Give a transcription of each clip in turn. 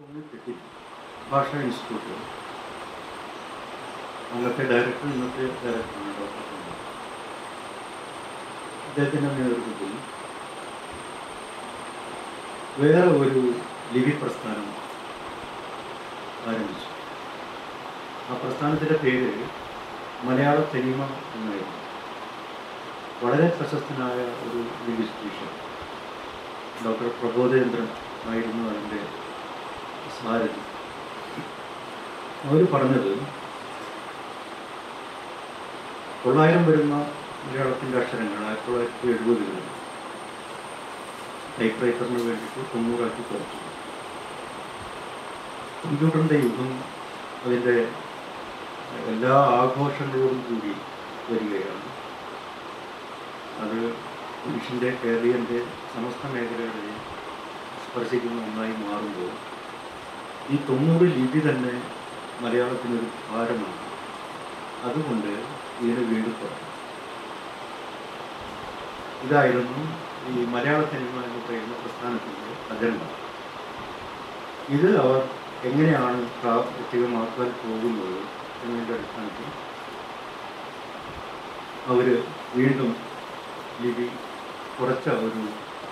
തൊണ്ണൂറ്റെട്ടിൽ ഭാഷാ ഇൻസ്റ്റിറ്റ്യൂട്ടിൽ അന്നത്തെ ഡയറക്ടർ ഇന്നത്തെ ഡയറക്ടറാണ് ഡോക്ടർ കുമാർ അദ്ദേഹത്തിൻ്റെ നേതൃത്വത്തിൽ വേറെ ഒരു ലിപി പ്രസ്ഥാനം ആരംഭിച്ചു ആ പ്രസ്ഥാനത്തിൻ്റെ പേര് മലയാള തനിമ എന്നായിരുന്നു വളരെ പ്രശസ്തനായ ഒരു ലിംഗ്വിസ്റ്റീഷ്യൻ ഡോക്ടർ പ്രബോധേന്ദ്രൻ ആയിരുന്നു അതിൻ്റെ സാരഥി അവർ പറഞ്ഞത് തൊള്ളായിരം വരുന്ന മലയാളത്തിൻ്റെ അക്ഷരങ്ങൾ ആയിരത്തി തൊള്ളായിരത്തി എഴുപതുകളിൽ ടൈപ്പ് റൈറ്ററിന് വേണ്ടിയിട്ട് തൊണ്ണൂറാക്കി കുറച്ചു കമ്പ്യൂട്ടറിൻ്റെ യുഗം അതിൻ്റെ എല്ലാ ആഘോഷങ്ങളോടും കൂടി വരികയാണ് അത് മനുഷ്യൻ്റെ കേരളീയൻ്റെ സമസ്ത മേഖലകളെയും സ്പർശിക്കുന്ന ഒന്നായി മാറുമ്പോൾ ഈ തൊണ്ണൂറ് ലിപി തന്നെ മലയാളത്തിനൊരു ഭാരമാണ് അതുകൊണ്ട് ഇതിനെ വീണ്ടും തുടങ്ങി ഇതായിരുന്നു ഈ മലയാള സിനിമ എന്ന് പറയുന്ന പ്രസ്ഥാനത്തിൻ്റെ അജണ്ട ഇത് അവർ എങ്ങനെയാണ് പ്രാവർത്തികമാക്കാൻ പോകുന്നത് എന്നതിൻ്റെ അടിസ്ഥാനത്തിൽ അവർ വീണ്ടും ലിപി കുറച്ച ഒരു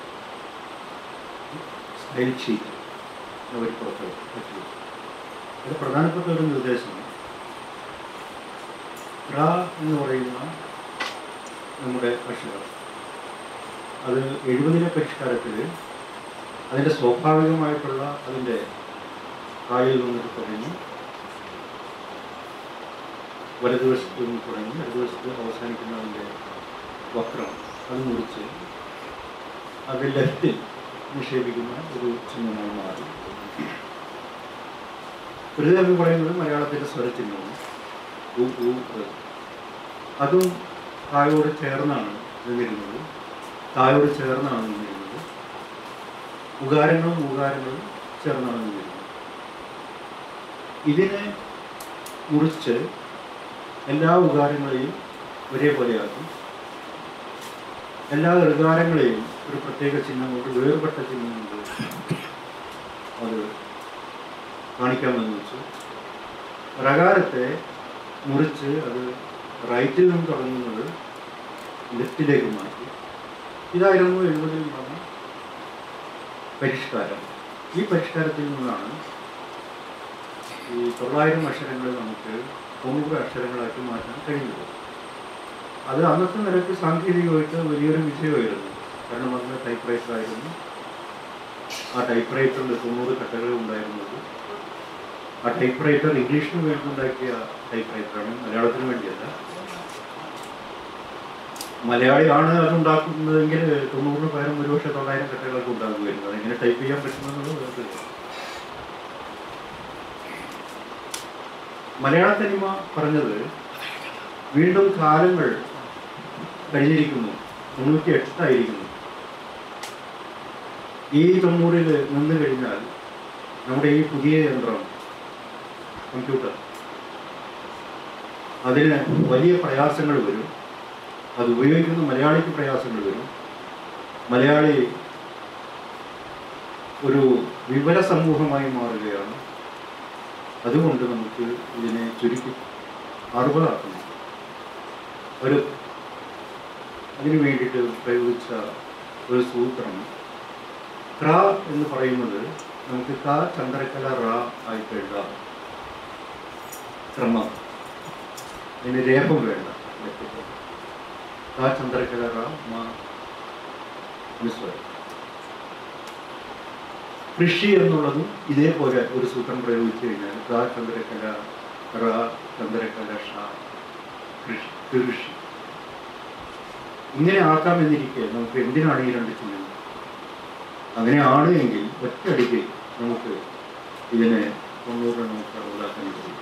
സ്റ്റൈൽ ഷീറ്റ് അവർ പുറത്തെടുത്തു അത് പ്രധാനപ്പെട്ട ഒരു നിർദ്ദേശം റ എന്ന് പറയുന്ന നമ്മുടെ അക്ഷരം അത് എഴുപതിലെ പരിഷ്കാരത്തിൽ അതിൻ്റെ സ്വാഭാവികമായിട്ടുള്ള അതിൻ്റെ കായിൽ നിന്നിട്ട് തുടങ്ങി വലതുവശത്ത് നിന്ന് തുടങ്ങി ഇടതുവശത്ത് അവസാനിക്കുന്ന അതിൻ്റെ വക്രം അത് മുറിച്ച് അത് ലെഫ്റ്റിൽ നിക്ഷേപിക്കുന്ന ഒരു ചിഹ്നമായി മാറി ഒരു എന്ന് പറയുന്നത് മലയാളത്തിൻ്റെ സ്വരചിഹ്നമാണ് ഉ ഉ ഋ. അതും തായോട് ചേർന്നാണ് നിന്നിരുന്നത് തായോട് ചേർന്നാണ് നിന്നിരുന്നത് ഉകാരങ്ങളും ഉകാരങ്ങളും ചേർന്നാണ് നിന്നിരുന്നത് ഇതിനെ മുറിച്ച് എല്ലാ ഉകാരങ്ങളെയും ഒരേപോലെയാക്കി എല്ലാ ഋകാരങ്ങളെയും ഒരു പ്രത്യേക ചിഹ്നം കൊണ്ട് വേർപെട്ട ചിഹ്നം കൊണ്ട് അത് കാണിക്കാമെന്ന് വെച്ചു റകാരത്തെ മുറിച്ച് അത് റൈറ്റിൽ നിന്ന് തുടങ്ങുന്നത് ലെഫ്റ്റിലേക്ക് മാറ്റി ഇതായിരുന്നു എഴുപതിൽ നടന്ന പരിഷ്കാരം ഈ പരിഷ്കാരത്തിൽ നിന്നാണ് ഈ തൊള്ളായിരം അക്ഷരങ്ങൾ നമുക്ക് തൊണ്ണൂറ് അക്ഷരങ്ങളാക്കി മാറ്റാൻ കഴിഞ്ഞത് അത് അന്നത്തെ നിലയ്ക്ക് സാങ്കേതികമായിട്ട് വലിയൊരു വിജയമായിരുന്നു കാരണം അന്ന് ടൈപ്പ് റൈറ്റർ ആയിരുന്നു ആ ടൈപ്പ് റൈറ്ററിൽ തൊണ്ണൂറ് കട്ടകൾ ഉണ്ടായിരുന്നത് ആ ടൈപ്പ് റൈറ്റർ ഇംഗ്ലീഷിന് വേണ്ടി ഉണ്ടാക്കിയ ടൈപ്പ് റൈറ്ററാണ് മലയാളത്തിന് വേണ്ടിയല്ല മലയാളിയാണ് അത് ഉണ്ടാക്കുന്നതെങ്കിൽ തൊണ്ണൂറിന് പകരം ഒരുപക്ഷെ തൊള്ളായിരം കട്ടകളൊക്കെ ഉണ്ടാകുമായിരുന്നു അതെങ്ങനെ ടൈപ്പ് ചെയ്യാൻ പറ്റുമെന്നുള്ളത് വേറെ മലയാള സിനിമ പറഞ്ഞത് വീണ്ടും കാലങ്ങൾ കഴിഞ്ഞിരിക്കുന്നു തൊണ്ണൂറ്റി എട്ടായിരിക്കുന്നു ഈ തൊണ്ണൂറിൽ നിന്ന് കഴിഞ്ഞാൽ നമ്മുടെ ഈ പുതിയ യന്ത്രം കമ്പ്യൂട്ടർ അതിന് വലിയ പ്രയാസങ്ങൾ വരും അത് ഉപയോഗിക്കുന്ന മലയാളിക്ക് പ്രയാസങ്ങൾ വരും മലയാളി ഒരു വിവര സമൂഹമായി മാറുകയാണ് അതുകൊണ്ട് നമുക്ക് ഇതിനെ ചുരുക്കി അറുപതാക്കണം ഒരു അതിനു വേണ്ടിയിട്ട് പ്രയോഗിച്ച ഒരു സൂത്രം ക്ര എന്ന് പറയുന്നത് നമുക്ക് ക ചന്ദ്രകല റ ആയിട്ട് എഴുതാം ക്രമം അതിന് രേഖം വേണ്ട ക ചന്ദ്രകല റ മ അനുസ്വരം കൃഷി എന്നുള്ളതും ഇതേപോലെ ഒരു സൂത്രം പ്രയോഗിച്ചു കഴിഞ്ഞാൽ ക ചന്ദ്രകല റ ചന്ദ്രകല ഷ കൃഷി കൃഷി ഇങ്ങനെ ആക്കാമെന്നിരിക്കെ നമുക്ക് എന്തിനാണ് ഈ രണ്ട് ചിഹ്നങ്ങൾ അങ്ങനെയാണ് എങ്കിൽ ഒറ്റയടിക്ക് നമുക്ക് ഇതിനെ തൊണ്ണൂറ് നമുക്ക് അറുപതാക്കാൻ കഴിയും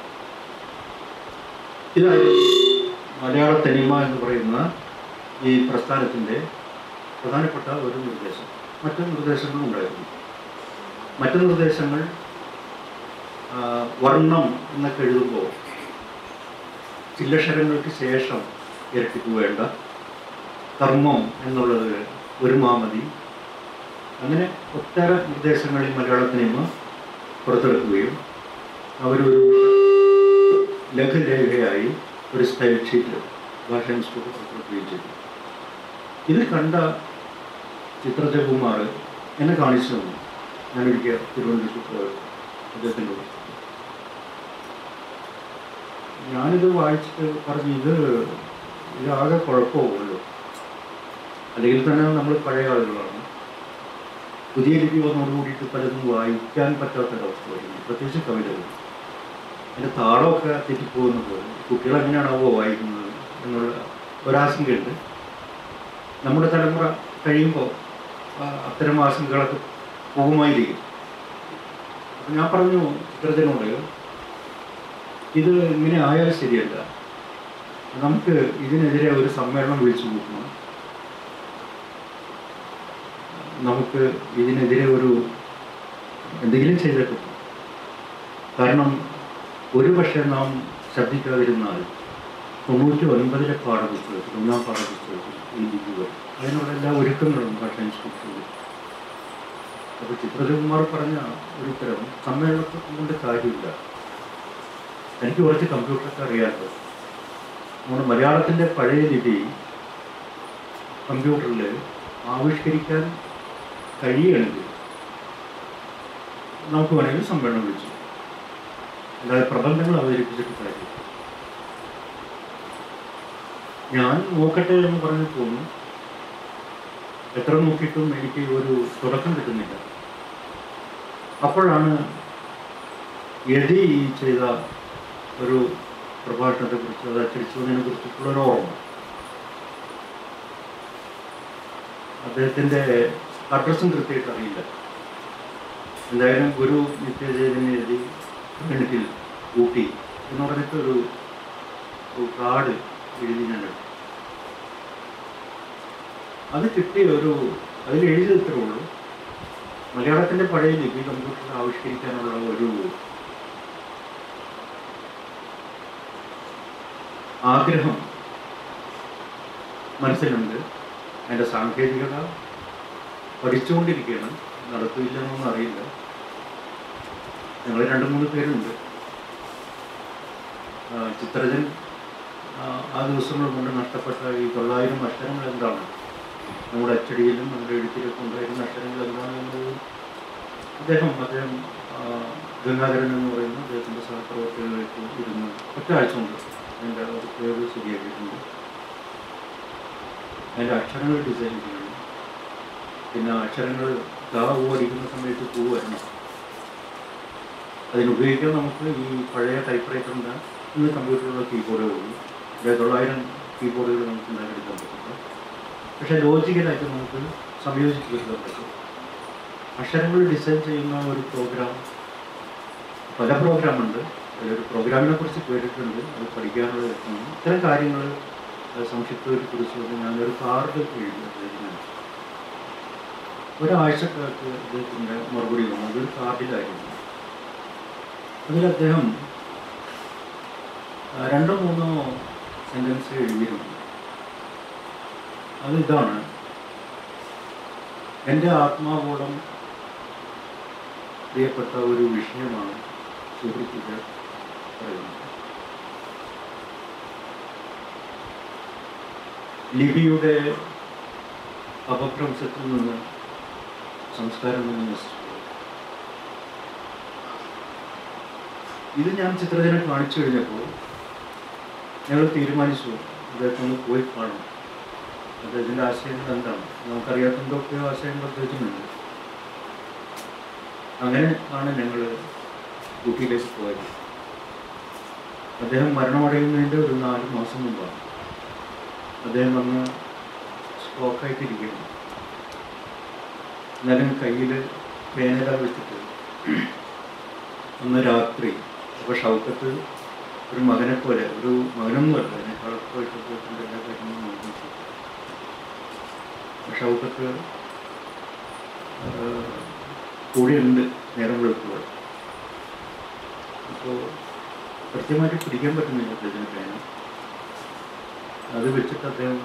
ഇതായി മലയാള തനിമ എന്ന് പറയുന്ന ഈ പ്രസ്ഥാനത്തിൻ്റെ പ്രധാനപ്പെട്ട ഒരു നിർദ്ദേശം മറ്റു നിർദ്ദേശങ്ങളും ഉണ്ടായിരുന്നു മറ്റു നിർദ്ദേശങ്ങൾ ആ, വർണ്ണം എന്നൊക്കെ എഴുതുമ്പോൾ ചില്ലക്ഷരങ്ങൾക്ക് ശേഷം ഇരട്ടിക്ക് വേണ്ട കർമ്മം എന്നുള്ളത് ഒരു മാമതി അങ്ങനെ ഒട്ടേറെ നിർദ്ദേശങ്ങളിൽ മലയാള സിനിമ പുറത്തെടുക്കുകയും അവരൊരു ലഘുലേഖയായി ഒരു സ്റ്റൈൽ ഷീറ്റിൽ ഭാഷ ഇൻസ്റ്റിറ്റ്യൂട്ട് പുറത്തെടുക്കുകയും ചെയ്തു ഇത് കണ്ട ചിത്രജകുമാർ എന്നെ കാണിച്ചു തന്നു ഞാനൊരിക്കൽ തിരുവനന്തപുരത്ത് പോയത് അദ്ദേഹത്തിൻ്റെ കൂടെ ഞാനിത് വായിച്ചിട്ട് പറഞ്ഞു ഇത് ഇതാകെ കുഴപ്പമാവുമല്ലോ അല്ലെങ്കിൽ തന്നെ നമ്മൾ പഴയ ആളുകളാണ് പുതിയ ലിപി വന്നോട് കൂടിയിട്ട് പലതും വായിക്കാൻ പറ്റാത്തൊരവസ്ഥ വരുന്നു പ്രത്യേകിച്ച് കവിതകൾ അതിൻ്റെ താളമൊക്കെ തെറ്റിപ്പോകുന്ന പോലെ കുട്ടികൾ എങ്ങനെയാണാവോ വായിക്കുന്നത് എന്നുള്ള ഒരാശങ്കയുണ്ട് നമ്മുടെ തലമുറ കഴിയുമ്പോൾ ആ, അത്തരം ആശങ്കകളൊക്കെ പോകുമായിരിക്കും അപ്പം ഞാൻ പറഞ്ഞു ചിത്രത്തിനോട് ഇത് ഇങ്ങനെ ആയാൽ ശരിയല്ല നമുക്ക് ഇതിനെതിരെ ഒരു സമ്മേളനം വിളിച്ചു കൂട്ടണം നമുക്ക് ഇതിനെതിരെ ഒരു എന്തെങ്കിലും ചെയ്തിട്ട് കാരണം ഒരു പക്ഷേ നാം ശ്രദ്ധിക്കാതിരുന്നാൽ തൊണ്ണൂറ്റി ഒൻപതിലെ പാഠപുസ്തകത്തിൽ ഒന്നാം പാഠപുസ്തകത്തിൽ ഈ ലിപി വരും അതിനുള്ള എല്ലാ ഒരുക്കങ്ങളും ഭാഷ ഇൻസ്റ്റിറ്റ്യൂട്ടിൽ അപ്പോൾ ചിത്രകുമാർ പറഞ്ഞ ഒരു ഉത്തരം സമ്മേളനത്തെ കൊണ്ട് കാര്യമില്ല എനിക്ക് കുറച്ച് കമ്പ്യൂട്ടറൊക്കെ അറിയാത്തത് നമ്മുടെ മലയാളത്തിൻ്റെ പഴയ ലിപി കമ്പ്യൂട്ടറിൽ ആവിഷ്കരിക്കാൻ കഴിയുകയാണെങ്കിൽ നമുക്ക് വേണമെങ്കിൽ സമ്മേളനം വിളിച്ചു അല്ലാതെ പ്രബന്ധങ്ങൾ അവതരിപ്പിച്ചിട്ട് കാര്യം ഞാൻ നോക്കട്ടെ എന്ന് പറഞ്ഞു തോന്നുന്നു എത്ര നോക്കിയിട്ടും എനിക്ക് ഒരു തുടക്കം കിട്ടുന്നില്ല അപ്പോഴാണ് യതി ഈ ചെയ്ത ഒരു പ്രഭാഷണത്തെ കുറിച്ച് അത് അച്ചടിച്ചതിനെ കുറിച്ചിട്ടുള്ള ഒരു ഓർമ്മ അദ്ദേഹത്തിൻ്റെ അഡ്രസ്സും കൃത്യമായിട്ട് അറിയില്ല എന്തായാലും ഗുരു നിത്യജയനെ എഴുതി ഗണിറ്റിൽ ഊട്ടി എന്ന് പറഞ്ഞിട്ട് ഒരു ഒരു കാർഡ് എഴുതി ഞാൻ എടുത്തു. അത് കിട്ടിയ ഒരു അതിൽ എഴുതി ഇത്രേ ഉള്ളൂ മലയാളത്തിൻ്റെ പഴയ ലിപി കമ്പ്യൂട്ടറിൽ ആവിഷ്കരിക്കാനുള്ള ഒരു ആഗ്രഹം മനസ്സിലുണ്ട് അതിൻ്റെ സാങ്കേതികത പഠിച്ചുകൊണ്ടിരിക്കുകയാണ് നടത്തില്ലെന്നൊന്നും അറിയില്ല ഞങ്ങൾ രണ്ട് മൂന്ന് പേരുണ്ട് ആ, ചിത്രജൻ ആ, ആ ദിവസങ്ങൾ കൊണ്ട് നഷ്ടപ്പെട്ട ഈ തൊള്ളായിരം അക്ഷരങ്ങൾ എന്താണ് നമ്മുടെ അച്ചടിയിലും നമ്മുടെ എഴുത്തിലൊക്കെ ഉണ്ടായിരുന്ന അക്ഷരങ്ങൾ എന്താണ് എന്നത് അദ്ദേഹം അദ്ദേഹം ആ, ഗംഗാധരൻ എന്ന് പറയുന്ന അദ്ദേഹത്തിൻ്റെ സഹപ്രവർത്തകരായിട്ട് ഇരുന്ന് ഒറ്റ ആഴ്ച കൊണ്ട് അതിൻ്റെ ഒരു പേര് ശരിയാക്കിയിട്ടുണ്ട് അതിൻ്റെ അക്ഷരങ്ങൾ ഡിസൈൻ ചെയ്യണം പിന്നെ അക്ഷരങ്ങൾ ദാ ഓടിക്കുന്ന സമയത്ത് പൂ വരണം അതിനുപയോഗിക്കാൻ നമുക്ക് ഈ പഴയ ടൈപ്പ് റൈറ്ററിൻ്റെ ഇന്ന് കമ്പ്യൂട്ടറിലുള്ള കീബോർഡുകൾ ഉള്ളൂ ഒരു തൊള്ളായിരം കീബോർഡുകൾ നമുക്ക് ഉണ്ടാക്കിയെടുക്കാൻ പറ്റില്ല പക്ഷേ ലോജിക്കലായിട്ട് നമുക്ക് സംയോജിച്ച് എടുക്കാൻ പറ്റും അക്ഷരങ്ങൾ ഡിസൈൻ ചെയ്യുന്ന ഒരു പ്രോഗ്രാം പല പ്രോഗ്രാമുണ്ട് അതിലൊരു പ്രോഗ്രാമിനെ കുറിച്ച് കേട്ടിട്ടുണ്ട് അത് പഠിക്കാനുള്ള രസമാണ് ഇത്തരം കാര്യങ്ങൾ സംക്ഷിപ്തമായി കുറിച്ചുകൊണ്ട് ഞാനൊരു കാർഡ് എഴുതി അദ്ദേഹത്തിന് ഒരാഴ്ചക്കകത്ത് അദ്ദേഹത്തിൻ്റെ മറുപടി വന്നു അതൊരു കാർഡിലായിരുന്നു അതിൽ അദ്ദേഹം ആ, രണ്ടോ മൂന്നോ സെൻറ്റൻസ് എഴുതിയിരുന്നു അത് ഇതാണ് എൻ്റെ ആത്മാവോളം പ്രിയപ്പെട്ട ഒരു വിഷയമാണ് സുഹൃത്തുക്കൾ പറയുന്നത് ലിപിയുടെ അപഭ്രംശത്തിൽ നിന്ന് സംസ്കാരം നിന്ന് നശിച്ചു ഇത് ഞാൻ ചിത്രജനെ കാണിച്ചു കഴിഞ്ഞപ്പോൾ ഞങ്ങൾ തീരുമാനിച്ചു അദ്ദേഹത്തെ ഒന്ന് പോയി കാണണം അദ്ദേഹത്തിൻ്റെ ആശയങ്ങൾ എന്താണ് നമുക്കറിയാത്ത എന്തൊക്കെയോ ആശയങ്ങൾ അദ്ദേഹത്തിനുണ്ട് അങ്ങനെ ആണ് ഞങ്ങൾ ഊട്ടിയിലേക്ക് പോയത് അദ്ദേഹം മരണമടയുന്നതിൻ്റെ ഒരു നാല് മാസം മുമ്പാണ് അദ്ദേഹം അന്ന് സ്ട്രോക്കായിട്ടിരിക്കുന്നു എന്നാലും കയ്യിൽ പേനല വെച്ചിട്ട് അന്ന് രാത്രി അപ്പോൾ ഷൗക്കത്ത് ഒരു മകനെ പോലെ ഒരു മകനൊന്നുമല്ല അതിനേക്കാളൊക്കെ അദ്ദേഹത്തിൻ്റെ എല്ലാ കാര്യങ്ങളും നോക്കി ഷൗക്കത്ത് കൂടെയുണ്ട് നേരം വെളുക്കുമ്പോൾ അപ്പോൾ കൃത്യമായിട്ട് പിടിക്കാൻ പറ്റുന്നില്ല അദ്ദേഹത്തിന് പേന അത് വെച്ചിട്ട് അദ്ദേഹം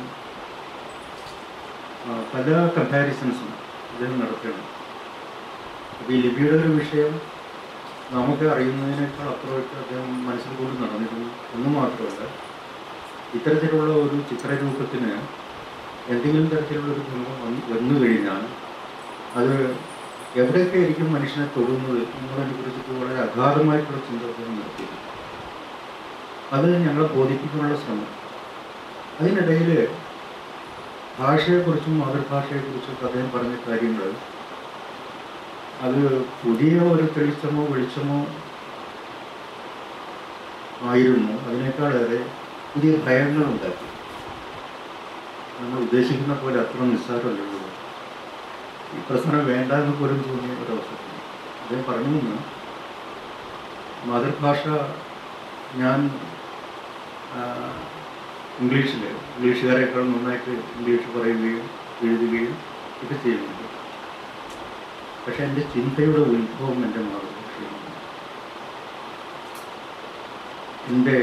ആ, പല കമ്പാരിസൺസും അദ്ദേഹം നടത്തുകയാണ് അപ്പോൾ ഈ ലിപിയുടെ ഒരു വിഷയം നമുക്ക് അറിയുന്നതിനേക്കാൾ അപ്പുറമായിട്ട് അദ്ദേഹം മനസ്സിൽ കൊണ്ട് നടന്നിരുന്നു എന്ന് മാത്രമല്ല ഇത്തരത്തിലുള്ള ഒരു ചിത്രരൂപത്തിന് എന്തെങ്കിലും തരത്തിലുള്ള ഒരു ഭംഗം വന്ന് വന്നു കഴിഞ്ഞാൽ അത് എവിടെയൊക്കെ ആയിരിക്കും മനുഷ്യനെ തൊടുന്നത് എന്നതിനെ കുറിച്ചിട്ട് വളരെ അഗാധമായിട്ടുള്ള ചിന്ത അദ്ദേഹം നടത്തിയിരുന്നു അത് ഞങ്ങളെ ബോധിപ്പിക്കാനുള്ള ശ്രമം അതിനിടയിൽ ഭാഷയെക്കുറിച്ചും മാതൃഭാഷയെക്കുറിച്ചൊക്കെ അദ്ദേഹം പറഞ്ഞ കാര്യങ്ങൾ അത് പുതിയ ഒരു തെളിച്ചമോ വെളിച്ചമോ ആയിരുന്നു അതിനേക്കാളേറെ പുതിയ ഭയങ്ങൾ ഉണ്ടാക്കി നമ്മൾ ഉദ്ദേശിക്കുന്ന പോലെ അത്ര നിസ്സാരമല്ലല്ലോ ഈ പ്രശ്നം വേണ്ട എന്ന് പോലും തോന്നിയ ഒരവസരത്തിൽ അദ്ദേഹം പറഞ്ഞു എന്ന് മാതൃഭാഷ ഞാൻ ഇംഗ്ലീഷിൽ ഇംഗ്ലീഷുകാരെക്കാൾ നന്നായിട്ട് ഇംഗ്ലീഷ് പറയുകയും എഴുതുകയും ഇത് ചെയ്യുന്നുണ്ട് പക്ഷെ എൻ്റെ ചിന്തയുടെ ഉത്ഭവം എൻ്റെ മാതൃഭാഷയിലാണ് എൻ്റെ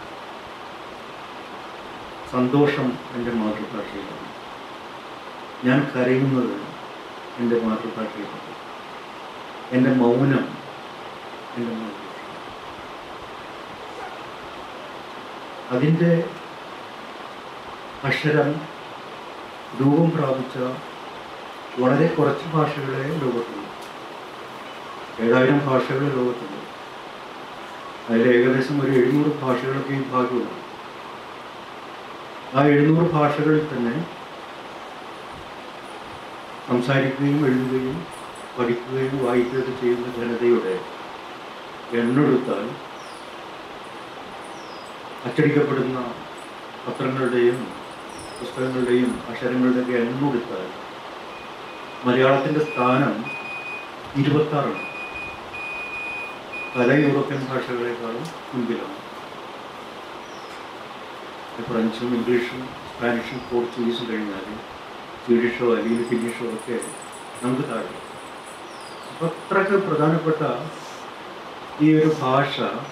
സന്തോഷം എൻ്റെ മാതൃഭാഷയിലാണ് ഞാൻ കരയുന്നത് എൻ്റെ മാതൃഭാഷയിലാണ് എൻ്റെ മൗനം എൻ്റെ മാതൃഭാഷ അതിൻ്റെ അക്ഷരം രൂപം പ്രാപിച്ച വളരെ കുറച്ച് ഭാഷകളെ ലോകത്തുള്ളൂ ഏഴായിരം ഭാഷകൾ ലോകത്തുണ്ട് അതിൽ ഏകദേശം ഒരു എഴുന്നൂറ് ഭാഷകളൊക്കെ ഈ ഭാഗമുള്ളൂ ആ എഴുന്നൂറ് ഭാഷകളിൽ തന്നെ സംസാരിക്കുകയും എഴുതുകയും പഠിക്കുകയും വായിക്കുകയൊക്കെ ചെയ്യുന്ന ജനതയുടെ എണ്ണെടുത്താൽ അച്ചടിക്കപ്പെടുന്ന പത്രങ്ങളുടെയും പുസ്തകങ്ങളുടെയും അക്ഷരങ്ങളുടെയൊക്കെ എണ്ണെടുത്താൽ മലയാളത്തിൻ്റെ സ്ഥാനം ഇരുപത്താറാണ് പല യൂറോപ്യൻ ഭാഷകളെക്കാളും മുൻപിലാണ് ഫ്രഞ്ചും ഇംഗ്ലീഷും സ്പാനിഷും പോർച്ചുഗീസും കഴിഞ്ഞാൽ സ്വീഡിഷോ അല്ലെങ്കിൽ ഫിനിഷോ ഒക്കെ നമുക്ക് താഴെ അപ്പം അത്രയ്ക്ക് പ്രധാനപ്പെട്ട ഈ ഒരു ഭാഷ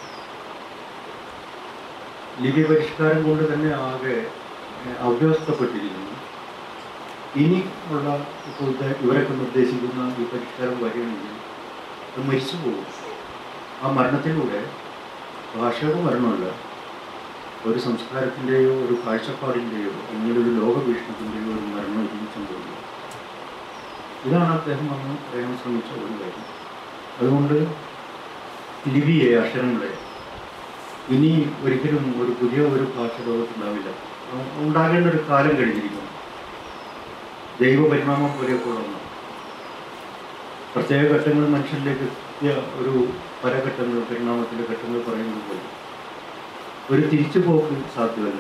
ലിപി പരിഷ്കാരം കൊണ്ട് തന്നെ ആകെ ഏഹ്, അവ്യവസ്ഥപ്പെട്ടിരിക്കുന്നു ഇനി ഉള്ള ഇപ്പോഴത്തെ ഇവരൊക്കെ നിർദ്ദേശിക്കുന്ന ഈ പരിഷ്കാരം വരികയാണെങ്കിൽ അത് മരിച്ചു പോകും ആ മരണത്തിലൂടെ ഭാഷയുടെ മരണമല്ല ഒരു സംസ്കാരത്തിൻ്റെയോ ഒരു കാഴ്ചപ്പാടിൻ്റെയോ അല്ലെങ്കിൽ ഒരു ലോകവീക്ഷണത്തിൻ്റെയോ ഒരു മരണം ഇതിന് സംഭവിക്കുക ഇതാണ് അദ്ദേഹം അന്ന് പറയാൻ ശ്രമിച്ച ഒരു കാര്യം അതുകൊണ്ട് ലിപിയെ അക്ഷരങ്ങളെ ഇനി ഒരിക്കലും ഒരു പുതിയ ഒരു ഭാഷ ലോകത്തുണ്ടാവില്ല ഉ- ഉണ്ടാകേണ്ട ഒരു കാലം കഴിഞ്ഞിരിക്കുന്നു ജൈവ പരിണാമം പോലെയൊക്കെ ഉള്ള പ്രത്യേക ഘട്ടങ്ങൾ മനുഷ്യനിലേക്ക് എത്തിയ ഒരു പല ഘട്ടങ്ങൾ പരിണാമത്തിൻ്റെ ഘട്ടങ്ങൾ പറയുന്നത് പോലെ ഒരു തിരിച്ചുപോക്ക് സാധ്യമല്ല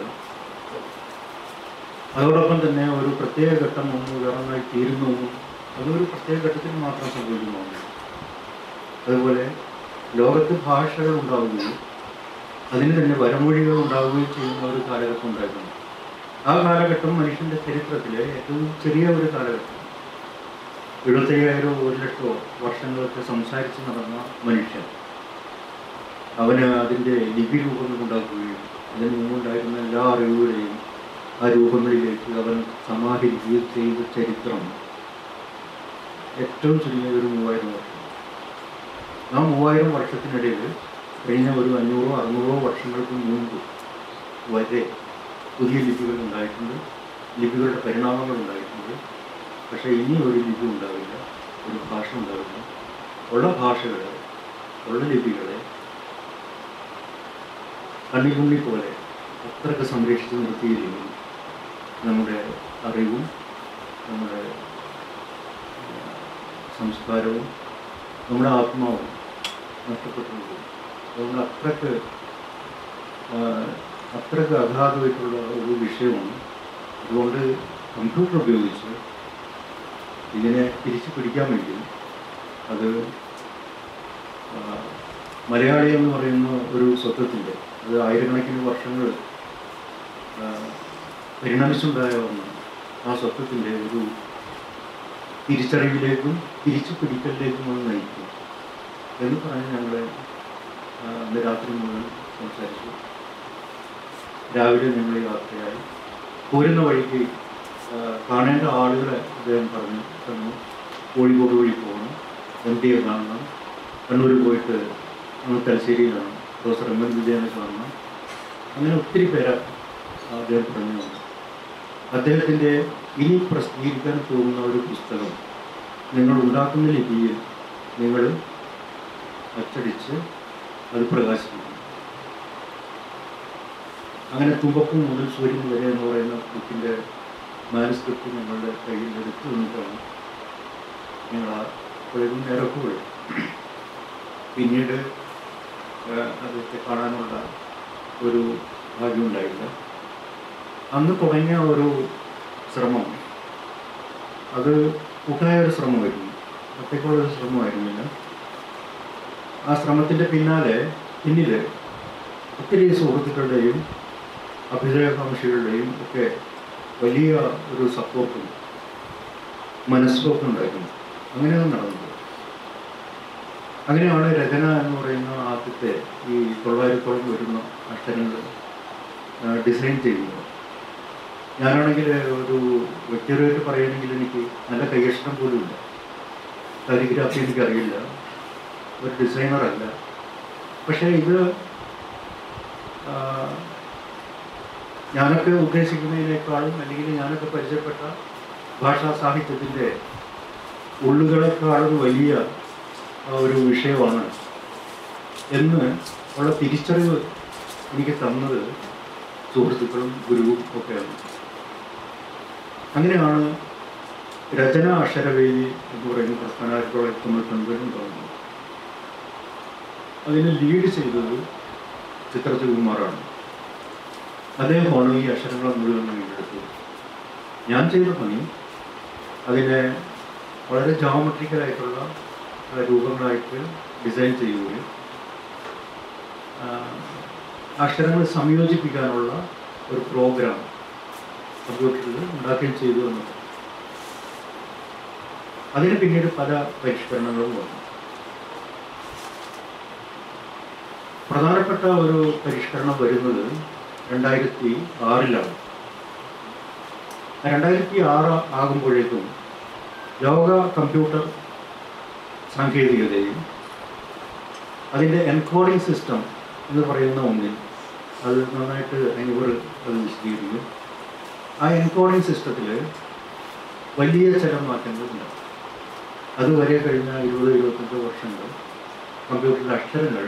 അതോടൊപ്പം തന്നെ ഒരു പ്രത്യേക ഘട്ടം ഒന്ന് ഉയർന്നായി തീരുന്നു എന്നും അതൊരു പ്രത്യേക ഘട്ടത്തിൽ മാത്രം സംഭവിക്കുന്നു അതുപോലെ ലോകത്ത് ഭാഷകൾ ഉണ്ടാവുകയും അതിന് തന്നെ വരമൊഴികൾ ഉണ്ടാവുകയും ചെയ്യുന്ന ഒരു കാലഘട്ടം ഉണ്ടായിരുന്നു ആ കാലഘട്ടം മനുഷ്യന്റെ ചരിത്രത്തിലെ ഏറ്റവും ചെറിയ ഒരു കാലഘട്ടം എഴുപത്തയ്യായിരോ ഒരു ലക്ഷമോ വർഷങ്ങളൊക്കെ സംസാരിച്ച് നടന്ന മനുഷ്യൻ അവന് അതിൻ്റെ ലിപി രൂപങ്ങൾ ഉണ്ടാക്കുകയും അതിന് മുമ്പുണ്ടായിരുന്ന എല്ലാ അറിവുകളെയും ആ രൂപങ്ങളിലേക്ക് അവൻ സമാഹരിക്കുകയും ചെയ്ത ചരിത്രം ഏറ്റവും ചുരുങ്ങിയ ഒരു മൂവായിരം വർഷം ആ മൂവായിരം വർഷത്തിനിടയിൽ കഴിഞ്ഞ ഒരു അഞ്ഞൂറോ അറുന്നൂറോ വർഷങ്ങൾക്ക് മുൻപ് വരെ പുതിയ ലിപികൾ ഉണ്ടായിട്ടുണ്ട് ലിപികളുടെ പരിണാമങ്ങൾ ഉണ്ടായിട്ടുണ്ട് പക്ഷേ ഇനി ഒരു ലിപി ഉണ്ടാവില്ല ഒരു ഭാഷ ഉണ്ടാവില്ല ഉള്ള ഭാഷകളെ ഉള്ള ലിപികളെ കണ്ണിക്കുണ്ണി പോലെ അത്രയ്ക്ക് സംരക്ഷിച്ച് നിർത്തിയിരിക്കുന്നു നമ്മുടെ അറിവും നമ്മുടെ ആ, സംസ്കാരവും നമ്മുടെ ആത്മാവും നഷ്ടപ്പെട്ടുകൊണ്ട് അതുകൊണ്ട് അത്രയ്ക്ക് ആ, അത്രയ്ക്ക് അഗാധമായിട്ടുള്ള ഒരു വിഷയമാണ് അതുകൊണ്ട് കമ്പ്യൂട്ടർ ഉപയോഗിച്ച് ഇതിനെ തിരിച്ചു പിടിക്കാമെങ്കിൽ അത് ആ, മലയാളി എന്ന് പറയുന്ന ഒരു സ്വത്വത്തിൻ്റെ അത് ആയിരക്കണക്കിന് വർഷങ്ങൾ ആ, പരിണമിച്ചുണ്ടായ ഒന്നാണ് ആ സ്വത്വത്തിൻ്റെ ഒരു തിരിച്ചറിവിലേക്കും തിരിച്ചു പിടിക്കലിലേക്കും അത് നയിക്കും എന്ന് പറഞ്ഞ് ഞങ്ങൾ അന്ന് രാത്രി മുഴുവൻ സംസാരിച്ചു രാവിലെ ഞങ്ങൾ യാത്രയായി പോരുന്ന വഴിക്ക് ആ, കാണേണ്ട ആളുകളെ അദ്ദേഹം പറഞ്ഞു തന്നു കോഴിക്കോട് വഴി പോകണം എം ടിയെ കാണണം കണ്ണൂർ പോയിട്ട് അന്ന് തലശ്ശേരിയിലാണ് പ്രൊഫസർ എം എൻ വിജയനെ കാണണം അങ്ങനെ ഒത്തിരി പേര് അദ്ദേഹം പറഞ്ഞു വന്നു അദ്ദേഹത്തിൻ്റെ ഇനി പ്രസിദ്ധീകരിക്കാൻ പോകുന്ന ഒരു പുസ്തകം നിങ്ങൾ ഉണ്ടാക്കുന്ന ലിപിയിൽ നിങ്ങൾ അച്ചടിച്ച് അത് പ്രകാശിപ്പിക്കും അങ്ങനെ തുമ്പക്കും മുതൽ സൂര്യൻ വരെ എന്ന് പറയുന്ന ബുക്കിൻ്റെ മാനുസ്ക്രിപ്റ്റ് ഞങ്ങളുടെ കയ്യിൽ എടുത്തു നിന്നിട്ടാണ് ഞങ്ങൾ ആ വൈകുന്നേരമൊക്കെ പോയി പിന്നീട് ആ, അദ്ദേഹത്തെ കാണാനുള്ള ഒരു ഭാഗ്യമുണ്ടായില്ല അന്ന് തുടങ്ങിയ ഒരു ശ്രമം അത് കൂട്ടായ ഒരു ശ്രമമായിരുന്നു ഒറ്റയ്ക്കുള്ളൊരു ശ്രമമായിരുന്നില്ല ആ ശ്രമത്തിൻ്റെ പിന്നാലെ പിന്നിൽ ഒത്തിരി സുഹൃത്തുക്കളുടെയും അഭ്യുദയകാംക്ഷികളുടെയും ഒക്കെ വലിയ ഒരു സപ്പോർട്ടും മനസ്സുമൊക്കെ ഉണ്ടായിരുന്നു അങ്ങനെയാണ് നടന്നത് അങ്ങനെയാണ് രചന എന്ന് പറയുന്ന ആദ്യത്തെ ഈ തൊള്ളായിരത്തോളം വരുന്ന അക്ഷരങ്ങൾ ആ, ഡിസൈൻ ചെയ്യുന്നത് ഞാനാണെങ്കിൽ ഒരു വ്യക്തിപരമായിട്ട് പറയുകയാണെങ്കിൽ എനിക്ക് നല്ല കൈയക്ഷരം പോലും ഇല്ല കാലിഗ്രാഫി എനിക്കറിയില്ല ഒരു ഡിസൈനറല്ല പക്ഷേ ഇത് ആ, ഞാനൊക്കെ ഉദ്ദേശിക്കുന്നതിനേക്കാളും അല്ലെങ്കിൽ ഞാനൊക്കെ പരിചയപ്പെട്ട ഭാഷാ സാഹിത്യത്തിൻ്റെ ഉള്ളുകളെക്കാളും വലിയ ആ, ഒരു വിഷയമാണ് എന്ന് ഉള്ള തിരിച്ചറിവ് എനിക്ക് തന്നത് സുഹൃത്തുക്കളും ഗുരുവും ഒക്കെയാണ് അങ്ങനെയാണ് രചന അക്ഷരവേദി എന്ന് പറയുന്ന പ്രസ്ഥാനം ആയിരത്തി തൊള്ളായിരത്തി തൊണ്ണൂറ്റൊൻപതിൽ ഉണ്ടാകുന്നത് അതിനെ ലീഡ് ചെയ്തത് ചിത്രശിവകുമാറാണ് അദ്ദേഹമാണ് ഈ അക്ഷരങ്ങളെ മുഴുവൻ വീണ്ടെടുത്തത് ഞാൻ ചെയ്ത പണി അതിനെ വളരെ ജോമെട്രിക്കലായിട്ടുള്ള ആ, രൂപങ്ങളായിട്ട് ഡിസൈൻ ചെയ്യുകയും ആ, അക്ഷരങ്ങൾ സംയോജിപ്പിക്കാനുള്ള ഒരു പ്രോഗ്രാം കമ്പ്യൂട്ടറിൽ ഉണ്ടാക്കുകയും ചെയ്തു എന്നത് അതിന് പിന്നീട് പല പരിഷ്കരണങ്ങളും വന്നു പ്രധാനപ്പെട്ട ഒരു പരിഷ്കരണം വരുന്നത് രണ്ടായിരത്തി ആറിലാണ് രണ്ടായിരത്തി ആറ് ആകുമ്പോഴേക്കും ലോക കമ്പ്യൂട്ടർ സാങ്കേതികതയും അതിൻ്റെ എൻകോഡിംഗ് സിസ്റ്റം എന്ന് പറയുന്ന ഒന്നിൽ അത് നന്നായിട്ട് അനിവർ അത് വിശദീകരിക്കും ആ എൻകോഡിംഗ് സിസ്റ്റത്തിൽ വലിയ ചില മാറ്റങ്ങളുണ്ട് അതുവരെ കഴിഞ്ഞ ഇരുപത് ഇരുപത്തഞ്ച് വർഷങ്ങൾ കമ്പ്യൂട്ടറിലെ അക്ഷരങ്ങൾ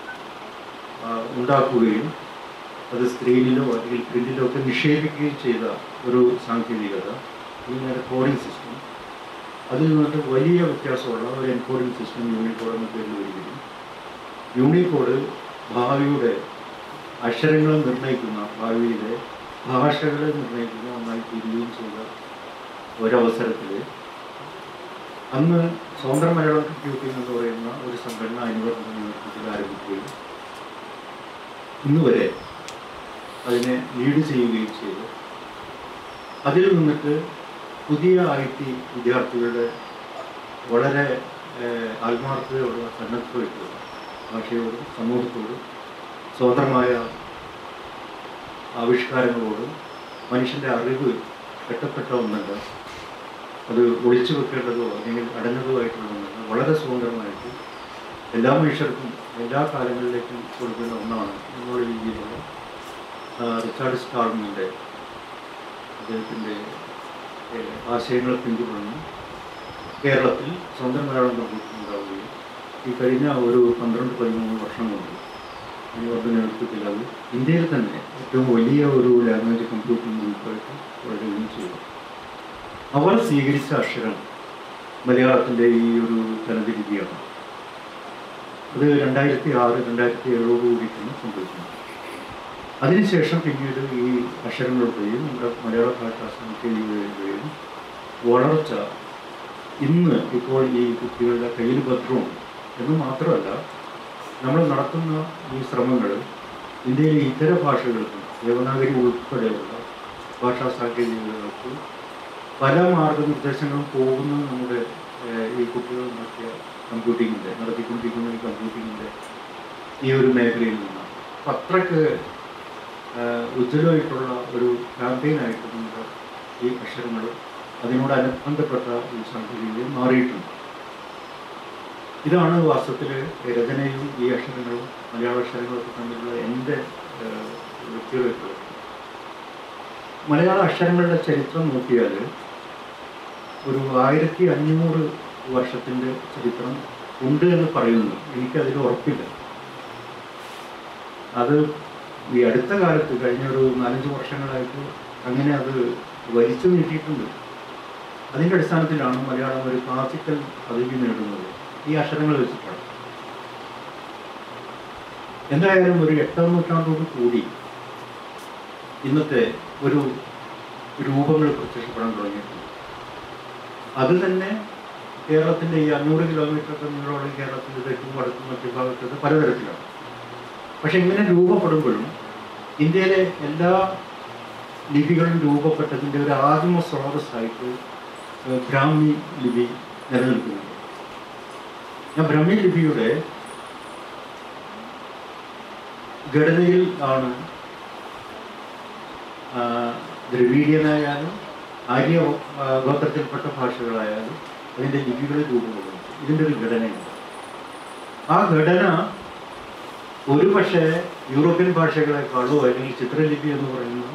ആ, ഉണ്ടാക്കുകയും അത് സ്ക്രീനിലോ അല്ലെങ്കിൽ പ്രിന്റിലോ ഒക്കെ നിക്ഷേപിക്കുകയും ചെയ്ത ഒരു സാങ്കേതികത ഇങ്ങനെ കോഡിംഗ് സിസ്റ്റം അതിൽ നിന്നിട്ട് വലിയ വ്യത്യാസമുള്ള ഒരു എൻകോഡിംഗ് സിസ്റ്റം യൂണിക്കോഡ് എന്ന പേരിൽ വരികയും യൂണിക്കോഡ് ഭാവിയുടെ അക്ഷരങ്ങളെ നിർണ്ണയിക്കുന്ന ഭാവിയിലെ ഭാഷകളെ നിർണ്ണയിക്കുന്ന ഒന്നായി തീരുകയും ചെയ്ത ഒരവസരത്തിൽ അന്ന് സ്വതന്ത്ര മലയാളം കമ്പ്യൂട്ടിംഗ് എന്ന് പറയുന്ന ഒരു സംഘടന അനിവർത്തന നേതൃത്വത്തിൽ ആരംഭിക്കുകയും ഇന്ന് വരെ അതിനെ ലീഡ് ചെയ്യുകയും ചെയ്തു അതിൽ നിന്നിട്ട് പുതിയ ഐ ടി വിദ്യാർത്ഥികളുടെ വളരെ ഏഹ്, ആത്മാർത്ഥതയുള്ള സന്നദ്ധമായിട്ടുള്ള ഭാഷയോടും സമൂഹത്തോടും സ്വതന്ത്രമായ ആവിഷ്കാരങ്ങളോടും മനുഷ്യൻ്റെ അറിവ് കെട്ടപ്പെട്ട ഒന്നല്ല അത് ഒളിച്ചു വെക്കേണ്ടതോ അല്ലെങ്കിൽ അടഞ്ഞതോ ആയിട്ടുള്ള ഒന്നല്ല വളരെ സ്വതന്ത്രമായിട്ട് എല്ലാ മനുഷ്യർക്കും എല്ലാ കാലങ്ങളിലേക്കും കൊടുക്കുന്ന ഒന്നാണ് എന്നുള്ള രീതിയിലുള്ള ആ, റിച്ചാർഡ് സ്റ്റാർമിൻ്റെ അദ്ദേഹത്തിൻ്റെ ഏഹ്, ആശയങ്ങളെ പിന്തുടർന്ന് കേരളത്തിൽ സ്വന്തം മലയാളം കമ്പ്യൂട്ടർ ഉണ്ടാവുകയും ഈ കഴിഞ്ഞ ഒരു പന്ത്രണ്ട് പതിമൂന്ന് വർഷം കൊണ്ട് ഇവരുടെ നേതൃത്വത്തിൽ അത് ഇന്ത്യയിൽ തന്നെ ഏറ്റവും വലിയ ഒരു ലാംഗ്വേജ് കമ്പ്യൂട്ടിംഗ് ഗ്രൂപ്പായിട്ട് വളരുകയും ചെയ്തു അവർ സ്വീകരിച്ച അക്ഷരം മലയാളത്തിൻ്റെ ഈ ഒരു തനതിരിക്കുകയാണ് അത് രണ്ടായിരത്തി ആറ് രണ്ടായിരത്തി ഏഴോട് കൂടിയിട്ടാണ് സംഭവിക്കുന്നത് അതിനുശേഷം പിന്നീട് ഈ അക്ഷരങ്ങളുടെയും നമ്മുടെ മലയാള ഭാഷാ സാങ്കേതികതയുടെയും വളർച്ച ഇന്ന് ഇപ്പോൾ ഈ കുട്ടികളുടെ കയ്യിൽ ഭദ്രമുണ്ട് എന്ന് മാത്രമല്ല നമ്മൾ നടത്തുന്ന ഈ ശ്രമങ്ങൾ ഇന്ത്യയിലെ ഇതര ഭാഷകൾക്കും ദേവനാഗരി ഉൾപ്പെടെയുള്ള ഭാഷാ സാങ്കേതികതകൾക്ക് പല മാർഗനിർദ്ദേശങ്ങളും പോകുന്നത് നമ്മുടെ ഏഹ്, ഈ കുട്ടികൾ നടത്തിയ കമ്പ്യൂട്ടിങ്ങിൻ്റെ നടത്തിക്കൊണ്ടിരിക്കുന്ന ഈ കമ്പ്യൂട്ടിങ്ങിൻ്റെ ഈ ഒരു മേഖലയിൽ നിന്നാണ് അപ്പം അത്രയ്ക്ക് ഏഹ്, ഉജ്ജ്വലമായിട്ടുള്ള ഒരു ക്യാമ്പയിനായിട്ട് നമ്മുടെ ഈ അക്ഷരങ്ങൾ അതിനോടനുബന്ധപ്പെട്ട ഈ സാങ്കേതികതയും മാറിയിട്ടുണ്ട് ഇതാണ് വാസ്തവത്തിൽ രചനയും ഈ അക്ഷരങ്ങളും മലയാള അക്ഷരങ്ങളൊക്കെ തമ്മിലുള്ള എൻ്റെ ഏഹ്, വ്യക്തിഗത മലയാള അക്ഷരങ്ങളുടെ ചരിത്രം നോക്കിയാൽ ഒരു ആയിരത്തി അഞ്ഞൂറ് വർഷത്തിൻ്റെ ചരിത്രം ഉണ്ട് എന്ന് പറയുന്നു എനിക്കതിൽ ഉറപ്പില്ല അത് ഈ അടുത്ത കാലത്ത് കഴിഞ്ഞ ഒരു നാലഞ്ച് വർഷങ്ങളായിട്ട് അങ്ങനെ അത് വലിച്ചു നീട്ടിയിട്ടുണ്ട് അതിൻ്റെ അടിസ്ഥാനത്തിലാണ് മലയാളം ഒരു ക്ലാസിക്കൽ പദവി നേടുന്നത് ഈ അക്ഷരങ്ങൾ വെച്ചിട്ടാണ് എന്തായാലും ഒരു എട്ടാം നൂറ്റാണ്ടോട് കൂടി ഇന്നത്തെ ഒരു രൂപങ്ങൾ പ്രത്യക്ഷപ്പെടാൻ തുടങ്ങിയിട്ടുണ്ട് അത് തന്നെ കേരളത്തിൻ്റെ ഈ അഞ്ഞൂറ് കിലോമീറ്റർ നീളമുള്ള കേരളത്തിൻ്റെ തെക്കും വടക്കും മറ്റു ഭാഗത്തത് പലതരത്തിലാണ് പക്ഷെ ഇങ്ങനെ രൂപപ്പെടുമ്പോഴും ഇന്ത്യയിലെ എല്ലാ ലിപികളും രൂപപ്പെട്ടതിൻ്റെ ഒരു ആദിമ സ്രോതസ്സായിട്ട് ഏഹ് ബ്രാഹ്മി ലിപി നിലനിൽക്കുന്നുണ്ട് ഞാൻ ബ്രഹ്മി ലിപിയുടെ ഘടനയിൽ ആണ് ആ, ദ്രവീഡിയനായാലും ആര്യ ആ, ഗോത്രത്തിൽപ്പെട്ട ഭാഷകളായാലും അതിൻ്റെ ലിപികൾ രൂപപ്പെടുന്നത് ഇതിൻ്റെ ഒരു ഘടനയുണ്ട് ആ ഘടന ഒരു പക്ഷേ യൂറോപ്യൻ ഭാഷകളെക്കാളോ അല്ലെങ്കിൽ ചിത്രലിപി എന്ന് പറയുന്ന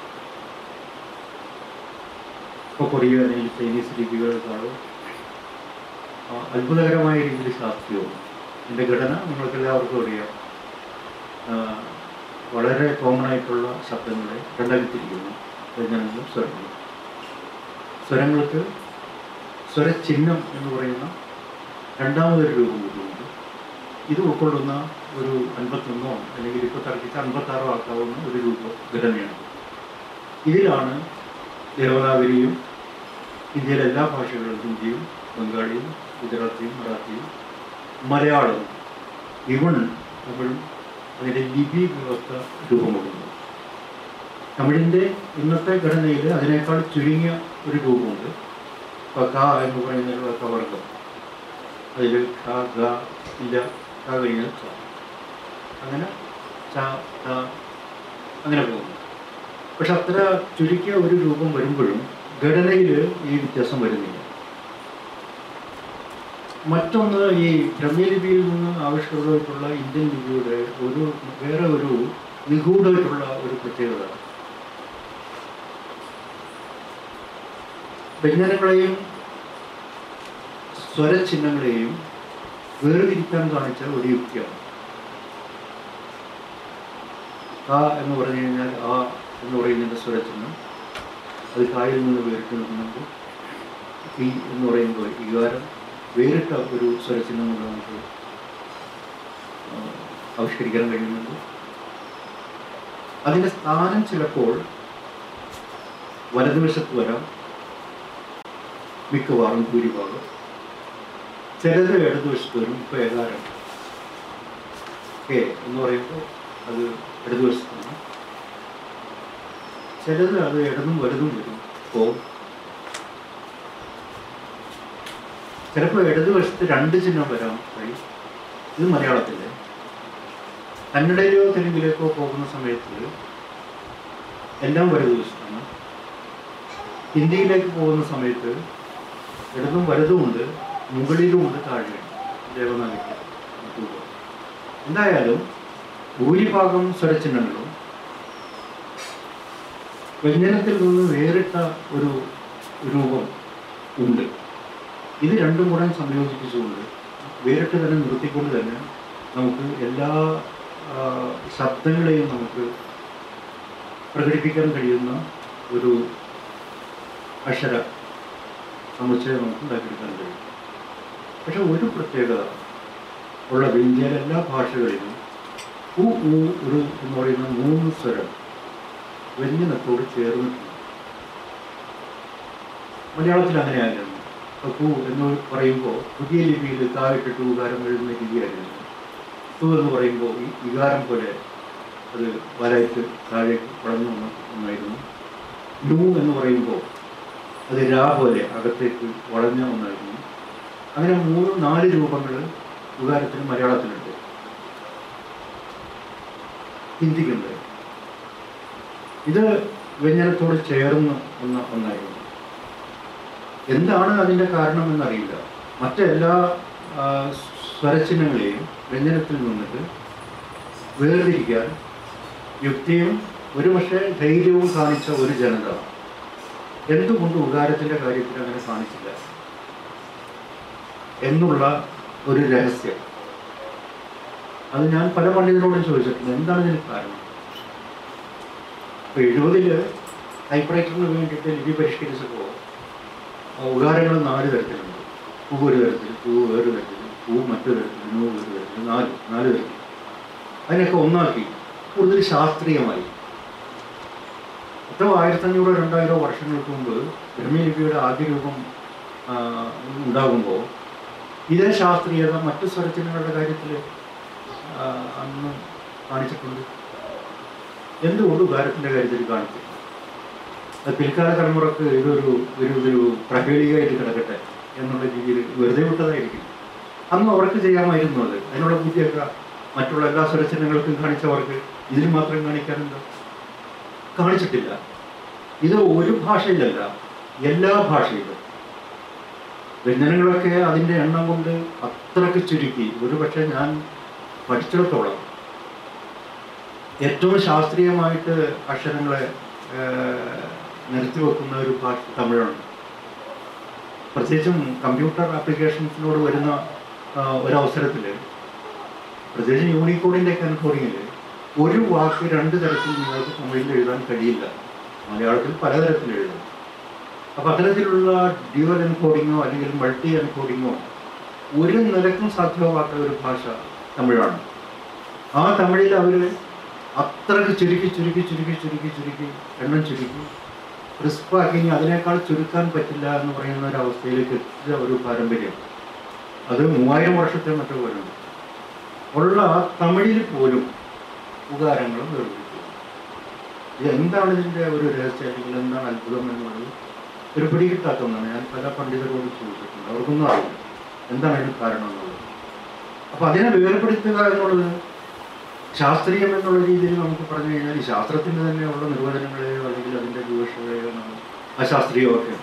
ഇപ്പോൾ കൊറിയ അല്ലെങ്കിൽ ചൈനീസ് ലിപികളെക്കാളോ ആ, അത്ഭുതകരമായ രീതിയിൽ ശാസ്ത്രീയവും ഇതിൻ്റെ ഘടന നിങ്ങൾക്ക് എല്ലാവർക്കും അറിയാം ആ, വളരെ കോമൺ ആയിട്ടുള്ള ശബ്ദങ്ങളെ രണ്ടാക്കി തിരിക്കുന്നു വ്യഞ്ജനങ്ങളും സ്വരങ്ങളും സ്വരങ്ങൾക്ക് സ്വരചിഹ്നം എന്ന് പറയുന്ന രണ്ടാമതൊരു രൂപം കൂടിയുണ്ട് ഇത് ഉൾക്കൊള്ളുന്ന ഒരു അൻപത്തൊന്നോ അല്ലെങ്കിൽ ഇപ്പോൾ തർക്കിച്ച അൻപത്താറോ ആക്കാവുന്ന ഒരു രൂപ ഘടനയാണ് ഇതിലാണ് ദേവനാഗരിയും ഇന്ത്യയിലെ എല്ലാ ഭാഷകളും ഹിന്ദിയും ബംഗാളിയും ഗുജറാത്തിയും മറാത്തിയും മലയാളവും ഇവൺ തമിഴും അതിൻ്റെ ലിപി വ്യവസ്ഥ രൂപമെടുക്കുന്നത് തമിഴിൻ്റെ ഇന്നത്തെ ഘടനയിൽ അതിനേക്കാൾ ചുരുങ്ങിയ ഒരു രൂപമുണ്ട് ഇപ്പൊ ക എന്ന് പറയുന്ന ഒരു വർഗം അതിൽ ക ഗ ഇല്ല ക കഴിഞ്ഞാൽ ച അങ്ങനെ ച ത അങ്ങനെ പോകുന്നു പക്ഷെ അത്ര ചുരുക്കിയ ഒരു രൂപം വരുമ്പോഴും ഘടനയിൽ ഈ വ്യത്യാസം വരുന്നില്ല മറ്റൊന്ന് ഈ ബ്രഹ്മലിപിയിൽ നിന്ന് ആവിഷ്കൃതമായിട്ടുള്ള ഇന്ത്യൻ ലിപിയുടെ ഒരു വേറെ ഒരു നിഗൂഢമായിട്ടുള്ള ഒരു പ്രത്യേകത വ്യഞ്ജനങ്ങളെയും സ്വരചിഹ്നങ്ങളെയും വേർതിരിക്കാൻ കാണിച്ച ഒരു യുക്തിയാണ് ആ എന്ന് പറഞ്ഞു കഴിഞ്ഞാൽ ആ എന്ന് പറയുന്നതിൻ്റെ സ്വരചിഹ്നം അത് കായിൽ നിന്ന് വേറിട്ട് നിൽക്കുന്നുണ്ട് ഈ എന്ന് പറയുമ്പോൾ വികാരം വേറിട്ട ഒരു സ്വരചിഹ്നം കൊണ്ട് നമുക്ക് ആ, ആവിഷ്കരിക്കാൻ കഴിയുന്നുണ്ട് അതിൻ്റെ സ്ഥാനം ചിലപ്പോൾ വലതുവശത്ത് വരാം മിക്കവാറും ഭൂരിഭാഗം ചിലത് ഇടതുവശത്ത് വരും ഇപ്പോൾ ഏകാരം കെ എന്ന് പറയുമ്പോൾ അത് ഇടതുവശത്താണ് ചിലത് അത് ഇടതും വലുതും വരും ഓ ചിലപ്പോൾ ഇടതുവശത്ത് രണ്ട് ചിഹ്നം വരാം കഴിയും ഇത് മലയാളത്തിലെ കന്നഡയിലോ തെലുങ്കിലേക്കോ പോകുന്ന സമയത്ത് എല്ലാം വലതുവശത്താണ് ഹിന്ദിയിലേക്ക് പോകുന്ന സമയത്ത് ഇടതും വലതുമുണ്ട് മുകളിലുമുണ്ട് താഴെയുണ്ട് ദേവനാഗരി എന്തായാലും ഭൂരിഭാഗം സ്വരചിഹ്നങ്ങളും വ്യഞ്ജനത്തിൽ നിന്ന് വേറിട്ട ഒരു രൂപം ഉണ്ട് ഇത് രണ്ടും കൂടെ സംയോജിപ്പിച്ചുകൊണ്ട് വേറിട്ട് തന്നെ നിർത്തിക്കൊണ്ട് തന്നെ നമുക്ക് എല്ലാ ആ, ശബ്ദങ്ങളെയും നമുക്ക് പ്രകടിപ്പിക്കാൻ കഴിയുന്ന ഒരു അക്ഷര സമുച്ചയം നമുക്ക് ഉണ്ടാക്കിയെടുക്കാൻ കഴിയും പക്ഷെ ഒരു പ്രത്യേകത ഉള്ളത് ഇന്ത്യയിലെ എല്ലാ ഭാഷകളിലും ഉ ഉ ഒരു എന്ന് പറയുന്ന മൂന്ന് സ്വരം വ്യഞ്ജനത്തോട് ചേർന്നിട്ടുണ്ട് മലയാളത്തിൽ അങ്ങനെയായിരുന്നു അപ്പോൾ പൂ എന്ന് പറയുമ്പോൾ പുതിയ ലിപിയിൽ താഴെട്ടിട്ട് ഉകാരം എഴുതുന്ന രീതിയായിരുന്നു തു എന്ന് പറയുമ്പോൾ ഈ വികാരം പോലെ അത് വലയിട്ട് താഴേക്ക് വളർന്നു വന്ന ഒന്നായിരുന്നു ലു എന്ന് പറയുമ്പോൾ അത് രാ പോലെ അകത്തേക്ക് വളഞ്ഞ ഒന്നായിരുന്നു അങ്ങനെ മൂന്ന് നാല് രൂപങ്ങൾ വികാരത്തിന് മലയാളത്തിലുണ്ട് ഹിന്ദിക്കുണ്ട് ഇത് വ്യഞ്ജനത്തോട് ചേർന്ന് വന്ന ഒന്നായിരുന്നു എന്താണ് അതിൻ്റെ കാരണം എന്നറിയില്ല മറ്റെല്ലാ ആ, സ്വരചിഹ്നങ്ങളെയും വ്യഞ്ജനത്തിൽ നിന്നിട്ട് വേർതിരിക്കാൻ യുക്തിയും ഒരുപക്ഷെ ധൈര്യവും കാണിച്ച ഒരു ജനത എന്തുകൊണ്ട് ഉകാരത്തിൻ്റെ കാര്യത്തിൽ അങ്ങനെ കാണിച്ചില്ല എന്നുള്ള ഒരു രഹസ്യം അത് ഞാൻ പല പണ്ഡിതരോടും ചോദിച്ചിട്ടുണ്ട് എന്താണ് ഇതിന് കാരണം ഇപ്പൊ എഴുപതില് ടൈപ്പ്റൈറ്ററിന് വേണ്ടിയിട്ട് ലിപി പരിഷ്കരിച്ചപ്പോൾ ഉദാഹരണങ്ങൾ നാല് തരത്തിലുണ്ട് പൂ ഒരു തരത്തിൽ പൂ വേറൊരു തരത്തിൽ പൂ മറ്റൊരു തരത്തിൽ നൂ ഒരു തരത്തിൽ നാല് നാല് തരത്തിൽ അതിനൊക്കെ ഒന്നാക്കി കൂടുതൽ ശാസ്ത്രീയമായി എത്രയോ ആയിരത്തഞ്ഞൂറോ രണ്ടായിരോ വർഷങ്ങൾക്ക് മുമ്പ് ബ്രഹ്മലിപിയുടെ ആദ്യ രൂപം ആ, ഉണ്ടാകുമ്പോൾ ഇതേ ശാസ്ത്രീയത മറ്റു സ്വരചിഹ്നങ്ങളുടെ കാര്യത്തിൽ അന്ന് കാണിച്ചിട്ടുണ്ട് എന്തുകൊണ്ട് ഉദാരത്തിൻ്റെ കാര്യത്തിൽ കാണിച്ചില്ല അത് പിൽക്കാല തലമുറക്ക് ഇതൊരു ഒരു ഒരു പ്രഹേളികയായിട്ട് കിടക്കട്ടെ എന്നുള്ള രീതിയിൽ വെറുതെ വിട്ടതായിരിക്കും അന്ന് അവർക്ക് ചെയ്യാമായിരുന്നു അത് അതിനുള്ള ബുദ്ധിയൊക്കെ മറ്റുള്ള എല്ലാ സ്വരചിഹ്നങ്ങൾക്കും കാണിച്ചവർക്ക് ഇതിൽ മാത്രം കാണിക്കാനെന്താ കാണിച്ചിട്ടില്ല ഇത് ഒരു ഭാഷയിലല്ല എല്ലാ ഭാഷയിലും വ്യഞ്ജനങ്ങളൊക്കെ അതിൻ്റെ എണ്ണം കൊണ്ട് അത്രയ്ക്ക് ചുരുക്കി ഒരു പക്ഷേ ഞാൻ പഠിച്ചിടത്തോളം ഏറ്റവും ശാസ്ത്രീയമായിട്ട് അക്ഷരങ്ങളെ ഏഹ്, നിരത്തി വെക്കുന്ന ഒരു ഭാഷ തമിഴാണ് പ്രത്യേകിച്ചും കമ്പ്യൂട്ടർ ആപ്ലിക്കേഷൻസിനോട് വരുന്ന ആ, ഒരവസരത്തിൽ പ്രത്യേകിച്ച് യൂണിക്കോഡിൻ്റെ ഒക്കെ എൻകോഡിങ്ങിൽ ഒരു വാക്ക് രണ്ട് തരത്തിൽ നിങ്ങൾക്ക് തമിഴിൽ എഴുതാൻ കഴിയില്ല മലയാളത്തിൽ പലതരത്തിൽ എഴുതും അപ്പോൾ അത്തരത്തിലുള്ള ഡ്യുവൽ എൻകോഡിങ്ങോ അല്ലെങ്കിൽ മൾട്ടി എൻകോഡിങ്ങോ ഒരു നിലക്കും സാധ്യമാകാത്ത ഒരു ഭാഷ തമിഴാണ് ആ തമിഴിൽ അവർ അത്രയ്ക്ക് ചുരുക്കി ചുരുക്കി ചുരുക്കി ചുരുക്കി ചുരുക്കി എണ്ണം ചുരുക്കി ക്രിസ്പാക്കി ഇനി അതിനേക്കാൾ ചുരുക്കാൻ പറ്റില്ല എന്ന് പറയുന്ന ഒരു അവസ്ഥയിലേക്ക് എത്തിച്ച ഒരു പാരമ്പര്യം അത് മൂവായിരം വർഷത്തെ മറ്റോ വരുന്നു ഉള്ള തമിഴിൽ പോലും ഉപകാരങ്ങളും വേർതിരിച്ചു ഇത് എന്താണ് ഇതിൻ്റെ ഒരു രഹസ്യം അല്ലെങ്കിൽ എന്താണ് അത്ഭുതം എന്നുള്ളത് ഒരു പിടികിട്ടാത്ത ഒന്നാണ് ഞാൻ പല പണ്ഡിതരോട് ചോദിച്ചിട്ടുണ്ട് അവർക്കൊന്നും അറിയില്ല എന്താണ് അതിന് കാരണം എന്നുള്ളത് അപ്പൊ അതിനെ വേർപെടുത്തുക എന്നുള്ളത് ശാസ്ത്രീയം എന്നുള്ള രീതിയിൽ നമുക്ക് പറഞ്ഞു കഴിഞ്ഞാൽ ഈ ശാസ്ത്രത്തിന് തന്നെയുള്ള നിർവചനങ്ങളെയോ അല്ലെങ്കിൽ അതിൻ്റെ വിവക്ഷതയോ നമ്മൾ അശാസ്ത്രീയമൊക്കെയാണ്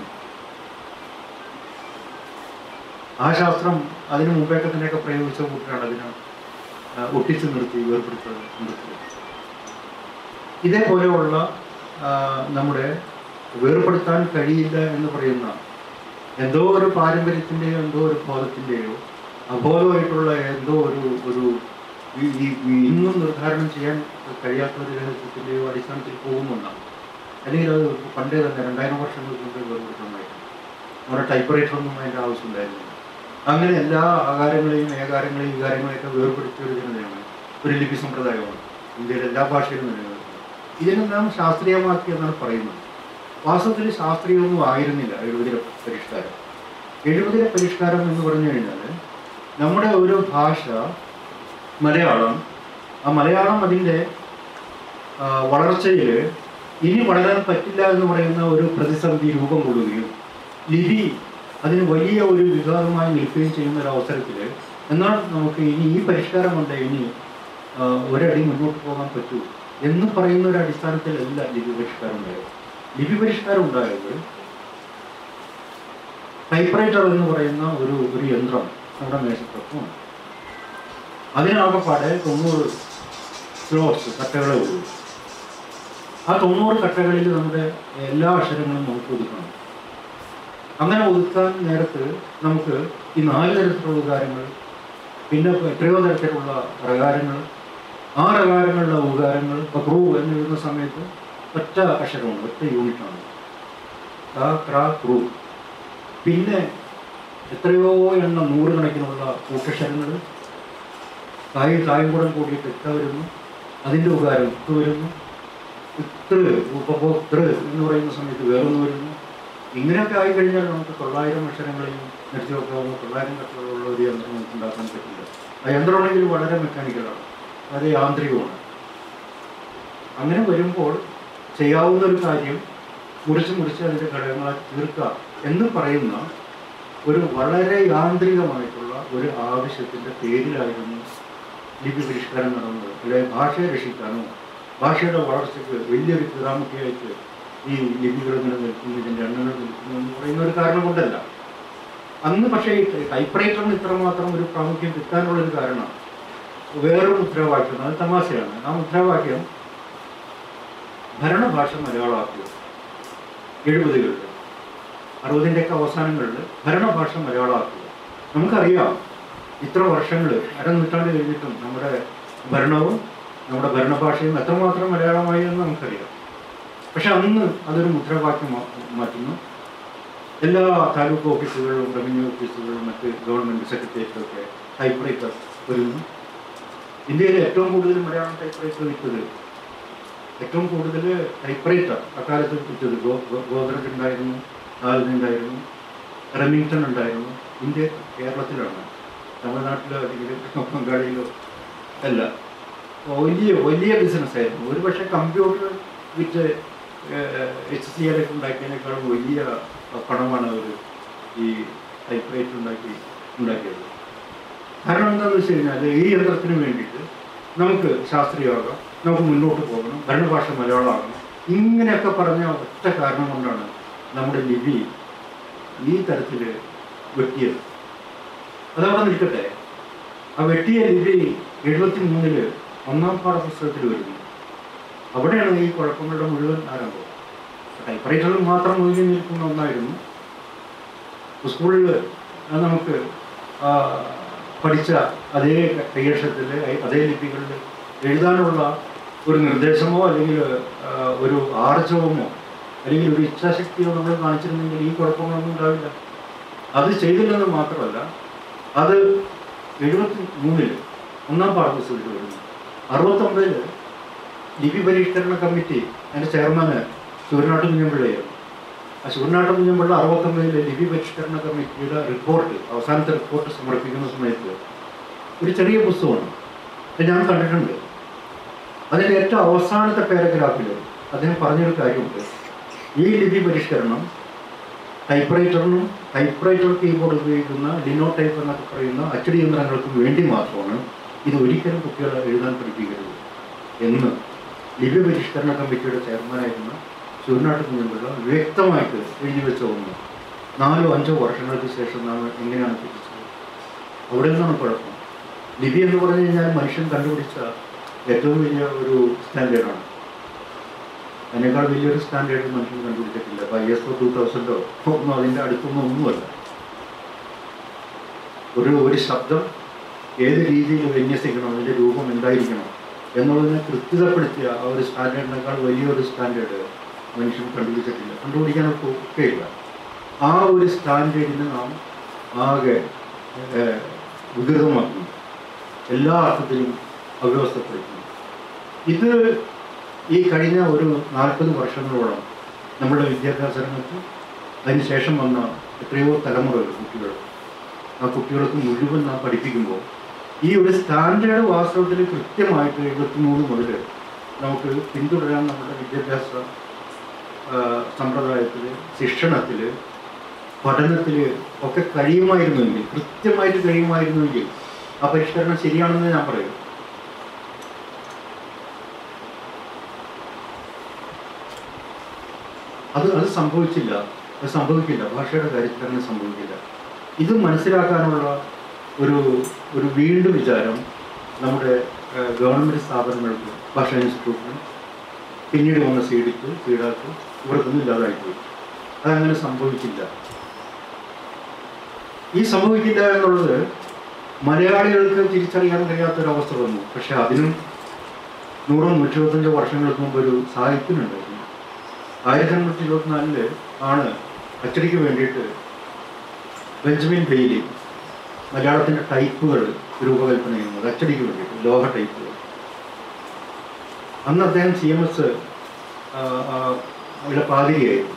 ആ ശാസ്ത്രം അതിന് മുമ്പേക്കെ തന്നെയൊക്കെ പ്രയോഗിച്ച കൂട്ടാണ് അതിനെ ആ, ഒട്ടിച്ചു നിർത്തി വേർപെടുത്തി നിർത്തി ഇതേപോലെയുള്ള ആ, നമ്മുടെ വേർപെടുത്താൻ കഴിയില്ല എന്ന് പറയുന്ന എന്തോ ഒരു പാരമ്പര്യത്തിൻ്റെയോ എന്തോ ഒരു ബോധത്തിൻ്റെയോ അബോധമായിട്ടുള്ള എന്തോ ഒരു ഒരു ഈ- ഈ ഈ ഇന്നും നിർദ്ധാരണം ചെയ്യാൻ കഴിയാത്ത ഒരു രഹസ്യത്തിൻ്റെയോ അടിസ്ഥാനത്തിൽ പോകുന്നുണ്ടാവും അല്ലെങ്കിൽ അത് പണ്ടേ തന്നെ രണ്ടായിരം വർഷങ്ങൾക്ക് മുമ്പേ വേർപെടുത്താനായിരുന്നു നമ്മുടെ ടൈപ്പ് റൈറ്റർ ഒന്നും അതിൻ്റെ ആവശ്യമില്ലായിരുന്നു അങ്ങനെ എല്ലാ ആകാരങ്ങളെയും ഏകാരങ്ങളെയും വികാരങ്ങളെയൊക്കെ വേർപെടുത്തിയ ഒരു ജനതയാണ് ഒരു ലിപി സമ്പ്രദായമാണ് ഇന്ത്യയിലെ എല്ലാ ഭാഷയിലും നിലനിൽക്കുന്നത് ഇതിനെല്ലാം ശാസ്ത്രീയമാക്കി എന്നാണ് പറയുന്നത് വാസ്തവത്തിൽ ശാസ്ത്രീയമൊന്നും ആയിരുന്നില്ല എഴുപതിലെ പരിഷ്കാരം എഴുപതിലെ പരിഷ്കാരം എന്ന് പറഞ്ഞു കഴിഞ്ഞാൽ നമ്മുടെ ഒരു ഭാഷ മലയാളം ആ മലയാളം അതിൻ്റെ വളർച്ചയിൽ ഇനി വളരാൻ പറ്റില്ല എന്ന് പറയുന്ന ഒരു പ്രതിസന്ധി രൂപം കൊള്ളുകയും ലിപി അതിന് വലിയ ഒരു വികാരമായി നിൽക്കുകയും ചെയ്യുന്ന ഒരു അവസരത്തിൽ എന്നാൽ നമുക്ക് ഇനി ഈ പരിഷ്കാരം കൊണ്ട് ഇനി ആ, ഒരടി മുന്നോട്ട് പോകാൻ പറ്റൂ എന്ന് പറയുന്ന ഒരു അടിസ്ഥാനത്തിലല്ല ലിപി പരിഷ്കാരം ഉണ്ടായത് ലിപി പരിഷ്കാരം ഉണ്ടായത് ടൈപ്പ്റൈറ്റർ എന്ന് പറയുന്ന ഒരു ഒരു യന്ത്രം നമ്മുടെ മേശത്തൊപ്പം അതിനാകെപ്പാടെ തൊണ്ണൂറ് സ്ലോട്ട്സ് കട്ടകളെ ഉള്ളൂ ആ തൊണ്ണൂറ് കട്ടകളിൽ നമ്മുടെ എല്ലാ അക്ഷരങ്ങളും നമുക്ക് ഒതുക്കണം അങ്ങനെ ഒതുക്കാൻ നേരത്ത് നമുക്ക് ഈ നാല് തരത്തിലുള്ള ഉകാരങ്ങൾ പിന്നെ എത്രയോ തരത്തിലുള്ള പ്രകാരങ്ങൾ ആ പ്രകാരങ്ങളുടെ ഉകാരങ്ങൾ ഇപ്പോൾ ക്രൂ എന്ന് എഴുതുന്ന സമയത്ത് ഒറ്റ അക്ഷരമാണ് ഒറ്റ യൂണിറ്റാണ് ക ക്ര ക്രൂ പിന്നെ എത്രയോ എണ്ണം നൂറുകണക്കിനുള്ള കൂട്ടക്ഷരങ്ങൾ കായും കായും കൂടെ കൂടിയിട്ട് ഇത്ത വരുന്നു അതിൻ്റെ ഉപകാരം ഇത്ത് വരുന്നു ഇത്ര ഉപഭോക്തൃ എന്ന് പറയുന്ന സമയത്ത് വേറൊന്ന് വരുന്നു ഇങ്ങനെയൊക്കെ ആയി കഴിഞ്ഞാൽ നമുക്ക് തൊള്ളായിരം അക്ഷരങ്ങളെയും നിർത്തി വെക്കാവുന്ന തൊള്ളായിരം കട്ടുകളുള്ള ഒരു യന്ത്രം നമുക്ക് ഉണ്ടാക്കാൻ പറ്റില്ല ആ യന്ത്രമാണെങ്കിൽ വളരെ മെക്കാനിക്കലാണ് വളരെ യാന്ത്രികമാണ് അങ്ങനെ വരുമ്പോൾ ചെയ്യാവുന്ന ഒരു കാര്യം മുറിച്ച് മുറിച്ച് അതിൻ്റെ ഘടകങ്ങളെ തീർക്കുക എന്ന് പറയുന്ന ഒരു വളരെ യാന്ത്രികമായിട്ടുള്ള ഒരു ആവശ്യത്തിൻ്റെ പേരിലായിരുന്നു ലിപി പരിഷ്കാരം നടന്നത് അല്ലെങ്കിൽ ഭാഷയെ രക്ഷിക്കാനോ ഭാഷയുടെ വളർച്ചയ്ക്ക് വലിയൊരു പിറാമുഖിയായിട്ട് ഈ ലിപികൾ ഇങ്ങനെ നിൽക്കുന്നു ഇതിൻ്റെ എണ്ണങ്ങൾ നിൽക്കുന്നു എന്ന് പറയുന്ന ഒരു കാരണം കൊണ്ടല്ല അന്ന് പക്ഷേ ഈ ടൈപ്പ് റൈറ്ററിന് ഇത്രമാത്രം ഒരു പ്രാമുഖ്യം കിട്ടാനുള്ളൊരു കാരണം വേറൊരു മുദ്രാവാക്യം അത് തമാശയാണ് ആ മുദ്രാവാക്യം ഭരണഭാഷ മലയാളമാക്കുക എഴുപതുകളിൽ അറുപതിൻ്റെയൊക്കെ അവസാനങ്ങളിൽ ഭരണഭാഷ മലയാളമാക്കുക നമുക്കറിയാം ഇത്ര വർഷങ്ങൾ അരനൂറ്റാണ്ട് കഴിഞ്ഞിട്ടും നമ്മുടെ ഭരണവും നമ്മുടെ ഭരണഭാഷയും എത്രമാത്രം മലയാളമായി എന്ന് നമുക്കറിയാം പക്ഷെ അന്ന് അതൊരു മുദ്രാവാക്യം മാ- മാറ്റുന്നു എല്ലാ താലൂക്ക് ഓഫീസുകളിലും റവന്യൂ ഓഫീസുകളിലും മറ്റ് ഗവൺമെൻറ് സെക്രട്ടേറിയറ്റൊക്കെ ടൈപ്പ് റൈറ്റർ വരുന്നു ഇന്ത്യയിൽ ഏറ്റവും കൂടുതൽ മലയാളം ടൈപ്പ് റൈറ്റർ വിറ്റത് ഏറ്റവും കൂടുതൽ ടൈപ്പ് റൈറ്റർ അക്കാലത്ത് വിറ്റത് ഗോ ഗോ- ഗോദ്രജ് ഉണ്ടായിരുന്നു ആൽവിൻ ഉണ്ടായിരുന്നു റെമിങ്ടൺ ഉണ്ടായിരുന്നു ഇന്ത്യ കേരളത്തിലാണ് തമിഴ്നാട്ടിലോ അല്ലെങ്കിൽ ബംഗാളിയിലോ അല്ല വലിയ വലിയ ബിസിനസ് ആയിരുന്നു ഒരു പക്ഷേ കമ്പ്യൂട്ടർ വിറ്റ് എച്ച് സി ആർ ഉണ്ടാക്കിയതിനേക്കാളും വലിയ പണമാണ് അവർ ഈ ടൈപ്പ് റൈറ്റർ ഉണ്ടാക്കി ഉണ്ടാക്കിയത് കാരണം എന്താണെന്ന് വെച്ച് കഴിഞ്ഞാൽ ഈ യന്ത്രത്തിന് വേണ്ടിയിട്ട് നമുക്ക് ശാസ്ത്രീയമാകാം നമുക്ക് മുന്നോട്ട് പോകണം ഭരണഭാഷ മലയാളമാകണം ഇങ്ങനെയൊക്കെ പറഞ്ഞ ഒറ്റ കാരണം കൊണ്ടാണ് നമ്മുടെ ലിപി ഈ തരത്തിൽ വെട്ടിയത് അതവിടെ നിൽക്കട്ടെ ആ വെട്ടിയ ലിപി എഴുപത്തി മൂന്നില് ഒന്നാം പാഠപുസ്തകത്തിൽ വരുന്നു അവിടെയാണ് ഈ കുഴപ്പങ്ങളുടെ മുഴുവൻ ആരംഭം ടൈപ്പ് റൈറ്ററിൽ മാത്രം ഒതുങ്ങി നിൽക്കുന്ന ഒന്നായിരുന്നു സ്കൂളിൽ നമുക്ക് ആ, പഠിച്ച അതേ കൈയക്ഷരത്തിൽ അതേ ലിപികളിൽ എഴുതാനുള്ള ഒരു നിർദ്ദേശമോ അല്ലെങ്കിൽ ആ, ഒരു ആർജവമോ അല്ലെങ്കിൽ ഒരു ഇച്ഛാശക്തിയോ നമ്മൾ കാണിച്ചിരുന്നെങ്കിൽ ഈ കുഴപ്പങ്ങളൊന്നും ഉണ്ടാവില്ല അത് ചെയ്തില്ലെന്ന് മാത്രമല്ല അത് എഴുപത്തി മൂന്നില് ഒന്നാം പാഠപുസ്തകത്തിൽ വരുന്നു അറുപത്തൊമ്പതിൽ ലിപി പരിഷ്കരണ കമ്മിറ്റി അതിൻ്റെ ചെയർമാന് സൂര്യനാട്ട് കുഞ്ഞമ്പിള്ളയായിരുന്നു ആ സൂര്യനാട്ട് കുഞ്ഞമ്പിള്ള അറുപത്തൊമ്പതിലെ ലിപി പരിഷ്കരണ കമ്മിറ്റിയുടെ റിപ്പോർട്ട് അവസാനത്തെ റിപ്പോർട്ട് സമർപ്പിക്കുന്ന സമയത്ത് ഒരു ചെറിയ പുസ്തകമാണ് അത് ഞാൻ കണ്ടിട്ടുണ്ട് അതിൻ്റെ ഏറ്റവും അവസാനത്തെ പാരഗ്രാഫിൽ അദ്ദേഹം പറഞ്ഞൊരു കാര്യമുണ്ട് ഈ ലിപി പരിഷ്കരണം ടൈപ്പ് റൈറ്ററിനും ടൈപ്പ് റൈറ്റർ കീബോർഡ് ഉപയോഗിക്കുന്ന ലിനോ ടൈപ്പ് എന്നൊക്കെ പറയുന്ന അച്ചടി യന്ത്രങ്ങൾക്കും വേണ്ടി മാത്രമാണ് ഇത് ഒരിക്കലും കുട്ടികളെ എഴുതാൻ പഠിപ്പിക്കരുത് എന്ന് ലിപി പരിഷ്കരണ കമ്മിറ്റിയുടെ ചെയർമാനായിരുന്ന സൂര്യനാട്ട് കുഞ്ഞമ്പിള്ള വ്യക്തമായിട്ട് എഴുതി വെച്ച ഒന്ന് നാലോ അഞ്ചോ വർഷങ്ങൾക്ക് ശേഷം നാം എങ്ങനെയാണ് തിരിച്ചത് അവിടെ നിന്നാണ് കുഴപ്പം ലിപി എന്ന് പറഞ്ഞു കഴിഞ്ഞാൽ മനുഷ്യൻ കണ്ടുപിടിച്ച ഏറ്റവും വലിയ ഒരു സ്റ്റാൻഡേർഡാണ് അതിനേക്കാൾ വലിയൊരു സ്റ്റാൻഡേർഡ് മനുഷ്യൻ കണ്ടുപിടിച്ചിട്ടില്ല അപ്പോൾ ഐ എസ് ഒ ടു തൗസൻഡോ ഒന്നും അതിൻ്റെ അടുത്തൊന്നും ഒന്നുമല്ല ഒരു ഒരു ശബ്ദം ഏത് രീതിയിൽ വിന്യസിക്കണം അതിൻ്റെ രൂപം എന്തായിരിക്കണം എന്നുള്ളതിനെ കൃത്യതപ്പെടുത്തിയ ആ ഒരു സ്റ്റാൻഡേർഡിനേക്കാൾ വലിയൊരു സ്റ്റാൻഡേർഡ് മനുഷ്യൻ കണ്ടുപിടിച്ചിട്ടില്ല കണ്ടുപിടിക്കാനൊക്കെ ഒക്കെയില്ല ആ ഒരു സ്റ്റാൻഡേർഡിനെ നാം ആകെ ഏഹ്, വികൃതമാക്കുന്നു എല്ലാ അർത്ഥത്തിലും അവ്യവസ്ഥപ്പെടുത്തുന്നു ഇത് ഈ കഴിഞ്ഞ ഒരു നാൽപ്പത് വർഷങ്ങളോളം നമ്മുടെ വിദ്യാഭ്യാസ രംഗത്ത് അതിനുശേഷം വന്ന എത്രയോ തലമുറകൾ കുട്ടികൾ ആ കുട്ടികൾക്ക് മുഴുവൻ നാം പഠിപ്പിക്കുമ്പോൾ ഈ ഒരു സ്റ്റാൻഡേർഡ് വാസ്തവത്തിൽ കൃത്യമായിട്ട് എഴുപത്തിമൂന്ന് മുതൽ നമുക്ക് പിന്തുടരാൻ നമ്മുടെ വിദ്യാഭ്യാസ സമ്പ്രദായത്തിൽ ശിക്ഷണത്തിൽ പഠനത്തിൽ ഒക്കെ കഴിയുമായിരുന്നുവെങ്കിൽ കൃത്യമായിട്ട് കഴിയുമായിരുന്നുവെങ്കിൽ ആ പരിഷ്കരണം ശരിയാണെന്ന് ഞാൻ പറയും അത് അത് സംഭവിച്ചില്ല അത് സംഭവിക്കില്ല ഭാഷയുടെ കാര്യത്തിൽ അങ്ങനെ സംഭവിക്കില്ല ഇത് മനസ്സിലാക്കാനുള്ള ഒരു ഒരു വീണ്ടും വിചാരം നമ്മുടെ ഏഹ്, ഗവൺമെൻറ് സ്ഥാപനങ്ങൾക്ക് ഭാഷാ ഇൻസ്റ്റിറ്റ്യൂട്ടിനും പിന്നീട് വന്ന സീഡിക്ക് സീഡാക്ക് ഇവർക്കൊന്നും ഇല്ലാതായിപ്പോയി അതങ്ങനെ സംഭവിച്ചില്ല ഈ സംഭവിക്കില്ല എന്നുള്ളത് മലയാളികൾക്ക് തിരിച്ചറിയാൻ കഴിയാത്തൊരവസ്ഥ വന്നു പക്ഷെ അതിനും നൂറോ നൂറ്റിരുപത്തഞ്ചോ വർഷങ്ങൾക്ക് മുമ്പ് ഒരു സാഹിത്യമുണ്ടായിരുന്നു ആയിരത്തി എണ്ണൂറ്റി ഇരുപത്തിനാലില് ആണ് അച്ചടിക്ക് വേണ്ടിയിട്ട് ബെഞ്ചമിൻ ബെയ്ലി മലയാളത്തിൻ്റെ ടൈപ്പുകൾ രൂപകൽപ്പന ചെയ്യുന്നത് അച്ചടിക്ക് വേണ്ടിയിട്ട് ലോക ടൈപ്പുകൾ അന്ന് അദ്ദേഹം സി എം എസ് അവിടെ പാതിരിയായിരുന്നു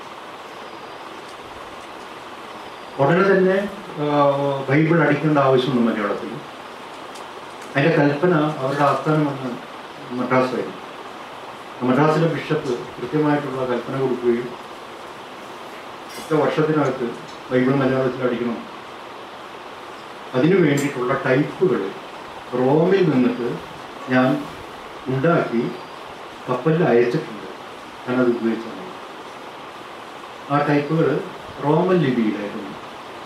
ഉടനെ തന്നെ ആ, ബൈബിൾ അടിക്കേണ്ട ആവശ്യമുണ്ട് മലയാളത്തിൽ അതിൻ്റെ കൽപ്പന അവരുടെ ആസ്ഥാനം വന്ന് മദ്രാസായിരുന്നു മദ്രാസിലെ ബിഷപ്പ് കൃത്യമായിട്ടുള്ള കൽപ്പന കൊടുക്കുകയും ഒറ്റ വർഷത്തിനകത്ത് ബൈബിൾ മലയാളത്തിൽ അടിക്കണം അതിനു വേണ്ടിയിട്ടുള്ള ടൈപ്പുകൾ റോമിൽ നിന്നിട്ട് ഞാൻ ഉണ്ടാക്കി കപ്പലിൽ അയച്ചിട്ടുണ്ട് ഞാനത് ഉപയോഗിച്ചാണ് ആ ടൈപ്പുകൾ റോമൻ ലിപിയിലായിരുന്നു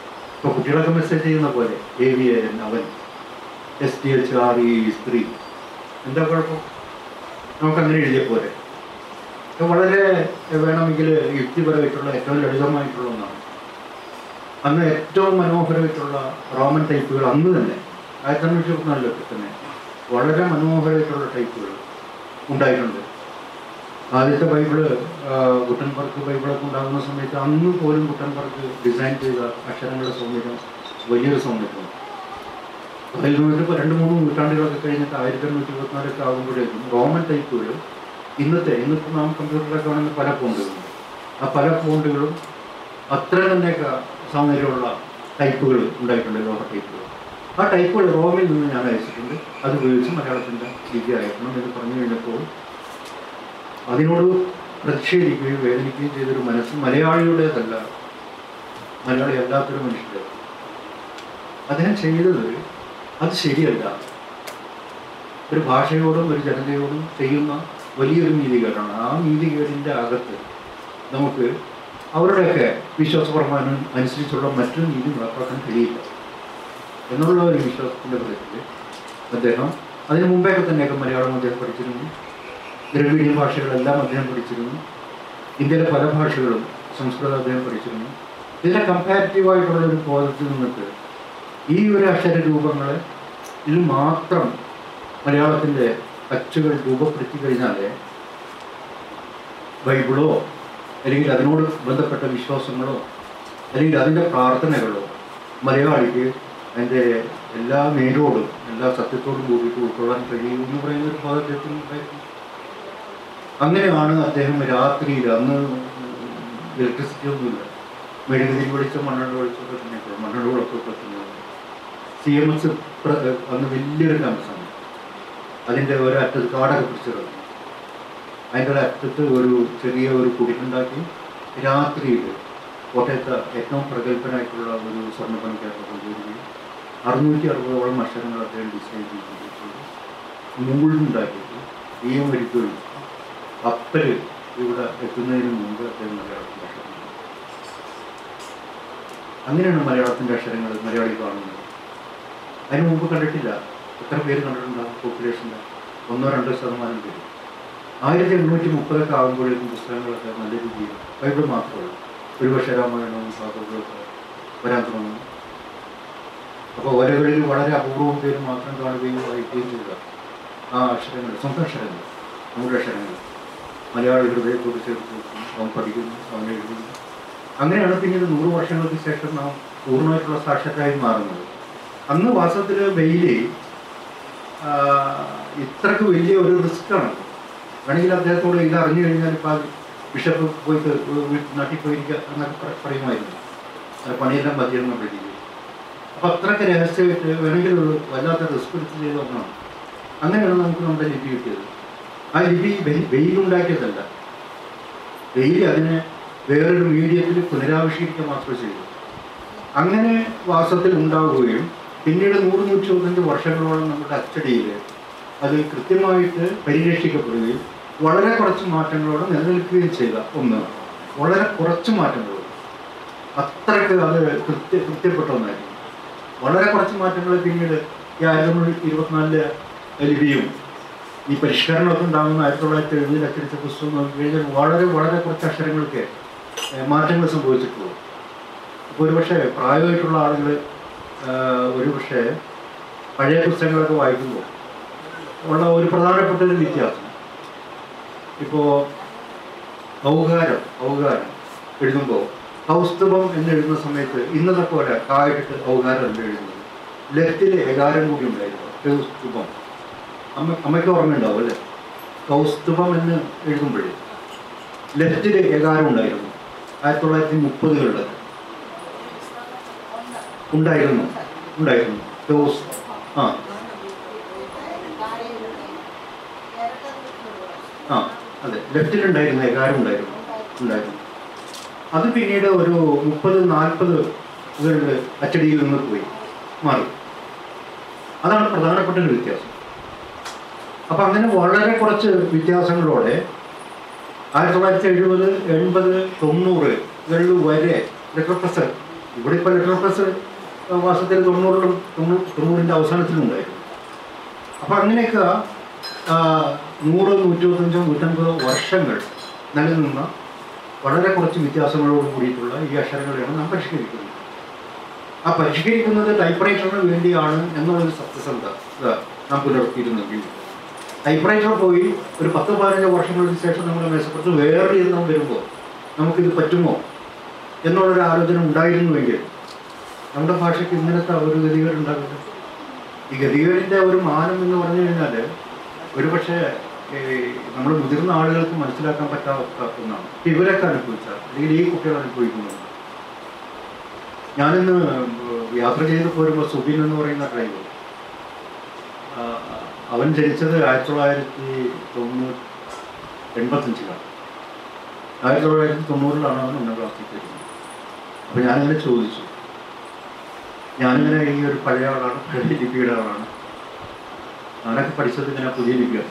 ഇപ്പോൾ കുട്ടികളൊക്കെ മെസ്സേജ് ചെയ്യുന്ന പോലെ എ വി എൻ അവൻ S T H R E സ്ത്രീ എന്താ കുഴപ്പം നമുക്കങ്ങനെ എഴുതിയ പോലെ ഇത് വളരെ വേണമെങ്കിൽ യുക്തിപരമായിട്ടുള്ള ഏറ്റവും ലളിതമായിട്ടുള്ള ഒന്നാണ് അന്ന് ഏറ്റവും മനോഹരമായിട്ടുള്ള റോമൻ ടൈപ്പുകൾ അന്ന് തന്നെ ആയിരത്തി അഞ്ഞൂറ്റി ഇരുപത്തിനാലിലൊക്കെ തന്നെ വളരെ മനോഹരമായിട്ടുള്ള ടൈപ്പുകൾ ഉണ്ടായിട്ടുണ്ട് ആദ്യത്തെ ബൈബിള് ഗുട്ടൻബർഗ് ബൈബിളൊക്കെ ഉണ്ടാകുന്ന സമയത്ത് അന്ന് പോലും ഗുട്ടൻബർഗ് ഡിസൈൻ ചെയ്ത അക്ഷരങ്ങളുടെ സൗന്ദര്യം വലിയൊരു സൗന്ദര്യമാണ് അതിൽ നിന്നിട്ട് ഇപ്പോൾ രണ്ട് മൂന്ന് നൂറ്റാണ്ടുകളൊക്കെ കഴിഞ്ഞിട്ട് ആയിരത്തി എണ്ണൂറ്റി ഇരുപത്തിനാലൊക്കെ ആകുമ്പോഴേക്കും റോമൻ ടൈപ്പുകൾ ഇന്നത്തെ ഇന്നിപ്പോൾ നാം കമ്പ്യൂട്ടറിലൊക്കെ കാണുന്ന പല ഫോണ്ടുകളുണ്ട് ആ പല ഫോണ്ടുകളും അത്ര തന്നെയൊക്കെ സൗന്ദര്യമുള്ള ടൈപ്പുകൾ ഉണ്ടായിട്ടുണ്ട് ലോഹ ടൈപ്പുകൾ ആ ടൈപ്പുകൾ റോമിൽ നിന്ന് ഞാൻ അയച്ചിട്ടുണ്ട് അത് ഉപയോഗിച്ച് മലയാളത്തിൻ്റെ ലിപി അയക്കണം എന്ന് പറഞ്ഞു കഴിഞ്ഞപ്പോൾ അതിനോട് പ്രതിഷേധിക്കുകയും വേദനിക്കുകയും ചെയ്തൊരു മനസ്സ് മലയാളിയുടേതല്ല മലയാളി അല്ലാത്തൊരു മനുഷ്യരുടെ അദ്ദേഹം ചെയ്തത് അത് ശരിയല്ല ഒരു ഭാഷയോടും ഒരു ജനതയോടും ചെയ്യുന്ന വലിയൊരു നീതികേടാണ് ആ നീതികേടിൻ്റെ അകത്ത് നമുക്ക് അവരുടെയൊക്കെ വിശ്വാസപ്രമാണം അനുസരിച്ചുള്ള മറ്റൊരു നീതി നടപ്പാക്കാൻ കഴിയില്ല എന്നുള്ള ഒരു വിശ്വാസത്തിൻ്റെ ഫലത്തിൽ അദ്ദേഹം അതിന് മുമ്പേയൊക്കെ തന്നെയൊക്കെ മലയാളം അദ്ദേഹം പഠിച്ചിരുന്നു ദ്രവിഡിയൻ ഭാഷകളെല്ലാം അദ്ദേഹം പഠിച്ചിരുന്നു ഇന്ത്യയിലെ പല ഭാഷകളും സംസ്കൃതം അദ്ദേഹം പഠിച്ചിരുന്നു ഇതിൻ്റെ കമ്പാരിറ്റീവായിട്ടുള്ള ഒരു ബോധത്തിൽ നിന്നിട്ട് ഈ ഒരു അക്ഷര രൂപങ്ങളെ ഇതിൽ മാത്രം മലയാളത്തിൻ്റെ അച്ചുകൾ രൂപപ്പെടുത്തി കഴിഞ്ഞാൽ ബൈബിളോ അല്ലെങ്കിൽ അതിനോട് ബന്ധപ്പെട്ട വിശ്വാസങ്ങളോ അല്ലെങ്കിൽ അതിൻ്റെ പ്രാർത്ഥനകളോ മലയാളിക്ക് അതിൻ്റെ എല്ലാ നേരോടും എല്ലാ സത്യത്തോടും കൂടിയിട്ട് ഉൾക്കൊള്ളാൻ കഴിയും എന്ന് പറയുന്ന ഒരു ബോധത്തിൽ ഉണ്ടായിരുന്നു അങ്ങനെയാണ് അദ്ദേഹം രാത്രിയിൽ അന്ന് ഇലക്ട്രിസിറ്റി ഒന്നുമില്ല മെഴുകുതിരി വെളിച്ചം മണ്ണെണ്ണ വെളിച്ചമൊക്കെ തന്നെ മണ്ണെണ്ണ വിളക്കൊക്കെ തന്നെ സി എം എസ് അന്ന് വലിയൊരു ക്യാമ്പസാണ് അതിൻ്റെ ഒരറ്റത്ത് കാടൊക്കെ പിടിച്ചിടും അതിൻ്റെ ഒരു അറ്റത്ത് ഒരു ചെറിയ ഒരു കുടിലുണ്ടാക്കി രാത്രിയിൽ കോട്ടയത്ത് ഏറ്റവും പ്രഗത്ഭനായിട്ടുള്ള ഒരു സ്വർണ്ണപ്പണിക്കാരനെ കൊണ്ടുവരികയും അറുന്നൂറ്റി അറുപതോളം അക്ഷരങ്ങൾ അദ്ദേഹം ഡിസൈൻ ചെയ്തിട്ടുണ്ട് നൂലുണ്ടാക്കിയിട്ട് ഈയം ഒരുക്കുകയും കപ്പൽ ഇവിടെ എത്തുന്നതിന് മുമ്പ് അദ്ദേഹം മലയാളത്തിൻ്റെ അക്ഷരങ്ങൾ അങ്ങനെയാണ് മലയാളത്തിൻ്റെ അക്ഷരങ്ങൾ മലയാളി കാണുന്നത് അതിന് മുമ്പ് കണ്ടിട്ടില്ല എത്ര പേര് കണ്ടിട്ടുണ്ടാകും പോപ്പുലേഷൻ്റെ ഒന്നോ രണ്ടോ ശതമാനം പേര് ആയിരത്തി എണ്ണൂറ്റി മുപ്പതൊക്കെ ആകുമ്പോഴേക്കും പുസ്തകങ്ങളൊക്കെ നല്ല രീതിയിൽ ബൈബിൾ മാത്രമേ ഒരുപക്ഷെ രാമായണവും ഭാഗവതമൊക്കെ വരാൻ തുടങ്ങും അപ്പോൾ ഓലകളിൽ വളരെ അപൂർവം പേര് മാത്രം കാണുകയും വായിക്കുകയും ചെയ്ത ആ അക്ഷരങ്ങൾ സ്വന്തം അക്ഷരങ്ങൾ നമ്മുടെ അക്ഷരങ്ങൾ മലയാളി ഹൃദയത്തോട് ചേർത്ത് വെക്കും അവൻ പഠിക്കുന്നു അവൻ എഴുതുന്നു അങ്ങനെയാണ് പിന്നീട് നൂറ് വർഷങ്ങൾക്ക് ശേഷം നാം പൂർണ്ണമായിട്ടുള്ള സാക്ഷരരായി മാറുന്നത് അന്ന് വാസ്തവത്തിൽ വെയില് ഇത്രക്ക് വലിയ ഒരു റിസ്ക്കാണ് വേണമെങ്കിൽ അദ്ദേഹത്തോട് ഇത് അറിഞ്ഞു കഴിഞ്ഞാൽ ഇപ്പം ബിഷപ്പ് പോയിട്ട് നാട്ടിൽ പോയിരിക്കുക എന്നൊക്കെ പറ- പറയുമായിരുന്നു അത് പണിയെല്ലാം മതിയെന്ന രീതിയിൽ അപ്പം അത്രയ്ക്ക് രഹസ്യമായിട്ട് വേണമെങ്കിൽ ഒരു വല്ലാത്ത റിസ്ക് എടുത്ത് ചെയ്ത ഒന്നാണ് അങ്ങനെയാണ് നമുക്ക് നമ്മുടെ ലിപി കിട്ടിയത് ആ ലിപി വെയി- വെയിലുണ്ടാക്കിയതല്ല വെയിൽ അതിനെ വേറൊരു മീഡിയത്തിൽ പുനരാവിഷ്കരിക്കുക മാത്രമേ ചെയ്തു അങ്ങനെ വാസത്തിൽ ഉണ്ടാവുകയും പിന്നീട് നൂറ് നൂറ്റി ഇരുപത്തഞ്ച് വർഷങ്ങളോളം നമ്മുടെ അച്ചടിയിൽ അത് കൃത്യമായിട്ട് പരിരക്ഷിക്കപ്പെടുകയും വളരെ കുറച്ച് മാറ്റങ്ങളോടെ നിലനിൽക്കുകയും ചെയ്ത ഒന്ന് വളരെ കുറച്ച് മാറ്റങ്ങൾ അത്രയ്ക്ക് അത് കൃത്യ കൃത്യപ്പെട്ട ഒന്നായിരുന്നു വളരെ കുറച്ച് മാറ്റങ്ങൾ പിന്നീട് ഈ ആയിരത്തി തൊള്ളായിരത്തി ഇരുപത്തിനാലിലെ ലിപിയും ഈ പരിഷ്കരണമൊക്കെ ഉണ്ടാകുന്ന ആയിരത്തി തൊള്ളായിരത്തി എഴുപതിൽ അച്ചടിച്ച പുസ്തകം നോക്കി കഴിഞ്ഞാൽ വളരെ വളരെ കുറച്ച് അക്ഷരങ്ങൾക്ക് ഏഹ്, മാറ്റങ്ങൾ സംഭവിച്ചിട്ടുള്ളൂ ഇപ്പോൾ ഒരുപക്ഷെ പ്രായമായിട്ടുള്ള ആളുകൾ ഒരുപക്ഷെ പഴയ പുസ്തകങ്ങളൊക്കെ വായിക്കുമ്പോൾ ഉള്ള ഒരു പ്രധാനപ്പെട്ട ഒരു വ്യത്യാസം ഇപ്പോൾ ഔകാരം ഔകാരം എഴുതുമ്പോൾ കൗസ്തുഭം എന്ന് എഴുതുന്ന സമയത്ത് ഇന്നത്തെ പോലെ കായിട്ടിട്ട് ഔകാരം അല്ല എഴുതുന്നത് ലെഫ്റ്റിൽ ഏകാരം കൂടി ഉണ്ടായിരുന്നു കൗസ്തുഭം അമ്മ അമ്മയ്ക്ക് ഓർമ്മയുണ്ടാവും അല്ലേ കൗസ്തുഭം എന്ന് എഴുതുമ്പോഴേ ലെഫ്റ്റിൽ ഏകാരം ഉണ്ടായിരുന്നു ആയിരത്തി തൊള്ളായിരത്തി മുപ്പതുകളിൽ ഉണ്ടായിരുന്നു ഉണ്ടായിരുന്നു കൗസ് ആ ആ അതെ ലെഫ്റ്റിലുണ്ടായിരുന്ന ഏകാരം ഉണ്ടായിരുന്നു ഉണ്ടായിരുന്നു അത് പിന്നീട് ഒരു മുപ്പത് നാൽപ്പത് അച്ചടിയിൽ നിന്ന് പോയി മാറി അതാണ് പ്രധാനപ്പെട്ട ഒരു വ്യത്യാസം അപ്പം അങ്ങനെ വളരെ കുറച്ച് വ്യത്യാസങ്ങളോടെ ആയിരത്തി തൊള്ളായിരത്തി എഴുപത് എൺപത് തൊണ്ണൂറ് ഇകളിൽ വരെ ലെറ്റർ പ്രസ് ഇവിടെ ഇപ്പോൾ ലെറ്റർ പ്രസ് മാസത്തിൽ തൊണ്ണൂറിലും തൊണ്ണൂറ് തൊണ്ണൂറിൻ്റെ അവസാനത്തിലും ഉണ്ടായിരുന്നു അപ്പം അങ്ങനെയൊക്കെ ആ, നൂറ് നൂറ്റിരുപത്തഞ്ചോ നൂറ്റമ്പതോ വർഷങ്ങൾ നിലനിന്ന വളരെ കുറച്ച് വ്യത്യാസങ്ങളോട് കൂടിയിട്ടുള്ള ഈ അക്ഷരങ്ങളെയാണ് നാം പരിഷ്കരിക്കുന്നത് ആ പരിഷ്കരിക്കുന്നത് ടൈപ്പ്റൈറ്ററിന് വേണ്ടിയാണ് എന്നുള്ളൊരു സത്യസന്ധത നാം പുലർത്തിയിരുന്നെങ്കിൽ ടൈപ്പ്റൈറ്റർ പോയി ഒരു പത്ത് പതിനഞ്ച് വർഷങ്ങൾക്ക് ശേഷം നമ്മുടെ മേശപ്പുറത്ത് വേറെ എണ്ണം വരുമ്പോൾ നമുക്കിത് പറ്റുമോ എന്നുള്ളൊരു ആലോചന ഉണ്ടായിരുന്നുവെങ്കിൽ നമ്മുടെ ഭാഷയ്ക്ക് ഇങ്ങനത്തെ ഒരു ഗതികേട് ഉണ്ടാകില്ല ഈ ഗതികേടിൻ്റെ ഒരു മാനം എന്ന് പറഞ്ഞു കഴിഞ്ഞാൽ ഒരുപക്ഷെ നമ്മൾ മുതിർന്ന ആളുകൾക്ക് മനസ്സിലാക്കാൻ പറ്റാത്ത ഒന്നാണ് ഇവരൊക്കെ അനുഭവിച്ചാൽ അല്ലെങ്കിൽ ഈ കുട്ടികൾ അനുഭവിക്കുന്നത് ഞാനിന്ന് യാത്ര ചെയ്ത് പോരുമ്പോൾ സുബിൻ എന്ന് പറയുന്ന ഡ്രൈവർ ആ, അവൻ ജനിച്ചത് ആയിരത്തി തൊള്ളായിരത്തി തൊണ്ണൂറ്റി എൺപത്തഞ്ചിലാണ് ആയിരത്തി തൊള്ളായിരത്തി തൊണ്ണൂറിലാണ് അവൻ ഒന്നാം ക്ലാസ്സിൽ ചേരുന്നത് അപ്പോൾ ഞാനിങ്ങനെ ചോദിച്ചു ഞാനിങ്ങനെ ഈ ഒരു പഴയ ആളാണ് പഴയ ലിപിയുടെ ആളാണ് ഞാനൊക്കെ പഠിച്ചത് ഇങ്ങനെ പുതിയ ലിപിയാണ്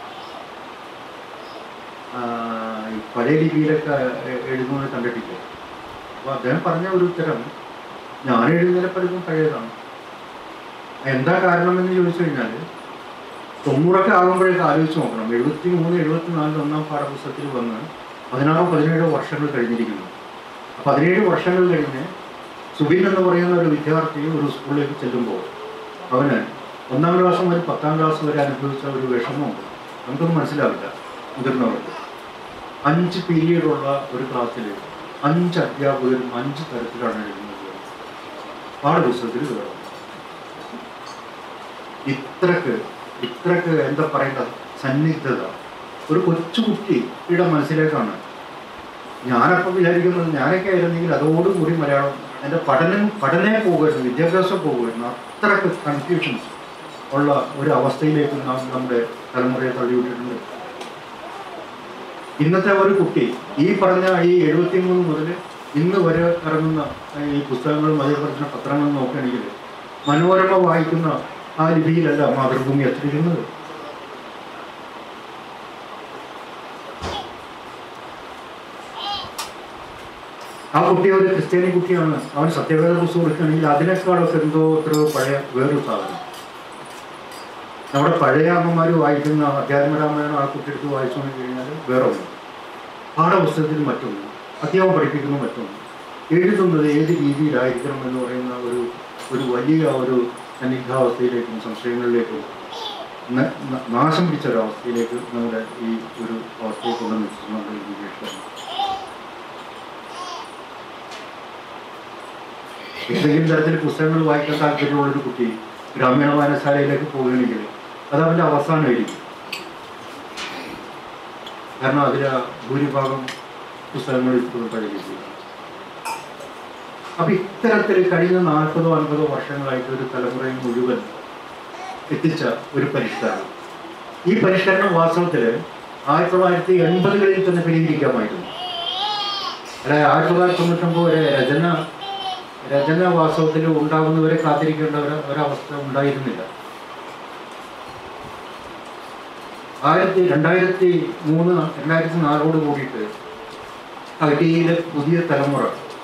ആ, ഈ പഴയ ലിപിയിലൊക്കെ എ- എഴുതുന്നത് കണ്ടിട്ടില്ല അപ്പോൾ അദ്ദേഹം പറഞ്ഞ ഒരു ഉത്തരം ഞാൻ എഴുതുന്നതിനെ പലതും പഴയതാണ് എന്താ കാരണമെന്ന് ചോദിച്ചു കഴിഞ്ഞാൽ തൊണ്ണൂറൊക്കെ ആകുമ്പോഴേക്ക് ആലോചിച്ച് നോക്കണം എഴുപത്തി മൂന്ന് എഴുപത്തി നാലിൽ ഒന്നാം പാഠപുസ്തകത്തിൽ വന്ന് പതിനാറോ പതിനേഴോ വർഷങ്ങൾ കഴിഞ്ഞിരിക്കുന്നു പതിനേഴ് വർഷങ്ങൾ കഴിഞ്ഞ് സുബിൻ എന്ന് പറയുന്ന ഒരു വിദ്യാർത്ഥി ഒരു സ്കൂളിലേക്ക് ചെല്ലുമ്പോൾ അവന് ഒന്നാം ക്ലാസ് മുതൽ പത്താം ക്ലാസ് വരെ അനുഭവിച്ച ഒരു വിഷമമുണ്ട് നമുക്കൊന്നും മനസ്സിലാവില്ല മുതിർന്നവർക്ക് അഞ്ച് പീരീഡുള്ള ഒരു ക്ലാസ്സിൽ അഞ്ച് അധ്യാപകരും അഞ്ച് തരത്തിലാണ് എഴുതുന്നത് പാഠപുസ്തകത്തിൽ വേണം ഇത്രക്ക് ഇത്രക്ക് എന്താ പറയേണ്ടത് സന്നിഗ്ധത ഒരു കൊച്ചുകുട്ടിയുടെ മനസ്സിലേക്കാണ് ഞാനപ്പം വിചാരിക്കുന്നത് ഞാനൊക്കെ ആയിരുന്നെങ്കിൽ അതോടുകൂടി മലയാളം എൻ്റെ പഠനം പഠനേ പോകുമായിരുന്നു വിദ്യാഭ്യാസം പോകുമായിരുന്നു അത്രക്ക് കൺഫ്യൂഷൻസ് ഉള്ള ഒരു അവസ്ഥയിലേക്ക് നാം നമ്മുടെ തലമുറയെ തള്ളിവിട്ടിട്ടുണ്ട് ഇന്നത്തെ ഒരു കുട്ടി ഈ പറഞ്ഞ ഈ എഴുപത്തി മൂന്ന് മുതൽ ഇന്ന് വരെ ഇറങ്ങുന്ന ഈ പുസ്തകങ്ങളും അതേപോലെ പത്രങ്ങളും നോക്കുകയാണെങ്കിൽ മനോരമ വായിക്കുന്ന ആ ലിപിയിലല്ല മാതൃഭൂമി അച്ചടിക്കുന്നത് ആ കുട്ടി ഒരു ക്രിസ്ത്യാനി കുട്ടിയാണ് അവൻ സത്യവേദ പുസ്തകം എടുക്കുകയാണെങ്കിൽ അതിനേക്കാളൊക്കെ എന്തോ എത്രയോ പഴയ വേറൊരു സാധനം നമ്മുടെ പഴയ അമ്മമാർ വായിക്കുന്ന അധ്യാത്മരാമായണം ആ കുട്ടി എടുത്ത് വായിച്ചു നോക്കി കഴിഞ്ഞാൽ വേറെ ഒന്ന് പാഠപുസ്തകത്തിൽ മറ്റൊന്ന് അധ്യാപനം പഠിപ്പിക്കുന്ന മറ്റൊന്ന് എഴുതുന്നത് ഏത് രീതിയിലായിരിക്കണം എന്ന് പറയുന്ന ഒരു ഒരു വലിയ ഒരു സന്നിഗ്ധാവസ്ഥയിലേക്കും സംശയങ്ങളിലേക്കും ന- ന- നാശം പിടിച്ച ഒരവസ്ഥയിലേക്ക് നമ്മുടെ ഈ ഒരു അവസ്ഥയെ കൊണ്ടുവന്ന് വെച്ചിട്ടുണ്ട് നമ്മുടെ ഈ വിഷയം ഏതെങ്കിലും തരത്തിൽ പുസ്തകങ്ങൾ വായിക്കാൻ താല്പര്യമുള്ള ഒരു കുട്ടി ഗ്രാമീണ വായനശാലയിലേക്ക് പോകുകയാണെങ്കിൽ അത് അവൻ്റെ അവസാനമായിരിക്കും കാരണം അതിൽ ഭൂരിഭാഗം പുസ്തകങ്ങൾ ഇപ്പോഴും പഴകിയിട്ടില്ല അപ്പൊ ഇത്തരത്തിൽ കഴിഞ്ഞ നാൽപ്പതോ അൻപതോ വർഷങ്ങളായിട്ട് ഒരു തലമുറയിൽ മുഴുവൻ എത്തിച്ച ഒരു പരിഷ്കരണം ഈ പരിഷ്കരണം വാസ്തവത്തിൽ ആയിരത്തി തൊള്ളായിരത്തി എൺപതുകളിൽ തന്നെ പരിഹരിക്കാമായിരുന്നു അല്ലെ ആയിരത്തി തൊള്ളായിരത്തി തൊണ്ണൂറ്റൊമ്പത് വരെ രചന രചന വാസ്തവത്തിൽ ഉണ്ടാകുന്നവരെ കാത്തിരിക്കേണ്ട ഒരു ഒരവസ്ഥ ഉണ്ടായിരുന്നില്ല ആയിരത്തി രണ്ടായിരത്തി മൂന്ന് രണ്ടായിരത്തി നാലോട് കൂടിയിട്ട് ഐടിയിലെ പുതിയ തലമുറ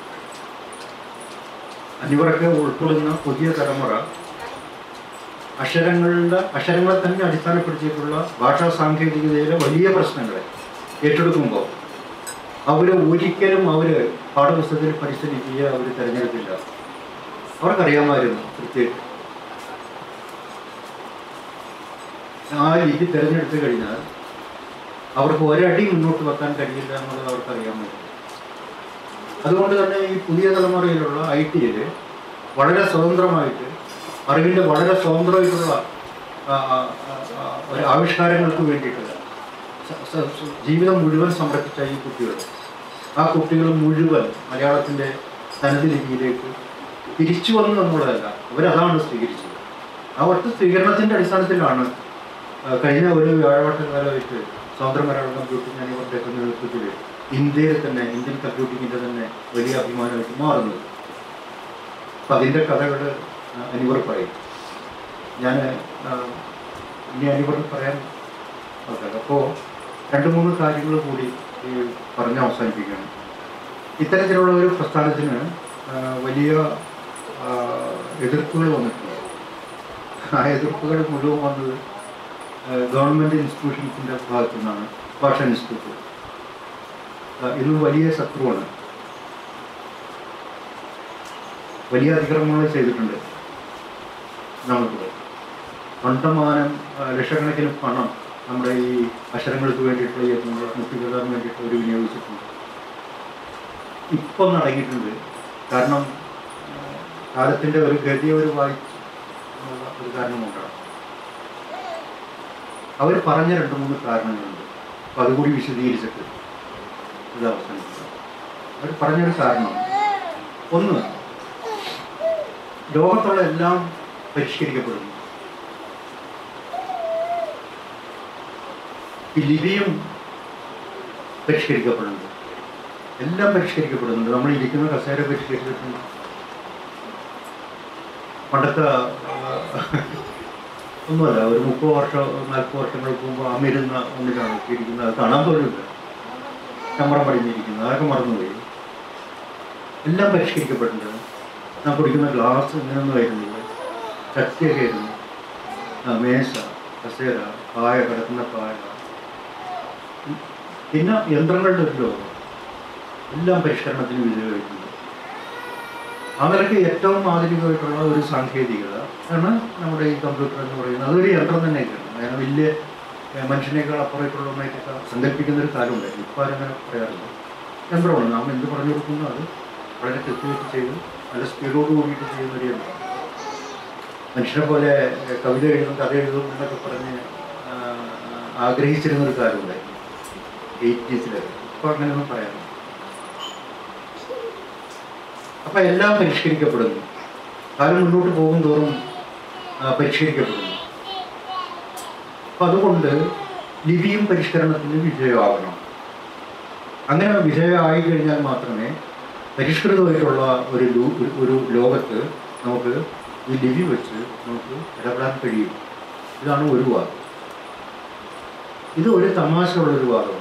അനിവറൊക്കെ ഉൾക്കൊള്ളുന്ന പുതിയ തലമുറ അക്ഷരങ്ങളുടെ അക്ഷരങ്ങളെ തന്നെ അടിസ്ഥാനപ്പെടുത്തിയിട്ടുള്ള ഭാഷാ സാങ്കേതികതയിലെ വലിയ പ്രശ്നങ്ങളെ ഏറ്റെടുക്കുമ്പോൾ അവർ ഒരിക്കലും അവർ പാഠപുസ്തകത്തിൽ പരിശീലിക്കുക അവർ തിരഞ്ഞെടുക്കില്ല അവർക്കറിയാമായിരുന്നു കൃത്യമായിട്ട് ആ രീതി തിരഞ്ഞെടുത്തു കഴിഞ്ഞാൽ അവർക്ക് ഒരടി മുന്നോട്ട് വെക്കാൻ കഴിയില്ല എന്നുള്ളത് അവർക്കറിയാമായിരുന്നു അതുകൊണ്ട് തന്നെ ഈ പുതിയ തലമുറയിലുള്ള ഐ ടിയിൽ വളരെ സ്വതന്ത്രമായിട്ട് അറിവിൻ്റെ വളരെ സ്വതന്ത്രമായിട്ടുള്ള ആ, ആ, ആ, ആ, ഒരു ആവിഷ്കാരങ്ങൾക്ക് വേണ്ടിയിട്ടുള്ള സ- സ- സ- ജീവിതം മുഴുവൻ സമർപ്പിച്ച ഈ കുട്ടികൾ ആ കുട്ടികൾ മുഴുവൻ മലയാളത്തിൻ്റെ തനത് ലിപിയിലേക്ക് തിരിച്ചു വന്നു എന്നുള്ളതല്ല അവരതാണ് സ്വീകരിച്ചത് ആ ഒറ്റ സ്വീകരണത്തിൻ്റെ അടിസ്ഥാനത്തിലാണ് ആ, കഴിഞ്ഞ ഒരു വ്യാഴവട്ടകാലമായിട്ട് സ്വതന്ത്ര മലയാളം കമ്പ്യൂട്ടിംഗ് അനിവരുടെയൊക്കെ നേതൃത്വത്തിൽ ഇന്ത്യയിൽ തന്നെ ഇന്ത്യൻ കമ്പ്യൂട്ടിങ്ങിൻ്റെ തന്നെ വലിയ അഭിമാനമായിട്ട് മാറുന്നത് അപ്പം അതിൻ്റെ കഥകൾ അനിവർ പറയും ഞാൻ ഇനി അനിവർ പറയാൻ ഓക്കെ അപ്പോൾ രണ്ട് മൂന്ന് കാര്യങ്ങൾ കൂടി ഈ പറഞ്ഞ് അവസാനിപ്പിക്കുകയാണ് ഇത്തരത്തിലുള്ള ഒരു പ്രസ്ഥാനത്തിന് ആ, വലിയ ആ, എതിർപ്പുകൾ വന്നിട്ടുണ്ട് ആ എതിർപ്പുകൾ മുഴുവൻ വന്നത് ഗവൺമെൻറ് ഇൻസ്റ്റിറ്റ്യൂഷൻസിൻ്റെ ഭാഗത്തു നിന്നാണ് ഭാഷ ഇൻസ്റ്റിറ്റ്യൂട്ട് ആ, ഇന്ന് വലിയ ശത്രുവാണ് വലിയ അതിക്രമങ്ങൾ ചെയ്തിട്ടുണ്ട് നമുക്കിവിടെ കണ്ടമാനം ആ, ലക്ഷക്കണക്കിന് പണം നമ്മുടെ ഈ അക്ഷരങ്ങൾക്ക് വേണ്ടിയിട്ടുള്ള യത്നങ്ങൾ മുട്ടിക്കെട്ടാൻ വേണ്ടിയിട്ട് അവർ വിനിയോഗിച്ചിട്ടുണ്ട് ഇപ്പം നടങ്ങിയിട്ടുണ്ട് കാരണം ആ, കാലത്തിൻ്റെ ഒരു ഗതി ഒരു വായിച്ച് എന്നുള്ള ഒരു കാരണമുണ്ടാണ് അവർ പറഞ്ഞ രണ്ട് മൂന്ന് കാരണങ്ങളുണ്ട് അപ്പം അതുകൂടി വിശദീകരിച്ചിട്ട് ഇത് അവസാനിപ്പിക്കാം അവർ പറഞ്ഞൊരു കാരണം ഒന്ന് ലോകത്തുള്ള എല്ലാം പരിഷ്കരിക്കപ്പെടുന്നു ഈ ലിപിയും പരിഷ്കരിക്കപ്പെടുന്നുണ്ട് എല്ലാം പരിഷ്കരിക്കപ്പെടുന്നുണ്ട് നമ്മൾ ഇരിക്കുന്ന കസേര പരിഷ്കരിച്ചിട്ടുണ്ട് പണ്ടത്തെ ആ, ഒന്നുമല്ല ഒരു മുപ്പത് വർഷം നാൽപ്പത് വർഷങ്ങൾക്ക് മുമ്പ് അമിരുന്ന ഒന്നിലാണ് ഇരിക്കുന്നത് അത് കാണാൻ പോലുമില്ല ചമ്മറം പടിഞ്ഞിരിക്കുന്നത് അതൊക്കെ മറന്നുപോയി എല്ലാം പരിഷ്കരിക്കപ്പെട്ടിട്ടുണ്ട് ഞാൻ കുടിക്കുന്ന ഗ്ലാസ് ഇങ്ങനെയൊന്നും ആയിരുന്നില്ല ചട്ടിയൊക്കെ ആയിരുന്നു ആ, മേശ കസേര പായ കിടക്കുന്ന പായ ഉം. പിന്നെ യന്ത്രങ്ങളുടെ ഒരു ലോകം എല്ലാം പരിഷ്കരണത്തിന് വിധേയമായിട്ടുണ്ട് ആ നിലയ്ക്ക് ഏറ്റവും ആധുനികമായിട്ടുള്ള ഒരു സാങ്കേതികത ആണ് നമ്മുടെ ഈ കമ്പ്യൂട്ടർ എന്ന് പറയുന്നത് അതൊരു യന്ത്രം തന്നെയൊക്കെയാണ് കാരണം വലിയ ഏഹ്, മനുഷ്യനേക്കാൾ അപ്പുറമായിട്ടുള്ള ഒന്നായിട്ടൊക്കെ സങ്കല്പിക്കുന്ന ഒരു കാലമുണ്ടായിരുന്നു ഇപ്പോൾ ആരങ്ങനെ പറയാറില്ല യന്ത്രമാണ് നാം എന്ത് പറഞ്ഞു കൊടുക്കുന്നു അത് വളരെ കൃത്യമായിട്ട് ചെയ്ത് നല്ല സ്പീഡോട് കൂടിയിട്ട് ചെയ്യുന്ന ഒരു യന്ത്രം മനുഷ്യനെ പോലെ ഏഹ്, കവിത എഴുതും കഥ എഴുതും എന്നൊക്കെ പറഞ്ഞ് ആ, ആഗ്രഹിച്ചിരുന്ന ഒരു കാലമുണ്ടായിരുന്നു എയ്റ്റീസിലൊക്കെ ഇപ്പോൾ അങ്ങനെയൊന്നും പറയാറില്ല അപ്പം എല്ലാം പരിഷ്കരിക്കപ്പെടുന്നു കാലം മുന്നോട്ട് പോകും തോറും ആ, പരിഷ്കരിക്കപ്പെടുന്നു അപ്പം അതുകൊണ്ട് ലിപിയും പരിഷ്കരണത്തിന് വിജയമാകണം അങ്ങനെ വിജയമായി കഴിഞ്ഞാൽ മാത്രമേ പരിഷ്കൃതമായിട്ടുള്ള ഒരു ലൂ- ഒരു- ഒരു ലോകത്ത് നമുക്ക് ഈ ലിപി വെച്ച് നമുക്ക് ഇടപെടാൻ കഴിയും ഇതാണ് ഒരു വാദം ഇത് ഒരു തമാശയുള്ളൊരു വാദമാണ്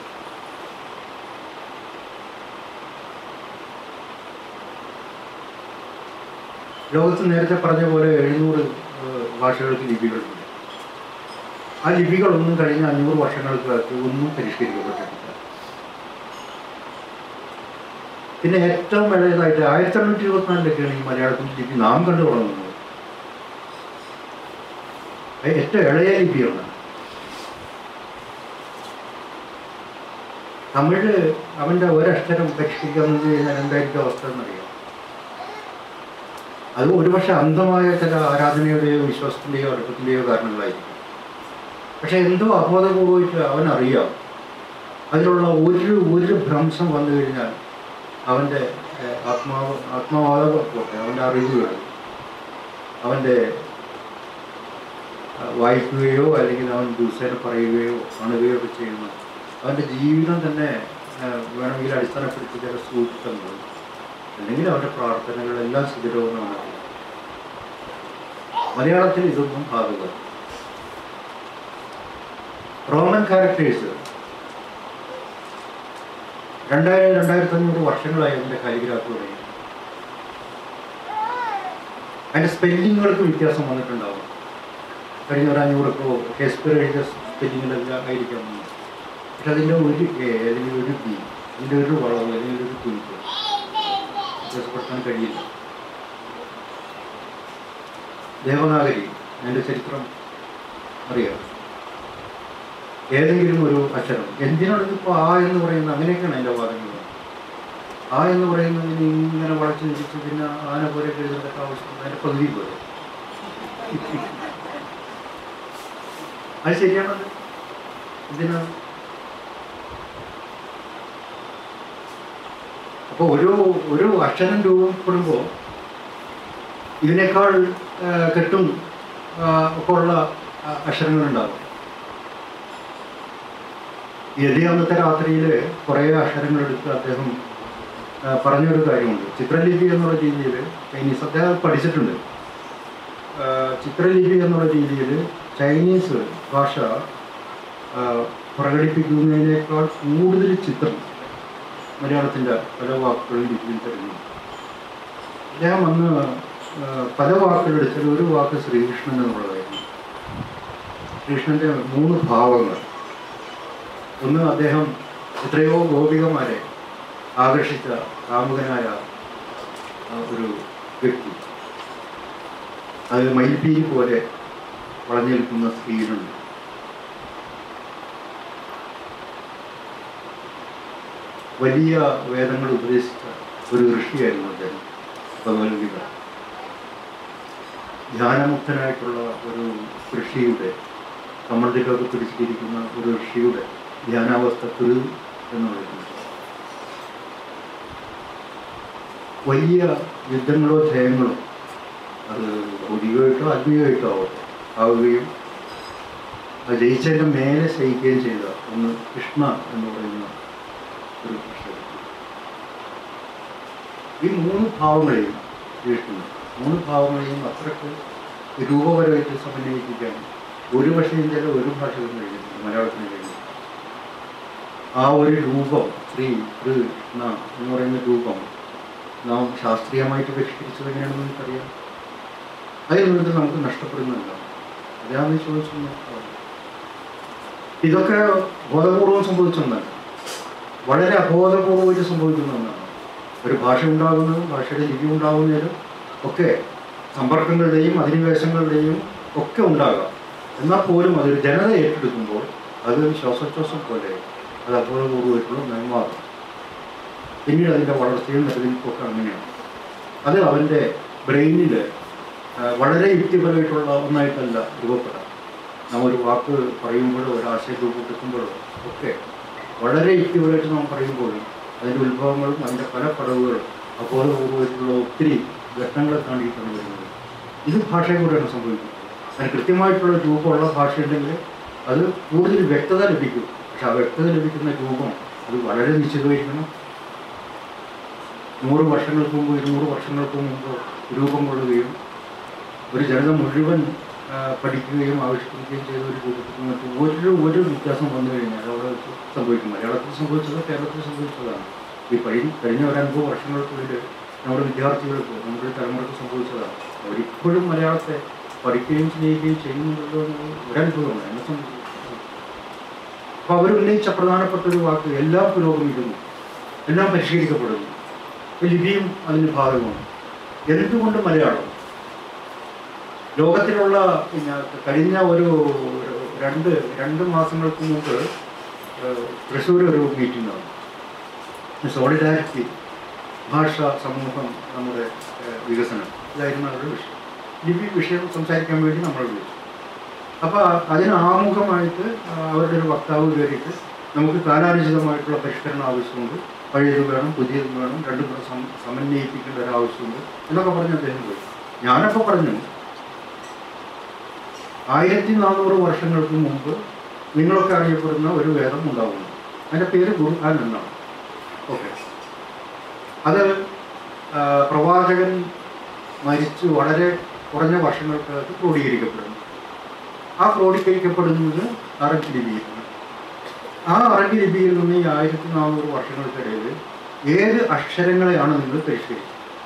ലോകത്ത് നേരത്തെ പറഞ്ഞ പോലെ എഴുന്നൂറ് ഏഹ്, ഭാഷകൾക്ക് ലിപികളുണ്ട് ആ ലിപികളൊന്നും കഴിഞ്ഞ അഞ്ഞൂറ് വർഷങ്ങൾക്കകത്ത് ഒന്നും പരിഷ്കരിക്കപ്പെട്ടിട്ടില്ല പിന്നെ ഏറ്റവും ഇളയതായിട്ട് ആയിരത്തി എണ്ണൂറ്റി ഇരുപത്തിനാലിലൊക്കെയാണ് ഈ മലയാളത്തിൽ ലിപി നാം കണ്ടു തുടങ്ങുന്നത് അത് ഏറ്റവും ഇളയ ലിപിയാണ് തമിഴ് അവൻ്റെ ഒരക്ഷരം പരിഷ്കരിക്കാമെന്ന് വെച്ച് കഴിഞ്ഞാൽ എന്തായിരിക്കും അവസ്ഥ എന്നറിയാം അത് ഒരുപക്ഷെ അന്ധമായ ചില ആരാധനയുടെയോ വിശ്വാസത്തിൻ്റെയോ അടുപ്പത്തിൻ്റെയോ കാരണങ്ങളായിരിക്കും പക്ഷെ എന്തോ അബോധപൂർവമായിട്ട് അവനറിയാം അതിലുള്ള ഒരു ഒരു ഭ്രംശം വന്നു കഴിഞ്ഞാൽ അവൻ്റെ ഏഹ്, ആത്മാവ് ആത്മാവാദ പോട്ടെ അവൻ്റെ അറിവുകൾ അവൻ്റെ ആ, വായിക്കുകയോ അല്ലെങ്കിൽ അവൻ ദിവസേന പറയുകയോ കാണുകയോ ഒക്കെ ചെയ്യുന്ന അവൻ്റെ ജീവിതം തന്നെ ആ, വേണമെങ്കിൽ അടിസ്ഥാനപ്പെടുത്തി ചില സൂക്തങ്ങൾ അല്ലെങ്കിൽ അവരുടെ പ്രാർത്ഥനകളെല്ലാം ശിഥിരവുമെന്നാണ് മലയാളത്തിൽ ഇതൊന്നും ആകുക റോമൻ ക്യാരക്ടേഴ്സ് രണ്ടായിരം രണ്ടായിരത്തി അഞ്ഞൂറ് വർഷങ്ങളായി അതിൻ്റെ കാലിഗ്രാഫി തുടങ്ങി അതിൻ്റെ സ്പെല്ലിങ്ങുകൾക്ക് വ്യത്യാസം വന്നിട്ടുണ്ടാവും കഴിഞ്ഞ ഒരു അഞ്ഞൂറ് ഇപ്പോൾ ഷേക്സ്പിയർ എഴുതിയ സ്പെല്ലിങ്ങിലെല്ലാം ആയിരിക്കാം വന്നത്. പക്ഷെ അതിൻ്റെ ഒരു എ അല്ലെങ്കിൽ ഒരു ബി അതിൻ്റെ ഒരു വളവ് അല്ലെങ്കിൽ ഒരു തുണിക്ക് വ്യത്യാസപ്പെടുത്താൻ കഴിയില്ല ദേവനാഗരി അതിൻ്റെ ചരിത്രം അറിയാം ഏതെങ്കിലും ഒരു അക്ഷരം എന്തിനാണ് ഇതിപ്പോൾ ആ എന്ന് പറയുന്നത് അങ്ങനെയൊക്കെയാണ് അതിൻ്റെ വാദങ്ങൾ ആ എന്ന് പറയുന്നതിന് ഇങ്ങനെ വളച്ചു തിരിച്ച് പിന്നെ ആന പോലെ എഴുതേണ്ട ആവശ്യം അതിൻ്റെ പകുതി പോലെ അത് ശരിയാണത് എന്തിനാണ് അപ്പോൾ ഒരു ഒരു അക്ഷരം രൂപപ്പെടുമ്പോൾ ഇതിനേക്കാൾ ആ, കെട്ടും ആ, ഒക്കെ ഉള്ള ആ, അക്ഷരങ്ങളുണ്ടാവും യതി അന്നത്തെ രാത്രിയിൽ കുറേ അക്ഷരങ്ങളെടുത്ത് അദ്ദേഹം ആ, പറഞ്ഞൊരു കാര്യമുണ്ട് ചിത്രലിപി എന്നുള്ള രീതിയിൽ ചൈനീസ് അദ്ദേഹം പഠിച്ചിട്ടുണ്ട് ആ, ചിത്രലിപി എന്നുള്ള രീതിയിൽ ചൈനീസ് ഭാഷ ആ, പ്രകടിപ്പിക്കുന്നതിനേക്കാൾ കൂടുതൽ ചിത്രം മലയാളത്തിൻ്റെ പല വാക്കുകളും ലിപിയിൽ തരുന്നു അദ്ദേഹം അന്ന് ആ, പല വാക്കുകളെടുത്താൽ ഒരു വാക്ക് ശ്രീകൃഷ്ണൻ എന്നുള്ളതായിരുന്നു ശ്രീകൃഷ്ണൻ്റെ മൂന്ന് ഭാവങ്ങൾ ഒന്ന് അദ്ദേഹം എത്രയോ ഗോപികമാരെ ആകർഷിച്ച കാമുകനായ ആ, ഒരു വ്യക്തി അത് മയിൽപീലി പോലെ വളഞ്ഞു നിൽക്കുന്ന സ്ത്രീയിലുണ്ട് വലിയ വേദങ്ങൾ ഉപദേശിച്ച ഒരു ഋഷിയായിരുന്നു അദ്ദേഹം ഭഗവത്ഗീത ധ്യാനമുക്തനായിട്ടുള്ള ഒരു ഋഷിയുടെ കമണ്ടൊക്കെ പിടിച്ചിരിക്കുന്ന ഒരു ഋഷിയുടെ ധ്യാനാവസ്ഥ കുരു എന്ന് പറയുന്നത് വലിയ യുദ്ധങ്ങളോ ജയങ്ങളോ അത് ഭൗതികമായിട്ടോ ആത്മീയമായിട്ടോ ആവട്ടെ ആവുകയും അത് ജയിച്ചതിൻ്റെ മേലെ ശയിക്കുകയും ചെയ്ത ഒന്ന് കൃഷ്ണ എന്ന് പറയുന്ന ഒരു കർഷകൻ ഈ മൂന്ന് ഭാവങ്ങളെയും കൃഷ്ണൻ മൂന്ന് ഭാവങ്ങളെയും അത്രയ്ക്ക് രൂപപരമായിട്ട് സമന്വയിപ്പിക്കാൻ ഒരു പക്ഷേ ഇന്ത്യയിലെ ഒരു ഭാഷകളും കഴിഞ്ഞിട്ടില്ല മലയാളത്തിന് കഴിഞ്ഞു ആ ഒരു രൂപം ശ്രീ കൃഷ്ണ എന്ന് പറയുന്ന രൂപം നാം ശാസ്ത്രീയമായിട്ട് പരിഷ്കരിച്ചത് എങ്ങനെയാണെന്ന് നമുക്കറിയാം അതിൽ നിന്നിട്ട് നമുക്ക് നഷ്ടപ്പെടുന്നില്ല അതാണ് ചോദിച്ചു ഇതൊക്കെ ബോധപൂർവം സംഭവിച്ചൊന്നല്ല വളരെ അബോധപൂർവമായിട്ട് സംഭവിക്കുന്ന ഒന്നാണ് ഒരു ഭാഷ ഉണ്ടാകുന്നതും ഭാഷയുടെ ലിപി ഉണ്ടാകുന്നതിലും ഒക്കെ സമ്പർക്കങ്ങളുടെയും അധിനിവേശങ്ങളുടെയും ഒക്കെ ഉണ്ടാകാം എന്നാൽ പോലും അതൊരു ജനത ഏറ്റെടുക്കുമ്പോൾ അത് ശ്വാസോച്ഛ്വാസം പോലെ അത് അബോധപൂർവമായിട്ടുള്ള മേന്മാറും പിന്നീട് അതിൻ്റെ വളർച്ചയും നിലനിൽപ്പൊക്കെ അങ്ങനെയാണ് അത് അവൻ്റെ ബ്രെയിനിൽ വളരെ യുക്തിപരമായിട്ടുള്ള ഒന്നായിട്ടല്ല രൂപപ്പെടാം നാം ഒരു വാക്ക് പറയുമ്പോഴോ ഒരു ആശയം രൂപപ്പെടുത്തുമ്പോഴോ ഒക്കെ വളരെ യുക്തിപരമായിട്ട് നാം പറയുമ്പോഴും അതിൻ്റെ ഉത്ഭവങ്ങളും അതിൻ്റെ പല പടവുകളും അബോധപൂർവമായിട്ടുള്ള ഒത്തിരി ഘട്ടങ്ങളെ താണ്ടിയിട്ടാണ് വരുന്നത് ഇത് ഭാഷയെ കൂടെയാണ് സംഭവിക്കുന്നത് അതിന് കൃത്യമായിട്ടുള്ള രൂപമുള്ള ഭാഷയുണ്ടെങ്കിൽ അത് കൂടുതൽ വ്യക്തത ലഭിക്കും പക്ഷെ ആ വ്യക്തത ലഭിക്കുന്ന രൂപം അത് വളരെ നിശ്ചിതമായിരിക്കണം നൂറ് വർഷങ്ങൾക്ക് മുമ്പ് ഇരുന്നൂറ് വർഷങ്ങൾക്ക് മുമ്പ് രൂപം കൊള്ളുകയും ഒരു ജനത മുഴുവൻ ആ, പഠിക്കുകയും ആവിഷ്കരിക്കുകയും ചെയ്ത ഒരു രൂപത്തിൽ മറ്റ് ഒരു ഒരു വ്യത്യാസം വന്നു കഴിഞ്ഞാൽ അവിടെ വെച്ച് സംഭവിക്കും മലയാളത്തിൽ സംഭവിച്ചത് കേരളത്തിൽ സംഭവിച്ചതാണ് ഈ കഴിഞ്ഞ കഴിഞ്ഞ ഒരു അൻപത് വർഷങ്ങൾക്കുള്ളിൽ നമ്മുടെ വിദ്യാർത്ഥികൾക്ക് നമ്മുടെ തലമുറക്ക് സംഭവിച്ചതാണ് അവരിപ്പോഴും മലയാളത്തെ പഠിക്കുകയും സ്നേഹിക്കുകയും ചെയ്യുന്നുണ്ടല്ലോ എന്നത് ഒരനുഭവമാണ് എന്നെ സംബന്ധിച്ച് അപ്പോൾ അവരുന്നയിച്ച പ്രധാനപ്പെട്ട ഒരു വാക്ക് എല്ലാം പുരോഗമിക്കുന്നു എല്ലാം പരിഷ്കരിക്കപ്പെടുന്നു ലിപിയും അതിന് ഭാഗമാണ് എന്തുകൊണ്ട് മലയാളം ലോകത്തിലുള്ള പിന്നെ കഴിഞ്ഞ ഒരു ഒരു രണ്ട് രണ്ട് മാസങ്ങൾക്ക് മുമ്പ് ഏഹ്, തൃശ്ശൂർ ഒരു മീറ്റിംഗ് നടന്നു സോളിഡാരിറ്റി ഭാഷ സമൂഹം നമ്മുടെ ഏഹ്, വികസനം ഇതായിരുന്നു അവരുടെ വിഷയം ലിപി വിഷയം സംസാരിക്കാൻ വേണ്ടി നമ്മൾ വിളിച്ചു അപ്പോൾ അതിന് ആമുഖമായിട്ട് ആ, അവരുടെ ഒരു വക്താവ് കയറിയിട്ട് നമുക്ക് കാലാനുചിതമായിട്ടുള്ള പരിഷ്കരണം ആവശ്യമുണ്ട് പഴയത് വേണം പുതിയത് വേണം രണ്ടും കൂടെ സം സമന്വയിപ്പിക്കേണ്ട ഒരു ആവശ്യമുണ്ട് എന്നൊക്കെ പറഞ്ഞ് അദ്ദേഹം പോയി ഞാനപ്പോൾ പറഞ്ഞു ആയിരത്തി നാനൂറ് വർഷങ്ങൾക്ക് മുമ്പ് നിങ്ങളൊക്കെ അറിയപ്പെടുന്ന ഒരു വേദം ഉണ്ടാവുന്നു അതിൻ്റെ പേര് ഖുർആൻ എന്നാണ് ഓക്കെ അത് ആ, പ്രവാചകൻ മരിച്ചു വളരെ കുറഞ്ഞ വർഷങ്ങൾക്കകത്ത് ക്രോഡീകരിക്കപ്പെടുന്നു ആ ക്രോഡീകരിക്കപ്പെടുന്നത് അറബ് ലിപിയിലാണ് ആ അറബി ലിപിയിൽ നിന്ന് ഈ ആയിരത്തി നാനൂറ് വർഷങ്ങൾക്കിടയിൽ ഏത് അക്ഷരങ്ങളെയാണ് നിങ്ങൾ പരിഷ്കരിച്ചത്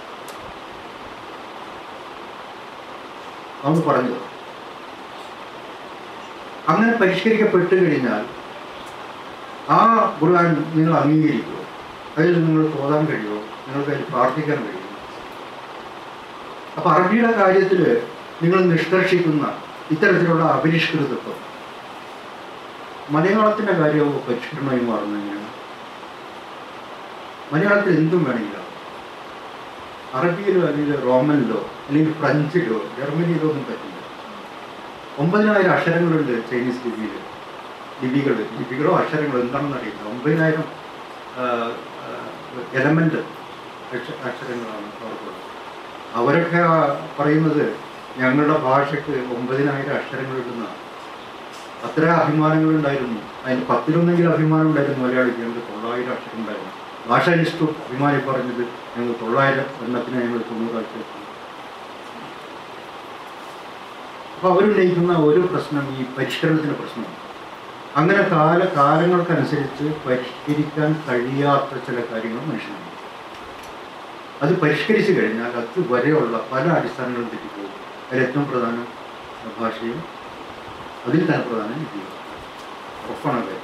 അതൊന്ന് പറഞ്ഞത് അങ്ങനെ പരിഷ്കരിക്കപ്പെട്ട് കഴിഞ്ഞാൽ ആ ഖുർആൻ നിങ്ങൾ അംഗീകരിക്കുമോ അതിൽ നിങ്ങൾ തോതാൻ കഴിയുമോ നിങ്ങൾക്ക് അതിൽ പ്രാർത്ഥിക്കാൻ കഴിയുമോ അപ്പൊ അറബിയുടെ കാര്യത്തിൽ നിങ്ങൾ നിഷ്കർഷിക്കുന്ന ഇത്തരത്തിലുള്ള അപരിഷ്കൃതത്വം മലയാളത്തിന്റെ കാര്യമോ പരിഷ്കരണമായി മാറുന്ന എങ്ങനെയാണ് മലയാളത്തിൽ എന്തും വേണമെങ്കിലും അറബിയിലോ അല്ലെങ്കിൽ റോമനിലോ അല്ലെങ്കിൽ ഫ്രഞ്ചിലോ ജർമ്മനിയിലോ ഒന്നും പറ്റില്ല ഒമ്പതിനായിരം അക്ഷരങ്ങളുണ്ട് ചൈനീസ് ലിപിയിൽ ലിപികൾ ലിപികളോ അക്ഷരങ്ങളോ എന്താണെന്ന് അറിയില്ല ഒമ്പതിനായിരം എലമെന്റ് അക്ഷരങ്ങളാണ് അവർക്കുള്ളത് അവരൊക്കെ ആ പറയുന്നത് ഞങ്ങളുടെ ഭാഷയ്ക്ക് ഒമ്പതിനായിരം അക്ഷരങ്ങളുണ്ടെന്നാണ് അത്ര അഭിമാനങ്ങളുണ്ടായിരുന്നു അതിന് പത്തിലൊന്നെങ്കിലും അഭിമാനം ഉണ്ടായിരുന്നു മലയാളിക്ക് ഞങ്ങൾക്ക് തൊള്ളായിരം അക്ഷരം ഉണ്ടായിരുന്നു ഭാഷ ഇൻസ്റ്റിറ്റ്യൂട്ട് അഭിമാനി പറഞ്ഞത് ഞങ്ങൾ തൊള്ളായിരം എണ്ണത്തിന് ഞങ്ങൾ തൊണ്ണൂറാഴ്ച അപ്പോൾ അവരുന്നയിക്കുന്ന ഒരു പ്രശ്നം ഈ പരിഷ്കരണത്തിൻ്റെ പ്രശ്നമാണ് അങ്ങനെ കാല കാലങ്ങൾക്കനുസരിച്ച് പരിഷ്കരിക്കാൻ കഴിയാത്ത ചില കാര്യങ്ങൾ മനുഷ്യനുണ്ട് അത് പരിഷ്കരിച്ചു കഴിഞ്ഞാൽ അത് വരെയുള്ള പല അടിസ്ഥാനങ്ങളും തെറ്റിപ്പോകും അതിൽ ഏറ്റവും പ്രധാനം ഭാഷയും അതിൽ തന്നെ പ്രധാനം ലിപിയും ഉറപ്പാണ് അത്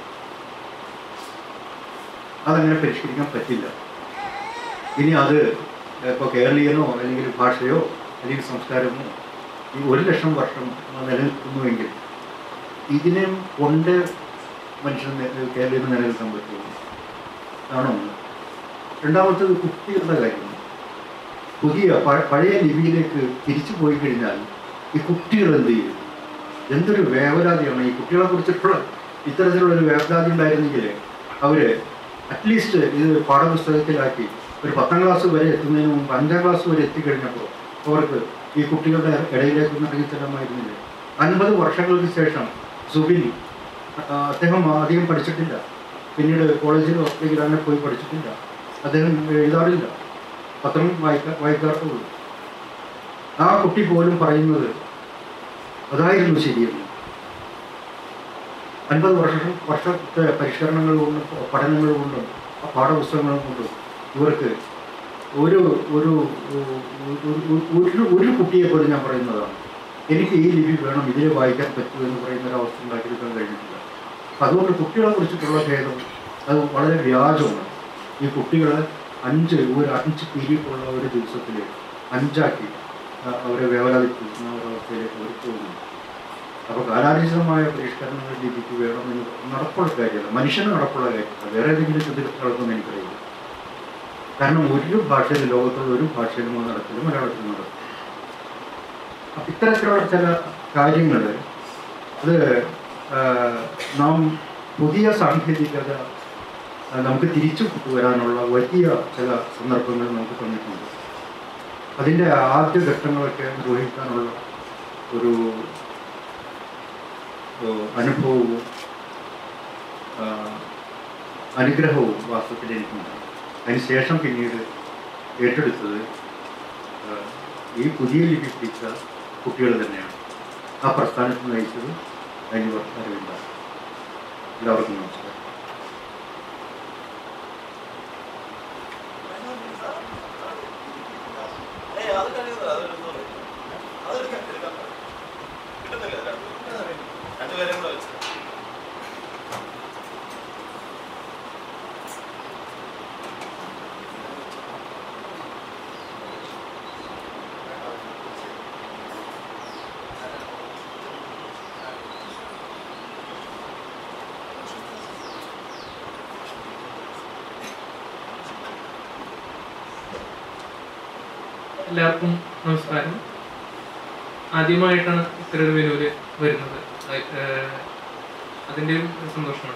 അതങ്ങനെ പരിഷ്കരിക്കാൻ പറ്റില്ല ഇനി അത് ഇപ്പോൾ കേരളീയനോ അല്ലെങ്കിൽ ഭാഷയോ അല്ലെങ്കിൽ സംസ്കാരമോ ഈ ഒരു ലക്ഷം വർഷം നിലനിൽക്കുന്നുവെങ്കിൽ ഇതിനെ കൊണ്ട് മനുഷ്യൻ കേരളീയന് നിലനിൽക്കാൻ പറ്റുമോ ആണോ ഒന്ന് രണ്ടാമത്തത് കുട്ടികളുടെ കാര്യം പുതിയ പ- പഴയ ലിപിയിലേക്ക് തിരിച്ചു പോയി കഴിഞ്ഞാൽ ഈ കുട്ടികൾ എന്ത് ചെയ്യും എന്തൊരു വേവലാതിയാണ് ഈ കുട്ടികളെ കുറിച്ചിട്ടുള്ള ഇത്തരത്തിലുള്ള ഒരു വേവലാതി ഉണ്ടായിരുന്നെങ്കിൽ അവര് അറ്റ്ലീസ്റ്റ് ഇത് പാഠപുസ്തകത്തിലാക്കി ഒരു പത്താം ക്ലാസ് വരെ എത്തുന്നതിന് മുമ്പ് അഞ്ചാം ക്ലാസ് വരെ എത്തിക്കഴിഞ്ഞപ്പോൾ അവർക്ക് ഈ കുട്ടികളുടെ ഇടയിലേക്ക് ഒന്ന് ഇറങ്ങിച്ചെല്ലാമായിരുന്നില്ലേ അൻപത് വർഷങ്ങൾക്ക് ശേഷം സുബിൻ ആ, അദ്ദേഹം അധികം പഠിച്ചിട്ടില്ല പിന്നീട് കോളേജിലോ അല്ലെങ്കിൽ അങ്ങനെ പോയി പഠിച്ചിട്ടില്ല അദ്ദേഹം എഴുതാറില്ല പത്രം വായിക്കാ വായിക്കാറുള്ളൂ ആ കുട്ടി പോലും പറയുന്നത് അതായിരുന്നു ശരിയെന്ന് അൻപത് വർഷം വർഷത്തെ പരിഷ്കരണങ്ങൾ കൊണ്ടും പഠനങ്ങൾ കൊണ്ടും ആ പാഠപുസ്തകങ്ങൾ കൊണ്ടും ഇവർക്ക് ഒരു ഒരു ഒരു- ഒരു ഒരു കുട്ടിയെ പോലും ഞാൻ പറയുന്നതാണ് എനിക്ക് ഈ ലിപി വേണം ഇതിൽ വായിക്കാൻ പറ്റൂ എന്ന് പറയുന്ന ഒരു അവസ്ഥ ഉണ്ടാക്കിയെടുക്കാൻ കഴിഞ്ഞിട്ടില്ല അപ്പം അതുകൊണ്ട് കുട്ടികളെ കുറിച്ചിട്ടുള്ള ഭേദം അത് വളരെ വ്യാജമാണ് ഈ കുട്ടികളെ അഞ്ച് ഒരു അഞ്ച് പീരീഡുള്ള ഒരു ദിവസത്തിൽ അഞ്ചാക്കി ആ, അവരെ വേവലാതിപ്പിക്കുന്ന ഒരവസ്ഥയിലേക്ക് അവർ പോകുന്നു അപ്പോൾ കാലാനുസൃതമായ പരിഷ്കരണങ്ങൾ ലിപിക്ക് വേണമെന്ന് നടപ്പുള്ള കാര്യമല്ല മനുഷ്യന് നടപ്പുള്ള കാര്യമല്ല വേറെ ഏതെങ്കിലും ഇതിൽ നടക്കുമെന്ന് എനിക്കറിയില്ല കാരണം ഒരു ഭാഷയിൽ ലോകത്തുള്ള ഒരു ഭാഷയിലും അത് നടക്കില്ല മലയാളത്തിൽ നടക്കും അപ്പം ഇത്തരത്തിലുള്ള ചില കാര്യങ്ങൾ അത് ആ, നാം പുതിയ സാങ്കേതികത ആ, നമുക്ക് തിരിച്ചു കൊണ്ടുവരാനുള്ള വലിയ ചില സന്ദർഭങ്ങൾ നമുക്ക് തന്നിട്ടുണ്ട് അതിൻ്റെ ആദ്യ ഘട്ടങ്ങളൊക്കെ നിർവഹിക്കാനുള്ള ഒരു ഏഹ്, അനുഭവവും ആ, അനുഗ്രഹവും വാസ്തവത്തിൽ എനിക്കുണ്ട് അതിനുശേഷം പിന്നീട് ഏറ്റെടുത്തത് ആ, ഈ പുതിയ ലിപി പിടിച്ച കുട്ടികൾ തന്നെയാണ് ആ പ്രസ്ഥാനത്തിൽ നയിച്ചത് അനിവർ അരവിന്ദ എല്ലാവർക്കും നമസ്കാരം ഏയ് അത് കഴിയുന്നില്ല അതൊരു sorry. അതെടുക്കാം എടുക്കാം കിട്ടുന്നില്ല രണ്ട് രണ്ടുപേരെയും കൂടെ വെച്ച് എല്ലാവർക്കും നമസ്കാരം ആദ്യമായിട്ടാണ് ഇത്തരം വിനൂര് വരുന്നത് അത്, ഏഹ്, അതിൻ്റെ ഒരു സന്തോഷമാണ്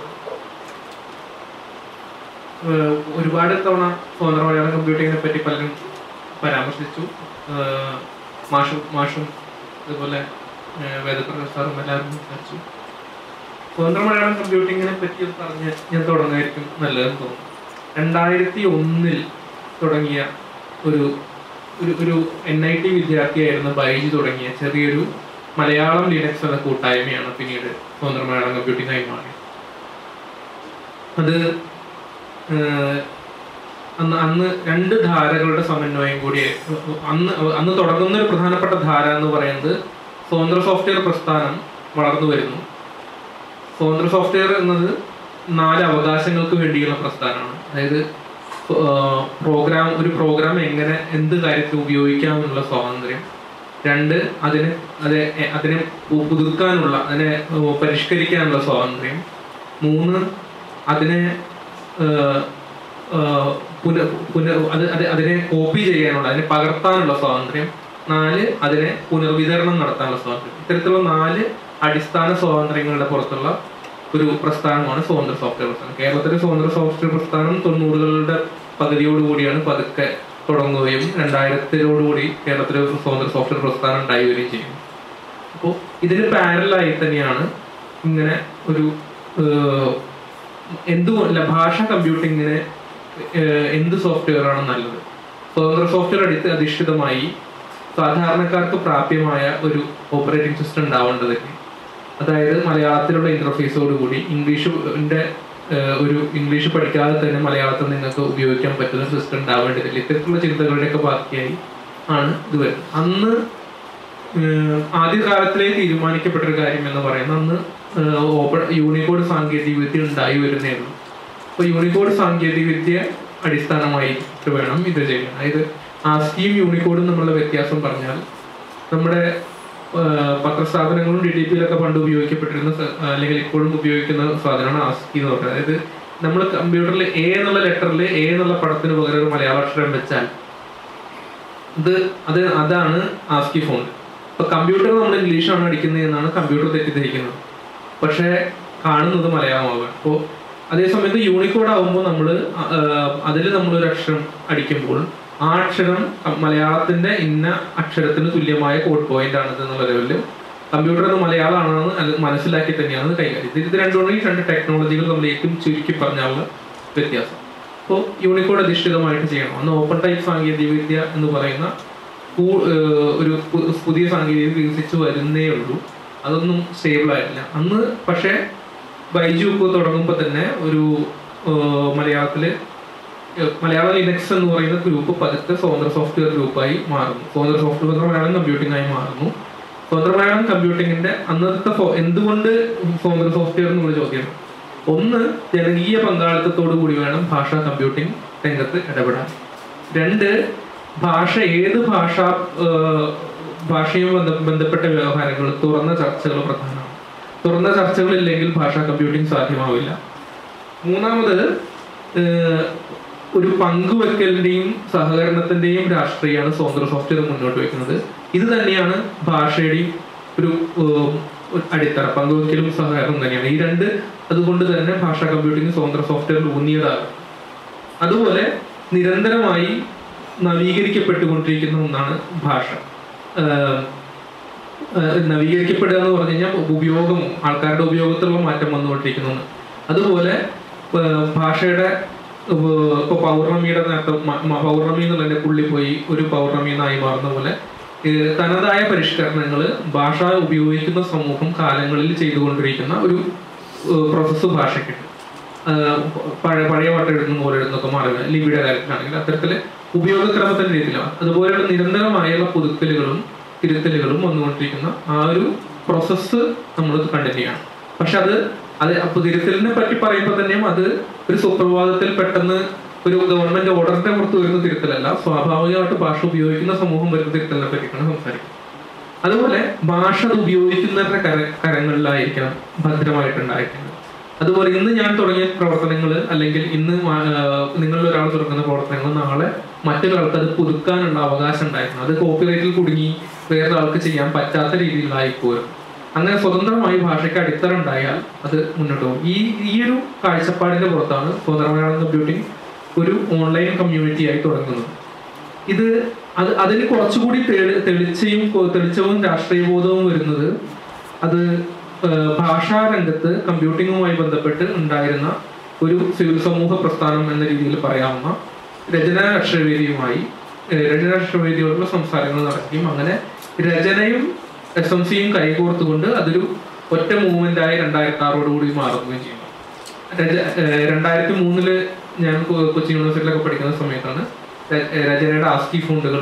ഏഹ്, ഒരുപാട് തവണ സ്വതന്ത്ര മലയാളം കമ്പ്യൂട്ടിങ്ങിനെ പറ്റി പലരും പരാമർശിച്ചു ഏഹ്, മാഷും മാഷും അതുപോലെ ഏഹ്, വേദപ്രകാശ് സാറും എല്ലാവരും സംസാരിച്ചു സ്വതന്ത്ര മലയാളം കമ്പ്യൂട്ടിങ്ങിനെ പറ്റി ഒന്ന് പറഞ്ഞ് ഞാൻ തുടങ്ങുമായിരിക്കും നല്ലതെന്ന് തോന്നുന്നു രണ്ടായിരത്തി ഒന്നിൽ തുടങ്ങിയ ഒരു ഒരു ഒരു എൻ ഐ ടി വിദ്യാർത്ഥിയായിരുന്ന ബൈജി തുടങ്ങിയ ചെറിയൊരു മലയാളം ലിനക്സ് എന്ന കൂട്ടായ്മയാണ് പിന്നീട് സ്വതന്ത്ര മലയാളം കമ്പ്യൂട്ടിംഗ് ആയി മാറിയത് അത് ഏഹ്, അന്ന് അന്ന് രണ്ട് ധാരകളുടെ സമന്വയം കൂടി അന്ന് അന്ന് തുടങ്ങുന്ന ഒരു പ്രധാനപ്പെട്ട ധാര എന്ന് പറയുന്നത് സ്വതന്ത്ര സോഫ്റ്റ്വെയർ പ്രസ്ഥാനം വളർന്നു വരുന്നു സ്വതന്ത്ര സോഫ്റ്റ്വെയർ എന്നത് നാല് അവകാശങ്ങൾക്ക് വേണ്ടിയുള്ള പ്രസ്ഥാനമാണ് അതായത് പ്രോഗ്രാം ഒരു പ്രോഗ്രാം എങ്ങനെ എന്ത് കാര്യത്തിൽ ഉപയോഗിക്കാം എന്നുള്ള സ്വാതന്ത്ര്യം രണ്ട് അതിന് അത് അതിനെ പു- പുതുക്കാനുള്ള അതിനെ ഏഹ്, പരിഷ്കരിക്കാനുള്ള സ്വാതന്ത്ര്യം മൂന്ന് അതിനെ ഏഹ്, ഏഹ്, പുന പുന അത് അത് അതിനെ കോപ്പി ചെയ്യാനുള്ള അതിനെ പകർത്താനുള്ള സ്വാതന്ത്ര്യം നാല് അതിനെ പുനർവിതരണം നടത്താനുള്ള സ്വാതന്ത്ര്യം ഇത്തരത്തിലുള്ള നാല് അടിസ്ഥാന സ്വാതന്ത്ര്യങ്ങളുടെ പുറത്തുള്ള ഒരു പ്രസ്ഥാനമാണ് സ്വതന്ത്ര സോഫ്റ്റ്വെയർ പ്രസ്ഥാനം കേരളത്തിലെ സ്വതന്ത്ര സോഫ്റ്റ്വെയർ പ്രസ്ഥാനം തൊണ്ണൂറുകളുടെ പകുതിയോടുകൂടിയാണ് പതുക്കെ തുടങ്ങുകയും രണ്ടായിരത്തിലോടുകൂടി കേരളത്തിലെ ഒരു സ്വതന്ത്ര സോഫ്റ്റ്വെയർ പ്രസ്ഥാനം ഉണ്ടായി വരികയും ചെയ്യും അപ്പോൾ ഇതിന് പാരലായി തന്നെയാണ് ഇങ്ങനെ ഒരു ഏഹ്, എന്തുകൊണ്ടല്ല ഭാഷ കമ്പ്യൂട്ടിങ്ങിന് ഏഹ്, എന്ത് സോഫ്റ്റ്വെയർ ആണ് നല്ലത് സ്വതന്ത്ര സോഫ്റ്റ്വെയർ അടിത്ത് അധിഷ്ഠിതമായി സാധാരണക്കാർക്ക് പ്രാപ്യമായ ഒരു ഓപ്പറേറ്റിംഗ് സിസ്റ്റം ഉണ്ടാവേണ്ടതില്ല അതായത് മലയാളത്തിലുള്ള ഇന്റർഫേസോട് കൂടി ഇംഗ്ലീഷിന്റെ ഏഹ് ഒരു ഇംഗ്ലീഷ് പഠിക്കാതെ തന്നെ മലയാളത്തിൽ നിങ്ങൾക്ക് ഉപയോഗിക്കാൻ പറ്റുന്ന സിസ്റ്റം ഉണ്ടാവേണ്ടതില്ല ഇത്തരത്തിലുള്ള ചിന്തകളുടെയൊക്കെ ബാക്കിയായി ആണ് ഇത് വരുന്നത് അന്ന് ഏഹ് ആദ്യകാലത്തിലേ തീരുമാനിക്കപ്പെട്ട ഒരു കാര്യം എന്ന് പറയുന്നത് അന്ന് ഏഹ് ഓപ്പൺ യൂണിക്കോഡ് സാങ്കേതിക വിദ്യ ഉണ്ടായി വരുന്നേ ഉള്ളൂ അപ്പോൾ യൂണിക്കോഡ് സാങ്കേതിക വിദ്യ അടിസ്ഥാനമായിട്ട് വേണം ഇത് ചെയ്യാൻ അതായത് ആസ്കിയും യൂണിക്കോഡും തമ്മിലുള്ള വ്യത്യാസം പറഞ്ഞാൽ നമ്മുടെ ഏഹ് പത്രസ്ഥാപനങ്ങളും ഡി ഡി പിയിലൊക്കെ പണ്ട് ഉപയോഗിക്കപ്പെട്ടിരുന്ന സ- അല്ലെങ്കിൽ ഇപ്പോഴും ഉപയോഗിക്കുന്ന സാധനമാണ് ആസ്കി എന്ന് പറയുന്നത് അതായത് നമ്മൾ കമ്പ്യൂട്ടറിൽ എ എന്നുള്ള ലെറ്ററിൽ എ എന്നുള്ള പടത്തിന് പകരം ഒരു മലയാള അക്ഷരം വെച്ചാൽ ഇത് അത് അതാണ് ആസ്കി ഫോണ്ട് ഇപ്പൊ കമ്പ്യൂട്ടർ നമ്മൾ ഇംഗ്ലീഷാണ് അടിക്കുന്നത് എന്നാണ് കമ്പ്യൂട്ടർ തെറ്റിദ്ധരിക്കുന്നത് പക്ഷേ കാണുന്നത് മലയാളമാവുക അപ്പോൾ അതേസമയത്ത് യൂണിക്കോഡ് ആവുമ്പോൾ നമ്മൾ അതിൽ നമ്മളൊരു അക്ഷരം അടിക്കുമ്പോൾ ആ അക്ഷരം ക- മലയാളത്തിന്റെ ഇന്ന അക്ഷരത്തിന് തുല്യമായ കോഡ് പോയിന്റ് ആണ് എന്നുള്ള ലെവലിൽ കമ്പ്യൂട്ടർ എന്ന് മലയാളമാണെന്ന് അത് മനസ്സിലാക്കി തന്നെയാണ് ഇത് കൈകാര്യം ഇത് ഇത് രണ്ടും ഈ രണ്ട് ടെക്നോളജികൾ നമ്മൾ ഏറ്റവും ചുരുക്കി പറഞ്ഞാലുള്ള വ്യത്യാസം അപ്പോൾ യൂണിക്കോഡ് അധിഷ്ഠിതമായിട്ട് ചെയ്യണം അന്ന് ഓപ്പൺ ടൈപ്പ് സാങ്കേതിക വിദ്യ എന്ന് പറയുന്ന കൂ- ഏഹ് ഒരു പു- പുതിയ സാങ്കേതിക വികസിച്ച് വരുന്നേ ഉള്ളൂ അതൊന്നും സ്റ്റേബിൾ ആയിട്ടില്ല അന്ന് പക്ഷേ ബൈജു ഒക്കെ തുടങ്ങുമ്പോൾ തന്നെ ഒരു ഏഹ് മലയാളത്തില് ഏഹ് മലയാള ലിനക്സ് എന്ന് പറയുന്ന ഗ്രൂപ്പ് പതുക്കെ സ്വതന്ത്ര സോഫ്റ്റ്വെയർ ഗ്രൂപ്പായി മാറുന്നു സ്വതന്ത്ര സോഫ്റ്റ്വെയർ മലയാളം കമ്പ്യൂട്ടിംഗ് ആയി മാറുന്നു സ്വതന്ത്ര മലയാളം കമ്പ്യൂട്ടിങ്ങിന്റെ അന്നത്തെ ഫോ- എന്തുകൊണ്ട് സ്വതന്ത്ര സോഫ്റ്റ്വെയർ എന്നുള്ള ചോദ്യം ഒന്ന് ജനകീയ പങ്കാളിത്തത്തോടു കൂടി വേണം ഭാഷാ കമ്പ്യൂട്ടിംഗ് രംഗത്ത് ഇടപെടാൻ രണ്ട് ഭാഷ ഏത് ഭാഷ ഏഹ്, ഭാഷയും ബന്ധ- ബന്ധപ്പെട്ട വ്യവഹാരങ്ങൾ തുറന്ന ചർച്ചകൾ പ്രധാനമാണ് തുറന്ന ചർച്ചകളില്ലെങ്കിൽ ഭാഷാ കമ്പ്യൂട്ടിംഗ് സാധ്യമാവില്ല മൂന്നാമത് ഏഹ്, ഒരു പങ്കുവെക്കലിന്റെയും സഹകരണത്തിന്റെയും രാഷ്ട്രീയമാണ് സ്വതന്ത്ര സോഫ്റ്റ്വെയർ മുന്നോട്ട് വെക്കുന്നത് ഇത് തന്നെയാണ് ഭാഷയുടെയും ഒരു ഏഹ്, ഒരു അടിത്തറ പങ്കുവെക്കലും സഹകരണവും തന്നെയാണ് ഈ രണ്ട് അതുകൊണ്ട് തന്നെ ഭാഷാ കമ്പ്യൂട്ടിംഗ് സ്വതന്ത്ര സോഫ്റ്റ്വെയർ ഊന്നിയതാകും അതുപോലെ നിരന്തരമായി നവീകരിക്കപ്പെട്ടുകൊണ്ടിരിക്കുന്ന ഒന്നാണ് ഭാഷ ഏഹ് ഏഹ് നവീകരിക്കപ്പെടുക എന്ന് പറഞ്ഞു കഴിഞ്ഞാൽ ഉപയോഗം ആൾക്കാരുടെ ഉപയോഗത്തിലുള്ള മാറ്റം വന്നുകൊണ്ടിരിക്കുന്നു എന്ന്. അതുപോലെ ഏഹ് ഭാഷയുടെ ഏഹ് ഇപ്പൊ പൗർണമിയുടെ നേരത്തെ മ- മ- പൗർണമി എന്നുള്ളതിന്റെ പുള്ളി പോയി ഒരു പൗർണമി എന്നായി മാറുന്ന പോലെ ഏഹ് തനതായ പരിഷ്കരണങ്ങൾ ഭാഷ ഉപയോഗിക്കുന്ന സമൂഹം കാലങ്ങളിൽ ചെയ്തുകൊണ്ടിരിക്കുന്ന ഒരു പ്രോസസ്സ് ഭാഷയ്ക്കുണ്ട് ആഹ് പഴയ പഴയ പാട്ട് എഴുതുന്ന പോലെ എഴുതുന്നൊക്കെ മാറുക ലിപിയുടെ കാര്യത്തിലാണെങ്കിൽ അത്തരത്തില് ഉപയോഗക്രമത്തിന്റെ രീതിയിലാണ് അതുപോലെയുള്ള നിരന്തരമായുള്ള പുതുക്കലുകളും തിരുത്തലുകളും വന്നുകൊണ്ടിരിക്കുന്ന ആ ഒരു പ്രോസസ്സ് നമ്മൾ കണ്ടിന്യൂ ചെയ്യണം പക്ഷെ അത് അത് അപ്പൊ തിരുത്തലിനെ പറ്റി പറയുമ്പോൾ തന്നെയും അത് ഒരു സുപ്രഭാതത്തിൽ പെട്ടെന്ന് ഒരു ഗവൺമെന്റ് ഓർഡറിന്റെ പുറത്ത് വരുന്ന തിരുത്തലല്ല സ്വാഭാവികമായിട്ട് ഭാഷ ഉപയോഗിക്കുന്ന സമൂഹം വരുന്ന തിരുത്തലിനെ പറ്റിയിട്ടാണ് സംസാരിക്കുന്നത് അതുപോലെ ഭാഷ അത് ഉപയോഗിക്കുന്നവരുടെ കര കരങ്ങളിലായിരിക്കണം ഭദ്രമായിട്ടുണ്ടായിരിക്കുന്നത് അതുപോലെ ഇന്ന് ഞാൻ തുടങ്ങിയ പ്രവർത്തനങ്ങൾ അല്ലെങ്കിൽ ഇന്ന് മാ- ആഹ് നിങ്ങളിൽ ഒരാൾ തുടങ്ങുന്ന പ്രവർത്തനങ്ങൾ നാളെ മറ്റൊരാൾക്ക് അത് പുതുക്കാനുള്ള അവകാശം ഉണ്ടായിരുന്നു അത് കോപ്പിറൈറ്റിൽ കുടുങ്ങി വേറൊരാൾക്ക് ചെയ്യാൻ പറ്റാത്ത രീതിയിലായിപ്പോരും അങ്ങനെ സ്വതന്ത്രമായി ഭാഷയ്ക്ക് അടിത്തറ ഉണ്ടായാൽ അത് മുന്നോട്ട് പോകും ഈ ഈ ഒരു കാഴ്ചപ്പാടിന്റെ പുറത്താണ് സ്വതന്ത്ര മലയാളം കമ്പ്യൂട്ടിംഗ് ഒരു ഓൺലൈൻ കമ്മ്യൂണിറ്റിയായി തുടങ്ങുന്നത് ഇത് അത് അതിന് കുറച്ചുകൂടി തെളി- തെളിച്ചയും കൊ- തെളിച്ചവും രാഷ്ട്രീയബോധവും വരുന്നത് അത് ഏഹ്, ഭാഷാ രംഗത്ത് കമ്പ്യൂട്ടിങ്ങുമായി ബന്ധപ്പെട്ട് ഉണ്ടായിരുന്ന ഒരു സിവിൽ സമൂഹ പ്രസ്ഥാനം എന്ന രീതിയിൽ പറയാവുന്ന രചനാ അക്ഷരവേദിയുമായി ഏഹ്, രചനാ അക്ഷരവേദിയോടുള്ള സംസാരങ്ങൾ നടക്കുകയും അങ്ങനെ രചനയും എസ് എം സിയും കൈകോർത്തുകൊണ്ട് അതൊരു ഒറ്റ മൂവ്മെന്റ് ആയി രണ്ടായിരത്തി ആറോടുകൂടി മാറുകയും ചെയ്യുന്നു രജ- ഏഹ് രണ്ടായിരത്തി മൂന്നില് ഞാൻ കൊ- കൊച്ചി യൂണിവേഴ്സിറ്റിയിലൊക്കെ പഠിക്കുന്ന സമയത്താണ് ര- ഏഹ് രചനയുടെ ആസ്കി ഫണ്ടുകൾ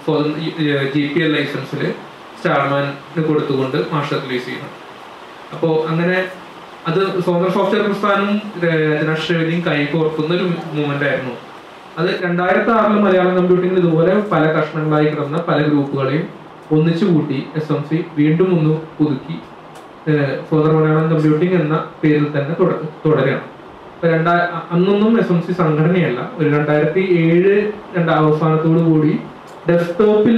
ജി പി എൽ ലൈസൻസിൽ സ്റ്റാർമാന് കൊടുത്തുകൊണ്ട് മാസ്റ്റർ റിലീസ് ചെയ്യുന്നത് അപ്പോൾ അങ്ങനെ അത് സ്വതന്ത്ര സോഫ്റ്റ്വെയർ പ്രസ്ഥാനവും രചനാശ്രവേദിയും കൈകോർക്കുന്ന ഒരു മൂവ്മെന്റ് ആയിരുന്നു അത് രണ്ടായിരത്തി ആറിൽ മലയാളം കമ്പ്യൂട്ടിംഗിൽ ഇതുപോലെ പല കഷ്ണങ്ങളായി കിടന്ന പല ഗ്രൂപ്പുകളെയും ഒന്നിച്ചു കൂട്ടി എസ് എം സി വീണ്ടും ഒന്ന് പുതുക്കി ഏഹ് സ്വതന്ത്ര മലയാളം കമ്പ്യൂട്ടിംഗ് എന്ന പേരിൽ തന്നെ തുട- തുടരുകയാണ് ഇപ്പൊ രണ്ടാ അ- അന്നൊന്നും എസ് എം സി സംഘടനയല്ല ഒരു രണ്ടായിരത്തി ഏഴ് രണ്ട അവസാനത്തോടു കൂടി ഡെസ്ക്ടോപ്പിൽ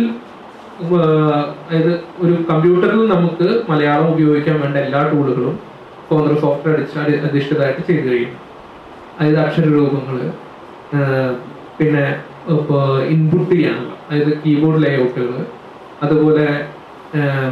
അതായത് ഒരു കമ്പ്യൂട്ടറിൽ നമുക്ക് മലയാളം ഉപയോഗിക്കാൻ വേണ്ട എല്ലാ ടൂളുകളും സ്വതന്ത്ര സോഫ്റ്റ്വെയർ അടിച്ച് അടി- അധിഷ്ഠിതമായിട്ട് ചെയ്തു കഴിയും അതായത് അക്ഷരരൂപങ്ങള് ആഹ് പിന്നെ ഇപ്പോൾ ഇൻപുട്ട് ചെയ്യാനുള്ള അതായത് കീബോർഡ് ലേഔട്ടുകൾ അതുപോലെ ആഹ്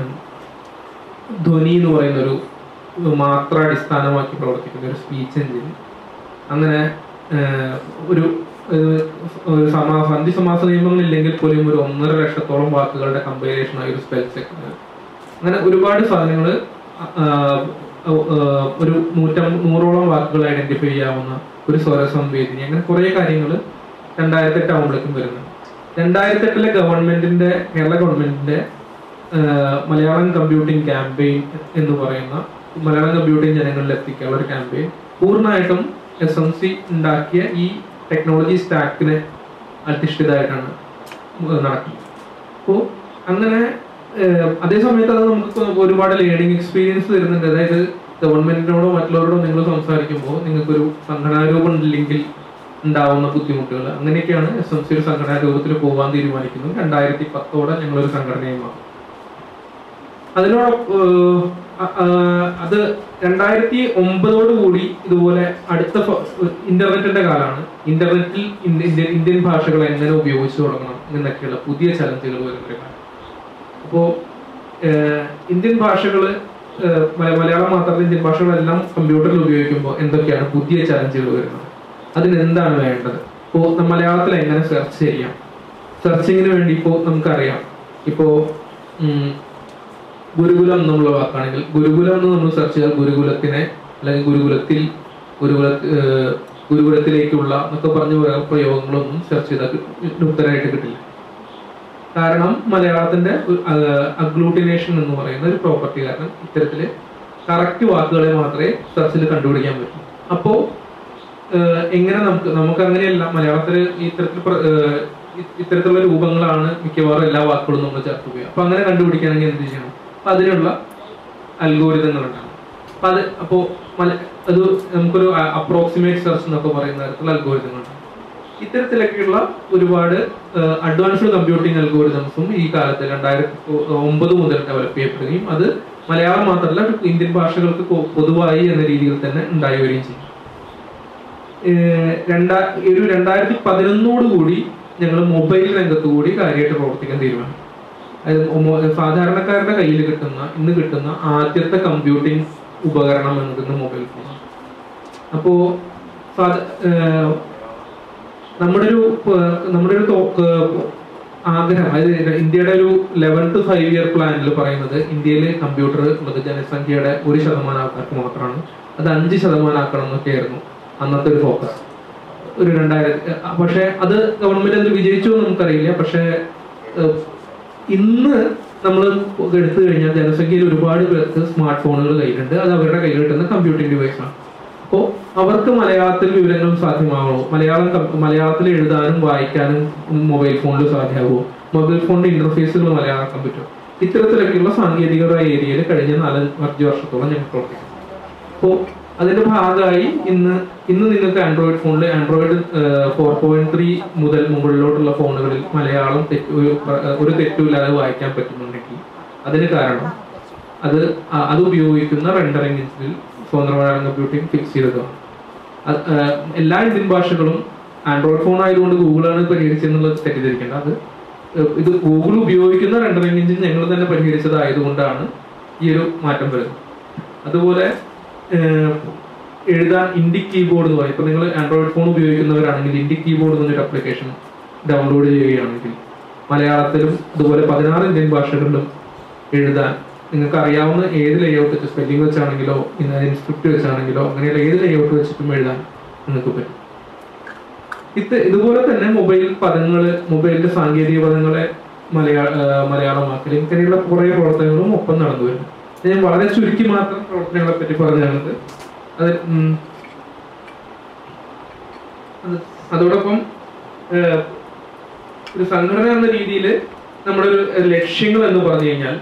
ധ്വനി എന്ന് പറയുന്ന ഒരു മാത്ര അടിസ്ഥാനമാക്കി പ്രവർത്തിക്കുന്ന ഒരു സ്പീച്ച് എഞ്ചിൻ അങ്ങനെ ആഹ് ഒരു ഏഹ് ഒരു സമാ സന്ധി സമാസ നിയമങ്ങൾ ഇല്ലെങ്കിൽ പോലും ഒരു ഒന്നര ലക്ഷത്തോളം വാക്കുകളുടെ കമ്പൈലേഷൻ ആയ ഒരു സ്പെൽ ചെക്ക് അങ്ങനെ ഒരുപാട് സാധനങ്ങൾ അഹ് ആഹ് ഒരു നൂറ്റം നൂറോളം വാക്കുകൾ ഐഡന്റിഫൈ ചെയ്യാവുന്ന ഒരു സ്വരസംവേദിനി അങ്ങനെ കുറേ കാര്യങ്ങൾ രണ്ടായിരത്തി എട്ട് ആകുമ്പോഴേക്കും വരുന്നുണ്ട് രണ്ടായിരത്തി എട്ടിലെ ഗവൺമെന്റിന്റെ കേരള ഗവൺമെന്റിന്റെ ആഹ് മലയാളം കമ്പ്യൂട്ടിംഗ് ക്യാമ്പയിൻ എന്ന് പറയുന്ന മലയാളം കമ്പ്യൂട്ടിംഗ് ജനങ്ങളിൽ എത്തിക്കാനുള്ള ഒരു ക്യാമ്പയിൻ പൂർണ്ണമായിട്ടും എസ് എം സി ഉണ്ടാക്കിയ ഈ ടെക്നോളജി സ്റ്റാക്കിനെ അധിഷ്ഠിതമായിട്ടാണ് നടക്കുന്നത് അപ്പോൾ അങ്ങനെ ഏഹ്, അതേ സമയത്ത് അത് നമുക്ക് ഒരുപാട് ലേണിംഗ് എക്സ്പീരിയൻസ് തരുന്നുണ്ട് അതായത് ഗവൺമെന്റിനോടോ മറ്റുള്ളവരോടോ നിങ്ങൾ സംസാരിക്കുമ്പോൾ നിങ്ങൾക്കൊരു സംഘടനാരൂപം ഇല്ലെങ്കിൽ ഉണ്ടാവുന്ന ബുദ്ധിമുട്ടുകൾ അങ്ങനെയൊക്കെയാണ് എസ് എം സി ഒരു സംഘടനാ രൂപത്തിൽ പോകാൻ തീരുമാനിക്കുന്നത് രണ്ടായിരത്തി പത്തോടെ ഞങ്ങളൊരു സംഘടനയും മാറും അതിനോടൊപ്പം ഏഹ്, അ- ആ, അത് രണ്ടായിരത്തി ഒമ്പതോട് കൂടി ഇതുപോലെ അടുത്ത ഫ- ഇന്റർനെറ്റിന്റെ കാലമാണ് ഇന്റർനെറ്റിൽ ഇന്ത്യ- ഇന്ത്യ- ഇന്ത്യൻ ഭാഷകൾ എങ്ങനെ ഉപയോഗിച്ചു തുടങ്ങണം എന്നൊക്കെയുള്ള പുതിയ ചലഞ്ചുകൾ വരുന്ന ഒരു കാലം അപ്പോ ഏഹ്, ഇന്ത്യൻ ഭാഷകൾ മലയാളം മാത്രമല്ല ഇന്ത്യൻ ഭാഷകളെല്ലാം കമ്പ്യൂട്ടറിൽ ഉപയോഗിക്കുമ്പോൾ എന്തൊക്കെയാണ് പുതിയ ചലഞ്ചുകൾ വരുന്നത് അതിന് എന്താണ് വേണ്ടത് ഇപ്പോൾ മലയാളത്തിൽ എങ്ങനെ സെർച്ച് ചെയ്യാം സെർച്ചിങ്ങിന് വേണ്ടി ഇപ്പോൾ നമുക്കറിയാം ഇപ്പോൾ ഗുരുകുലം എന്നുള്ള വാക്കാണെങ്കിൽ ഗുരുകുലം എന്ന് നമ്മൾ സെർച്ച് ചെയ്താൽ ഗുരുകുലത്തിനെ അല്ലെങ്കിൽ ഗുരുകുലത്തിൽ ഗുരുകുല ഏഹ്, ഗുരുകുലത്തിലേക്കുള്ള എന്നൊക്കെ പറഞ്ഞ ഓരോ പ്രയോഗങ്ങളൊന്നും സെർച്ച് ചെയ്താൽ കി- ഉത്തരമായിട്ട് കിട്ടില്ല കാരണം മലയാളത്തിന്റെ അഗ്ലൂട്ടിനേഷൻ എന്ന് പറയുന്ന ഒരു പ്രോപ്പർട്ടി കാരണം ഇത്തരത്തില് കറക്റ്റ് വാക്കുകളെ മാത്രമേ സെർച്ചിൽ കണ്ടുപിടിക്കാൻ പറ്റൂ അപ്പോ ഏഹ്, എങ്ങനെ നമുക്ക് നമുക്ക് അങ്ങനെയല്ല മലയാളത്തിൽ ഇത്തരത്തിൽ പ്ര- ഏഹ്, ഇ- ഇത്തരത്തിലുള്ള രൂപങ്ങളാണ് മിക്കവാറും എല്ലാ വാക്കുകളും നമ്മൾ ചേർത്ത് പോയി അപ്പൊ അങ്ങനെ കണ്ടുപിടിക്കുകയാണെങ്കിൽ എന്ത് ചെയ്യണം അപ്പൊ അതിനുള്ള അൽഗോരിതങ്ങൾ ഉണ്ടാകും അപ്പൊ അത് അപ്പോ മല- അത് നമുക്കൊരു അപ്രോക്സിമേറ്റ് സെർച്ച് എന്നൊക്കെ പറയുന്ന തരത്തിലുള്ള അൽഗോരിതങ്ങൾ ഉണ്ടാകും ഇത്തരത്തിലൊക്കെയുള്ള ഒരുപാട് അഡ്വാൻസ്ഡ് കമ്പ്യൂട്ടിംഗ് അൽഗോരിതംസും ഈ കാലത്ത് രണ്ടായിരത്തി ഒമ്പത് മുതൽ ഡെവലപ്പ് ചെയ്യപ്പെടുകയും അത് മലയാളം മാത്രമല്ല ഇന്ത്യൻ ഭാഷകൾക്ക് പൊ- പൊതുവായി എന്ന രീതിയിൽ തന്നെ ഉണ്ടായി വരികയും ചെയ്യും ഏഹ് രണ്ടാ ഒരു രണ്ടായിരത്തി പതിനൊന്നോട് കൂടി ഞങ്ങൾ മൊബൈൽ രംഗത്ത് കൂടി കാര്യമായിട്ട് പ്രവർത്തിക്കാൻ തീരുമാനിച്ചു അതായത് മൊ- സാധാരണക്കാരുടെ കയ്യിൽ കിട്ടുന്ന ഇന്ന് കിട്ടുന്ന ആദ്യത്തെ കമ്പ്യൂട്ടിംഗ് ഉപകരണം എന്നത് മൊബൈൽ ഫോണാണ് അപ്പോ സാധ- ഏഹ് നമ്മുടെ ഒരു ഏഹ് നമ്മുടെ ഒരു തോ- ഏഹ് ആഗ്രഹം അതായത് ഇന്ത്യയുടെ ഒരു ലെവൻ ടു ഫൈവ് ഇയർ പ്ലാനിൽ പറയുന്നത് ഇന്ത്യയിൽ കമ്പ്യൂട്ടർ ഉള്ളത് ജനസംഖ്യയുടെ ഒരു ശതമാനം ആൾക്കാർക്ക് മാത്രമാണ് അത് അഞ്ച് ശതമാനം ആക്കണം എന്നൊക്കെയായിരുന്നു അന്നത്തെ ഒരു ഫോക്കസ് ഒരു രണ്ടായിരത്തി ഏഹ് പക്ഷേ അത് ഗവൺമെന്റ് അതിൽ വിജയിച്ചു എന്ന് നമുക്കറിയില്ല പക്ഷേ ഏഹ് ഇന്ന് നമ്മൾ എടുത്തു കഴിഞ്ഞാൽ ജനസംഖ്യയിൽ ഒരുപാട് പേർക്ക് സ്മാർട്ട് ഫോണുകൾ കയ്യിലുണ്ട് അത് അവരുടെ കയ്യിൽ കിട്ടുന്ന കമ്പ്യൂട്ടിംഗ് ഡിവൈസാണ് അപ്പോൾ അവർക്ക് മലയാളത്തിൽ വിവരങ്ങൾ സാധ്യമാവണോ മലയാളം കം- മലയാളത്തിൽ എഴുതാനും വായിക്കാനും മൊബൈൽ ഫോണിൽ സാധ്യമാകുമോ മൊബൈൽ ഫോണിന്റെ ഇന്റർഫേസുകൾ മലയാളമാക്കാൻ പറ്റും ഇത്തരത്തിലൊക്കെയുള്ള സാങ്കേതികമായ ഏരിയയിൽ കഴിഞ്ഞ നാല് അഞ്ച് വർഷത്തോളം ഞങ്ങൾ പ്രവർത്തിക്കുന്നു അപ്പോൾ അതിന്റെ ഭാഗമായി ഇന്ന് ഇന്ന് നിങ്ങൾക്ക് ആൻഡ്രോയിഡ് ഫോണിൽ ആൻഡ്രോയിഡ് ഫോർ പോയിന്റ് ത്രീ മുതൽ മുകളിലോട്ടുള്ള ഫോണുകളിൽ മലയാളം തെറ്റ് ഒരു പ്ര- ഒരു തെറ്റുമില്ലാതെ വായിക്കാൻ പറ്റുന്നുണ്ടെങ്കിൽ അതിന് കാരണം അത് അ- അത് ഉപയോഗിക്കുന്ന റെൻഡറിംഗ് എഞ്ചിനിൽ സ്വതന്ത്ര മലയാളം കമ്പ്യൂട്ടിംഗ് ഫിക്സ് ചെയ്തതാണ് അത്, ആ, എല്ലാ ഇന്ത്യൻ ഭാഷകളും ആൻഡ്രോയിഡ് ഫോൺ ആയതുകൊണ്ട് ഗൂഗിളാണ് പരിഹരിച്ചെന്നുള്ളത് തെറ്റിദ്ധരിക്കേണ്ട അത് ഏഹ്, ഇത് ഗൂഗിൾ ഉപയോഗിക്കുന്ന റെൻഡറിംഗ് എഞ്ചിൻ ഞങ്ങൾ തന്നെ പരിഹരിച്ചതായതുകൊണ്ടാണ് ഈ ഒരു മാറ്റം വരുന്നത് അതുപോലെ ഏഹ്, എഴുതാൻ ഇൻഡി കീബോർഡ് എന്ന് പറയും ഇപ്പൊ നിങ്ങൾ ആൻഡ്രോയിഡ് ഫോൺ ഉപയോഗിക്കുന്നവരാണെങ്കിൽ ഇൻഡി കീബോർഡ് എന്നൊരു അപ്ലിക്കേഷൻ ഡൗൺലോഡ് ചെയ്യുകയാണെങ്കിൽ മലയാളത്തിലും അതുപോലെ പതിനാറ് ഇന്ത്യൻ ഭാഷകളിലും എഴുതാൻ നിങ്ങൾക്ക് അറിയാവുന്ന ഏത് ലേഔട്ട് വെച്ച് സ്പെല്ലിംഗ് വെച്ചാണെങ്കിലോ ഇൻസ്ക്രിപ്റ്റ് വെച്ചാണെങ്കിലോ അങ്ങനെയുള്ള ഏത് ലേഔട്ട് വെച്ചിട്ടും എഴുതാൻ നിങ്ങൾക്ക് പറ്റും ഇത് ഇതുപോലെ തന്നെ മൊബൈൽ പദങ്ങള് മൊബൈലിന്റെ സാങ്കേതിക പദങ്ങളെ മലയാള ആ, മലയാളമാക്കൽ ഇങ്ങനെയുള്ള കുറെ പ്രവർത്തനങ്ങളും ഒപ്പം നടന്നു വരുന്നു ഞാൻ വളരെ ചുരുക്കി മാത്രം പ്രവർത്തനങ്ങളെ പറ്റി പറഞ്ഞാണത് അത് ഉം, അത് അതോടൊപ്പം ഏഹ്, ഒരു സംഘടന എന്ന രീതിയിൽ നമ്മുടെ ഒരു ലക്ഷ്യങ്ങൾ എന്ന് പറഞ്ഞു കഴിഞ്ഞാൽ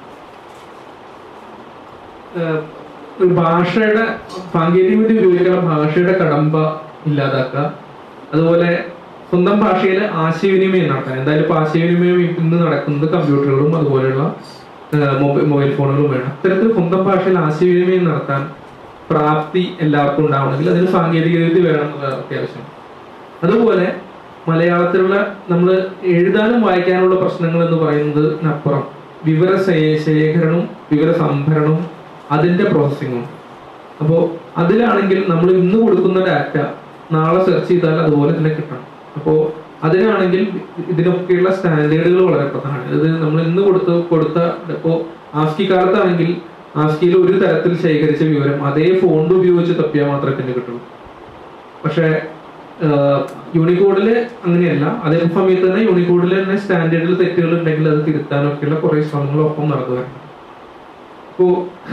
ഏഹ്, ഒരു ഭാഷയുടെ സാങ്കേതികവിദ്യ ഉപയോഗിക്കുന്ന ഭാഷയുടെ കടമ്പ ഇല്ലാതാക്കുക അതുപോലെ സ്വന്തം ഭാഷയിൽ ആശയവിനിമയം നടത്താൻ എന്തായാലും ഇപ്പൊ ആശയവിനിമയം ഇന്ന് നടക്കുന്നത് കമ്പ്യൂട്ടറുകളും അതുപോലെയുള്ള മൊബൈൽ മൊബൈൽ ഫോണുകളും വേണം അത്തരത്തിൽ സ്വന്തം ഭാഷയിൽ ആശയവിനിമയം നടത്താൻ പ്രാപ്തി എല്ലാവർക്കും ഉണ്ടാവണമെങ്കിൽ അതിന് സാങ്കേതികവിദ്യ വേണം എന്നുള്ളത് അത്യാവശ്യം അതുപോലെ മലയാളത്തിലുള്ള നമ്മൾ എഴുതാനും വായിക്കാനുള്ള പ്രശ്നങ്ങൾ എന്ന് പറയുന്നതിനപ്പുറം വിവര ശേ- ശേഖരണവും വിവര സംഭരണവും അതിന്റെ പ്രോസസ്സിങ്ങും അപ്പോൾ അതിലാണെങ്കിൽ നമ്മൾ ഇന്ന് കൊടുക്കുന്ന ഡാറ്റ നാളെ സെർച്ച് ചെയ്താൽ അതുപോലെ തന്നെ കിട്ടണം അപ്പോൾ അതിനാണെങ്കിൽ ഇതിനൊക്കെയുള്ള സ്റ്റാൻഡേർഡുകൾ വളരെ പ്രധാനമാണ് ഇത് നമ്മൾ ഇന്ന് കൊടുത്ത കൊടുത്ത ഇപ്പോൾ ആസ്കി കാലത്താണെങ്കിൽ ആസ്കിയിൽ ഒരു തരത്തിൽ ശേഖരിച്ച വിവരം അതേ ഫോണ്ട് ഉപയോഗിച്ച് തപ്പിയാൽ മാത്രമേ പിന്നെ കിട്ടുള്ളൂ പക്ഷേ യൂണിക്കോഡിൽ അങ്ങനെയല്ല അതേ സമയത്ത് തന്നെ യൂണിക്കോഡിൽ തന്നെ സ്റ്റാൻഡേർഡിൽ തെറ്റുകൾ ഉണ്ടെങ്കിൽ അത് തിരുത്താനൊക്കെയുള്ള കുറേ ശ്രമങ്ങൾ ഒപ്പം നടന്നു വരണം അപ്പോൾ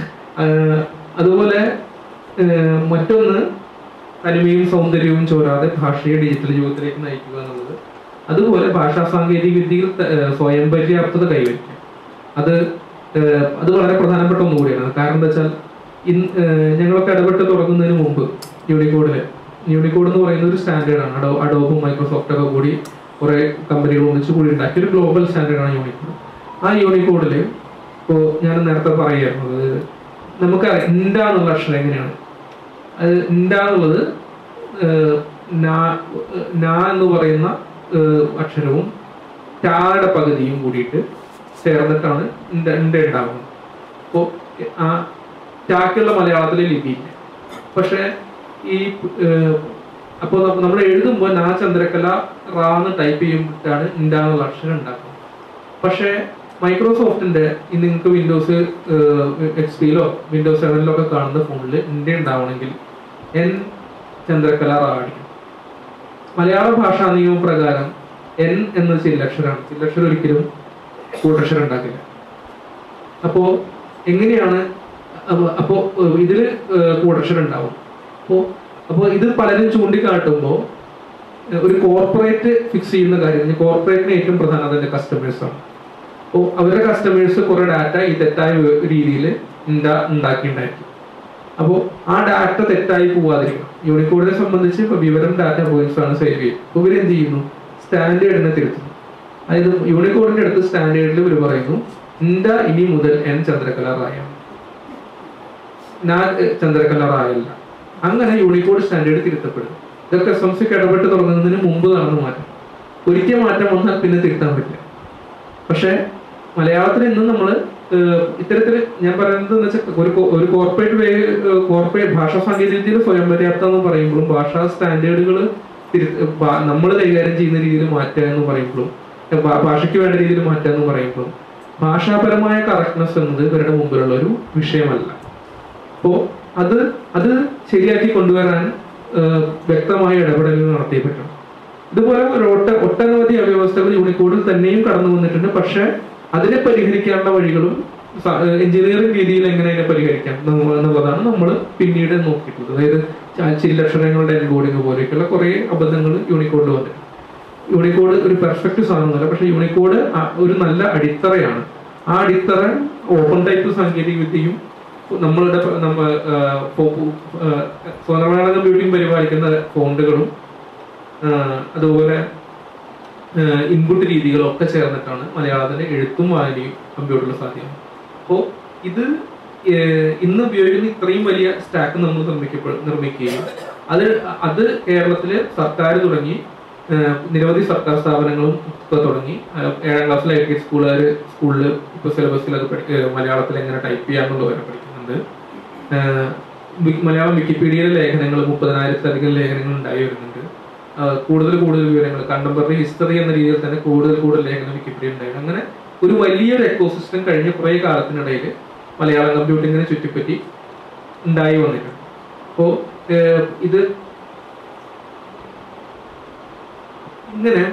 അതുപോലെ ആഹ് മറ്റൊന്ന് തനിമയും സൗന്ദര്യവും ചോരാതെ ഭാഷയെ ഡിജിറ്റൽ യുഗത്തിലേക്ക് നയിക്കുക എന്നുള്ളത് അതുപോലെ ഭാഷാ സാങ്കേതിക വിദ്യയിൽ ത- ആഹ് സ്വയം പര്യാപ്തത കൈവരിക്കുക അത് ആഹ് അത് വളരെ പ്രധാനപ്പെട്ട ഒന്നുകൂടിയാണ് കാരണം എന്താ വെച്ചാൽ ഇന്ന് ആഹ് ഞങ്ങളൊക്കെ ഇടപെട്ട് തുടങ്ങുന്നതിന് മുമ്പ് യൂണിക്കോഡില് യൂണിക്കോഡ് എന്ന് പറയുന്ന ഒരു സ്റ്റാൻഡേർഡാണ് അഡോ അഡോബും മൈക്രോസോഫ്റ്റ് ഒക്കെ കൂടി കുറെ കമ്പനികൾ ഒന്നിച്ച് കൂടി ഉണ്ടാക്കിയ ഒരു ഗ്ലോബൽ സ്റ്റാൻഡേർഡാണ് യൂണിക്കോഡ് ആ യൂണിക്കോഡിൽ ഇപ്പോൾ ഞാൻ നേരത്തെ പറയുമായിരുന്നു അത് നമുക്ക് ഇൻഡ എന്നുള്ള അക്ഷരം എങ്ങനെയാണ് അത് ഇൻഡ എന്നുള്ളത് ഏഹ്, നാ- ഏഹ്, നാ എന്ന് പറയുന്ന ഏഹ്, അക്ഷരവും ടായുടെ പകുതിയും കൂടിയിട്ട് ചേർന്നിട്ടാണ് ഇൻഡ ഇൻഡ ഉണ്ടാകുന്നത് അപ്പോൾ ആ ടാക്കുള്ള മലയാളത്തിലെ ലിപിയില്ല പക്ഷേ ഈ അപ്പോൾ നമ്മൾ എഴുതുമ്പോൾ നാ ചന്ദ്രകല റാ എന്ന് ടൈപ്പ് ചെയ്യുമ്പോഴാണ് ഇൻഡ എന്നുള്ള അക്ഷരം ഉണ്ടാക്കുന്നത് പക്ഷേ മൈക്രോസോഫ്റ്റിന്റെ ഈ നിങ്ങൾക്ക് വിൻഡോസ് എക്സ് പിയിലോ വിൻഡോസ് സെവനിലോ ഒക്കെ കാണുന്ന ഫോണിൽ ഇന്ത്യ ഉണ്ടാവണമെങ്കിൽ എൻ ചന്ദ്രകല റാ അടിക്കും മലയാള ഭാഷാ നിയമം പ്രകാരം എൻ എന്നത് ചില്ലക്ഷരമാണ് ചില്ലക്ഷരം ഒരിക്കലും കൂട്ടക്ഷരം ഉണ്ടാക്കില്ല അപ്പോ എങ്ങനെയാണ് അപ്പൊ- അപ്പോ ഏഹ്, ഇതില് ഏഹ്, കൂട്ടക്ഷരം ഉണ്ടാവും അപ്പോ അപ്പോ ഇത് പലരും ചൂണ്ടിക്കാട്ടുമ്പോൾ ഒരു കോർപ്പറേറ്റ് ഫിക്സ് ചെയ്യുന്ന കാര്യം കോർപ്പറേറ്റിന് ഏറ്റവും പ്രധാനം അതിന്റെ കസ്റ്റമേഴ്സ് ആണ് അപ്പോൾ അവരുടെ കസ്റ്റമേഴ്സ് കുറെ ഡാറ്റ ഈ തെറ്റായ രീതിയിൽ ഉണ്ടാക്കിയിട്ടുണ്ടായിരിക്കും അപ്പോൾ ആ ഡാറ്റ തെറ്റായി പോവാതിരിക്കണം യൂണിക്കോഡിനെ സംബന്ധിച്ച് ഇപ്പൊ വിവരം ഡാറ്റ പോയിന്റ്സ് ആണ് സേവ് ചെയ്യുന്നത് അപ്പോൾ ഇവരെന്ത് ചെയ്യുന്നു സ്റ്റാൻഡേർഡിനെ തിരുത്തുന്നു അതായത് യൂണിക്കോഡിന്റെ അടുത്ത് സ്റ്റാൻഡേർഡിൽ ഇവർ പറയുന്നു ഇന്ത ഇനി മുതൽ എൻ ചന്ദ്രകല റായാണ് ഞാൻ ചന്ദ്രകല റായല്ല അങ്ങനെ യൂണിക്കോഡ് സ്റ്റാൻഡേർഡ് തിരുത്തപ്പെടും ഇതൊക്കെ എസ് എം സിക്ക് ഇടപെട്ട് തുടങ്ങുന്നതിന് മുമ്പ് നടന്ന മാറ്റം ഒരിക്കൽ മാറ്റം വന്നാൽ പിന്നെ തിരുത്താൻ പറ്റില്ല പക്ഷേ മലയാളത്തിൽ ഇന്നും നമ്മൾ ഇത്തരത്തിൽ ഞാൻ പറയുന്നത് എന്ന് വെച്ചാൽ ഒരു കോ- ഒരു കോർപ്പറേറ്റ് വേ കോർപ്പറേറ്റ് ഭാഷാ സാങ്കേതികവിദ്യയിൽ സ്വയം പര്യാപ്തം എന്ന് പറയുമ്പോഴും ഭാഷാ സ്റ്റാൻഡേർഡുകൾ നമ്മൾ കൈകാര്യം ചെയ്യുന്ന രീതിയിൽ മാറ്റുക എന്ന് പറയുമ്പോഴും ഏ, ഭാ- ഭാഷയ്ക്ക് വേണ്ട രീതിയിൽ മാറ്റുക എന്ന് പറയുമ്പോഴും ഭാഷാപരമായ കറക്റ്റ്നെസ് എന്നത് ഇവരുടെ മുമ്പിലുള്ള ഒരു വിഷയമല്ല അപ്പോ അത് അത് ശരിയാക്കി കൊണ്ടുവരാൻ ആ, വ്യക്തമായ ഇടപെടലുകൾ നടത്തിയേ പറ്റണം ഇതുപോലെ ഒരു ഒട്ട ഒട്ടനവധി അവ്യവസ്ഥകൾ യൂണിക്കോഡിൽ തന്നെയും കടന്നു വന്നിട്ടുണ്ട് പക്ഷെ അതിനെ പരിഹരിക്കാനുള്ള വഴികളും എഞ്ചിനീയറിംഗ് രീതിയിൽ എങ്ങനെ അതിനെ പരിഹരിക്കാം എന്ന് എന്നുള്ളതാണ് നമ്മൾ പിന്നീട് നോക്കിയിട്ടുള്ളത് അതായത് ച- ചില്ലക്ഷരങ്ങളുടെ എൻകോഡിങ് പോലെയൊക്കെയുള്ള കുറെ അബദ്ധങ്ങൾ യൂണിക്കോഡിൽ വന്നിട്ടുണ്ട് യൂണിക്കോഡ് ഒരു പെർഫെക്റ്റ് സാധനമൊന്നുമല്ല പക്ഷെ യൂണിക്കോഡ് ആ- ഒരു നല്ല അടിത്തറയാണ് ആ അടിത്തറ ഓപ്പൺ ടൈപ്പ് സാങ്കേതിക വിദ്യയും നമ്മളുടെ പ- നമ്മ ആ, ഫോ- ആ, സ്വന്തമായ കമ്പ്യൂട്ടിംഗ് പരിപാലിക്കുന്ന ഫോണ്ടുകളും ആഹ് അതുപോലെ ഇൻപുട്ട് രീതികളും ഒക്കെ ചേർന്നിട്ടാണ് മലയാളത്തിന്റെ എഴുത്തും വായനയും കമ്പ്യൂട്ടറിൽ സാധ്യം അപ്പോൾ ഇത് ഏഹ് ഇന്ന് ഉപയോഗിക്കുന്ന ഇത്രയും വലിയ സ്റ്റാക്ക് നമ്മൾ നിർമ്മിക്കപ്പെ നിർമ്മിക്കുകയും അത് അത് കേരളത്തില് സർക്കാർ തുടങ്ങി ഏഹ് നിരവധി സർക്കാർ സ്ഥാപനങ്ങളും ഒക്കെ തുടങ്ങി ആഹ് ഏഴാം ക്ലാസ്സിലെ ഐ ടി സ്കൂളുകാർ സ്കൂളിൽ ഇപ്പൊ സിലബസിൽ അത് പഠി- ഏഹ് മലയാളത്തിൽ എങ്ങനെ ടൈപ്പ് ചെയ്യാന്നുള്ളത് വരെ പഠിക്കുന്നുണ്ട് ഏഹ് വി- മലയാളം വിക്കിപീഡിയയിലെ ലേഖനങ്ങൾ മുപ്പതിനായിരത്തിലധികം ലേഖനങ്ങൾ ഉണ്ടായി വരുന്നുണ്ട് ആഹ് കൂടുതൽ കൂടുതൽ വിവരങ്ങൾ കണ്ടംപററി ഹിസ്റ്ററി എന്ന രീതിയിൽ തന്നെ കൂടുതൽ കൂടുതൽ ലേഖനം വിക്കിപീഡിയ ഉണ്ടായി അങ്ങനെ ഒരു വലിയൊരു എക്കോസിസ്റ്റം കഴിഞ്ഞ കുറേ കാലത്തിനിടയിൽ മലയാളം കമ്പ്യൂട്ടിങ്ങിനെ ചുറ്റിപ്പറ്റി ഉണ്ടായി വന്നിട്ടുണ്ട് അപ്പോൾ ഇത് ഇങ്ങനെ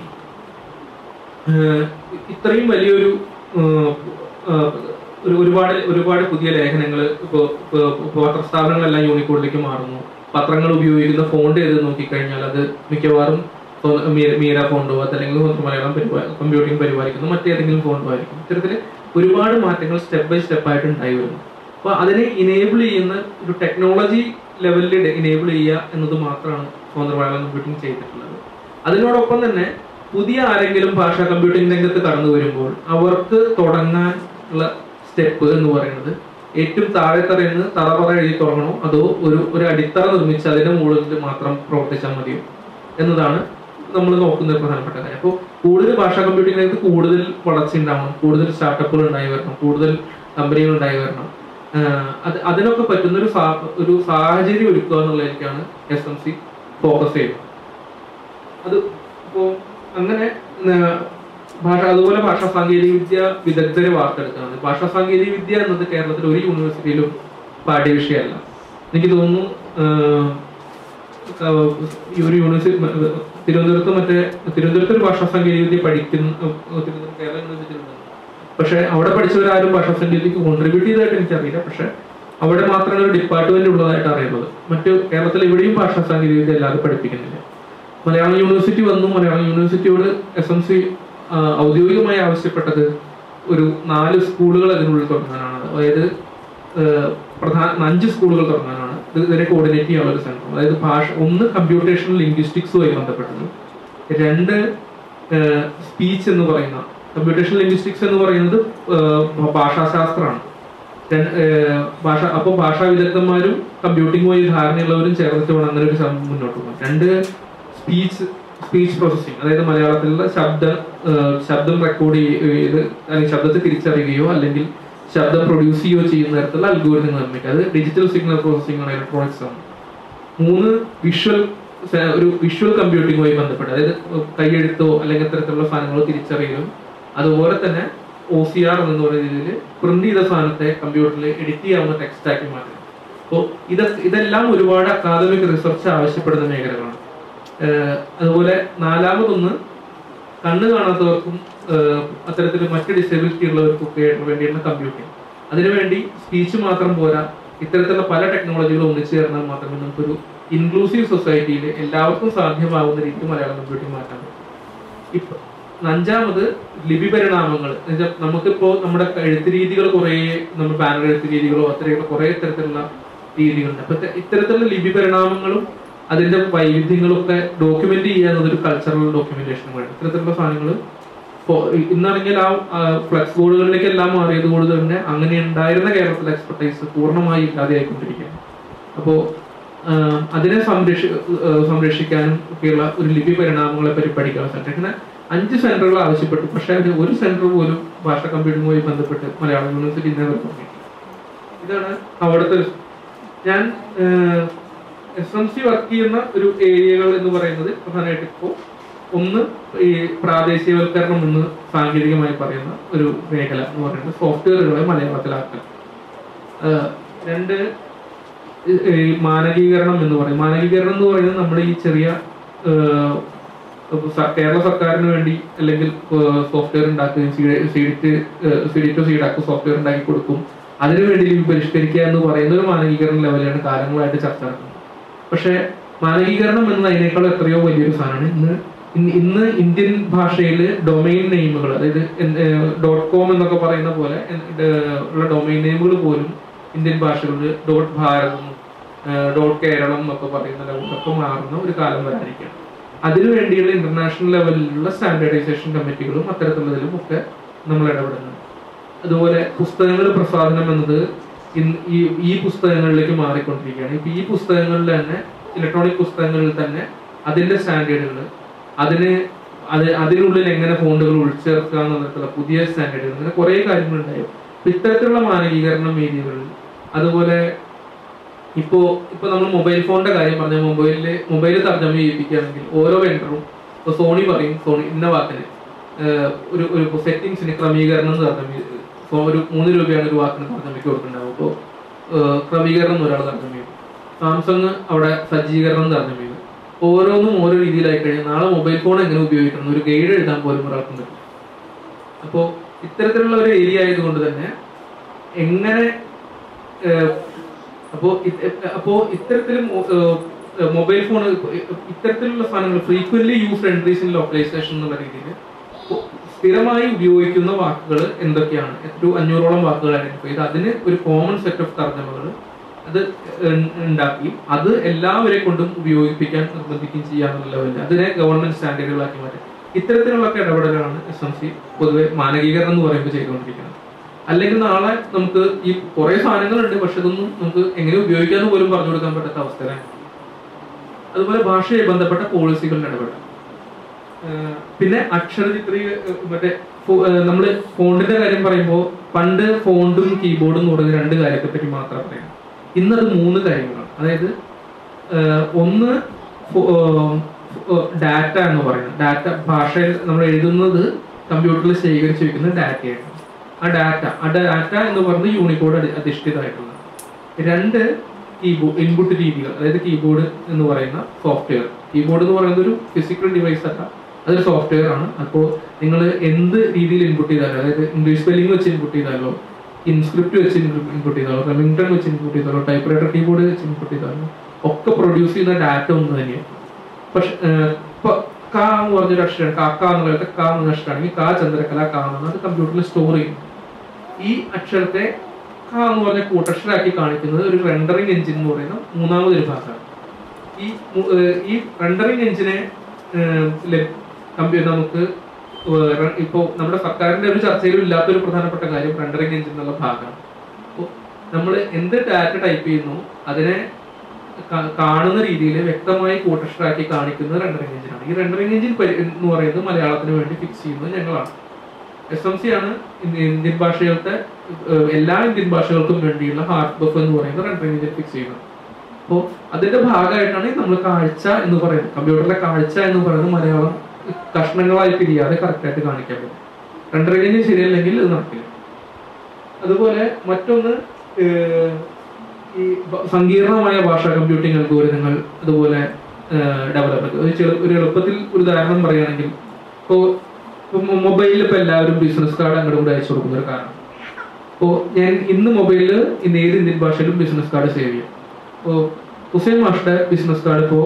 ഏഹ് ഇത്രയും വലിയൊരു ഏഹ്, ഏഹ്, ഒരു ഒരുപാട് ഒരുപാട് പുതിയ ലേഖനങ്ങൾ ഇപ്പോൾ പത്രസ്ഥാപനങ്ങളെല്ലാം യൂണിക്കോഡിലേക്ക് മാറുന്നു പത്രങ്ങൾ ഉപയോഗിക്കുന്ന ഫോണ്ട് ഏത് നോക്കിക്കഴിഞ്ഞാൽ അത് മിക്കവാറും സ്വ- മീര- മീര ഫോണ്ടോ അതല്ലെങ്കിൽ സ്വന്തം മലയാളം പരിപാ- കമ്പ്യൂട്ടിംഗ് പരിപാലിക്കുന്ന മറ്റേതെങ്കിലും ഫോണ്ടോ ആയിരിക്കും ഇത്തരത്തിൽ ഒരുപാട് മാറ്റങ്ങൾ സ്റ്റെപ്പ് ബൈ സ്റ്റെപ്പ് ആയിട്ട് ഉണ്ടായി വരുന്നു അപ്പൊ അതിനെ ഇനേബിൾ ചെയ്യുന്ന ഒരു ടെക്നോളജി ലെവലിൽ ഇനേബിൾ ചെയ്യുക എന്നത് മാത്രമാണ് സ്വതന്ത്ര മലയാളം കമ്പ്യൂട്ടിംഗ് ചെയ്തിട്ടുള്ളത് അതിനോടൊപ്പം തന്നെ പുതിയ ആരെങ്കിലും ഭാഷാ കമ്പ്യൂട്ടിംഗ് രംഗത്ത് കടന്നു വരുമ്പോൾ അവർക്ക് തുടങ്ങാൻ ഉള്ള സ്റ്റെപ്പ് എന്ന് പറയുന്നത് ഏറ്റവും താഴെത്തറയിൽ നിന്ന് തറപറ എഴുതി തുടങ്ങണോ അതോ ഒരു ഒരു അടിത്തറ നിർമ്മിച്ച് അതിന്റെ മുകളിൽ മാത്രം പ്രവർത്തിച്ചാൽ മതിയോ എന്നതാണ് നമ്മൾ നോക്കുന്ന ഒരു പ്രധാനപ്പെട്ട കാര്യം അപ്പോൾ കൂടുതൽ ഭാഷാ കമ്പ്യൂട്ടിംഗ് രംഗത്ത് കൂടുതൽ വളർച്ച ഉണ്ടാവണം കൂടുതൽ സ്റ്റാർട്ടപ്പുകൾ ഉണ്ടായി വരണം കൂടുതൽ കമ്പനികൾ ഉണ്ടായി വരണം ആഹ് അത് അതിനൊക്കെ പറ്റുന്ന ഒരു സാ- ഒരു സാഹചര്യം ഒരുക്കുക എന്നുള്ളതിലേക്കാണ് എസ് എം സി ഫോക്കസ് ചെയ്യുന്നത് അത് ഇപ്പോ അങ്ങനെ ഭാഷ അതുപോലെ ഭാഷാ സാങ്കേതിക വിദ്യ വിദഗ്ധരെ വാർത്തെടുക്കുന്നത് ഭാഷാ സാങ്കേതിക വിദ്യ എന്നത് കേരളത്തിൽ ഒരു യൂണിവേഴ്സിറ്റിയിലും പാഠ്യവിഷയമല്ല എനിക്ക് തോന്നുന്നു ആഹ്, ആഹ്, ഈ ഒരു യൂണിവേഴ്സിറ്റി തിരുവനന്തപുരത്ത് മറ്റേ തിരുവനന്തപുരത്ത് ഒരു ഭാഷാ സാങ്കേതിക വിദ്യ പഠിക്കുന്ന ആഹ്, തിരുവനന്തപുരം കേരള യൂണിവേഴ്സിറ്റിയിലുണ്ട് പക്ഷെ അവിടെ പഠിച്ചവരാരും ഭാഷാ സാങ്കേതികക്ക് കോൺട്രിബ്യൂട്ട് ചെയ്തതായിട്ട് എനിക്കറിയില്ല പക്ഷെ അവിടെ മാത്രമാണ് ഒരു ഡിപ്പാർട്ട്മെന്റ് ഉള്ളതായിട്ട് അറിയുന്നത് മറ്റു കേരളത്തിൽ എവിടെയും ഭാഷാ സാങ്കേതിക വിദ്യ അല്ലാതെ പഠിപ്പിക്കുന്നില്ല മലയാളം യൂണിവേഴ്സിറ്റി വന്നു മലയാളം യൂണിവേഴ്സിറ്റിയോട് എസ് എം സി ഔദ്യോഗികമായി ആവശ്യപ്പെട്ടത് ഒരു നാല് സ്കൂളുകൾ അതിനുള്ളിൽ തുടങ്ങാനാണ് അതായത് ഏഹ്, പ്രധാന അഞ്ച് സ്കൂളുകൾ തുടങ്ങാനാണ് ഇത് ഇതിനെ കോർഡിനേറ്റ് ചെയ്യാനുള്ള ഒരു സെന്റർ അതായത് ഭാഷ ഒന്ന് കമ്പ്യൂട്ടേഷണൽ ലിംഗ്വിസ്റ്റിക്സുമായി ബന്ധപ്പെട്ടത് രണ്ട് സ്പീച്ച് എന്ന് പറയുന്ന കമ്പ്യൂട്ടേഷണൽ ലിംഗ്വിസ്റ്റിക്സ് എന്ന് പറയുന്നത് ഏഹ്, ഭാഷാശാസ്ത്രമാണ് രണ്ട്, ഏഹ്, ഭാഷ അപ്പോൾ ഭാഷാ വിദഗ്ധന്മാരും കമ്പ്യൂട്ടിങ്ങുമായി ധാരണയുള്ളവരും ചേർന്നിട്ട് വേണം അങ്ങനെ ഒരു സംഭവം മുന്നോട്ട് പോകാൻ രണ്ട് സ്പീച്ച് സ്പീച്ച് പ്രോസസ്സിംഗ് അതായത് മലയാളത്തിലുള്ള ശബ്ദ ഏഹ്, ശബ്ദം റെക്കോർഡ് ചെയ്ത് അല്ലെങ്കിൽ ശബ്ദത്തെ തിരിച്ചറിയുകയോ അല്ലെങ്കിൽ ശബ്ദം പ്രൊഡ്യൂസ് ചെയ്യുകയോ ചെയ്യുന്ന തരത്തിലുള്ള അൽഗോരിതം നിർമ്മിക്കുക അത് ഡിജിറ്റൽ സിഗ്നൽ പ്രോസസ്സിംഗ് ആണ് ഇലക്ട്രോണിക്സ് ആണ് മൂന്ന് വിഷ്വൽ ഒരു വിഷ്വൽ കമ്പ്യൂട്ടിങ്ങുമായി ബന്ധപ്പെട്ട് അതായത് കൈയെഴുത്തോ അല്ലെങ്കിൽ ഇത്തരത്തിലുള്ള സാധനങ്ങളോ തിരിച്ചറിയുകയും അതുപോലെ തന്നെ ഒ സി ആർ എന്ന് പറയുന്ന രീതിയിൽ പ്രിന്റ് ചെയ്ത സാധനത്തെ കമ്പ്യൂട്ടറിൽ എഡിറ്റ് ചെയ്യാവുന്ന ടെക്സ്റ്റ് ആക്കി മാറ്റുക അപ്പോൾ ഇത് ഇതെല്ലാം ഒരുപാട് അക്കാദമിക് റിസർച്ച് ആവശ്യപ്പെടുന്ന മേഖലകളാണ് ഏഹ് അതുപോലെ നാലാമതൊന്ന് കണ്ണ് കാണാത്തവർക്കും ഏഹ് അത്തരത്തിൽ മറ്റ് ഡിസബിലിറ്റി ഉള്ളവർക്കൊക്കെ വേണ്ടിയുള്ള കമ്പ്യൂട്ടിംഗ് അതിനുവേണ്ടി സ്പീച്ച് മാത്രം പോരാ ഇത്തരത്തിലുള്ള പല ടെക്നോളജികളും ഒന്നിച്ചു ചേർന്നാൽ മാത്രമേ നമുക്കൊരു ഇൻക്ലൂസീവ് സൊസൈറ്റിയിൽ എല്ലാവർക്കും സാധ്യമാകുന്ന രീതിയിൽ മലയാളം കമ്പ്യൂട്ടിംഗ് മാറ്റാൻ പറ്റും ഇപ്പൊ അഞ്ചാമത് ലിപി പരിണാമങ്ങൾ എന്നുവെച്ചാൽ നമുക്കിപ്പോ നമ്മുടെ എഴുത്ത് രീതികൾ കുറേ നമ്മൾ ബാനർ എഴുത്ത് രീതികളോ അത്രയുള്ള കുറേ തരത്തിലുള്ള രീതികളുണ്ട് അപ്പൊ ഇത്ത- ഇത്തരത്തിലുള്ള ലിപി പരിണാമങ്ങളും അതിന്റെ വൈവിധ്യങ്ങളും ഒക്കെ ഡോക്യുമെന്റ് ചെയ്യാൻ ഒരു കൾച്ചറൽ ഡോക്യുമെന്റേഷൻ വേണം ഇത്തരത്തിലുള്ള സാധനങ്ങൾ ഇന്നാണെങ്കിൽ ആ ഫ്ലെക്സ് ബോർഡുകളിലേക്ക് എല്ലാം മാറിയത് കൊണ്ട് തന്നെ അങ്ങനെ ഉണ്ടായിരുന്ന കേരളത്തിലെ എക്സ്പെർട്ടൈസ് പൂർണ്ണമായി ഇല്ലാതെയായിക്കൊണ്ടിരിക്കുകയാണ് അപ്പോൾ അതിനെ സംരക്ഷി ആഹ് സംരക്ഷിക്കാനും ഒക്കെയുള്ള ഒരു ലിപി പരിണാമങ്ങളെ പറ്റി പഠിക്കാൻ സെന്റർ ഇങ്ങനെ അഞ്ച് സെന്ററുകൾ ആവശ്യപ്പെട്ടു പക്ഷേ അതിൽ ഒരു സെന്റർ പോലും ഭാഷ കമ്പ്യൂട്ടിങ്ങുമായി ബന്ധപ്പെട്ട് മലയാളം യൂണിവേഴ്സിറ്റി ഇന്നേ വരെ തുടങ്ങിയിട്ടില്ല ഇതാണ് അവിടുത്തെ ഒരു- ഞാൻ എസ് എം സി വർക്ക് ചെയ്യുന്ന ഒരു ഏരിയകൾ എന്ന് പറയുന്നത് പ്രധാനമായിട്ട് ഇപ്പോൾ ഒന്ന് ഈ പ്രാദേശികവൽക്കരണം എന്ന് സാങ്കേതികമായി പറയുന്ന ഒരു മേഖല എന്ന് പറയുന്നത് സോഫ്റ്റ്വെയറുകളെ മലയാളത്തിലാക്കൽ ആഹ് രണ്ട് ഈ- ഈ മാനകീകരണം എന്ന് പറയും മാനകീകരണം എന്ന് പറയുന്നത് നമ്മുടെ ഈ ചെറിയ ആഹ് ഇപ്പൊ സ- കേരള സർക്കാരിന് വേണ്ടി അല്ലെങ്കിൽ സോഫ്റ്റ്വെയർ ഉണ്ടാക്കുകയും സീഡിറ്റ് സീഡിറ്റോ സീഡാക്കോ സോഫ്റ്റ്വെയർ ഉണ്ടാക്കി കൊടുക്കും അതിനുവേണ്ടി ലിപി പരിഷ്കരിക്കുക എന്ന് പറയുന്ന ഒരു മാനകീകരണ ലെവലാണ് കാലങ്ങളായിട്ട് ചർച്ച നടക്കുന്നത് പക്ഷേ മാനകീകരണം എന്നത് അതിനേക്കാൾ എത്രയോ വലിയൊരു സാധനമാണ് ഇന്ന് ഇന്ന് ഇന്ന് ഇന്ത്യൻ ഭാഷയിൽ ഡൊമൈൻ നെയിമുകൾ അതായത് ഡോട്ട് കോം എന്നൊക്കെ പറയുന്ന പോലെ എൻ- ഏഹ് ഉള്ള ഡൊമൈൻ നെയിമുകൾ പോലും ഇന്ത്യൻ ഭാഷകളിൽ ഡോട്ട് ഭാരതം ഡോട്ട് കേരളം എന്നൊക്കെ പറയുന്ന ലെവലിലൊക്കെ മാറുന്ന ഒരു കാലം വരാനിരിക്കുകയാണ് അതിനുവേണ്ടിയുള്ള ഇന്റർനാഷണൽ ലെവലിലുള്ള സ്റ്റാൻഡേർഡൈസേഷൻ കമ്മിറ്റികളും അത്തരത്തിലുള്ളതിലും ഒക്കെ നമ്മൾ ഇടപെടുന്നുണ്ട് അതുപോലെ പുസ്തകങ്ങൾ പ്രസാധനം എന്നത് ഇന്ന് ഈ ഈ പുസ്തകങ്ങളിലേക്ക് മാറിക്കൊണ്ടിരിക്കുകയാണ് ഇപ്പൊ ഈ പുസ്തകങ്ങളിൽ തന്നെ ഇലക്ട്രോണിക് പുസ്തകങ്ങളിൽ തന്നെ അതിന്റെ സ്റ്റാൻഡേർഡുകൾ അതിന് അത് അതിനുള്ളിൽ എങ്ങനെ ഫോണ്ടുകൾ ഉൾച്ചേർക്കുക എന്നുള്ള പുതിയ സ്റ്റാൻഡേർഡുകൾ അങ്ങനെ കുറെ കാര്യങ്ങളുണ്ടായി അപ്പൊ ഇത്തരത്തിലുള്ള മാനകീകരണം വേദികളിൽ അതുപോലെ ഇപ്പോ ഇപ്പൊ നമ്മൾ മൊബൈൽ ഫോണിന്റെ കാര്യം പറഞ്ഞ മൊബൈലില് മൊബൈൽ തർജ്ജമ ചെയ്യിപ്പിക്കുകയാണെങ്കിൽ ഓരോ വെണ്ടറും ഇപ്പൊ സോണി പറയും സോണി ഇന്ന വാക്കിന് ഏഹ് ഒരു ഒരു സെറ്റിംഗ്സിന് ക്രമീകരണം എന്ന് തർജ്ജമ ചെയ്ത് ഇപ്പൊ ഒരു മൂന്ന് രൂപയാണ് ഒരു വാക്കിന് തർജ്ജമയ്ക്ക് കൊടുക്കുന്നുണ്ടാവും അപ്പോൾ ക്രമീകരണം എന്ന് ഒരാൾ തർജ്ജമ ചെയ്യും സാംസങ് അവിടെ സജ്ജീകരണം എന്ന് തർജ്ജമ ചെയ്തു ഓരോന്നും ഓരോ രീതിയിലായി കഴിഞ്ഞാൽ നാളെ മൊബൈൽ ഫോൺ എങ്ങനെ ഉപയോഗിക്കണം ഒരു ഗൈഡ് എഴുതാൻ പോലും ഒരാൾക്കും പറ്റും അപ്പോൾ ഇത്തരത്തിലുള്ള ഒരു ഏരിയ ആയതുകൊണ്ട് തന്നെ എങ്ങനെ ഏഹ്, അപ്പോ ഇത് അപ്പോ ഇത്തരത്തിലും മൊബൈൽ ഫോൺ ഇത്തരത്തിലുള്ള സാധനങ്ങൾ frequently use entries in localization എന്നുള്ള രീതിയിൽ സ്ഥിരമായി ഉപയോഗിക്കുന്ന വാക്കുകൾ എന്തൊക്കെയാണ് ഒരു അഞ്ഞൂറോളം വാക്കുകൾ ഐഡന്റിഫൈ ചെയ്ത് അതിന് ഒരു കോമൺ സെറ്റ് ഓഫ് തർജ്ജമകൾ അത് ഉം ഉണ്ടാക്കി അത് എല്ലാവരെ കൊണ്ടും ഉപയോഗിപ്പിക്കാൻ നിർബന്ധിക്കുകയും ചെയ്യാന്നുള്ള ലെവലിൽ അതിനെ ഗവൺമെന്റ് സ്റ്റാൻഡേർഡുകളാക്കി മാറ്റി ഇത്തരത്തിലുള്ള ഇടപെടലാണ് എസ് എം സി പൊതുവെ മാനകീകരണം എന്ന് പറയുമ്പോൾ ചെയ്തുകൊണ്ടിരിക്കുന്നത് അല്ലെങ്കിൽ നാളെ നമുക്ക് ഈ കുറെ സാധനങ്ങളുണ്ട് പക്ഷെ ഇതൊന്നും നമുക്ക് എങ്ങനെ ഉപയോഗിക്കാന്ന് പോലും പറഞ്ഞു കൊടുക്കാൻ പറ്റാത്ത അവസ്ഥയിലാണ് അതുപോലെ ഭാഷയെ ബന്ധപ്പെട്ട പോളിസികളുടെ ഇടപെടൽ ഏഹ് പിന്നെ അക്ഷര ചിത്രീ മറ്റേ ഫോ- ഏഹ് നമ്മള് ഫോണ്ടിന്റെ കാര്യം പറയുമ്പോൾ പണ്ട് ഫോണ്ടും കീബോർഡും എന്ന് പറയുന്ന രണ്ട് കാര്യത്തെ പറ്റി മാത്രം പറയാം ഇന്നത് മൂന്ന് കാര്യങ്ങളാണ് അതായത് ഏഹ് ഒന്ന് ഡാറ്റ എന്ന് പറയുന്നത് ഡാറ്റ ഭാഷയിൽ നമ്മൾ എഴുതുന്നത് കമ്പ്യൂട്ടറിൽ ശേഖരിച്ച് വെക്കുന്ന ഡാറ്റയാണ് ആ ഡാറ്റ ആ ഡാറ്റ എന്ന് പറയുന്നത് യൂണിക്കോഡ് അധി- അധിഷ്ഠിതമായിട്ടുള്ള രണ്ട് കീബോർഡ് ഇൻപുട്ട് രീതികൾ അതായത് കീബോർഡ് എന്ന് പറയുന്ന സോഫ്റ്റ്വെയർ കീബോർഡ് എന്ന് പറയുന്നത് ഒരു ഫിസിക്കൽ ഡിവൈസ് അല്ല അതൊരു സോഫ്റ്റ്വെയർ ആണ് അപ്പോൾ നിങ്ങൾ എന്ത് രീതിയിൽ ഇൻപുട്ട് ചെയ്താലും അതായത് ഇംഗ്ലീഷ് സ്പെല്ലിംഗ് വെച്ച് ഇൻപുട്ട് ചെയ്താലോ ഇൻസ്ക്രിപ്റ്റ് വെച്ച് ഇൻപുട്ട് ചെയ്താലോ റെമിംഗ്ടൺ വെച്ച് ഇൻപുട്ട് ചെയ്താലോ ടൈപ്പ് റൈറ്റർ കീബോർഡ് വെച്ച് ഇൻപുട്ട് ചെയ്താലോ ഒക്കെ പ്രൊഡ്യൂസ് ചെയ്യുന്ന ഡാറ്റ ഒന്ന് തന്നെയാണ് പക്ഷെ ഇപ്പൊ കാ എന്ന് പറഞ്ഞൊരു അക്ഷരമാണ് കാക്ക എന്നുള്ളത് കാ എന്ന അക്ഷരമാണെങ്കിൽ കാ ചന്ദ്രകല കാ എന്നാണ് അത് കമ്പ്യൂട്ടറിൽ സ്റ്റോർ ചെയ്യും ഈ അക്ഷരത്തെ കാ എന്ന് പറഞ്ഞ കൂട്ടക്ഷരാക്കി കാണിക്കുന്നത് ഒരു റെൻഡറിങ് എഞ്ചിൻ എന്ന് പറയുന്ന മൂന്നാമതൊരു ഭാഗമാണ് ഈ മു- ഏഹ് ഈ റെൻഡറിങ് എഞ്ചിനെ കമ്പ്യൂട്ടർ നമുക്ക് ഏഹ് ഇപ്പോ നമ്മുടെ സർക്കാരിന്റെ ഒരു ചർച്ചയിലും ഇല്ലാത്തൊരു പ്രധാനപ്പെട്ട കാര്യം റെൻഡറിങ് എഞ്ചിൻ എന്നുള്ള ഭാഗമാണ് അപ്പോൾ നമ്മൾ എന്ത് ഡാറ്റ ടൈപ്പ് ചെയ്യുന്നു അതിനെ കാ- കാണുന്ന രീതിയിൽ വ്യക്തമായി കൂട്ടക്ഷരാക്കി കാണിക്കുന്നത് റെൻഡറിങ് എഞ്ചിനാണ് ഈ റെൻഡറിങ് എഞ്ചിൻ എന്ന് പറയുന്നത് മലയാളത്തിന് വേണ്ടി ഫിക്സ് ചെയ്യുന്നത് ഞങ്ങളാണ് എസ് എം സി ആണ് ഇന്ത്യ- ഇന്ത്യൻ ഭാഷകളുടെ ഏഹ്, എല്ലാ ഇന്ത്യൻ ഭാഷകൾക്കും വേണ്ടിയുള്ള ഹാർഡ് ബഫ് എന്ന് പറയുന്ന റെൻഡറിങ് എഞ്ചിൻ ഫിക്സ് ചെയ്യുന്നത് അപ്പോൾ അതിന്റെ ഭാഗമായിട്ടാണ് നമ്മൾ കാഴ്ച എന്ന് പറയുന്നത് കമ്പ്യൂട്ടറിലെ കാഴ്ച എന്ന് പറയുന്നത് മലയാളം കഷ്ണങ്ങളായി പിരിയാതെ കറക്റ്റായിട്ട് കാണിക്കാൻ പറ്റും റെൻഡറിങ് എഞ്ചിൻ ശരിയല്ലെങ്കിൽ ഇത് നടക്കില്ല അതുപോലെ മറ്റൊന്ന് ഏഹ്, ഈ ബ- സങ്കീർണമായ ഭാഷാ കമ്പ്യൂട്ടിംഗ് അൽഗോരിതങ്ങൾ അതുപോലെ ഡെവലപ്മെന്റ് ഒരു ചെറു- ഒരു എളുപ്പത്തിൽ ഒരു ഉദാഹരണം പറയുകയാണെങ്കിൽ ഇപ്പോൾ മൊബൈലിൽ ഇപ്പോൾ എല്ലാവരും ബിസിനസ് കാർഡ് അങ്ങോട്ട് കൂടെ അയച്ചു കൊടുക്കുന്ന ഒരു കാരണം ഇപ്പോൾ ഞാൻ ഇന്ന് മൊബൈലിൽ ഇന്ന് ഏത് ഇന്ത്യൻ ഭാഷയിലും ബിസിനസ് കാർഡ് സേവ് ചെയ്യും ഇപ്പോൾ ഹുസൈൻ മാഷ്ടെ ബിസിനസ് കാർഡ് ഇപ്പോൾ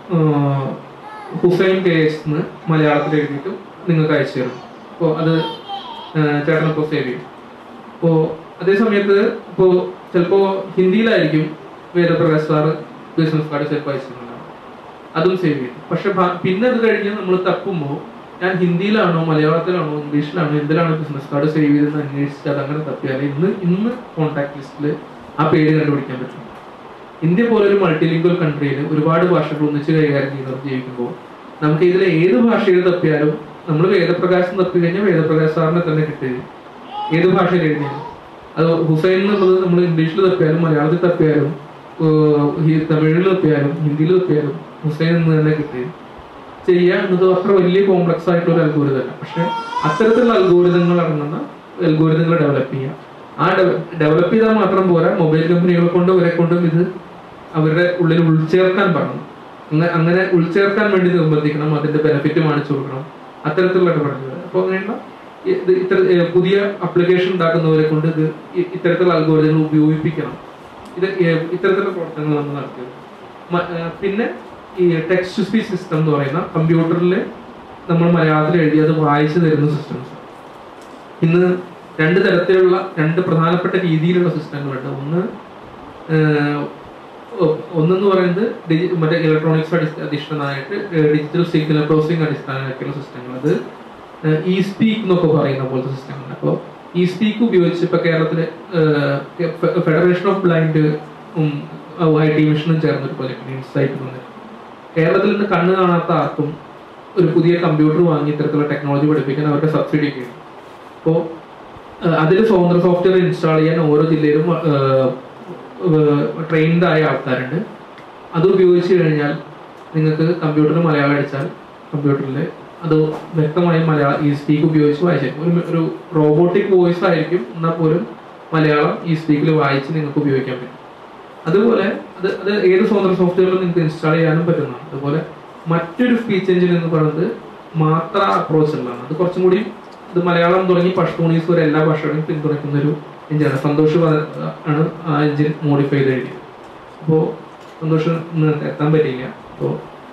ഹുസൈൻ കെ എസ് എന്ന് മലയാളത്തിൽ എഴുതിയിട്ട് നിങ്ങൾക്ക് അയച്ചു തരും അപ്പോൾ അത് ചേട്ടൻ ഇപ്പോൾ സേവ് ചെയ്യും അപ്പോൾ അതേ സമയത്ത് ഇപ്പോൾ ചിലപ്പോൾ ഹിന്ദിയിലായിരിക്കും വേദപ്രകാശ് സാറ് ബിസിനസ് കാർഡ് ചിലപ്പോൾ അയച്ചിട്ടുണ്ടാവും അതും സേവ് ചെയ്യും പക്ഷെ ഭ- പിന്നെ അത് കഴിഞ്ഞ് നമ്മൾ തപ്പുമ്പോൾ ഞാൻ ഹിന്ദിയിലാണോ മലയാളത്തിലാണോ ഇംഗ്ലീഷിലാണോ എന്തിലാണോ ബിസിനസ് കാർഡ് സേവ് ചെയ്തെന്ന് അന്വേഷിച്ച് അത് അങ്ങനെ തപ്പിയാൽ ഇന്ന് ഇന്ന് കോൺടാക്ട് ലിസ്റ്റിൽ ആ പേര് കണ്ടുപിടിക്കാൻ പറ്റും ഇന്ത്യ പോലെ ഒരു മൾട്ടിലിംഗ്വൽ കൺട്രിയിൽ ഒരുപാട് ഭാഷകൾ ഒന്നിച്ച് കൈകാര്യം ചെയ്യുന്നവർ ജീവിക്കുമ്പോൾ നമുക്ക് ഇതിൽ ഏത് ഭാഷയിൽ തപ്പിയാലും നമ്മൾ വേദപ്രകാശം തപ്പി കഴിഞ്ഞാൽ വേദപ്രകാശ് സാറിനെ തന്നെ കിട്ടുക ഏത് ഭാഷയിൽ എഴുതിയാലും അത് ഹുസൈൻ എന്നുള്ളത് നമ്മൾ ഇംഗ്ലീഷിൽ തപ്പിയാലും മലയാളത്തിൽ തപ്പിയാലും ഏഹ് ഹി- തമിഴിൽ തപ്പിയാലും ഹിന്ദിയിൽ തപ്പിയാലും ഹുസൈൻ എന്ന് തന്നെ കിട്ടുക ചെയ്യുക എന്നത് അത്ര വലിയ കോംപ്ലക്സ് ആയിട്ടുള്ള ഒരു അൽഗോരിതം അല്ല പക്ഷെ അത്തരത്തിലുള്ള അൽഗോരിതങ്ങൾ അടങ്ങുന്ന അൽഗോരിതങ്ങൾ ഡെവലപ്പ് ചെയ്യുക ആ ഡെവലപ്പ് ചെയ്താൽ മാത്രം പോരാ മൊബൈൽ കമ്പനികളെ കൊണ്ടും ഇവരെ കൊണ്ടും ഇത് അവരുടെ ഉള്ളിൽ ഉൾച്ചേർക്കാൻ പറഞ്ഞു അങ്ങനെ അങ്ങനെ ഉൾച്ചേർക്കാൻ വേണ്ടി നിർബന്ധിക്കണം അതിന്റെ ബെനിഫിറ്റ് കാണിച്ചു കൊടുക്കണം അത്തരത്തിലുള്ള ഇടപെടലുകൾ അപ്പോൾ അങ്ങനെയുള്ള ഇ- ഇത് ഇത്തര ഏ, പുതിയ അപ്ലിക്കേഷൻ ഉണ്ടാക്കുന്നവരെ കൊണ്ട് ഇത് ഇ- ഇത്തരത്തിലുള്ള അൽഗോരിതങ്ങൾ ഉപയോഗിപ്പിക്കണം ഇത് ഏ, ഇത്തരത്തിലുള്ള പ്രവർത്തനങ്ങൾ നമ്മൾ നടത്തിയത് മ- ഏ, പിന്നെ ഈ ടെക്സ്റ്റ് ടു സ്പീച്ച് സിസ്റ്റം എന്ന് പറയുന്ന കമ്പ്യൂട്ടറിൽ നമ്മൾ മലയാളത്തിൽ എഴുതി അത് വായിച്ചു തരുന്ന സിസ്റ്റംസ് ഇന്ന് രണ്ട് തരത്തിലുള്ള രണ്ട് പ്രധാനപ്പെട്ട രീതിയിലുള്ള സിസ്റ്റങ്ങളുണ്ട് ഒന്ന് ഏഹ്, ഒ- ഒന്നെന്ന് പറയുന്നത് ഡിജി മറ്റേ ഇലക്ട്രോണിക്സ് അടിസ്ഥ അധിഷ്ഠിതമായിട്ട് ഡിജിറ്റൽ സിഗ്നൽ പ്രോസസിംഗ് അടിസ്ഥാനമാക്കിയുള്ള സിസ്റ്റങ്ങൾ അത് ഇ സ്പീക്ക് എന്നൊക്കെ പറയുന്ന പോലത്തെ സിസ്റ്റങ്ങൾ അപ്പോൾ ഇ സ്പീക്ക് ഉപയോഗിച്ച് ഇപ്പൊ കേരളത്തില് federation of blind I T മിഷനും ചേർന്ന് ഒരു പ്രൊജക്ട് ഇൻസൈറ്റ് വന്നിട്ട് കേരളത്തിൽ നിന്ന് കണ്ണ് കാണാത്ത ആർക്കും ഒരു പുതിയ കമ്പ്യൂട്ടർ വാങ്ങി ഇത്തരത്തിലുള്ള ടെക്നോളജി പഠിപ്പിക്കാൻ അവരുടെ സബ്സിഡി ഒക്കെ ഉണ്ട് അപ്പോൾ അതിൽ സ്വതന്ത്ര സോഫ്റ്റ്വെയർ ഇൻസ്റ്റാൾ ചെയ്യാൻ ഓരോ ജില്ലയിലും ട്രെയിൻഡ് ആയ ആൾക്കാരുണ്ട് അത് ഉപയോഗിച്ച് കഴിഞ്ഞാൽ നിങ്ങൾക്ക് കമ്പ്യൂട്ടറിൽ മലയാളം അടിച്ചാൽ കമ്പ്യൂട്ടറിൽ അത് വ്യക്തമായി മലയാളം ഈ സ്പീക്ക് ഉപയോഗിച്ച് വായിച്ചു ഒരു ഒരു റോബോട്ടിക് വോയിസ് ആയിരിക്കും എന്നാൽ പോലും മലയാളം ഈ സ്പീക്കിൽ വായിച്ച് നിങ്ങൾക്ക് ഉപയോഗിക്കാൻ പറ്റും അതുപോലെ അത് അത് ഏത് സ്വതന്ത്ര സോഫ്റ്റ്വെയറിലും നിങ്ങൾക്ക് ഇൻസ്റ്റാൾ ചെയ്യാനും പറ്റുന്നതാണ് അതുപോലെ മറ്റൊരു സ്പീച്ച് എഞ്ചിൻ എന്ന് പറയുന്നത് മാത്ര അപ്രോച്ച് ഉള്ളതാണ് അത് കുറച്ചും കൂടി ഇത് മലയാളം തുടങ്ങി പഷ്തൂണീസ് വരെ എല്ലാ ഭാഷകളെയും പിന്തുണയ്ക്കുന്ന ഒരു എഞ്ചിനാണ് സന്തോഷ് പ- ആണ് ആ എഞ്ചിൻ മോഡിഫൈ ചെയ്ത് എഴുതിയത് അപ്പോൾ സന്തോഷം ഇന്ന് എത്താൻ പറ്റിയില്ല അപ്പോൾ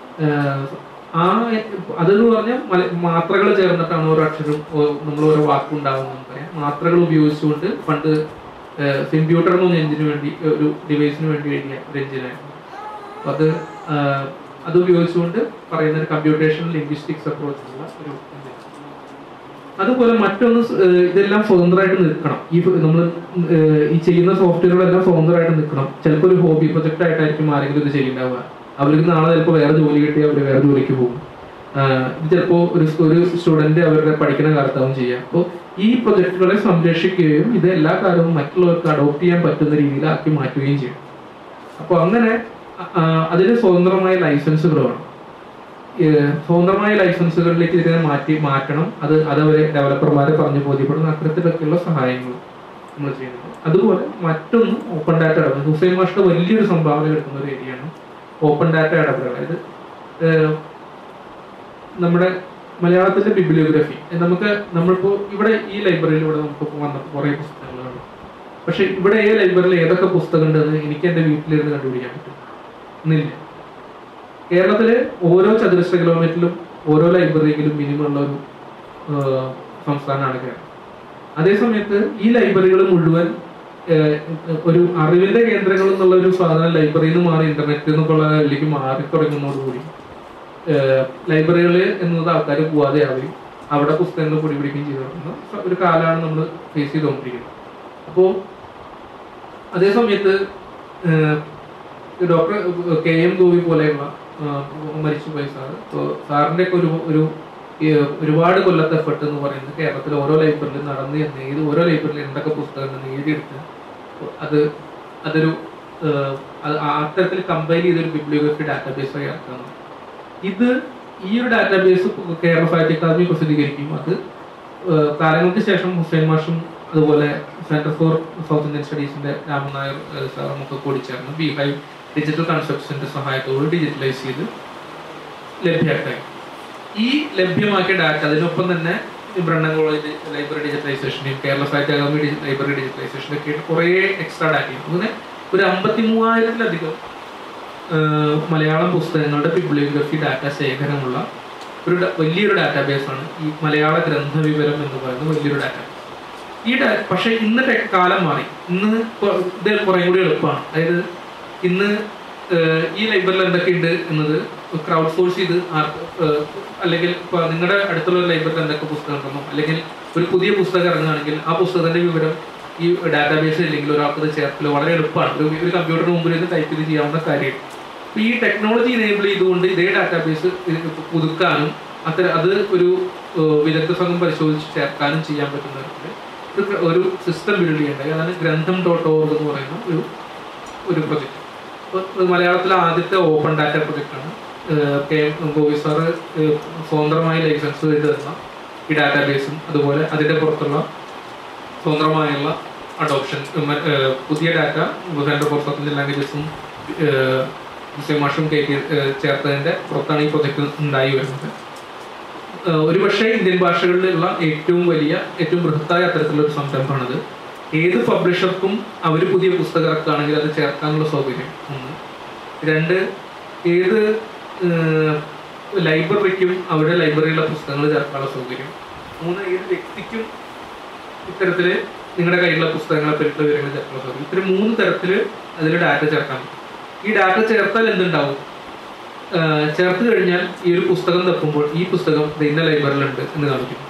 ആ അതെന്ന് പറഞ്ഞാൽ മല മാത്രകൾ ചേർന്നിട്ടാണ് ഓരോ അക്ഷരം ഓ- നമ്മൾ ഓരോ വാക്കുണ്ടാവുന്നത് നമുക്കറിയാം മാത്രകൾ ഉപയോഗിച്ചുകൊണ്ട് പണ്ട് കമ്പ്യൂട്ടർ എന്ന എഞ്ചിന് വേണ്ടി ഒരു ഡിവൈസിന് വേണ്ടി എഴുതിയ ഒരു എഞ്ചിനായിരുന്നു അപ്പൊ അത് ആ, അത് ഉപയോഗിച്ചുകൊണ്ട് പറയുന്ന ഒരു കമ്പ്യൂട്ടേഷൻ ലിംഗ്വിസ്റ്റിക്സ് അപ്രോച്ച് ഉള്ള ഒരു engine. അതുപോലെ മറ്റൊന്ന് സ്- ഏഹ് ഇതെല്ലാം സ്വതന്ത്രമായിട്ട് നിൽക്കണം ഈ നമ്മൾ ഈ ചെയ്യുന്ന സോഫ്റ്റ്വെയറുകളെല്ലാം സ്വതന്ത്രമായിട്ട് നിൽക്കണം ചിലപ്പോൾ ഒരു ഹോബി പ്രൊജക്റ്റ് ആയിട്ടായിരിക്കും ആരെങ്കിലും ഇത് ചെയ്യുന്നുണ്ടാവുക അവർക്ക് നാളെ ചിലപ്പോൾ വേറെ ജോലി കിട്ടി അവർ വേറെ ജോലിക്ക് പോകും ആഹ് ഇത് ചിലപ്പോൾ ഒരു സ് ഒരു സ്റ്റുഡന്റ് അവരുടെ പഠിക്കുന്ന കാലത്താവും ചെയ്യുക അപ്പോൾ ഈ പ്രൊജക്ടുകളെ സംരക്ഷിക്കുകയും ഇത് എല്ലാ കാലവും മറ്റുള്ളവർക്ക് അഡോപ്റ്റ് ചെയ്യാൻ പറ്റുന്ന രീതിയിലാക്കി മാറ്റുകയും ചെയ്യും അപ്പോൾ അങ്ങനെ അ- ആ, അതിന് സ്വതന്ത്രമായ ലൈസൻസുകൾ വേണം ഏഹ്, സ്വതന്ത്രമായ ലൈസൻസുകളിലേക്ക് ഇതിനെ മാറ്റി മാറ്റണം അത് അതവരെ ഡെവലപ്പർമാരെ പറഞ്ഞ് ബോധ്യപ്പെടുന്ന അത്തരത്തിലൊക്കെയുള്ള സഹായങ്ങൾ നമ്മൾ ചെയ്യുന്നത് അതുപോലെ മറ്റൊന്ന് ഓപ്പൺ ഡാറ്റ ഇടപെടൽ ഹുസൈൻ മാഷിന്റെ വലിയൊരു സംഭാവന എടുക്കുന്ന ഒരു ഏരിയയാണ് ഓപ്പൺ ഡാറ്റ ഇടപെടൽ അതായത് ഏഹ്, നമ്മുടെ മലയാളത്തിന്റെ ബിബ്ലിയോഗ്രഫി നമുക്ക് നമ്മളിപ്പോ ഇവിടെ ഈ ലൈബ്രറിയിലൂടെ നമുക്ക് വന്ന കുറേ പുസ്തകങ്ങളാണ് പക്ഷെ ഇവിടെ ഏത് ലൈബ്രറിയിൽ ഏതൊക്കെ പുസ്തകം ഉണ്ടെന്ന് എനിക്ക് എന്റെ വീട്ടിലിരുന്ന് കണ്ടുപിടിക്കാൻ പറ്റും എന്നില്ല കേരളത്തിലെ ഓരോ ചതുരശ്ര കിലോമീറ്ററിലും ഓരോ ലൈബ്രറിയിലും മിനിമം ഉള്ള ഒരു ഏഹ്, സംസ്ഥാനമാണ് കേരളം അതേസമയത്ത് ഈ ലൈബ്രറികൾ മുഴുവൻ ഏഹ്, ഒരു അറിവിന്റെ കേന്ദ്രങ്ങൾ എന്നുള്ള ഒരു സാധനം ലൈബ്രറിയിൽ നിന്ന് മാറി ഇന്റർനെറ്റിൽ നിന്നൊക്കെയുള്ളതിലേക്ക് മാറി തുടങ്ങുന്നതോടുകൂടി ലൈബ്രറികൾ എന്നത് ആൾക്കാർ പോവാതെ ആവുകയും അവിടെ പുസ്തകങ്ങൾ പൊടി പിടിക്കുകയും ചെയ്തു തുടങ്ങുന്ന സ- ഒരു കാലമാണ് നമ്മൾ ഫേസ് ചെയ്തുകൊണ്ടിരിക്കുന്നത് അപ്പോൾ അതേ സമയത്ത് ഡോക്ടർ കെ എം ഗോപി പോലെയുള്ള ഏഹ്, മരിച്ചുപോയ സാറ് ഇപ്പോൾ സാറിന്റെ ഒക്കെ ഒരു ഒരു ഏഹ്, ഒരുപാട് കൊല്ലത്തെ എഫർട്ട് എന്ന് പറയുന്നത് കേരളത്തിലെ ഓരോ ലൈബ്രറിയിലും നടന്ന് ചെന്ന് ഏത് ഓരോ ലൈബ്രറിയിൽ എന്തൊക്കെ പുസ്തകങ്ങൾ എഴുതിയെടുത്ത് അത് അതൊരു ഏഹ്, അത് ആ അത്തരത്തിൽ കമ്പൈൻ ചെയ്തൊരു ബിബ്ലിയോഗ്രഫി ഡാറ്റാബേസ് ആയി ഇറക്കുന്നത് ഇത് ഈ ഒരു ഡാറ്റാബേസ് കേരള സാഹിത്യ അക്കാദമി പ്രസിദ്ധീകരിക്കും അത് ഏഹ്, കാലങ്ങൾക്ക് ശേഷം ഹുസൈൻ മാഷും അതുപോലെ സെന്റർ ഫോർ സൗത്ത് ഇന്ത്യൻ സ്റ്റഡീസിന്റെ രാമൻ നായർ ഏഹ്, സാറും ഒക്കെ കൂടി ചേർന്ന് ബിഹൈവ് ഡിജിറ്റൽ കൺസെപ്റ്റ്സിന്റെ സഹായത്തോട് ഡിജിറ്റലൈസ് ചെയ്ത് ലഭ്യമാക്കി ഈ ലഭ്യമാക്കിയ ഡാറ്റ അതിനൊപ്പം തന്നെ ഈ ബ്രണ്ണൻ കോളേജ് ലൈബ്രറി ഡിജിറ്റലൈസേഷനെയും കേരള സാഹിത്യ അക്കാദമി ഡിജി- ലൈബ്രറി ഡിജിറ്റലൈസേഷനും ഒക്കെ ആയിട്ട് കുറേ എക്സ്ട്രാ ഡാറ്റയും അങ്ങനെ ഒരു അമ്പത്തി മൂവായിരത്തിലധികം ഏഹ് മലയാളം പുസ്തകങ്ങളുടെ ബിബ്ലിയോഗ്രഫി ഡാറ്റ ശേഖരമുള്ള ഒരു ഡ- വലിയൊരു ഡാറ്റാബേസ് ആണ് ഈ മലയാള ഗ്രന്ഥ വിവരം എന്ന് പറയുന്ന വലിയൊരു ഡാറ്റാബേസ് ഈ ഡാ പക്ഷേ ഇന്ന് ടെ- കാലം മാറി ഇന്ന് കൊ- ഇത് കുറേ കൂടി എളുപ്പമാണ് അതായത് ഇന്ന് ഏഹ്, ഈ ലൈബ്രറിയിൽ എന്തൊക്കെയുണ്ട് എന്നത് ക്രൗഡ് സോഴ്സ് ചെയ്ത് ആർക്ക് ഏഹ്, അല്ലെങ്കിൽ ഇപ്പോൾ നിങ്ങളുടെ അടുത്തുള്ള ഒരു ലൈബ്രറിയിൽ എന്തൊക്കെ പുസ്തകം ഉണ്ടെന്നോ അല്ലെങ്കിൽ ഒരു പുതിയ പുസ്തകം ഇറങ്ങുകയാണെങ്കിൽ ആ പുസ്തകത്തിന്റെ വിവരം ഈ ഡാറ്റാബേസ് ഇല്ലെങ്കിൽ ഒരാൾക്ക് ഇത് ചേർക്കൽ വളരെ എളുപ്പമാണ് ഒരു ഒരു കമ്പ്യൂട്ടറിന് മുമ്പിൽ ഇത് ടൈപ്പ് ചെയ്ത് ചെയ്യാവുന്ന കാര്യം അപ്പൊ ഈ ടെക്നോളജി എനേബിൾ ചെയ്തുകൊണ്ട് ഇതേ ഡാറ്റാബേസ് പുതുക്കാനും അത്തരം അത് ഒരു ഏഹ്, വിദഗ്ധ സംഘം പരിശോധിച്ച് ചേർക്കാനും ചെയ്യാൻ പറ്റുന്ന തരത്തില് ഒരു പ്ര- ഒരു സിസ്റ്റം ബിൽഡ് ചെയ്യേണ്ടത് അതാണ് ഗ്രന്ഥം ഡോട്ട് ഓർഗ് എന്ന് പറയുന്ന ഒരു ഒരു പ്രൊജക്ട് അപ്പോൾ മലയാളത്തിലെ ആദ്യത്തെ ഓപ്പൺ ഡാറ്റ പ്രൊജക്റ്റാണ് കെ എം ഗോപി സാറ് ഏഹ്, സ്വതന്ത്രമായി ലൈസൻസ് ചെയ്ത് തന്ന ഈ ഡാറ്റാബേസും അതുപോലെ അതിൻ്റെ പുറത്തുള്ള സ്വതന്ത്രമായുള്ള അഡോപ്ഷൻ പുതിയ data centre for south Indian ലാംഗ്വേജസും മാഷും കയറ്റി ഏഹ്, ചേർത്തതിൻ്റെ പുറത്താണ് ഈ പ്രൊജക്ട് ഉണ്ടായി വരുന്നത് ഏഹ്, ഒരുപക്ഷെ ഇന്ത്യൻ ഭാഷകളിലുള്ള ഏറ്റവും വലിയ ഏറ്റവും ബൃഹത്തായ അത്തരത്തിലുള്ള ഒരു സംരംഭമാണിത് ഏത് പബ്ലിഷർക്കും അവർ പുതിയ പുസ്തകം ഇറക്കുകയാണെങ്കിൽ അത് ചേർക്കാനുള്ള സൗകര്യം ഒന്ന് രണ്ട് ഏത് ഏഹ്, ലൈബ്രറിക്കും അവരുടെ ലൈബ്രറിയിലുള്ള പുസ്തകങ്ങൾ ചേർക്കാനുള്ള സൗകര്യം മൂന്ന് ഏത് വ്യക്തിക്കും ഇത്തരത്തില് നിങ്ങളുടെ കയ്യിലുള്ള പുസ്തകങ്ങളെ പറ്റിയുള്ള വിവരങ്ങൾ ചേർക്കാൻ സാധിക്കും ഇത്തരം മൂന്ന് തരത്തിൽ അതിൽ ഡാറ്റ ചേർക്കാൻ പറ്റും ഈ ഡാറ്റ ചേർത്താൽ എന്തുണ്ടാവും ആഹ് ചേർത്ത് കഴിഞ്ഞാൽ ഈ ഒരു പുസ്തകം തപ്പുമ്പോൾ ഈ പുസ്തകം ദേ ഇന്ന ലൈബ്രറിയിലുണ്ട് എന്ന് കാണിക്കും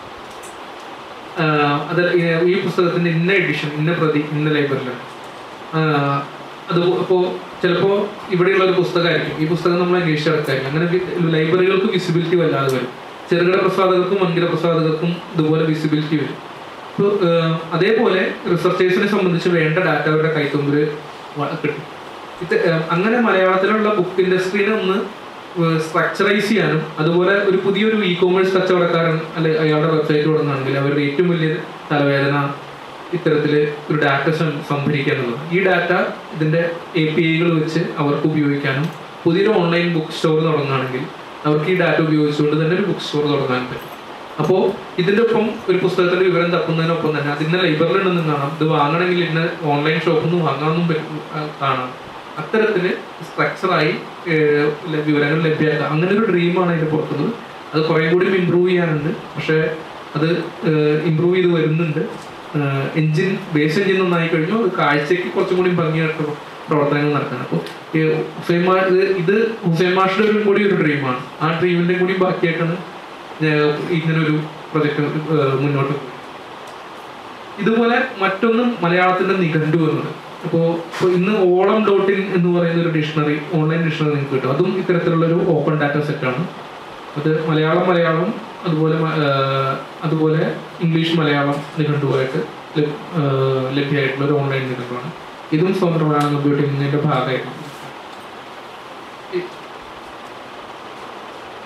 ആഹ് അത് ഈ- ഈ പുസ്തകത്തിന്റെ ഇന്ന എഡിഷൻ ഇന്ന പ്രതി ഇന്ന ലൈബ്രറിയിലാണ് ആഹ് അത് അപ്പോൾ ചിലപ്പോൾ ഇവിടെയുള്ള ഒരു പുസ്തകമായിരിക്കും ഈ പുസ്തകം നമ്മൾ അന്വേഷിച്ചെടുക്കായിരിക്കും അങ്ങനെ വി- ലൈബ്രറികൾക്ക് വിസിബിലിറ്റി വല്ലാതെ വരും ചെറുകിട പ്രസാധകർക്കും വൻകിട പ്രസാധകർക്കും ഇതുപോലെ വിസിബിലിറ്റി വരും അപ്പോൾ അതേപോലെ റിസർച്ചേഴ്സിനെ സംബന്ധിച്ച് വേണ്ട ഡാറ്റ അവരുടെ കൈത്തുമ്പിൽ കിട്ടും ഇത് ഏഹ്, അങ്ങനെ മലയാളത്തിലുള്ള ബുക്ക് ഇൻഡസ്ട്രീനെ ഒന്ന് സ്ട്രക്ചറൈസ് ചെയ്യാനും അതുപോലെ ഒരു പുതിയൊരു ഇ കോമേഴ്സ് കച്ചവടക്കാരൻ അല്ലെ അയാളുടെ വെബ്സൈറ്റ് തുടങ്ങുകയാണെങ്കിൽ അവരുടെ ഏറ്റവും വലിയ തലവേദന ഇത്തരത്തിൽ ഒരു ഡാറ്റ സംഭരിക്കുക എന്നുള്ളത് ഈ ഡാറ്റ ഇതിന്റെ എ പി ഐകൾ വെച്ച് അവർക്ക് ഉപയോഗിക്കാനും പുതിയൊരു ഓൺലൈൻ ബുക്ക് സ്റ്റോർ തുടങ്ങുകയാണെങ്കിൽ അവർക്ക് ഈ ഡാറ്റ ഉപയോഗിച്ചുകൊണ്ട് തന്നെ ഒരു ബുക്ക് സ്റ്റോർ തുടങ്ങാൻ പറ്റും അപ്പോൾ ഇതിന്റെ ഒപ്പം ഒരു പുസ്തകത്തിന്റെ വിവരം തപ്പുന്നതിനൊപ്പം തന്നെ അതിന്റെ ലൈബ്രറിയിൽ ഉണ്ടെന്നും കാണാം ഇത് വാങ്ങണമെങ്കിൽ ഇന്ന ഓൺലൈൻ ഷോപ്പിൽ നിന്ന് വാങ്ങാമെന്നും പറ്റും ആ, കാണാം അത്തരത്തിൽ സ്ട്രക്ചറായി വിവരങ്ങൾ ലഭ്യമാക്കുക അങ്ങനെ ഒരു ഡ്രീമാണ് അതിന്റെ പുറത്തുള്ളത് അത് കുറേ കൂടി ഇമ്പ്രൂവ് ചെയ്യാനുണ്ട് പക്ഷേ അത് ഇമ്പ്രൂവ് ചെയ്ത് വരുന്നുണ്ട് എഞ്ചിൻ ബേസ് എഞ്ചിൻ നന്നായി കഴിഞ്ഞു അത് കാഴ്ചയ്ക്ക് കുറച്ചും കൂടി ഭംഗിയായിട്ട് പ്രവർത്തനങ്ങൾ നടക്കുന്നത് അപ്പോൾ ഹുസൈൻ മാ ഇത് ഇത് ഹുസൈൻ മാഷിന്റെ ഒരു കൂടി ഒരു ഡ്രീമാണ് ആ ഡ്രീമിന്റെ കൂടി ബാക്കിയായിട്ടാണ് ഞാൻ ഇങ്ങനൊരു പ്രൊജക്ട് മുന്നോട്ട് പോകുന്നത് ഇതുപോലെ മറ്റൊന്നും മലയാളത്തിന്റെ നിഘണ്ടു എന്നത് അപ്പോൾ ഇപ്പോൾ ഇന്ന് ഓളം ഡോട്ട് ഇൻ എന്ന് പറയുന്ന ഒരു ഡിക്ഷണറി ഓൺലൈൻ ഡിക്ഷണറി നിങ്ങൾക്ക് കിട്ടും അതും ഇത്തരത്തിലുള്ള ഒരു ഓപ്പൺ ഡാറ്റ സെറ്റാണ് അത് മലയാളം മലയാളം അതുപോലെ മ- ആഹ് അതുപോലെ ഇംഗ്ലീഷ് മലയാളം നിഘണ്ടുവായിട്ട് ലഭ്- ആഹ് ലഭ്യമായിട്ടുള്ള ഒരു ഓൺലൈൻ നിഘണ്ടുവാണ് ഇതും സ്വന്തം മലയാളം കമ്പ്യൂട്ടിങ്ങിന്റെ ഭാഗമായിട്ടാണ്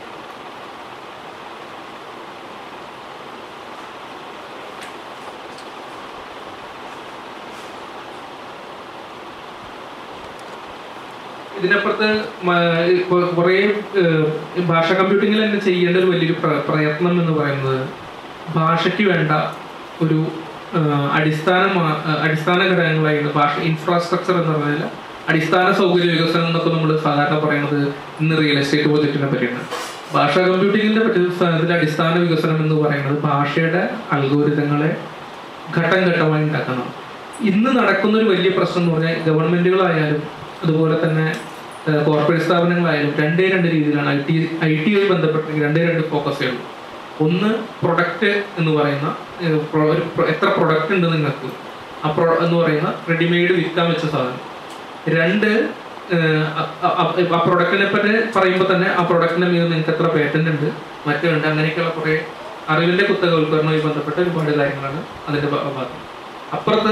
ഇതിനപ്പുറത്ത് മ- കൊ- കുറേ ഏഹ്, ഭാഷ കമ്പ്യൂട്ടിങ്ങിൽ തന്നെ ചെയ്യേണ്ട ഒരു വലിയൊരു പ്ര- പ്രയത്നം എന്ന് പറയുന്നത് ഭാഷയ്ക്ക് വേണ്ട ഒരു ഏഹ്, അടിസ്ഥാന മാ- ഏഹ്, അടിസ്ഥാന ഘടകങ്ങളായിരുന്നു ഭാഷ ഇൻഫ്രാസ്ട്രക്ചർ എന്ന് പറഞ്ഞാൽ അടിസ്ഥാന സൗകര്യ വികസനം എന്നൊക്കെ നമ്മൾ സാധാരണ പറയുന്നത് ഇന്ന് റിയൽ എസ്റ്റേറ്റ് പ്രൊജക്റ്റിനെ പറ്റിയാണ് ഭാഷാ കമ്പ്യൂട്ടിങ്ങിന്റെ പറ്റി ഇതിന്റെ അടിസ്ഥാന വികസനം എന്ന് പറയുന്നത് ഭാഷയുടെ അൽഗോരിതങ്ങളെ ഘട്ടം ഘട്ടമായി ഉണ്ടാക്കണം ഇന്ന് നടക്കുന്ന ഒരു വലിയ പ്രശ്നം എന്ന് പറഞ്ഞാൽ ഗവൺമെന്റുകളായാലും അതുപോലെ തന്നെ കോർപ്പറേറ്റ് സ്ഥാപനങ്ങളായാലും രണ്ടേ രണ്ട് രീതിയിലാണ് ഐ ടി ഐ ടിയുമായി ബന്ധപ്പെട്ടെങ്കിൽ രണ്ടേ രണ്ട് ഫോക്കസുകൾ ഒന്ന് പ്രൊഡക്റ്റ് എന്ന് പറയുന്ന ഏഹ്, pro- ഒരു pro- എത്ര പ്രൊഡക്റ്റ് ഉണ്ട് നിങ്ങൾക്ക് ആ പ്രൊ എന്ന് പറയുന്ന റെഡിമെയ്ഡ് വിൽക്കാൻ വെച്ച സാധനം രണ്ട് ഏഹ്, അ- അ- അ- ആ പ്രൊഡക്റ്റിനെ പറ്റി പറയുമ്പോൾ തന്നെ ആ പ്രൊഡക്റ്റിന്റെ മീത് നിങ്ങൾക്ക് എത്ര പേറ്റന്റ് ഉണ്ട് മറ്റുണ്ട് അങ്ങനെയൊക്കെയുള്ള കുറേ അറിവിന്റെ കുത്തകവൽക്കരണവുമായി ബന്ധപ്പെട്ട ഒരുപാട് കാര്യങ്ങളാണ് അതിന്റെ ഭാ- ഭാഗം അപ്പുറത്ത്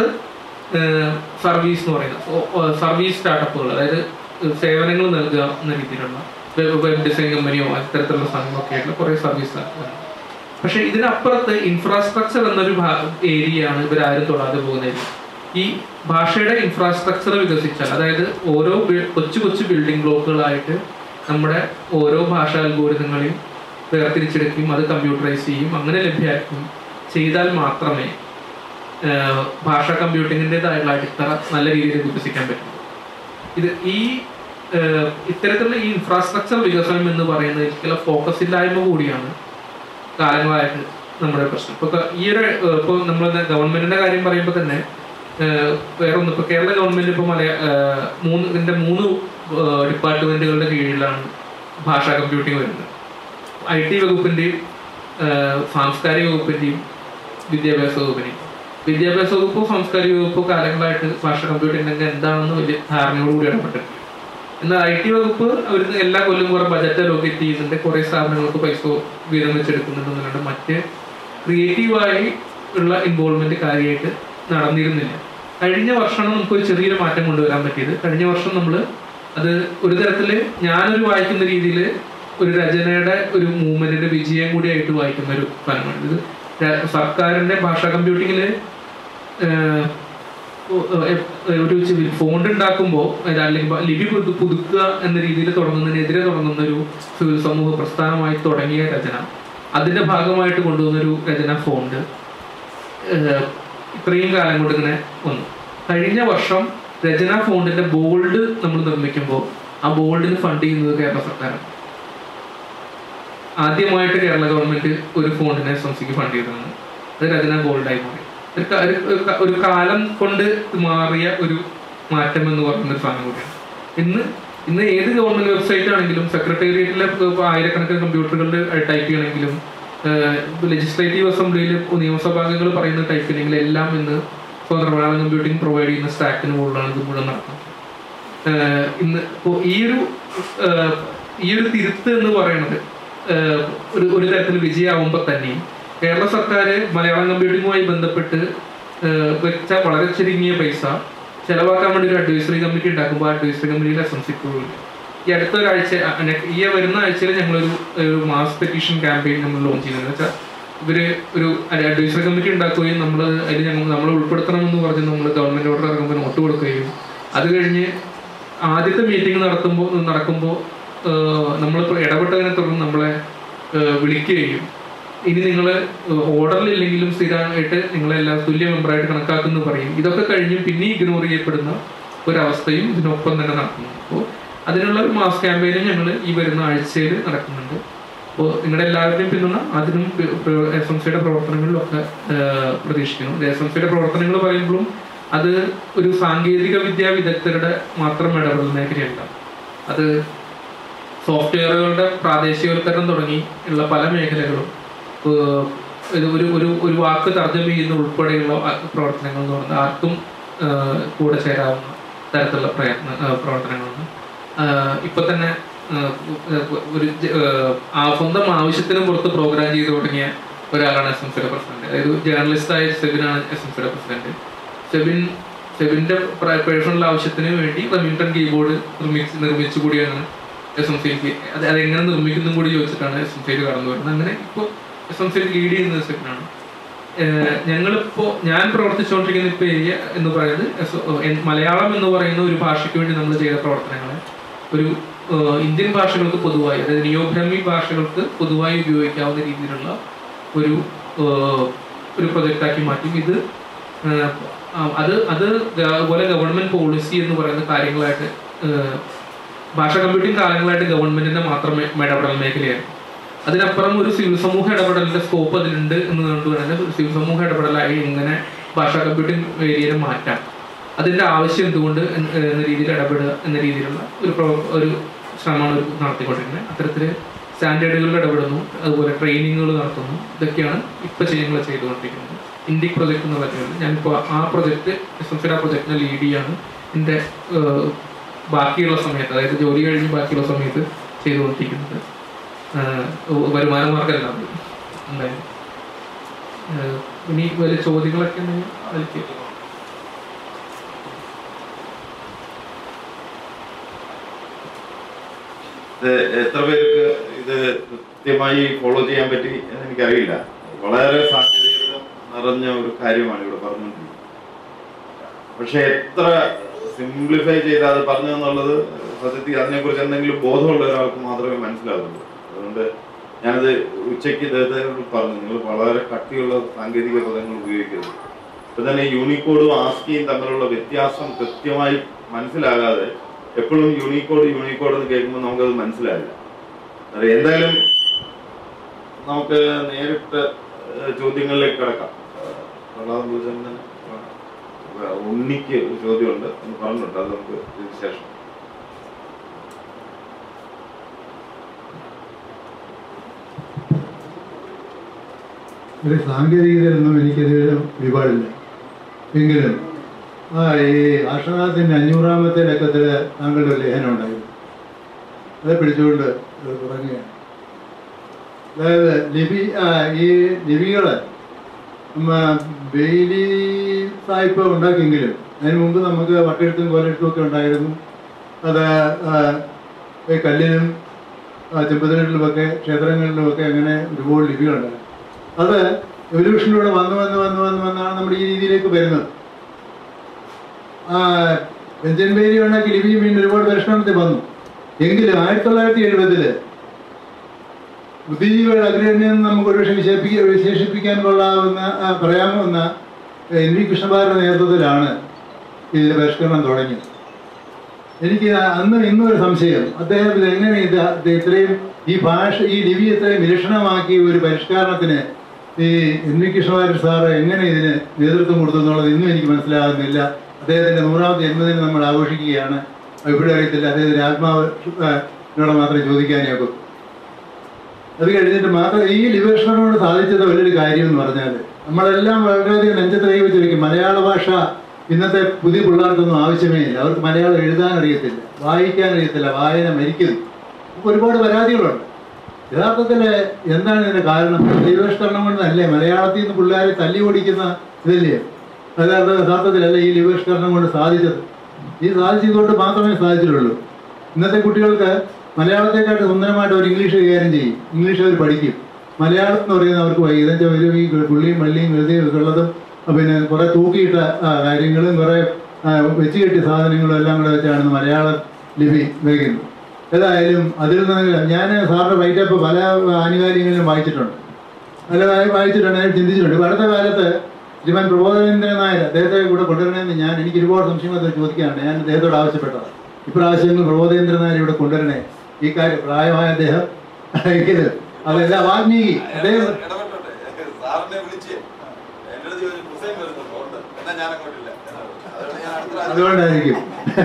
സർവീസ് എന്ന് പറയുന്നത് സർവീസ് സ്റ്റാർട്ടപ്പുകൾ അതായത് സേവനങ്ങൾ നൽകുക എന്ന രീതിയിലുള്ള വെബ് ഡിസൈൻ കമ്പനിയോ അത്തരത്തിലുള്ള സാധനങ്ങളൊക്കെ ആയിട്ടുള്ള കുറേ സർവീസ് സ്റ്റാർട്ടപ്പുകൾ പക്ഷെ ഇതിനപ്പുറത്ത് ഇൻഫ്രാസ്ട്രക്ചർ എന്നൊരു ഏരിയയാണ് ഇവരാരും തൊടാതെ പോകുന്നത് ഈ ഭാഷയുടെ ഇൻഫ്രാസ്ട്രക്ചർ വികസിച്ചാൽ അതായത് ഓരോ ബി- കൊച്ചു കൊച്ചു ബിൽഡിംഗ് ബ്ലോക്കുകളായിട്ട് നമ്മുടെ ഓരോ ഭാഷാ അൽഗോരിതങ്ങളെയും വേർതിരിച്ചെടുക്കുകയും അത് കമ്പ്യൂട്ടറൈസ് ചെയ്യും അങ്ങനെ ലഭ്യമാക്കും ചെയ്താൽ മാത്രമേ ആഹ്, ഭാഷാ കമ്പ്യൂട്ടിങ്ങിൻ്റെതായുള്ള അടിത്തറ നല്ല രീതിയിൽ വികസിക്കാൻ പറ്റും ഇത് ഈ ആഹ്, ഇത്തരത്തിലുള്ള ഈ ഇൻഫ്രാസ്ട്രക്ചർ വികസനം എന്ന് പറയുന്നത് ഒരിക്കലും ഫോക്കസ് ഇല്ലായ്മ കൂടിയാണ് കാലങ്ങളായിട്ട് നമ്മുടെ പ്രശ്നം ഇപ്പൊ ക- ഈ ഒരു ഇപ്പൊ നമ്മൾ ഗവൺമെന്റിന്റെ കാര്യം പറയുമ്പോൾ തന്നെ ഏഹ്, വേറെ ഒന്ന് ഇപ്പൊ കേരള ഗവൺമെന്റ് ഇപ്പൊ മലയാ ഏഹ്, മൂന്ന് ഇതിന്റെ മൂന്ന് ഏഹ്, ഡിപ്പാർട്ട്മെന്റുകളുടെ കീഴിലാണ് ഭാഷാ കമ്പ്യൂട്ടിംഗ് വരുന്നത് ഐ ടി വകുപ്പിന്റെയും ഏഹ്, സാംസ്കാരിക വകുപ്പിന്റെയും വിദ്യാഭ്യാസ വകുപ്പിന്റെയും വിദ്യാഭ്യാസ വകുപ്പും സാംസ്കാരിക വകുപ്പും കാലങ്ങളായിട്ട് ഭാഷ കമ്പ്യൂട്ടിംഗ് രംഗം എന്താണെന്ന് വലിയ ധാരണയോടുകൂടി ഇടപെട്ടിട്ടുണ്ട് എന്നാൽ ഐ ടി വകുപ്പ് അവർ എല്ലാ കൊല്ലം കുറെ ബജറ്റ് അലോക്കേറ്റ് ചെയ്യുന്നുണ്ട് കുറെ സ്ഥാപനങ്ങൾക്ക് പൈസ വീതം വെച്ചെടുക്കുന്നുണ്ടെന്നല്ലാണ്ട് മറ്റ് ക്രിയേറ്റീവായി ഉള്ള ഇൻവോൾവ്മെന്റ് കാര്യമായിട്ട് നടന്നിരുന്നില്ല കഴിഞ്ഞ വർഷമാണ് നമുക്ക് ഒരു ചെറിയൊരു മാറ്റം കൊണ്ടുവരാൻ പറ്റിയത് കഴിഞ്ഞ വർഷം നമ്മൾ അത് ഒരു തരത്തിൽ ഞാനൊരു വായിക്കുന്ന രീതിയിൽ ഒരു രചനയുടെ ഒരു മൂവ്മെന്റിന്റെ വിജയം കൂടിയായിട്ട് വായിക്കുന്ന ഒരു ഫലമാണ് ഇത് ര- സർക്കാരിന്റെ ഭാഷാ കമ്പ്യൂട്ടിങ്ങിൽ ഒരു ഫോണ്ട് ഉണ്ടാക്കുമ്പോൾ അല്ലെങ്കിൽ ബ- ലിപി പുതു- പുതുക്കുക എന്ന രീതിയിൽ തുടങ്ങുന്നതിനെതിരെ തുടങ്ങുന്ന ഒരു സിവിൽ സമൂഹ പ്രസ്ഥാനമായി തുടങ്ങിയ രചന അതിന്റെ ഭാഗമായിട്ട് കൊണ്ടുവന്ന ഒരു രചന ഫോണ്ട് ഏഹ്, ഇത്രയും കാലം കൊണ്ട് ഇങ്ങനെ വന്നു കഴിഞ്ഞ വർഷം രചന ഫോണ്ടിന്റെ ബോൾഡ് നമ്മൾ നിർമ്മിക്കുമ്പോൾ ആ ബോൾഡിന് ഫണ്ട് ചെയ്യുന്നത് കേരള സർക്കാരാണ് ആദ്യമായിട്ട് കേരള ഗവൺമെന്റ് ഒരു ഫോണ്ടിനെ സംസ്ഥയ്ക്ക് ഫണ്ട് ചെയ്തതാണ് അത് രചന ഗോൾഡായി മാറി ഒരു ക- ഒരു- ഒരു ക- ഒരു കാലം കൊണ്ട് മാറിയ ഒരു മാറ്റം എന്ന് പറയുന്ന ഒരു സാധനം കൂടിയാണ് ഇന്ന് ഇന്ന് ഏത് ഗവൺമെന്റ് വെബ്സൈറ്റ് ആണെങ്കിലും സെക്രട്ടേറിയറ്റിലെ ആയിരക്കണക്കിന് കമ്പ്യൂട്ടറുകളിൽ ടൈപ്പ് ചെയ്യണമെങ്കിലും ലെജിസ്ലേറ്റീവ് അസംബ്ലിയിൽ നിയമസഭാംഗങ്ങൾ പറയുന്ന ടൈപ്പ് ചെയ്യണമെങ്കിൽ എല്ലാം ഇന്ന് സ്വതന്ത്ര മലയാളം കമ്പ്യൂട്ടിംഗ് പ്രൊവൈഡ് ചെയ്യുന്ന സ്റ്റാക്കിന് മുകളിലാണ് ഇത് മുഴുവൻ നടക്കുന്നത് ഏഹ് ഇന്ന് ഇപ്പോ ഈ ഒരു ഏഹ് ഈ ഒരു തിരുത്ത് എന്ന് പറയുന്നത് ഏഹ് ഒരു ഒരു തരത്തിൽ വിജയമാവുമ്പോൾ തന്നെയും കേരള സർക്കാർ മലയാളം കമ്പ്യൂട്ടിങ്ങുമായി ബന്ധപ്പെട്ട് ഏഹ് വെച്ച വളരെ ചുരുങ്ങിയ പൈസ ചെലവാക്കാൻ വേണ്ടി ഒരു അഡ്വൈസറി കമ്മിറ്റി ഉണ്ടാക്കുമ്പോൾ ആ അഡ്വൈസറി കമ്മിറ്റിയിൽ എസ് ഇപ്പോഴും ഈ അടുത്ത ഒരാഴ്ച അ- നെ- ഈ വരുന്ന ആഴ്ചയിൽ ഞങ്ങളൊരു ഒരു മാസ് പെറ്റീഷൻ ക്യാമ്പയിൻ നമ്മൾ ലോഞ്ച് ചെയ്യുന്നത് വെച്ചാൽ ഇവര് ഒരു അഡ്വൈസറി കമ്മിറ്റി ഉണ്ടാക്കുകയും നമ്മൾ അതിൽ ഞങ്ങൾ നമ്മളെ ഉൾപ്പെടുത്തണമെന്ന് പറഞ്ഞ് നമ്മൾ ഗവൺമെന്റ് ഓർഡർ ഇറങ്ങുമ്പോൾ നോട്ട് കൊടുക്കുകയും അത് കഴിഞ്ഞ് ആദ്യത്തെ മീറ്റിംഗ് നടത്തുമ്പോൾ നടക്കുമ്പോൾ നമ്മളിപ്പോൾ ഇടപെട്ടതിനെ തുടർന്ന് നമ്മളെ ഏഹ് വിളിക്കുകയും ഇനി നിങ്ങൾ ഓർഡറിലില്ലെങ്കിലും സ്ഥിരമായിട്ട് നിങ്ങളെല്ലാം തുല്യ മെമ്പറായിട്ട് കണക്കാക്കുന്നു പറയും ഇതൊക്കെ കഴിഞ്ഞ് പിന്നെ ഇഗ്നോർ ചെയ്യപ്പെടുന്ന ഒരവസ്ഥയും ഇതിനൊപ്പം തന്നെ നടക്കുന്നു അപ്പോൾ അതിനുള്ള ഒരു മാസ് ക്യാമ്പയിനും ഞങ്ങൾ ഈ വരുന്ന ആഴ്ചയിൽ നടക്കുന്നുണ്ട് അപ്പോൾ നിങ്ങളുടെ എല്ലാവരുടെയും പിന്തുണ അതിനും എസ് എം സിയുടെ പ്രവർത്തനങ്ങളിലൊക്കെ ഏഹ്, പ്രതീക്ഷിക്കുന്നു എസ് എം സിയുടെ പ്രവർത്തനങ്ങൾ പറയുമ്പോഴും അത് ഒരു സാങ്കേതിക വിദ്യാ വിദഗ്ധരുടെ മാത്രം ഇടപെടൽ മേഖലയല്ല അത് സോഫ്റ്റ്വെയറുകളുടെ പ്രാദേശികവൽക്കരണം തുടങ്ങി ഉള്ള പല മേഖലകളും ഏഹ്, ഇത് ഒരു ഒരു ഒരു വാക്ക് തർജ്ജമ ചെയ്യുന്ന ഉൾപ്പെടെയുള്ള ആ- പ്രവർത്തനങ്ങൾ എന്ന് പറയുന്നത് ആർക്കും ഏഹ്, കൂടെ ചേരാവുന്ന തരത്തിലുള്ള പ്രയത്ന ഏഹ്, പ്രവർത്തനങ്ങളാണ് ഏഹ്, ഇപ്പൊ തന്നെ ഏഹ്, ഏഹ്, ഒരു ജ- ഏഹ്, ആ സ്വന്തം ആവശ്യത്തിന് പുറത്ത് പ്രോഗ്രാം ചെയ്തു തുടങ്ങിയ ഒരാളാണ് എസ് എം സിയുടെ പ്രസിഡന്റ് അതായത് ജേർണലിസ്റ്റായ സെബിനാണ് എസ് എം സിയുടെ പ്രസിഡന്റ് സെബിൻ സെബിന്റെ പേഴ്സണൽ ആവശ്യത്തിന് വേണ്ടി റെമിംഗ്ടൺ കീബോർഡ് നിർമ്മിച്ച് നിർമ്മിച്ചു കൂടിയാണ് എസ് എം സിക്ക് അത് അതെങ്ങനെ നിർമ്മിക്കുന്നതും കൂടി ചോദിച്ചിട്ടാണ് എസ് എം സിയിൽ കടന്നു വരുന്നത് അങ്ങനെ ഇപ്പോൾ എസ് എം സിയിൽ ലീഡ് ചെയ്യുന്നത് സെബിനാണ് ഏഹ് ഞങ്ങളിപ്പോ ഞാൻ പ്രവർത്തിച്ചുകൊണ്ടിരിക്കുന്ന ഇപ്പൊ ഏരിയ എന്ന് പറയുന്നത് എസ്- എൻ- മലയാളം എന്ന് പറയുന്ന ഒരു ഭാഷയ്ക്ക് വേണ്ടി നമ്മൾ ചെയ്ത പ്രവർത്തനങ്ങളെ ഒരു ഏഹ്, ഇന്ത്യൻ ഭാഷകൾക്ക് പൊതുവായി അതായത് നിയോബ്രഹ്മി ഭാഷകൾക്ക് പൊതുവായി ഉപയോഗിക്കാവുന്ന രീതിയിലുള്ള ഒരു ഏഹ്, ഒരു പ്രൊജക്റ്റാക്കി മാറ്റും ഇത് ഏഹ്, ആ, അത് അത് ഗ- അതുപോലെ ഗവൺമെന്റ് പോളിസി എന്ന് പറയുന്ന കാര്യങ്ങളായിട്ട് ഏഹ്, ഭാഷ കമ്പ്യൂട്ടിംഗ് കാലങ്ങളായിട്ട് ഗവൺമെന്റിന്റെ മാത്രം ഇടപെടൽ മേഖലയാണ് അതിനപ്പുറം ഒരു സിവിൽ സമൂഹ ഇടപെടലിന്റെ സ്കോപ്പ് അതിലുണ്ട് എന്നുകൊണ്ട് തന്നെ സിവിൽ സമൂഹ ഇടപെടലായി എങ്ങനെ ഭാഷാ കമ്പ്യൂട്ടിംഗ് ഏരിയയെ മാറ്റാം അതിന്റെ ആവശ്യം എന്തുകൊണ്ട് എന്ന് എന്ന രീതിയിൽ ഇടപെടുക എന്ന രീതിയിലുള്ള ഒരു പ്രവ- ഒരു ശ്രമമാണ് ഒരു നടത്തിക്കൊണ്ടിരിക്കുന്നത് അത്തരത്തില് സ്റ്റാൻഡേർഡുകളിൽ ഇടപെടുന്നു അതുപോലെ ട്രെയിനിങ്ങുകൾ നടത്തുന്നു ഇതൊക്കെയാണ് ഇപ്പൊ ചെയ്യുന്നത് ചെയ്തുകൊണ്ടിരിക്കുന്നത് ഇന്ത്യ പ്രൊജക്ട് എന്നുള്ള പേരിൽ ഞാനിപ്പോൾ ആ പ്രൊജക്ട് എസ് എം സിയുടെ പ്രൊജക്ടിനെ ലീഡ് ചെയ്യാണ് എൻ്റെ ഏഹ്, ബാക്കിയുള്ള സമയത്ത് അതായത് ജോലി കഴിഞ്ഞ് ബാക്കിയുള്ള സമയത്ത് ചെയ്തുകൊണ്ടിരിക്കുന്നത് ഏഹ്, വരുമാന മാർഗമല്ല അത് എന്തായാലും ഏഹ്, ഇനി വലിയ ചോദ്യങ്ങളൊക്കെ ഉണ്ടെങ്കിൽ അതിലേക്ക് ഇത് എത്ര പേർക്ക് ഇത് കൃത്യമായി ഫോളോ ചെയ്യാൻ പറ്റി എന്ന് എനിക്കറിയില്ല വളരെ സാങ്കേതികത നിറഞ്ഞ ഒരു കാര്യമാണ് ഇവിടെ പറഞ്ഞുകൊണ്ടിരിക്കുന്നത് പക്ഷെ എത്ര സിംപ്ലിഫൈ ചെയ്ത് അത് പറഞ്ഞു എന്നുള്ളത് സത്യത്തിൽ അതിനെക്കുറിച്ച് എന്തെങ്കിലും ബോധമുള്ള ഒരാൾക്ക് മാത്രമേ മനസ്സിലാവുള്ളൂ അതുകൊണ്ട് ഞാനത് ഉച്ചയ്ക്ക് ഇദ്ദേഹത്തോട് പറഞ്ഞു നിങ്ങൾ വളരെ കട്ടിയുള്ള സാങ്കേതിക പദങ്ങൾ ഉപയോഗിക്കരുത് ഇപ്പൊ തന്നെ യൂണിക്കോഡും ആസ്കിയും തമ്മിലുള്ള വ്യത്യാസം കൃത്യമായി മനസ്സിലാകാതെ എപ്പോഴും യൂണിക്കോഡ് യൂണിക്കോഡ് എന്ന് കേൾക്കുമ്പോൾ നമുക്കത് മനസ്സിലാവില്ല അത് എന്തായാലും നമുക്ക് നേരിട്ട് ഏഹ്, ചോദ്യങ്ങളിലേക്ക് കിടക്കാം ഏഹ്, പ്രഹ്ലാദൻ പൂജന് ഉണ്ണിക്ക് ഒരു ചോദ്യമുണ്ട് എന്ന് പറഞ്ഞിട്ടുണ്ട് അത് നമുക്ക് ഇതിന് ശേഷം ഒരു സാങ്കേതികതയൊന്നും എനിക്കത് ഒരുപാടില്ല എങ്കിലും ആ ഈ ആഷനാഥിൻ്റെ അഞ്ഞൂറാമത്തെ ലക്കത്തിൽ താങ്കളുടെ ഒരു ലേഖനം ഉണ്ടായിരുന്നു അത് പിടിച്ചുകൊണ്ട് ഇത് തുടങ്ങുകയാണ് അതായത് ലിപി ആ, ഈ ലിപികൾ ബെയിലി സായിപ്പ് ഉണ്ടാക്കിയെങ്കിലും അതിന് മുമ്പ് നമുക്ക് വട്ടെഴുത്തും കോലെഴുത്തും ഒക്കെ ഉണ്ടായിരുന്നു അത് ആ, ഈ കല്ലിനും ആ, ചെമ്പതിലുമൊക്കെ ക്ഷേത്രങ്ങളിലുമൊക്കെ അങ്ങനെ ഒരുപാട് ലിപികളുണ്ടായിരുന്നു അത് എവല്യൂഷനിലൂടെ വന്ന് വന്ന് വന്ന് വന്ന് വന്നാണ് നമ്മൾ ഈ രീതിയിലേക്ക് വരുന്നത് ആ ബെഞ്ചൻ ബേരി ഉണ്ടാക്കി ലിപിയും വീണ്ടും ഒരുപാട് പരിഷ്കരണത്തിൽ വന്നു എങ്കിലും ആയിരത്തി തൊള്ളായിരത്തി എഴുപതില് ബുദ്ധിജീവികൾ അഗ്രഹണ്യം നമുക്ക് ഒരുപക്ഷെ വിശേഷിപ്പിക്ക വിശേഷിപ്പിക്കാൻ കൊള്ളാവുന്ന ആ, പറയാവുന്ന എൻ വി കൃഷ്ണകുമാരുടെ നേതൃത്വത്തിലാണ് ഇതിന്റെ പരിഷ്കരണം തുടങ്ങിയത് എനിക്ക് അന്നും ഇന്നും ഒരു സംശയം അദ്ദേഹം ഇത് എങ്ങനെ ഇത് ഇത് ഇത്രയും ഈ ഭാഷ ഈ ലിപി ഇത്രയും വിലക്ഷണമാക്കി ഒരു പരിഷ്കരണത്തിന് ഈ എൻ വി കൃഷ്ണകുമാരൻ സാറ് എങ്ങനെ ഇതിന് നേതൃത്വം കൊടുത്തു എന്നുള്ളത് ഇന്നും എനിക്ക് മനസ്സിലാകുന്നില്ല അദ്ദേഹത്തിന്റെ നൂറാമത്തെ ജന്മദിനം നമ്മൾ ആഘോഷിക്കുകയാണ് ഇവിടെ അറിയത്തില്ല അദ്ദേഹത്തിന്റെ ആത്മാവ് ആ, എന്നോട് മാത്രമേ ചോദിക്കാനേ ഒക്കൂ അത് കഴിഞ്ഞിട്ട് മാത്രം ഈ ലിബേഷനോട് സാധിച്ചത് വലിയൊരു കാര്യം എന്ന് പറഞ്ഞാൽ നമ്മളെല്ലാം വളരെയധികം നെഞ്ചത്ത് കൈ വെച്ച് വയ്ക്കും മലയാള ഭാഷ ഇന്നത്തെ പുതിയ പിള്ളേർക്കൊന്നും ആവശ്യമേ ഇല്ല അവർക്ക് മലയാളം എഴുതാൻ അറിയത്തില്ല വായിക്കാൻ അറിയത്തില്ല വായന മരിക്കുന്നു നമുക്ക് ഒരുപാട് പരാതികളുണ്ട് യഥാർത്ഥത്തിൽ എന്താണ് ഇതിന്റെ കാരണം ലിബേഷകരണം കൊണ്ടല്ലേ മലയാളത്തിൽ നിന്ന് പിള്ളേരെ തല്ലി ഓടിക്കുന്ന ഇതല്ലേ അതായത് യഥാർത്ഥത്തിലല്ല ഈ ലിബേഷകരണം കൊണ്ട് സാധിച്ചത് ഈ സാധിച്ചതുകൊണ്ട് മാത്രമേ സാധിച്ചിട്ടുള്ളൂ ഇന്നത്തെ കുട്ടികൾക്ക് മലയാളത്തെക്കാട്ട് സുന്ദരമായിട്ട് അവർ ഇംഗ്ലീഷ് കൈകാര്യം ചെയ്യും ഇംഗ്ലീഷ് അവർ പഠിക്കും മലയാളം എന്ന് പറയുന്നത് അവർക്ക് വൈകി ഇതെന്ന് വെച്ചാൽ ഒരു ഈ പുള്ളിയും വള്ളിയും എഴുതിയും ഒക്കെ ഉള്ളതും ആ, പിന്നെ കുറെ തൂക്കിയിട്ട ആ, കാര്യങ്ങളും കുറെ ആ, വെച്ച് കെട്ടിയ സാധനങ്ങളും എല്ലാം കൂടെ വെച്ചാണ് ഇന്ന് മലയാള ലിപി ഉപയോഗിക്കുന്നത് ഏതായാലും അതിൽ നിന്ന് ഞാൻ സാറിന്റെ വൈറ്റപ്പ് പല ആനുകാലികങ്ങളിലും വായിച്ചിട്ടുണ്ട് പല വായി- വായിച്ചിട്ടുണ്ട് ഞാൻ ചിന്തിച്ചിട്ടുണ്ട് ഇപ്പൊ അടുത്ത കാലത്ത് ശ്രീമാൻ പ്രബോധനേന്ദ്രൻ നായർ അദ്ദേഹത്തെ കൂടെ കൊണ്ടുവരണമെന്ന് ഞാൻ എനിക്ക് ഒരുപാട് സംശയങ്ങൾ അത് ചോദിക്കാറുണ്ട് ഞാൻ അദ്ദേഹത്തോട് ആവശ്യപ്പെട്ടത് ഇപ്രാവശ്യങ്ങൾ പ്രബോധേന്ദ്രൻ നായർ ഇവിടെ കൊണ്ടുവരണേ ഈ കാര്യം പ്രായമായ അദ്ദേഹം ഇത് അതല്ല വാൽമീകി അദ്ദേഹം ഇടപെട്ടോട്ടെ സാറിനെ വിളിച്ച് എന്റെ അടുത്ത് ചോദിച്ചു ഹുസൈൻ വരുന്നുണ്ടോ ഉണ്ട് എന്നാ ഞാൻ അങ്ങോട്ടില്ല അതുകൊണ്ട് ഞാൻ അടുത്ത പ്രാവശ്യം അതുകൊണ്ടായിരിക്കും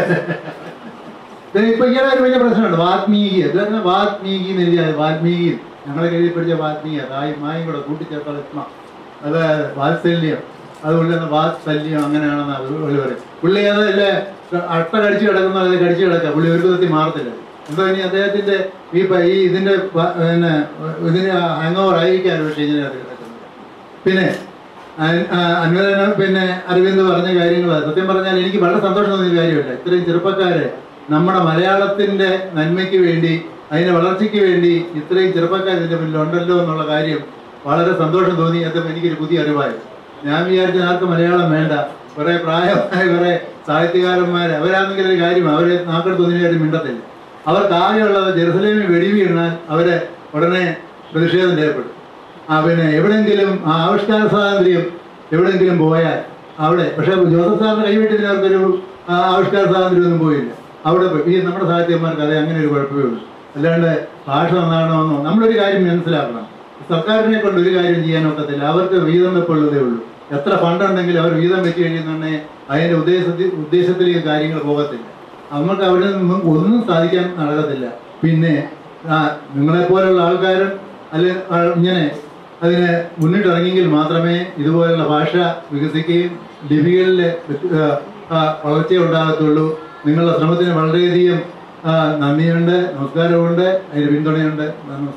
ഇത് ഇപ്പൊ ഇങ്ങനെ ഒരു വലിയ പ്രശ്നമുണ്ട് വാൽമീകി ഇതെന്നെ വാൽമീകി എന്ന് എഴുതിയാൽ വാൽമീകി ഞങ്ങളെ എഴുതി പഠിച്ച വാൽമീകി തായും മായും കൂടെ കൂട്ടിച്ചേർത്ത രത്ന അത് വാത്സല്യം അതുപോലെ തന്നെ വാത്സല്യം അങ്ങനെയാണെന്ന് അവർ പുള്ളി പറയും പുള്ളി അതല്ലേ അട്ട കടിച്ചു കിടക്കുന്ന അത് കടിച്ചു കിടക്കുക പുള്ളി ഒരു വിധത്തിൽ മാറത്തില്ല എന്തോ ഇനി അദ്ദേഹത്തിന്റെ ഈ പ- ഈ ഇതിന്റെ പ- പിന്നെ ഇതിന് ഹാങ് ഓവർ ആയിരിക്കാൻ പക്ഷേ ഇതിനകത്ത് കിടക്കുന്നത് പിന്നെ അൻ- ആ, അൻവരന് പിന്നെ അരവിന്ദ് പറഞ്ഞ കാര്യങ്ങൾ സത്യം പറഞ്ഞാൽ എനിക്ക് വളരെ സന്തോഷം തോന്നിയ കാര്യമല്ല ഇത്രയും ചെറുപ്പക്കാര് നമ്മുടെ മലയാളത്തിന്റെ നന്മയ്ക്ക് വേണ്ടി അതിന്റെ വളർച്ചയ്ക്ക് വേണ്ടി ഇത്രയും ചെറുപ്പക്കാർ ഇതിന്റെ മുന്നിലുണ്ടല്ലോ എന്നുള്ള കാര്യം വളരെ സന്തോഷം തോന്നി അത് എനിക്കൊരു പുതിയ അറിവായി ഞാൻ വിചാരിച്ച ആർക്കും മലയാളം വേണ്ട കുറെ പ്രായമായ കുറെ സാഹിത്യകാരന്മാർ അവരാണെങ്കിൽ ഒരു കാര്യം അവരെ നാക്കെടുത്ത് ഒന്നിനും കാര്യം മിണ്ടത്തില്ല അവർക്ക് ആകെയുള്ളത് ജെറുസലേമിൽ വെടിവീണാൽ അവരെ ഉടനെ പ്രതിഷേധം രേഖപ്പെടും ആ പിന്നെ എവിടെയെങ്കിലും ആ ആവിഷ്കാര സ്വാതന്ത്ര്യം എവിടെയെങ്കിലും പോയാൽ അവിടെ പക്ഷേ ജോസഫ് സാറിന്റെ കൈവെട്ടിന് അവർക്കൊരു ആ, ആവിഷ്കാര സ്വാതന്ത്ര്യമൊന്നും പോയില്ല അവിടെ പോയി ഈ നമ്മുടെ സാഹിത്യന്മാർക്ക് അതേ അങ്ങനെ ഒരു കുഴപ്പമേ ഉള്ളൂ അല്ലാണ്ട് ഭാഷ നന്നാകണമെന്നോ നമ്മളൊരു കാര്യം മനസ്സിലാക്കണം സർക്കാരിനെ കൊണ്ട് ഒരു കാര്യം ചെയ്യാൻ ഒക്കത്തില്ല അവർക്ക് വീതം വെപ്പുള്ളതേ ഉള്ളൂ എത്ര ഫണ്ടുണ്ടെങ്കിലും അവർ വീതം വെച്ച് കഴിയുന്നുണ്ടെങ്കിൽ അതിന്റെ ഉദ്ദേശത്തിൽ ഉദ്ദേശത്തിലേക്ക് കാര്യങ്ങൾ പോകത്തില്ല നമുക്ക് അവിടെ നിന്നും ഒന്നും സാധിക്കാൻ നടക്കത്തില്ല പിന്നെ ആ നിങ്ങളെപ്പോലുള്ള ആൾക്കാരും അല്ലെ ആ, ഇങ്ങനെ അതിന് മുന്നിട്ടിറങ്ങിയെങ്കിൽ മാത്രമേ ഇതുപോലുള്ള ഭാഷ വികസിക്കുകയും ലിപികളിലെ ആ, ആ, വളർച്ച ഉണ്ടാകത്തുള്ളൂ നിങ്ങളുടെ ശ്രമത്തിന് വളരെയധികം ആ, നന്ദിയുണ്ട് നമസ്കാരമുണ്ട് അതിന് പിന്തുണയുണ്ട് നമസ്കാരം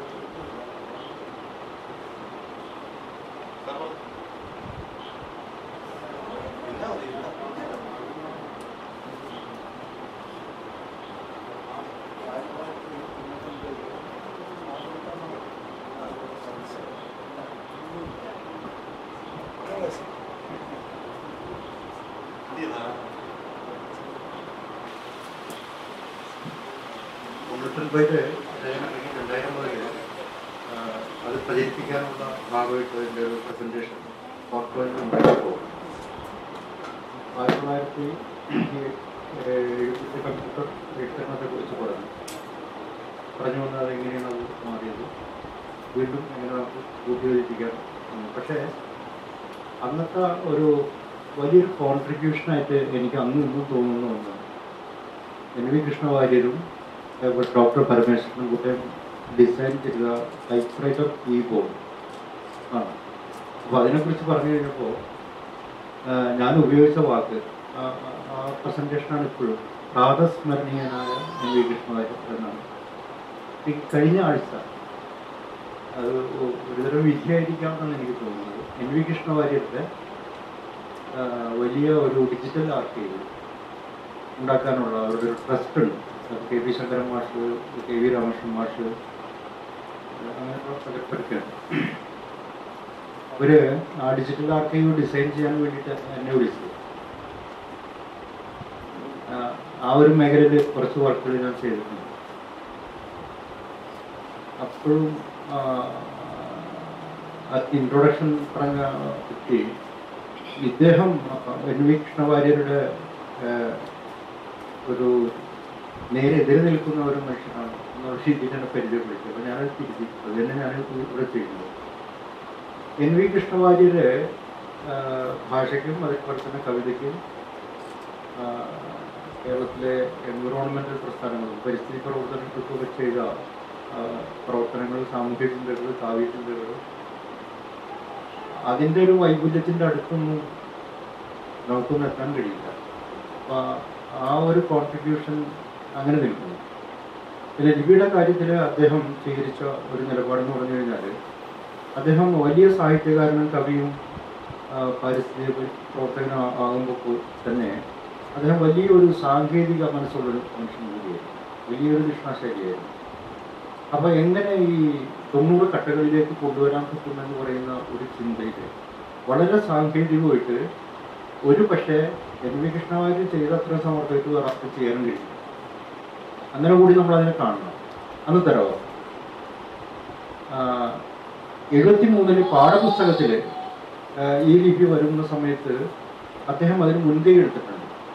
തൊണ്ണൂറ്റൊൻപതില് അദ്ദേഹം അല്ലെങ്കിൽ രണ്ടായിരം മുതൽ അത് പ്രചരിപ്പിക്കാനുള്ള ഭാഗമായിട്ട് അതിൻ്റെ ഒരു പ്രസൻറ്റേഷൻ ഫോർട്ടോയിൽ ഉണ്ടായപ്പോൾ ആയിരത്തി തൊള്ളായിരത്തി എഴുപത്തി കമ്പ്യൂട്ടർ എഴുത്തരണത്തെ കുറിച്ച് പറഞ്ഞു പറഞ്ഞു വന്നാൽ എങ്ങനെയാണ് അത് മാറിയത് വീണ്ടും എങ്ങനെ നമുക്ക് രൂപീകരിപ്പിക്കാം ഉം. പക്ഷേ അന്നത്തെ ഒരു വലിയൊരു കോൺട്രിബ്യൂഷനായിട്ട് എനിക്ക് അന്നും ഇന്നും തോന്നുന്ന ഒന്നാണ് എൻ വി കൃഷ്ണവാര്യരും അതുപോലെ ഡോക്ടർ പരമേശ്വരനും കൂടെ ഡിസൈൻ ചെയ്ത ടൈപ്പ് റൈറ്റർ കീബോർഡ് ആണ് അപ്പോൾ അതിനെക്കുറിച്ച് പറഞ്ഞു കഴിഞ്ഞപ്പോൾ ഞാൻ ഉപയോഗിച്ച വാക്ക് ആ- ആ- ആ പ്രസൻറ്റേഷനാണ് ഇപ്പോഴും പ്രാതസ്മരണീയനായ എൻ വി കൃഷ്ണവാര്യർ എന്നാണ് ഈ കഴിഞ്ഞ ആഴ്ച അത് ഒ- ഒരുതരം വിധിയായിരിക്കാം എന്നാണ് എനിക്ക് തോന്നുന്നത് എൻ വി കൃഷ്ണവാര്യരുടെ ആ, വലിയ ഒരു ഡിജിറ്റൽ ആർക്കൈവ് ഉണ്ടാക്കാനുള്ള അവരുടെ ഒരു ട്രസ്റ്റ് ഉണ്ട് അത് കെ പി ശങ്കരൻ മാഷ് കെ വി രാമകൃഷ്ണൻ മാഷ് അങ്ങനെയുള്ള പലപ്പോഴൊക്കെയാണ് അവര് ആ ഡിജിറ്റൽ ആർക്കൈവ് ഡിസൈൻ ചെയ്യാൻ വേണ്ടിയിട്ട് എന്നെ വിളിച്ചത് ആ, ആ ഒരു മേഖലയിൽ കുറച്ച് വർക്കുകൾ ഞാൻ ചെയ്തിട്ടുണ്ട് അപ്പോഴും ഇൻട്രൊഡക്ഷൻ പറഞ്ഞ കുട്ടി ഇദ്ദേഹം എൻ വി കൃഷ്ണവാര്യരുടെ ആ, ഒരു നേരെ എതിരെ നിൽക്കുന്ന ഒരു മനുഷ്യനാണ് എന്നുള്ള രീതിയിലാണ് പരിചയപ്പെടുത്തിയത് അപ്പോൾ ഞാനത് തിരുത്തി അത് തന്നെ ഞാൻ ഇവിടെ ചെയ്യുന്നത് എൻ വി കൃഷ്ണവാര്യര് ആ, ഭാഷയ്ക്കും അതേപോലെ തന്നെ കവിതയ്ക്കും ആ, കേരളത്തിലെ എൻവിറോൺമെന്റൽ പ്രസ്ഥാനങ്ങളും പരിസ്ഥിതി പ്രവർത്തനങ്ങൾക്കൊക്കെ ചെയ്ത ആ, പ്രവർത്തനങ്ങൾ സാമൂഹ്യ ചിന്തകൾ കാവ്യ ചിന്തകൾ അതിൻ്റെ ഒരു വൈകുല്യത്തിൻ്റെ അടുത്തൊന്നും നമുക്കൊന്നും എത്താൻ കഴിയില്ല അപ്പൊ ആ ഒരു കോൺട്രിബ്യൂഷൻ അങ്ങനെ നിൽക്കുന്നു പിന്നെ ലിപിയുടെ കാര്യത്തിൽ അദ്ദേഹം സ്വീകരിച്ച ഒരു നിലപാടെന്ന് പറഞ്ഞു കഴിഞ്ഞാൽ അദ്ദേഹം വലിയ സാഹിത്യകാരനും കവിയും ആ, പാരിസ്ഥിതിക പ്രവർത്തകനും ആ- ആകുമ്പോൾ തന്നെ അദ്ദേഹം വലിയൊരു സാങ്കേതിക മനസ്സുള്ളൊരു മനുഷ്യൻ കൂടിയായിരുന്നു വലിയൊരു ദിഷ്ണാശൈലിയായിരുന്നു അപ്പൊ എങ്ങനെ ഈ തൊണ്ണൂറ് കട്ടകളിലേക്ക് കൊണ്ടുവരാൻ പറ്റുമെന്ന് പറയുന്ന ഒരു ചിന്തയിൽ വളരെ സാങ്കേതികമായിട്ട് ഒരു പക്ഷേ എൻ വി കൃഷ്ണവാര്യർ ചെയ്ത അത്ര സമർത്ഥമായിട്ട് വേറെ ആർക്കും ചെയ്യാനും കഴിയും അങ്ങനെ കൂടി നമ്മൾ അതിനെ കാണണം അന്ന് തരവോ എഴുപത്തി മൂന്നില് പാഠപുസ്തകത്തിൽ ഈ ലിപി വരുന്ന സമയത്ത് അദ്ദേഹം അതിന് മുൻകൈ എടുത്തിട്ടുണ്ട്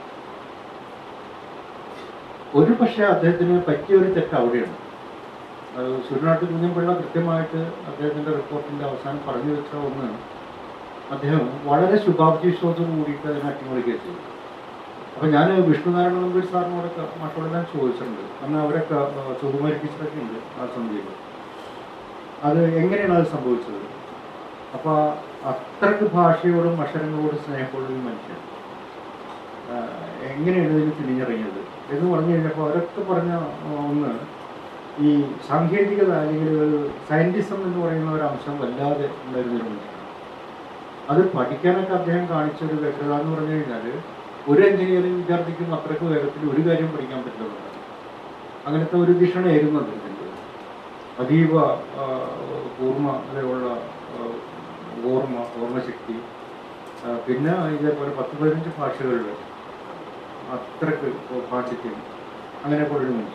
ഒരു പക്ഷേ അദ്ദേഹത്തിന് പറ്റിയ ഒരു തെറ്റ് അവിടെയാണ് അത് സൂര്യനാട്ട് കുഞ്ഞൻപിള്ള കൃത്യമായിട്ട് അദ്ദേഹത്തിന്റെ റിപ്പോർട്ടിന്റെ അവസാനം പറഞ്ഞു വെച്ച ഒന്ന് അദ്ദേഹം വളരെ ശുഭാപ്തിവിശ്വാസം കൂടിയിട്ട് അതിനെ അട്ടിമറിക്കുകയും ചെയ്തു അപ്പൊ ഞാൻ വിഷ്ണുനാരായണ നമ്പൂരി സാറിനോടൊക്കെ മക്കളെല്ലാം ചോദിച്ചിട്ടുണ്ട് അന്ന് അവരൊക്കെ ആ, സുകുമാരി ടീച്ചറൊക്കെ ഉണ്ട് ആ സമിതിയിൽ അത് എങ്ങനെയാണ് അത് സംഭവിച്ചത് അപ്പൊ അത്രക്ക് ഭാഷയോടും അക്ഷരങ്ങളോടും സ്നേഹമുള്ള ഒരു മനുഷ്യൻ ആ, എങ്ങനെയാണ് ഇതിന് തിരിഞ്ഞിറങ്ങിയത് എന്ന് പറഞ്ഞു കഴിഞ്ഞപ്പോൾ അവരൊക്കെ പറഞ്ഞ ആ, ഒന്ന് ഈ സാങ്കേതികത അല്ലെങ്കിൽ ഒരു സയന്റിസം എന്ന് പറയുന്ന ഒരു അംശം വല്ലാതെ ഉണ്ടായിരുന്ന ഒരു മനുഷ്യനാണ് അത് പഠിക്കാനൊക്കെ അദ്ദേഹം കാണിച്ച ഒരു വ്യഗ്രത എന്ന് പറഞ്ഞു കഴിഞ്ഞാൽ ഒരു എഞ്ചിനീയറിംഗ് വിദ്യാർത്ഥിക്കും അത്രയ്ക്ക് വേഗത്തിൽ ഒരു കാര്യം പഠിക്കാൻ പറ്റില്ലെന്നുള്ളത് അങ്ങനത്തെ ഒരു ദിഷണയായിരുന്നു അദ്ദേഹത്തിൻ്റെ അതീവ ആ, കൂർമ്മതയുള്ള ആ, ഓർമ്മ ഓർമ്മശക്തി ആ, പിന്നെ ഇതേപോലെ പത്ത് പതിനഞ്ച് ഭാഷകളിൽ അത്രക്ക് പാണ്ഡിത്യം അങ്ങനെയൊക്കെ ഒരു മനുഷ്യൻ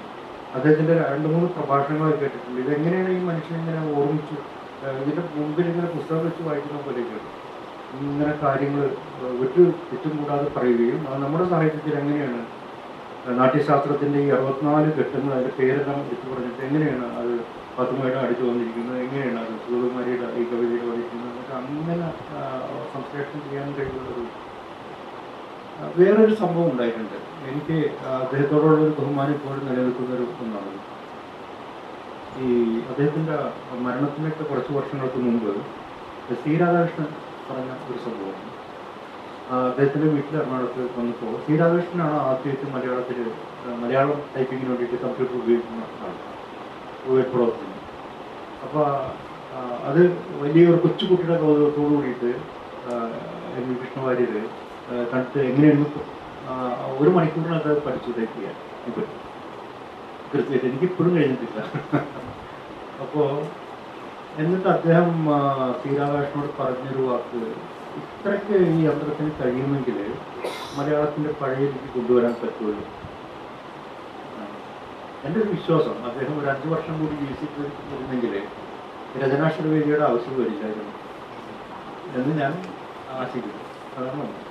അദ്ദേഹത്തിൻ്റെ രണ്ട് മൂന്ന് പ്രഭാഷണങ്ങളൊക്കെ കേട്ടിട്ടുണ്ട് ഇതെങ്ങനെയാണ് ഈ മനുഷ്യൻ ഇങ്ങനെ ഓർമ്മിച്ചു ഏഹ് ഇതിൻ്റെ മുമ്പിൽ ഇങ്ങനെ പുസ്തകം വെച്ച് വായിക്കുന്ന പോലെയൊക്കെ ഇങ്ങനെ കാര്യങ്ങൾ ഒരു തെറ്റും കൂടാതെ പറയുകയും അത് നമ്മുടെ സാഹിത്യത്തിൽ എങ്ങനെയാണ് നാട്യശാസ്ത്രത്തിൻ്റെ ഈ അറുപത്തിനാല് കെട്ടുന്ന അതിൻ്റെ പേരെല്ലാം എടുത്തു പറഞ്ഞിട്ട് എങ്ങനെയാണ് അത് പത്തുമയുടെ അടിച്ചു വന്നിരിക്കുന്നത് എങ്ങനെയാണ് അത് സുഗതകുമാരിയുടെ ഈ കവിതയിൽ വന്നിരിക്കുന്നത് എന്നൊക്കെ അങ്ങനെ ആ, സംശ്ലേഷണം ചെയ്യാൻ കഴിയുള്ളൊരു ആ, വേറൊരു സംഭവം ഉണ്ടായിട്ടുണ്ട് എനിക്ക് അദ്ദേഹത്തോടുള്ള ഒരു ബഹുമാനം ഇപ്പോഴും നിലനിൽക്കുന്ന ഒരു ഒന്നാണ് ഈ അദ്ദേഹത്തിൻ്റെ മരണത്തിനൊക്കെ കുറച്ച് വർഷങ്ങൾക്ക് മുമ്പ് സി രാധാകൃഷ്ണൻ പറഞ്ഞ ഒരു സംഭവം ആ, അദ്ദേഹത്തിൻ്റെ വീട്ടിൽ എറണാകുളത്ത് വന്നപ്പോൾ സി രാധാകൃഷ്ണനാണ് ആദ്യമായിട്ട് മലയാളത്തിൽ മലയാളം ടൈപ്പിങ്ങിന് വേണ്ടിയിട്ട് കമ്പ്യൂട്ടർ ഉപയോഗിക്കുന്ന ആൾ വേഡ് പ്രോസസ്സിങ് അപ്പോൾ അത് വലിയൊരു കൊച്ചുകുട്ടിയുടെ കൗതുകത്തോടു കൂടിയിട്ട് ആ, എം വി കൃഷ്ണവാര്യർ ആ, കണ്ടിട്ട് എങ്ങനെയാണ് ഇപ്പൊ, ആ, ഒരു മണിക്കൂറിനകത്ത് പഠിച്ചു ടൈപ്പ് ചെയ്യാൻ ഇപ്പം കൃത്യമായിട്ട് എനിക്കിപ്പോഴും കഴിഞ്ഞിട്ടില്ല അപ്പോൾ എന്നിട്ട് അദ്ദേഹം ആ, ശ്രീരാമകൃഷ്ണനോട് പറഞ്ഞൊരു വാക്ക് ഇത്രയ്ക്ക് ഈ യന്ത്രത്തിന് കഴിയുമെങ്കിൽ മലയാളത്തിൻ്റെ പഴയ രീതി കൊണ്ടുവരാൻ പറ്റുമല്ലോ ആ. എൻ്റെ ഒരു വിശ്വാസം അദ്ദേഹം ഒരു അഞ്ച് വർഷം കൂടി ജീവിച്ചിട്ടിരുന്നെങ്കിൽ രചനാശ്രവേദിയുടെ ആവശ്യം വരില്ലായിരുന്നു എന്ന് ഞാൻ ആശിക്കുന്നു അതാണ് ഒന്ന്.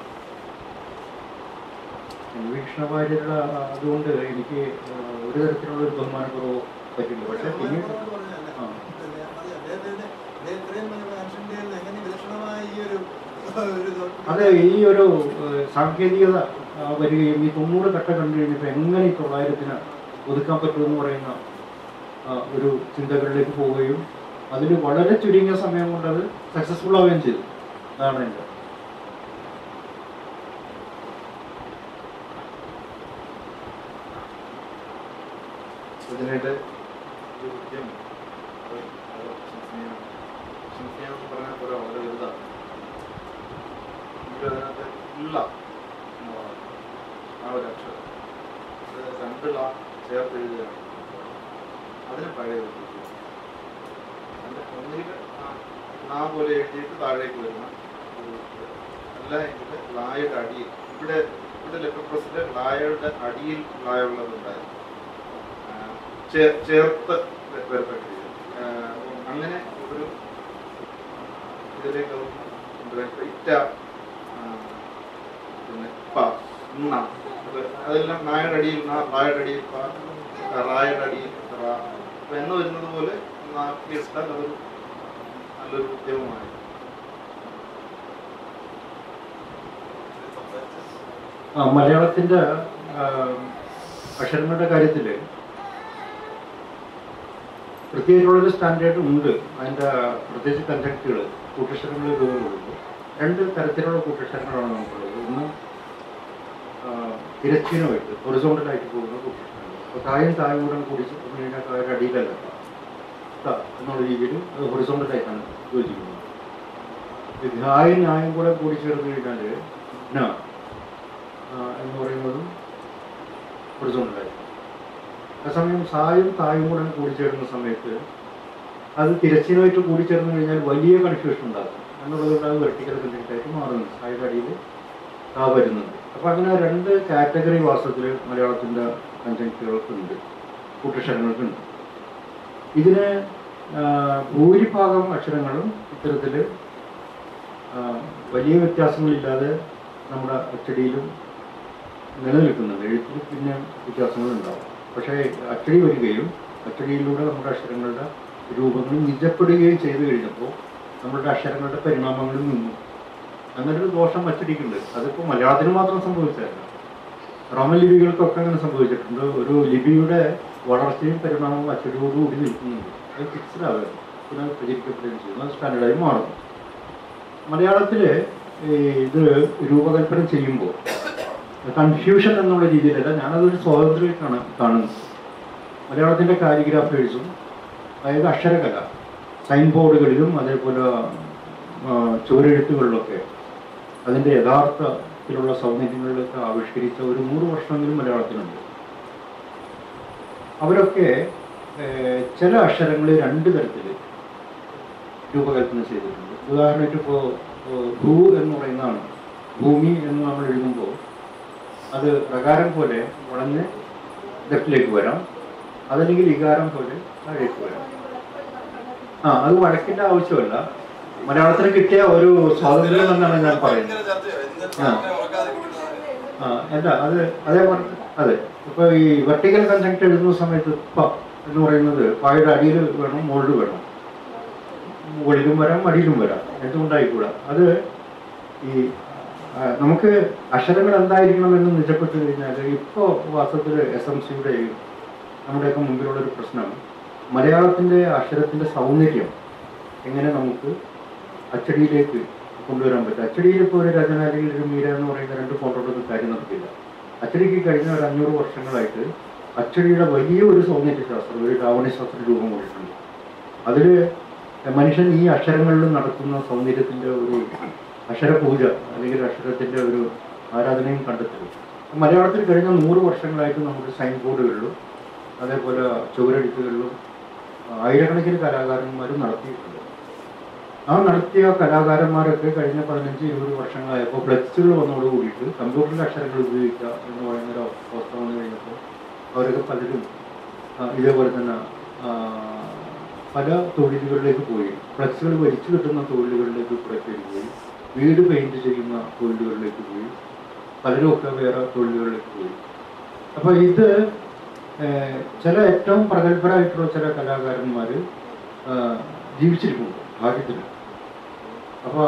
എൻ വി കൃഷ്ണവാര്യരുടെ അതുകൊണ്ട് എനിക്ക് ആ, ഒരു തരത്തിലുള്ള ഒരു ബഹുമാനക്കുറവോ പറ്റില്ല പക്ഷേ പിന്നീട് ആ അത് ഈ ഒരു ഏഹ്, സാങ്കേതികത ആ, വരികയും ഈ തൊണ്ണൂറ് കട്ട കണ്ടു കഴിഞ്ഞപ്പോൾ എങ്ങനെ ഈ തൊള്ളായിരത്തിന് ഒതുക്കാൻ പറ്റുമെന്ന് പറയുന്ന ആ, ഒരു ചിന്തകളിലേക്ക് പോവുകയും അതിൽ വളരെ ചുരുങ്ങിയ സമയം കൊണ്ട് അത് സക്സസ്ഫുൾ ആവുകയും ചെയ്തു അതാണ് എൻ്റെ ഇതിനായിട്ട് ഒരു കൃത്യം ഒരു സംശയം സംശയം എന്ന് പറഞ്ഞാൽ പോലെ വളരെ വലുതാണ് എങ്കിലും അതിനകത്ത് ഇള്ള എന്ന് പറയുന്നത് ആ ഒരു അക്ഷരം അത് രണ്ട് ല ചേർത്ത് എഴുതുകയാണ് അതിന് പഴയ ഒരു കൃത്യം അതിൻ്റെ ഒന്നിൽ നാ പോലെ എഴുതിയിട്ട് താഴേക്ക് വരുന്ന ഒരു ഇത്. അല്ല എങ്കിൽ ലായുടെ അടിയിൽ ഇവിടെ ഇവിടെ ലെറ്റർ പ്രസിന്റെ ലായുടെ അടിയിൽ ലായുള്ളതുണ്ടായിരുന്നു ആ, ചേ- ചേർത്ത് വ- വരത്തക്ക രീതിയിൽ. ആ, അപ്പം അങ്ങനെ ഒരു ഇതിലേക്ക് കൊണ്ടുവരാൻ ഇറ്റ ആ, പിന്നെ പ ണ അത് അതെല്ലാം നായുടെ അടിയിൽ നാ റായുടെ അടിയിൽ പ റായുടെ അടിയിൽ റാ അപ്പൊ എന്ന് വരുന്നത് പോലെ നാക്കിയിട്ടാൽ അതൊരു നല്ലൊരു ഉദ്യമമായി ആ, മലയാളത്തിൻ്റെ ആ, അക്ഷരങ്ങളുടെ കാര്യത്തിൽ പ്രത്യേകിച്ചുള്ളൊരു സ്റ്റാൻഡേർഡ് ഉണ്ട് അതിൻ്റെ പ്രത്യേകിച്ച് കൺജക്റ്റുകൾ കൂട്ടക്ഷരങ്ങൾ രൂപങ്ങളുണ്ട് രണ്ട് തരത്തിലുള്ള കൂട്ടക്ഷരങ്ങളാണ് നമുക്കുള്ളത് ഒന്ന് ആ, തിരശ്ചീനമായിട്ട് ഹൊറിസോണ്ടലായിട്ട് പോകുന്ന കൂട്ടക്ഷരങ്ങൾ അപ്പോൾ തായും തായും കൂടെ കൂടി ചേർന്ന് കഴിഞ്ഞാൽ തായുടെ അടിയിലല്ല ത എന്നുള്ള രീതിയിൽ അത് ഹൊറിസോണ്ടലായിട്ടാണ് യോജിക്കുന്നത് ഈ ഘായും ന്യായം കൂടെ കൂടി ചേർന്ന് കഴിഞ്ഞാൽ ന ആ, എന്ന് പറയുന്നതും ഹൊറിസോണ്ടലായി അതേസമയം സായും തായും കൂടെ കൂടിച്ചേരുന്ന സമയത്ത് അത് തിരച്ചിലുമായിട്ട് കൂടിച്ചേർന്ന് കഴിഞ്ഞാൽ വലിയ കൺഫ്യൂഷൻ ഉണ്ടാകും എന്നുള്ളതുകൊണ്ട് അത് വെർട്ടിക്കൽ കണ്ടക്റ്റായിട്ട് മാറുന്നുണ്ട് സായുടെ അടിയിൽ ആ വരുന്നുണ്ട് അപ്പം അങ്ങനെ രണ്ട് കാറ്റഗറി വാസ്തവത്തിൽ മലയാളത്തിൻ്റെ കൺജങ്റ്റുകൾക്കുണ്ട് കൂട്ടക്ഷരങ്ങൾക്കുണ്ട് ഇതിന് ആ, ഭൂരിഭാഗം അക്ഷരങ്ങളും ഇത്തരത്തിൽ വലിയ വ്യത്യാസങ്ങളില്ലാതെ നമ്മുടെ അച്ചടിയിലും നിലനിൽക്കുന്നുണ്ട് എഴുത്തിൽ പിന്നെ വ്യത്യാസങ്ങളുണ്ടാവും പക്ഷേ അച്ചടി വരികയും അച്ചടിയിലൂടെ നമ്മുടെ അക്ഷരങ്ങളുടെ രൂപങ്ങൾ നിജപ്പെടുകയും ചെയ്തു കഴിഞ്ഞപ്പോൾ നമ്മുടെ അക്ഷരങ്ങളുടെ പരിണാമങ്ങളിൽ നിന്നു അങ്ങനെ ഒരു ദോഷം അച്ചടിക്കുന്നുണ്ട് അതിപ്പോൾ മലയാളത്തിന് മാത്രം സംഭവിച്ചതല്ല റോമൻ ലിപികൾക്കൊക്കെ അങ്ങനെ സംഭവിച്ചിട്ടുണ്ട് ഒരു ലിപിയുടെ വളർച്ചയും പരിണാമവും അച്ചടിയോടുകൂടി നിൽക്കുന്നുണ്ട് അത് ഫിക്സ്ഡ് ആവുകയാണ് പിന്നെ അത് പ്രചരിക്കപ്പെടുകയും ചെയ്യുന്നു അത് സ്റ്റാൻഡേർഡായി മാറുന്നു മലയാളത്തിൽ ഇത് രൂപകൽപ്പന ചെയ്യുമ്പോൾ കൺഫ്യൂഷൻ എന്നുള്ള രീതിയിലല്ല ഞാനതൊരു സ്വാതന്ത്ര്യമായിട്ടാണ് കാണുന്നത് മലയാളത്തിൻ്റെ കാലിഗ്രാഫേഴ്സും അതായത് അക്ഷരകല സൈൻ ബോർഡുകളിലും അതേപോലെ ആ, ചുവരെഴുത്തുകളിലൊക്കെ അതിൻ്റെ യഥാർത്ഥത്തിലുള്ള സൗന്ദര്യങ്ങളിലൊക്കെ ആവിഷ്കരിച്ച ഒരു നൂറ് വർഷമെങ്കിലും മലയാളത്തിലുണ്ട് അവരൊക്കെ ഏഹ്, ചില അക്ഷരങ്ങൾ രണ്ട് തരത്തിൽ രൂപകൽപ്പന ചെയ്തിട്ടുണ്ട് ഉദാഹരണമായിട്ട് ഇപ്പോൾ ഭൂ എന്ന് പറയുന്നതാണ് ഭൂമി എന്ന് നമ്മൾ എഴുതുമ്പോൾ അത് പ്രകാരം പോലെ വളഞ്ഞ് ലെഫ്റ്റിലേക്ക് വരാം അതല്ലെങ്കിൽ ഇകാരം പോലെ താഴേക്ക് വരാം ആ അത് വഴക്കിന്റെ ആവശ്യമല്ല മലയാളത്തിന് കിട്ടിയ ഒരു സ്വാതന്ത്ര്യം എന്നാണ് ഞാൻ പറയുന്നത് ആ. ആ അല്ല അത് അതേപോലെ അതെ ഇപ്പൊ ഈ വെർട്ടിക്കൽ കൺജക്ട് എഴുതുന്ന സമയത്ത് പ എന്ന് പറയുന്നത് പായുടെ അടിയിൽ വേണം മുകളിൽ വേണം മുകളിലും വരാം അടിയിലും വരാം എന്തുകൊണ്ടായിക്കൂടാ അത് ഈ ആ, നമുക്ക് അക്ഷരങ്ങൾ എന്തായിരിക്കണം എന്ന് നിജപ്പെട്ട് കഴിഞ്ഞാൽ ഇപ്പോൾ വാസ്തവത്തിൽ എസ് എം സിയുടെയും നമ്മുടെയൊക്കെ മുമ്പിലുള്ള ഒരു പ്രശ്നം മലയാളത്തിൻ്റെ അക്ഷരത്തിൻ്റെ സൗന്ദര്യം എങ്ങനെ നമുക്ക് അച്ചടിയിലേക്ക് കൊണ്ടുവരാൻ പറ്റും അച്ചടിയിൽ ഇപ്പോൾ ഒരു രചന അല്ലെങ്കിൽ ഒരു മീര എന്ന് പറയുന്ന രണ്ട് ഫോട്ടോയുടെ കാര്യം നടക്കില്ല അച്ചടിക്ക് കഴിഞ്ഞ ഒരു അഞ്ഞൂറ് വർഷങ്ങളായിട്ട് അച്ചടിയുടെ വലിയ ഒരു സൗന്ദര്യ ശാസ്ത്രം ഒരു ലാവണ്യ ശാസ്ത്ര രൂപം കൊണ്ടിട്ടുണ്ട് അതിൽ മനുഷ്യൻ ഈ അക്ഷരങ്ങളിൽ നടത്തുന്ന സൗന്ദര്യത്തിൻ്റെ ഒരു അക്ഷരപൂജ അല്ലെങ്കിൽ അക്ഷരത്തിൻ്റെ ഒരു ആരാധനയും കണ്ടെത്തും മലയാളത്തിൽ കഴിഞ്ഞ നൂറ് വർഷങ്ങളായിട്ട് നമുക്ക് സൈൻ ബോർഡുകളിലും അതേപോലെ ചുവരെഴുത്തുകളിലും ആയിരക്കണക്കിന് കലാകാരന്മാരും നടത്തിയിട്ടുണ്ട് ആ നടത്തിയ കലാകാരന്മാരൊക്കെ കഴിഞ്ഞ പതിനഞ്ച് ഇരുപത് വർഷങ്ങളായപ്പോൾ ഫ്ലെക്സുകൾ വന്നതോട് കൂടിയിട്ട് കമ്പ്യൂട്ടറിൽ അക്ഷരങ്ങൾ ഉപയോഗിക്കുക എന്ന് പറയുന്ന ഒരു അവസ്ഥ വന്നു കഴിഞ്ഞപ്പോൾ അവരൊക്കെ പലരും ആ, ഇതേപോലെ തന്നെ ആ, പല തൊഴിലുകളിലേക്ക് പോയി ഫ്ലെക്സുകൾ വലിച്ചു കിട്ടുന്ന തൊഴിലുകളിലേക്ക് കുറെ പേര് പോയി വീട് പെയിന്റ് ചെയ്യുന്ന തൊഴിലുകളിലേക്ക് പോയി പലരും ഒക്കെ വേറെ തൊഴിലുകളിലേക്ക് പോയി അപ്പോൾ ഇത് ഏഹ്, ചില ഏറ്റവും പ്രഗത്ഭരായിട്ടുള്ള ചില കലാകാരന്മാർ ജീവിച്ചിരിക്കുന്നു ഭാഗ്യത്തിന് അപ്പോൾ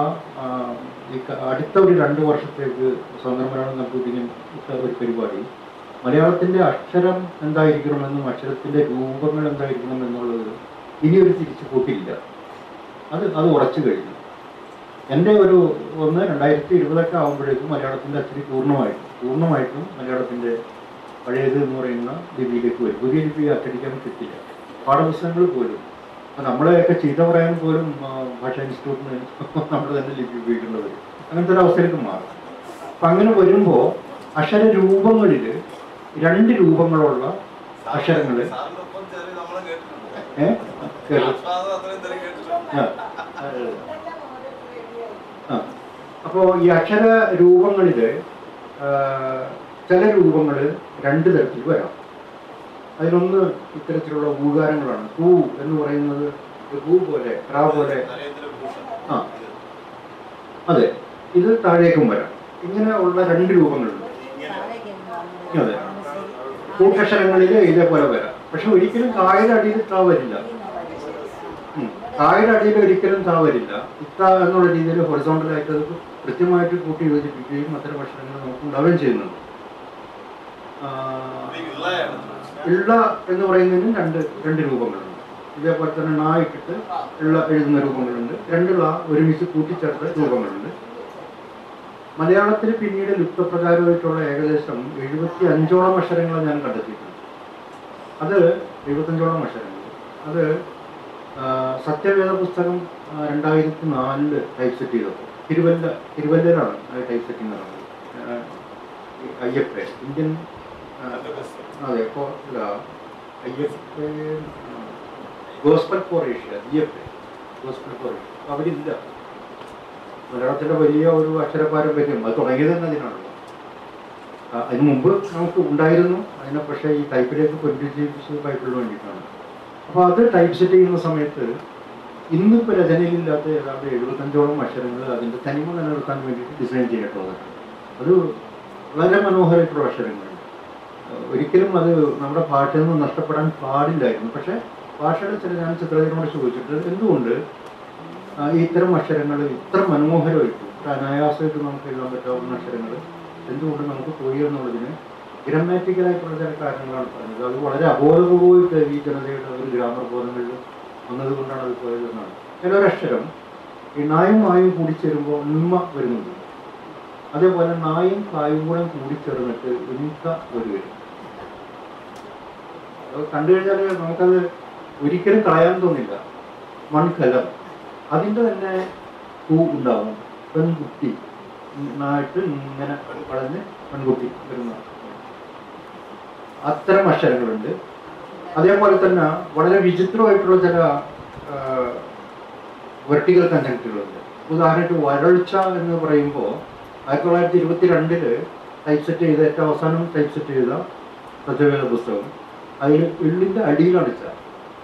ഈ ക- അടുത്ത ഒരു രണ്ട് വർഷത്തേക്ക് സ്വന്തം മലയാളം കമ്പ്യൂട്ടിങ്ങിൽ ഇട്ട ഒരു പരിപാടി മലയാളത്തിൻ്റെ അക്ഷരം എന്തായിരിക്കണമെന്നും അക്ഷരത്തിൻ്റെ രൂപങ്ങൾ എന്തായിരിക്കണം എന്നുള്ളത് ഇനി ഒരു തിരിച്ചു പോക്കില്ല അത് അത് ഉറച്ചു കഴിഞ്ഞു എൻ്റെ ഒരു ഒന്ന് രണ്ടായിരത്തി ഇരുപതൊക്കെ ആകുമ്പോഴേക്കും മലയാളത്തിൻ്റെ അച്ചടി പൂർണ്ണമായിട്ടും പൂർണ്ണമായിട്ടും മലയാളത്തിൻ്റെ പഴയത് എന്ന് പറയുന്ന ലിപിയിലേക്ക് വരും പുതിയ ലിപി അച്ചടിക്കാൻ കിട്ടില്ല പാഠപുസ്തകങ്ങൾ പോലും അപ്പൊ നമ്മളെയൊക്കെ ചീത്ത പറയാൻ പോലും ആ, ഭാഷാ ഇൻസ്റ്റിറ്റ്യൂട്ടിന് നമ്മൾ തന്നെ ലിപി ഉപയോഗിക്കേണ്ടി വരും അങ്ങനത്തെ ഒരു അവസ്ഥയിലേക്ക് മാറും അപ്പം അങ്ങനെ വരുമ്പോൾ അക്ഷര രൂപങ്ങളിൽ രണ്ട് രൂപങ്ങളുള്ള അക്ഷരങ്ങൾ ഏ കേട്ടു ആ ആ അപ്പോൾ ഈ അക്ഷര രൂപങ്ങളിൽ ചില രൂപങ്ങൾ രണ്ട് തരത്തിൽ വരാം അതിലൊന്ന് ഇത്തരത്തിലുള്ള ഊകാരങ്ങളാണ് പൂ എന്ന് പറയുന്നത് ഒരു പൂ പോലെ ക്രാ പോലെ ആ അതെ ഇത് താഴേക്കും വരാം ഇങ്ങനെ ഉള്ള രണ്ട് രൂപങ്ങളുണ്ട് അതെ കൂട്ടക്ഷരങ്ങളിൽ ഇതേപോലെ വരാം പക്ഷെ ഒരിക്കലും കായുടെ അടിയിൽ താ വരില്ല ഉം. കായുടെ അടിയിൽ ഒരിക്കലും താ വരില്ല ഇത്ത എന്നുള്ള രീതിയിൽ ഹൊറിസോണ്ടലായിട്ട് അത് കൃത്യമായിട്ട് കൂട്ടി യോജിപ്പിക്കുകയും അത്തരം അക്ഷരങ്ങൾ നമുക്ക് ഉണ്ടാവുകയും ചെയ്യുന്നുണ്ട് ആ, ഇള്ള എന്ന് പറയുന്നതിന് രണ്ട് രണ്ട് രൂപങ്ങളുണ്ട് ഇതേപോലെ തന്നെ നാ ഇട്ടിട്ട് ഉള്ള എഴുതുന്ന രൂപങ്ങളുണ്ട് രണ്ടുള്ള ഒരുമിച്ച് കൂട്ടിച്ചേർത്ത രൂപങ്ങളുണ്ട് മലയാളത്തിൽ പിന്നീട് ലുപ്തപ്രകാരമായിട്ടുള്ള ഏകദേശം എഴുപത്തി അഞ്ചോളം അക്ഷരങ്ങൾ ഞാൻ കണ്ടെത്തിയിട്ടുണ്ട് അത് എഴുപത്തഞ്ചോളം അക്ഷരങ്ങൾ അത് ആ, സത്യവേദ പുസ്തകം ആ, രണ്ടായിരത്തി നാലില് ടൈപ്പ് സെറ്റ് ചെയ്തപ്പോൾ തിരുവല്ല തിരുവല്ലയിലാണ് അത് ടൈപ്പ് സെറ്റിംഗ് നടന്നത് ആ, ഈ അയ്യപ്പ ഇന്ത്യൻ ആ, അതെ ഇപ്പോൾ ഇല്ല Ayyappa gospel for Asia Ayyappa gospel for Asia അപ്പോൾ അവരില്ല മലയാളത്തിൻ്റെ വലിയ ഒരു അക്ഷരപാരമ്പര്യം അത് തുടങ്ങിയത് തന്നെ അതിനാണല്ലോ ആ, അതിന് മുമ്പ് നമുക്ക് ഉണ്ടായിരുന്നു അതിനെ പക്ഷേ ഈ ടൈപ്പിലേക്ക് പുനരുജ്ജീവിച്ചത് ബൈബിളിന് വേണ്ടിയിട്ടാണ് അപ്പോൾ അത് ടൈപ്പ് സെറ്റ് ചെയ്യുന്ന സമയത്ത് ഇന്നിപ്പോൾ രചനയിലില്ലാത്ത ഏതാണ്ട് എഴുപത്തഞ്ചോളം അക്ഷരങ്ങൾ അതിൻ്റെ തനിമ നിലനിർത്താൻ വേണ്ടിയിട്ട് ഡിസൈൻ ചെയ്തിട്ടുള്ളതാണ് അത് വളരെ മനോഹരമായിട്ടുള്ള അക്ഷരങ്ങൾ ഒരിക്കലും അത് നമ്മുടെ ഭാഷയിൽ നിന്ന് നഷ്ടപ്പെടാൻ പാടില്ലായിരുന്നു പക്ഷേ ഭാഷയുടെ ചില ഞാൻ ചിത്രത്തിനോട് ചോദിച്ചിട്ട് എന്തുകൊണ്ട് ആ, ഈ ഇത്തരം അക്ഷരങ്ങൾ ഇത്ര മനോഹരമായിട്ടും ഇത്ര അനായാസമായിട്ട് നമുക്ക് എഴുതാൻ പറ്റാവുന്ന അക്ഷരങ്ങൾ എന്തുകൊണ്ട് നമുക്ക് പോയി എന്നുള്ളതിന് ഗ്രമാറ്റിക്കലായിട്ടുള്ള ചില കാരണങ്ങളാണ് പറഞ്ഞത് അത് വളരെ അബോധപൂർവമായിട്ട് ഈ ജനതയുടെ ഒരു ഗ്രാമർ ബോധങ്ങളിൽ വന്നത് കൊണ്ടാണ് അത് പോയത് എന്നാണ് ചിലൊരക്ഷരം ഈ നായും മായും കൂടിച്ചേരുമ്പോൾ ഉണ്മ വരുന്നുണ്ട് അതേപോലെ നായും കായും കൂടെ കൂടിച്ചേർന്നിട്ട് ഉൻക ഒരു വരും അത് കണ്ടു കഴിഞ്ഞാൽ നമുക്കത് ഒരിക്കലും കളയാൻ തോന്നില്ല മൺകലം അതിൻ്റെ തന്നെ പൂ ഉണ്ടാവും പെൺകുട്ടി നായിട്ട് ഇങ്ങനെ വളഞ്ഞ് പെൺകുട്ടി വരുന്ന അത്തരം അക്ഷരങ്ങളുണ്ട് അതേപോലെ തന്നെ വളരെ വിചിത്രമായിട്ടുള്ള ചില വെർട്ടിക്കൽ കണ്ടക്റ്റുകളുണ്ട് ഉദാഹരണമായിട്ട് വരൾച്ച എന്ന് പറയുമ്പോൾ ആയിരത്തി തൊള്ളായിരത്തി ഇരുപത്തി രണ്ടില് ടൈപ്പ് സെറ്റ് ചെയ്ത ഏറ്റവും അവസാനം ടൈപ്പ് സെറ്റ് ചെയ്ത സത്യവേദ പുസ്തകം അതിൽ എള്ളിൻ്റെ അടിയിലാണ് ച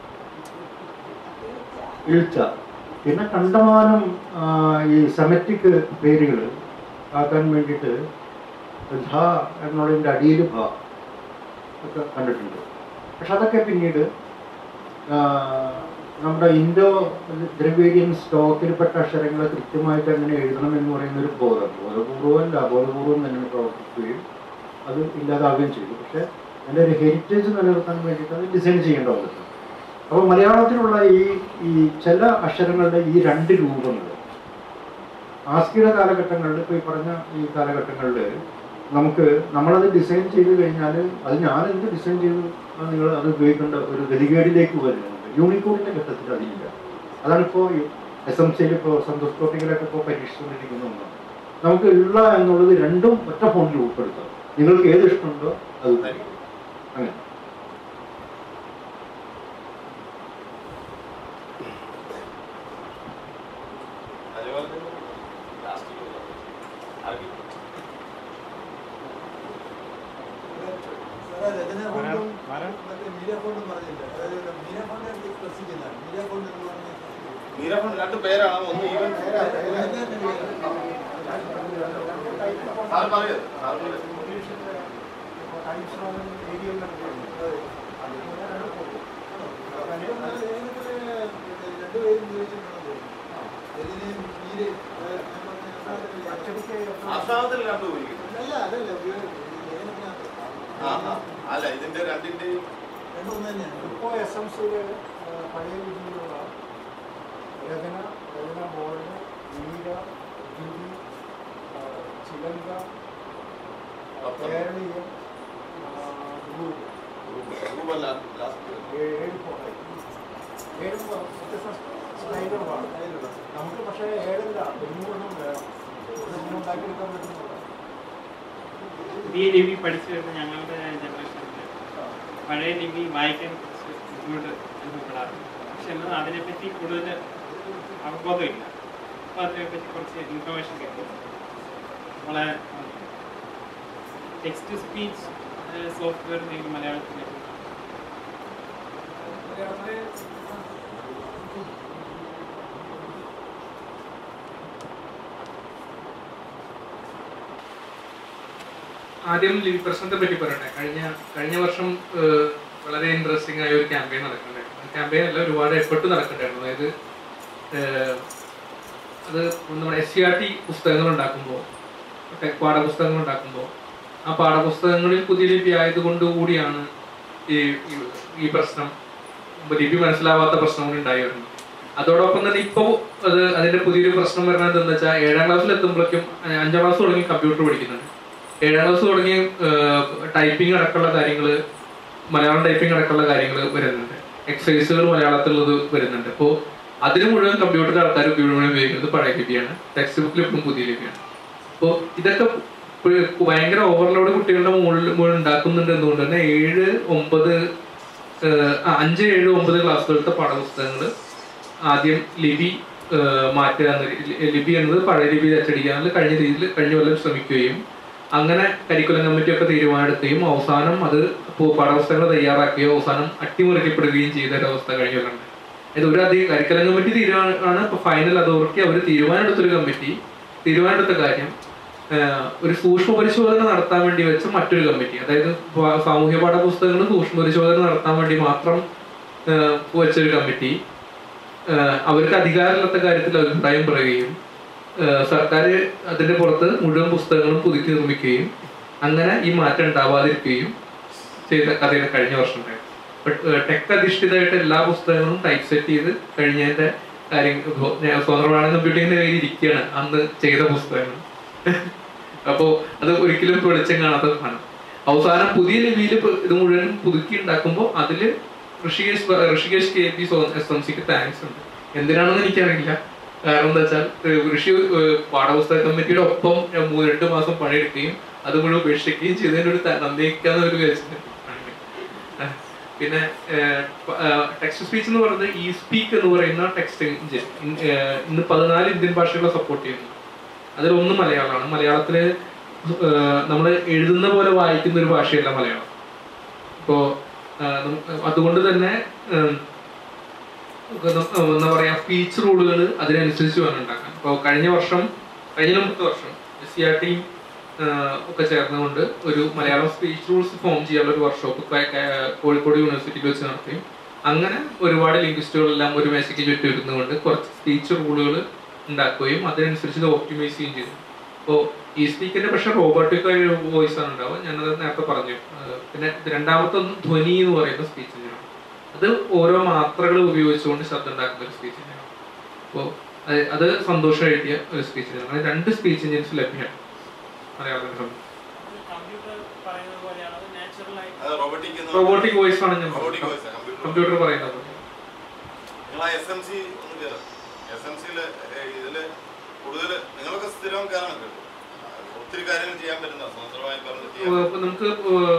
ഇഴ്ച പിന്നെ കണ്ടമാനം ആ, ഈ സെമറ്റിക് പേരുകൾ ആക്കാൻ വേണ്ടിയിട്ട് ധ എന്നുള്ളതിൻ്റെ അടിയിൽ ഭ ഒക്കെ കണ്ടിട്ടുണ്ട് പക്ഷെ അതൊക്കെ പിന്നീട് ആ, നമ്മുടെ ഇൻഡോ ദ്രവീഡിയൻ സ്റ്റോക്കിൽപ്പെട്ട അക്ഷരങ്ങൾ കൃത്യമായിട്ട് എങ്ങനെ എഴുതണം എന്ന് പറയുന്ന ഒരു ബോധം ബോധപൂർവമല്ല അബോധപൂർവം തന്നെ പ്രവർത്തിക്കുകയും അത് ഇല്ലാതാവുകയും ചെയ്തു പക്ഷെ അതിൻ്റെ ഒരു ഹെറിറ്റേജ് നിലനിർത്താൻ വേണ്ടിയിട്ട് അത് ഡിസൈൻ ചെയ്യേണ്ട വന്നിട്ടുണ്ട് അപ്പോൾ മലയാളത്തിലുള്ള ഈ ഈ ചില അക്ഷരങ്ങളുടെ ഈ രണ്ട് രൂപങ്ങൾ ആസ്കിയുടെ കാലഘട്ടങ്ങളിൽ ഇപ്പോൾ ഈ പറഞ്ഞ ഈ കാലഘട്ടങ്ങളിൽ നമുക്ക് നമ്മളത് ഡിസൈൻ ചെയ്ത് കഴിഞ്ഞാൽ അത് ഞാൻ എന്ത് ഡിസൈൻ ചെയ്തു അത് നിങ്ങൾ അത് ഉപയോഗിക്കേണ്ട ഒരു ഗതികേടിലേക്ക് വരുന്നുണ്ട് യൂണിക്കോഡിൻ്റെ ഘട്ടത്തിൽ അതില്ല അതാണിപ്പോൾ എസ് എം സിയിൽ ഇപ്പോൾ സന്തോഷ് ടോപ്പിക്കിലൊക്കെ ഇപ്പോൾ പരീക്ഷിച്ചുകൊണ്ടിരിക്കുന്ന ഒന്നാണ് നമുക്ക് ഉള്ള എന്നുള്ളത് രണ്ടും ഒറ്റ ഫോണിൽ ഉൾപ്പെടുത്താം നിങ്ങൾക്ക് ഏത് ഇഷ്ടമുണ്ടോ അത് തരും അങ്ങനെ മീരഫണ്ട് രണ്ട് പേരാണ് ഒന്ന് ഈവൻ സാർ പറയൂ സാർ പറയൂ. ആശ്രാമത്തിൽ രണ്ടും ഉപയോഗിക്കും ആ ആ അല്ല ഇതിന്റെ രണ്ടിന്റെയും ഇപ്പോൾ എസ് എം സിയില് പഴയ രീതിയിലുള്ള രചന രചന ബോർഡ് വീര ദ്യുതി ചിലങ്ക കേരളീയം ഗ്രൂപ്പ് രൂപല്ല ലാസ്റ്റ് ഏഴ് ഫോണായി ഏഴ് വ്യത്യസ്ത സ്ലൈഡുകളാണ് നമുക്ക് പക്ഷേ ഏഴില്ല ഇരുന്നൂറെണ്ണം വേണം ഒരെണ്ണം ഉണ്ടാക്കിയെടുക്കാൻ പറ്റുന്നില്ല ഈ ലിപി പഠിച്ചു വരുന്ന ഞങ്ങളുടെ ജനറേഷനിൽ പഴയ ലിപി വായിക്കാൻ കുറച്ച് ബുദ്ധിമുട്ട് അനുഭവപ്പെടാറുണ്ട് പക്ഷെ എന്നാൽ അതിനെപ്പറ്റി കൂടുതൽ അവബോധമില്ല അപ്പോൾ അതിനെപ്പറ്റി കുറച്ച് ഇൻഫർമേഷൻ കിട്ടും നമ്മളെ ടെക്സ്റ്റ് സ്പീച്ച് സോഫ്റ്റ്വെയർ നിങ്ങൾക്ക് മലയാളത്തിൽ ആദ്യം ലിപി പ്രശ്നത്തെ പറ്റി പറയട്ടെ കഴിഞ്ഞ കഴിഞ്ഞ വർഷം ഏഹ്, വളരെ ഇൻട്രസ്റ്റിംഗ് ആയ ഒരു ക്യാമ്പയിൻ നടക്കുന്നുണ്ടായിരുന്നു ക്യാമ്പയിൻ അല്ല ഒരുപാട് എഫർട്ട് നടക്കുന്നുണ്ടായിരുന്നു അതായത് ഏഹ്, അത് നമ്മുടെ എസ് സി ആർ ടി പുസ്തകങ്ങൾ ഉണ്ടാക്കുമ്പോൾ പാഠപുസ്തകങ്ങൾ ഉണ്ടാക്കുമ്പോൾ ആ പാഠപുസ്തകങ്ങളിൽ പുതിയ ലിപി ആയതുകൊണ്ട് കൂടിയാണ് ഈ ഈ- ഈ പ്രശ്നം ലിപി മനസ്സിലാവാത്ത പ്രശ്നം കൂടി ഉണ്ടായി വരുന്നത് അതോടൊപ്പം തന്നെ ഇപ്പോൾ അത് അതിന്റെ പുതിയൊരു പ്രശ്നം വരുന്നത് എന്താ വെച്ചാൽ ഏഴാം ക്ലാസ്സിൽ എത്തുമ്പോഴേക്കും അഹ് അഞ്ചാം ക്ലാസ് തുടങ്ങി കമ്പ്യൂട്ടർ പഠിക്കുന്നുണ്ട് ഏഴാം ക്ലാസ് തുടങ്ങി ടൈപ്പിംഗ് അടക്കമുള്ള കാര്യങ്ങൾ മലയാളം ടൈപ്പിംഗ് അടക്കമുള്ള കാര്യങ്ങൾ വരുന്നുണ്ട് എക്സസൈസുകൾ മലയാളത്തിലുള്ളത് വരുന്നുണ്ട് അപ്പോൾ അതിന് മുഴുവൻ കമ്പ്യൂട്ടറിൽ ആൾക്കാർ മുഴുവൻ ഉപയോഗിക്കുന്നത് പഴയ ലിപിയാണ് ടെക്സ്റ്റ് ബുക്കിൽ ഇപ്പം പുതിയ ലിപിയാണ് അപ്പോൾ ഇതൊക്കെ ഇപ്പൊ ഭയങ്കര ഓവർലോഡ് കുട്ടികളുടെ മുകളിൽ മുകളിൽ ഉണ്ടാക്കുന്നുണ്ട് എന്തുകൊണ്ട് തന്നെ ഏഴ് ഒമ്പത് ഏഹ്, ആ, അഞ്ച് ഏഴ് ഒമ്പത് ക്ലാസ്സുകളിലത്തെ പാഠപുസ്തകങ്ങൾ ആദ്യം ലിപി ഏഹ്, മാറ്റുക എന്ന രീതി- ലിപി എന്നത് പഴയ ലിപിയിൽ അച്ചടിക്കാൻ കഴിഞ്ഞ രീതിയിൽ കഴിഞ്ഞ കൊല്ലം ശ്രമിക്കുകയും അങ്ങനെ കരിക്കുലം കമ്മിറ്റി ഒക്കെ തീരുമാനമെടുക്കുകയും അവസാനം അത് പു- പാഠപുസ്തകങ്ങൾ തയ്യാറാക്കുകയോ അവസാനം അട്ടിമറിക്കപ്പെടുകയും ചെയ്ത ഒരവസ്ഥ കഴിഞ്ഞ കൊല്ലുണ്ട് ഇത് ഒരു അധികം കരിക്കുലം കമ്മിറ്റി തീരുമാനമാണ് ഇപ്പൊ ഫൈനൽ അതോറിറ്റി അവർ തീരുമാനമെടുത്തൊരു കമ്മിറ്റി തീരുമാനമെടുത്ത കാര്യം ആഹ്, ഒരു സൂക്ഷ്മ പരിശോധന നടത്താൻ വേണ്ടി വെച്ച മറ്റൊരു കമ്മിറ്റി അതായത് പ- സാമൂഹ്യ പാഠപുസ്തകങ്ങൾ സൂക്ഷ്മ പരിശോധന നടത്താൻ വേണ്ടി മാത്രം ആഹ്, വെച്ചൊരു കമ്മിറ്റി ആഹ്, അവർക്ക് അധികാരമില്ലാത്ത കാര്യത്തിൽ അഭിപ്രായം പറയുകയും ആഹ്, സർക്കാർ അതിന്റെ പുറത്ത് മുഴുവൻ പുസ്തകങ്ങളും പുതുക്കി നിർമ്മിക്കുകയും അങ്ങനെ ഈ മാറ്റം ഉണ്ടാവാതിരിക്കുകയും ചെയ്ത കഥയാണ് കഴിഞ്ഞ വർഷം ഉണ്ടായത് ടെക് അധിഷ്ഠിതമായിട്ട് എല്ലാ പുസ്തകങ്ങളും ടൈപ്പ് സെറ്റ് ചെയ്ത് കഴിഞ്ഞതിന്റെ കാര്യം സ്വതന്ത്രമാണ് കമ്പ്യൂട്ടിങ്ങിന്റെ കയ്യിൽ ഇരിക്കുകയാണ് അന്ന് ചെയ്ത പുസ്തകങ്ങൾ അപ്പോ അത് ഒരിക്കലും ഇപ്പൊ വെളിച്ചം കാണാത്തതാണ് അവസാനം പുതിയ ലിപിയിൽ ഇത് മുഴുവൻ പുതുക്കി ഉണ്ടാക്കുമ്പോൾ അതില് ഋഷികേഷ് പ- Rishikesh K P S M സിക്ക് താങ്ക്സ് ഉണ്ട് എന്തിനാണെന്ന് എനിക്കറിയില്ല കാരണം എന്താ വെച്ചാൽ ഏഹ് ഋഷി ഏഹ് പാഠപുസ്തക കമ്മിറ്റിയുടെ ഒപ്പം ഞാൻ മൂന്ന് രണ്ട് മാസം പണിയെടുക്കുകയും അത് മുഴുവൻ ഉപേക്ഷിക്കുകയും ചെയ്തതിന്റെ ഒരു ത- നന്ദിക്കാന്ന് ഒരു വിചാരിച്ചിട്ടുണ്ട് പിന്നെ ടെക്സ്റ്റ് സ്പീച്ച് എന്ന് പറയുന്നത് ഇ സ്പീക്ക് എന്ന് പറയുന്ന ടെക്സ്റ്റ് എഞ്ചിൻ ഇന്ന് പതിനാല് ഇന്ത്യൻ ഭാഷകളെ സപ്പോർട്ട് ചെയ്യുന്നു അതിലൊന്ന് മലയാളമാണ് മലയാളത്തില് നമ്മൾ എഴുതുന്ന പോലെ വായിക്കുന്ന ഒരു ഭാഷയല്ല മലയാളം ഇപ്പോൾ ആഹ് നമുക്ക് അതുകൊണ്ട് തന്നെ ഉം, ഒക്കെ ന- ഏഹ് എന്താ പറയാ സ്പീച്ച് റൂളുകൾ അതിനനുസരിച്ച് വേണം ഉണ്ടാക്കാൻ ഇപ്പോൾ കഴിഞ്ഞ വർഷം കഴിഞ്ഞ മുമ്പത്തെ വർഷം എസ് സി ആർ ടി ഒക്കെ ചേർന്നുകൊണ്ട് ഒരു മലയാളം സ്പീച്ച് റൂൾസ് ഫോം ചെയ്യാനുള്ള ഒരു വർക്ക്ഷോപ്പ് കോഴിക്കോട് യൂണിവേഴ്സിറ്റിയിൽ വെച്ച് നടത്തി അങ്ങനെ ഒരുപാട് ലിംഗ്വിസ്റ്റുകളെല്ലാം ഒരു മേശയ്ക്ക് ചുറ്റും ഇരുന്നുകൊണ്ട് കുറച്ച് സ്പീച്ച് റൂളുകൾ ഉണ്ടാക്കുകയും അതിനനുസരിച്ച് ഇത് ഓപ്റ്റിമൈസ് ചെയ്യുകയും ചെയ്തു അപ്പോൾ ഈ സ്പീക്കറിന്റെ പക്ഷേ റോബോട്ടിക് വോയിസ് ആണ് ഉണ്ടാവുക ഞാനത് നേരത്തെ പറഞ്ഞു ആഹ് പിന്നെ രണ്ടാമത്തെ ഒന്ന് ധ്വനി എന്ന് പറയുന്ന സ്പീച്ച് എഞ്ചിനാണ് അത് ഓരോ മാത്രകൾ ഉപയോഗിച്ചുകൊണ്ട് ശബ്ദം ഉണ്ടാക്കുന്ന ഒരു സ്പീച്ച് എഞ്ചിനാണ് അപ്പോൾ അത് സന്തോഷം എഴുതിയ ഒരു സ്പീച്ച് എഞ്ചിൻ അങ്ങനെ രണ്ട് സ്പീച്ച് എഞ്ചിൻസ് ലഭ്യമാണ് മലയാളത്തിൽ കമ്പ്യൂട്ടർ പറയുന്നത് പോലെയാണ് അത് നാച്ചുറലായി അത് റോബോട്ടിക് എന്ന് റോബോട്ടിക് വോയിസ് ആണ് ഞാൻ റോബോട്ടിക് വോയിസ് കമ്പ്യൂട്ടർ കമ്പ്യൂട്ടർ പറയുന്നത് പോലെ. നിങ്ങൾ ആ എസ് എം സി ഒന്ന് കയറാം എസ് എം സിയില് ഇതില് കൂടുതൽ നിങ്ങളൊക്കെ സ്ഥിരം കയറണം കേട്ടോ ഒത്തിരി കാര്യങ്ങൾ ചെയ്യാൻ പറ്റുന്ന സ്വതന്ത്രമായി പറഞ്ഞ് ചെയ്യാൻ ഏഹ് ഇപ്പൊ നമുക്ക്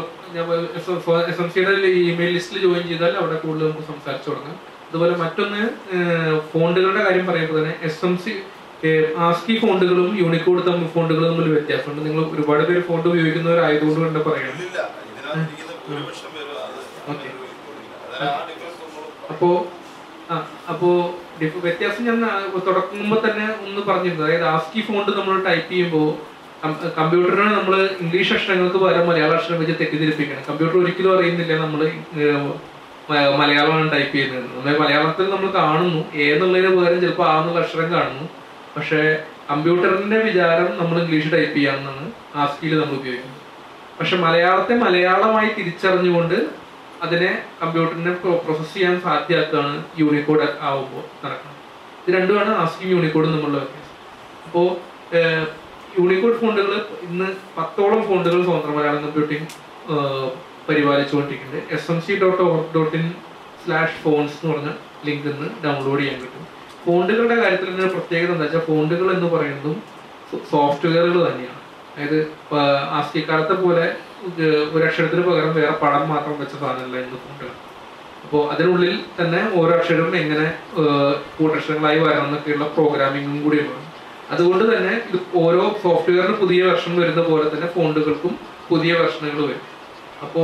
എസ് എം സിയുടെ ഇമെയിൽ ലിസ്റ്റിൽ ജോയിൻ ചെയ്താൽ അവിടെ കൂടുതൽ നമുക്ക് സംസാരിച്ചു തുടങ്ങാം അതുപോലെ മറ്റൊന്ന് ഏഹ് ഫോണ്ടുകളുടെ കാര്യം പറയുമ്പോൾ തന്നെ എസ് എം സി ആസ്കി ഫോണ്ടുകളും യൂണിക്കോഡ് തമ്മിൽ ഫോണ്ടുകളും തമ്മിൽ വ്യത്യാസമുണ്ട് നിങ്ങൾ ഒരുപാട് പേര് ഫോണ്ട് ഉപയോഗിക്കുന്നവരായതുകൊണ്ട് കൊണ്ട് പറയണം ഇല്ലില്ല ഇതിനകത്തിരിക്കുന്ന ഭൂരിപക്ഷം പേരും അത് ഓക്കേ. അതായത് ആ ഡിഫറൻസ് നമ്മൾ അപ്പോ ആ അപ്പോ ഡിഫ്- വ്യത്യാസം ഞാൻ ആ, തുടങ്ങുമ്പോൾ തന്നെ ഒന്ന് പറഞ്ഞിരുന്നു അതായത് ആസ്കി ഫോണ്ട് നമ്മൾ ടൈപ്പ് ചെയ്യുമ്പോൾ കമ്പ്യൂട്ടറിന് നമ്മൾ ഇംഗ്ലീഷ് അക്ഷരങ്ങൾക്ക് പകരം മലയാള അക്ഷരം വെച്ച് തെറ്റിദ്ധരിപ്പിക്കണം കമ്പ്യൂട്ടർ ഒരിക്കലും അറിയുന്നില്ല നമ്മൾ മലയാളമാണ് ടൈപ്പ് ചെയ്യുന്നത് നമ്മൾ മലയാളത്തിൽ നമ്മൾ കാണുന്നു ഏന്നുള്ളതിന് പകരം ചിലപ്പോൾ ആ എന്നുള്ള അക്ഷരം കാണുന്നു പക്ഷേ കമ്പ്യൂട്ടറിന്റെ വിചാരം നമ്മൾ ഇംഗ്ലീഷ് ടൈപ്പ് ചെയ്യാമെന്നാണ് ആസ്കിയിൽ നമ്മൾ ഉപയോഗിക്കുന്നത് പക്ഷെ മലയാളത്തെ മലയാളമായി തിരിച്ചറിഞ്ഞുകൊണ്ട് അതിനെ കമ്പ്യൂട്ടറിനെ പ്രോസസ് ചെയ്യാൻ സാധ്യമാക്കുകയാണ് യൂണിക്കോഡ് ആവുമ്പോൾ നടക്കുന്നത് ഇത് രണ്ടുമാണ് ആസ്കിയും യൂണിക്കോഡും തമ്മിലുള്ള വ്യത്യാസം അപ്പോൾ യൂണിക്കോഡ് ഫോണ്ടുകൾ ഇന്ന് പത്തോളം ഫോണ്ടുകൾ സ്വതന്ത്ര മലയാളം കമ്പ്യൂട്ടിംഗ് പരിപാലിച്ചുകൊണ്ടിരിക്കുന്നുണ്ട് S M C dot org dot in slash fonts എന്ന് പറഞ്ഞ ലിങ്ക് നിന്ന് ഡൗൺലോഡ് ചെയ്യാൻ കിട്ടും ഫോണ്ടുകളുടെ കാര്യത്തിൽ തന്നെ ഒരു പ്രത്യേകത എന്താ വെച്ചാൽ ഫോണ്ടുകൾ എന്ന് പറയുന്നതും സോഫ്റ്റ്വെയറുകൾ തന്നെയാണ് അതായത് ആസ്കി കാലത്തെ പോലെ ഇത് ഒരു അക്ഷരത്തിന് പകരം വേറെ പടം മാത്രം വെച്ച സാധനമല്ല ഇന്ന് ഫോണ്ടുകൾ അപ്പോൾ അതിനുള്ളിൽ തന്നെ ഓരോ അക്ഷരവും എങ്ങനെ ഏഹ്, കൂട്ടക്ഷരങ്ങളായി വരണം എന്നൊക്കെയുള്ള പ്രോഗ്രാമിങ്ങും കൂടി ഉണ്ട് അതുകൊണ്ട് തന്നെ ഇത് ഓരോ സോഫ്റ്റ്വെയറിന് പുതിയ വെർഷൻ വരുന്ന പോലെ തന്നെ ഫോണ്ടുകൾക്കും പുതിയ വെർഷനുകൾ വരും അപ്പോൾ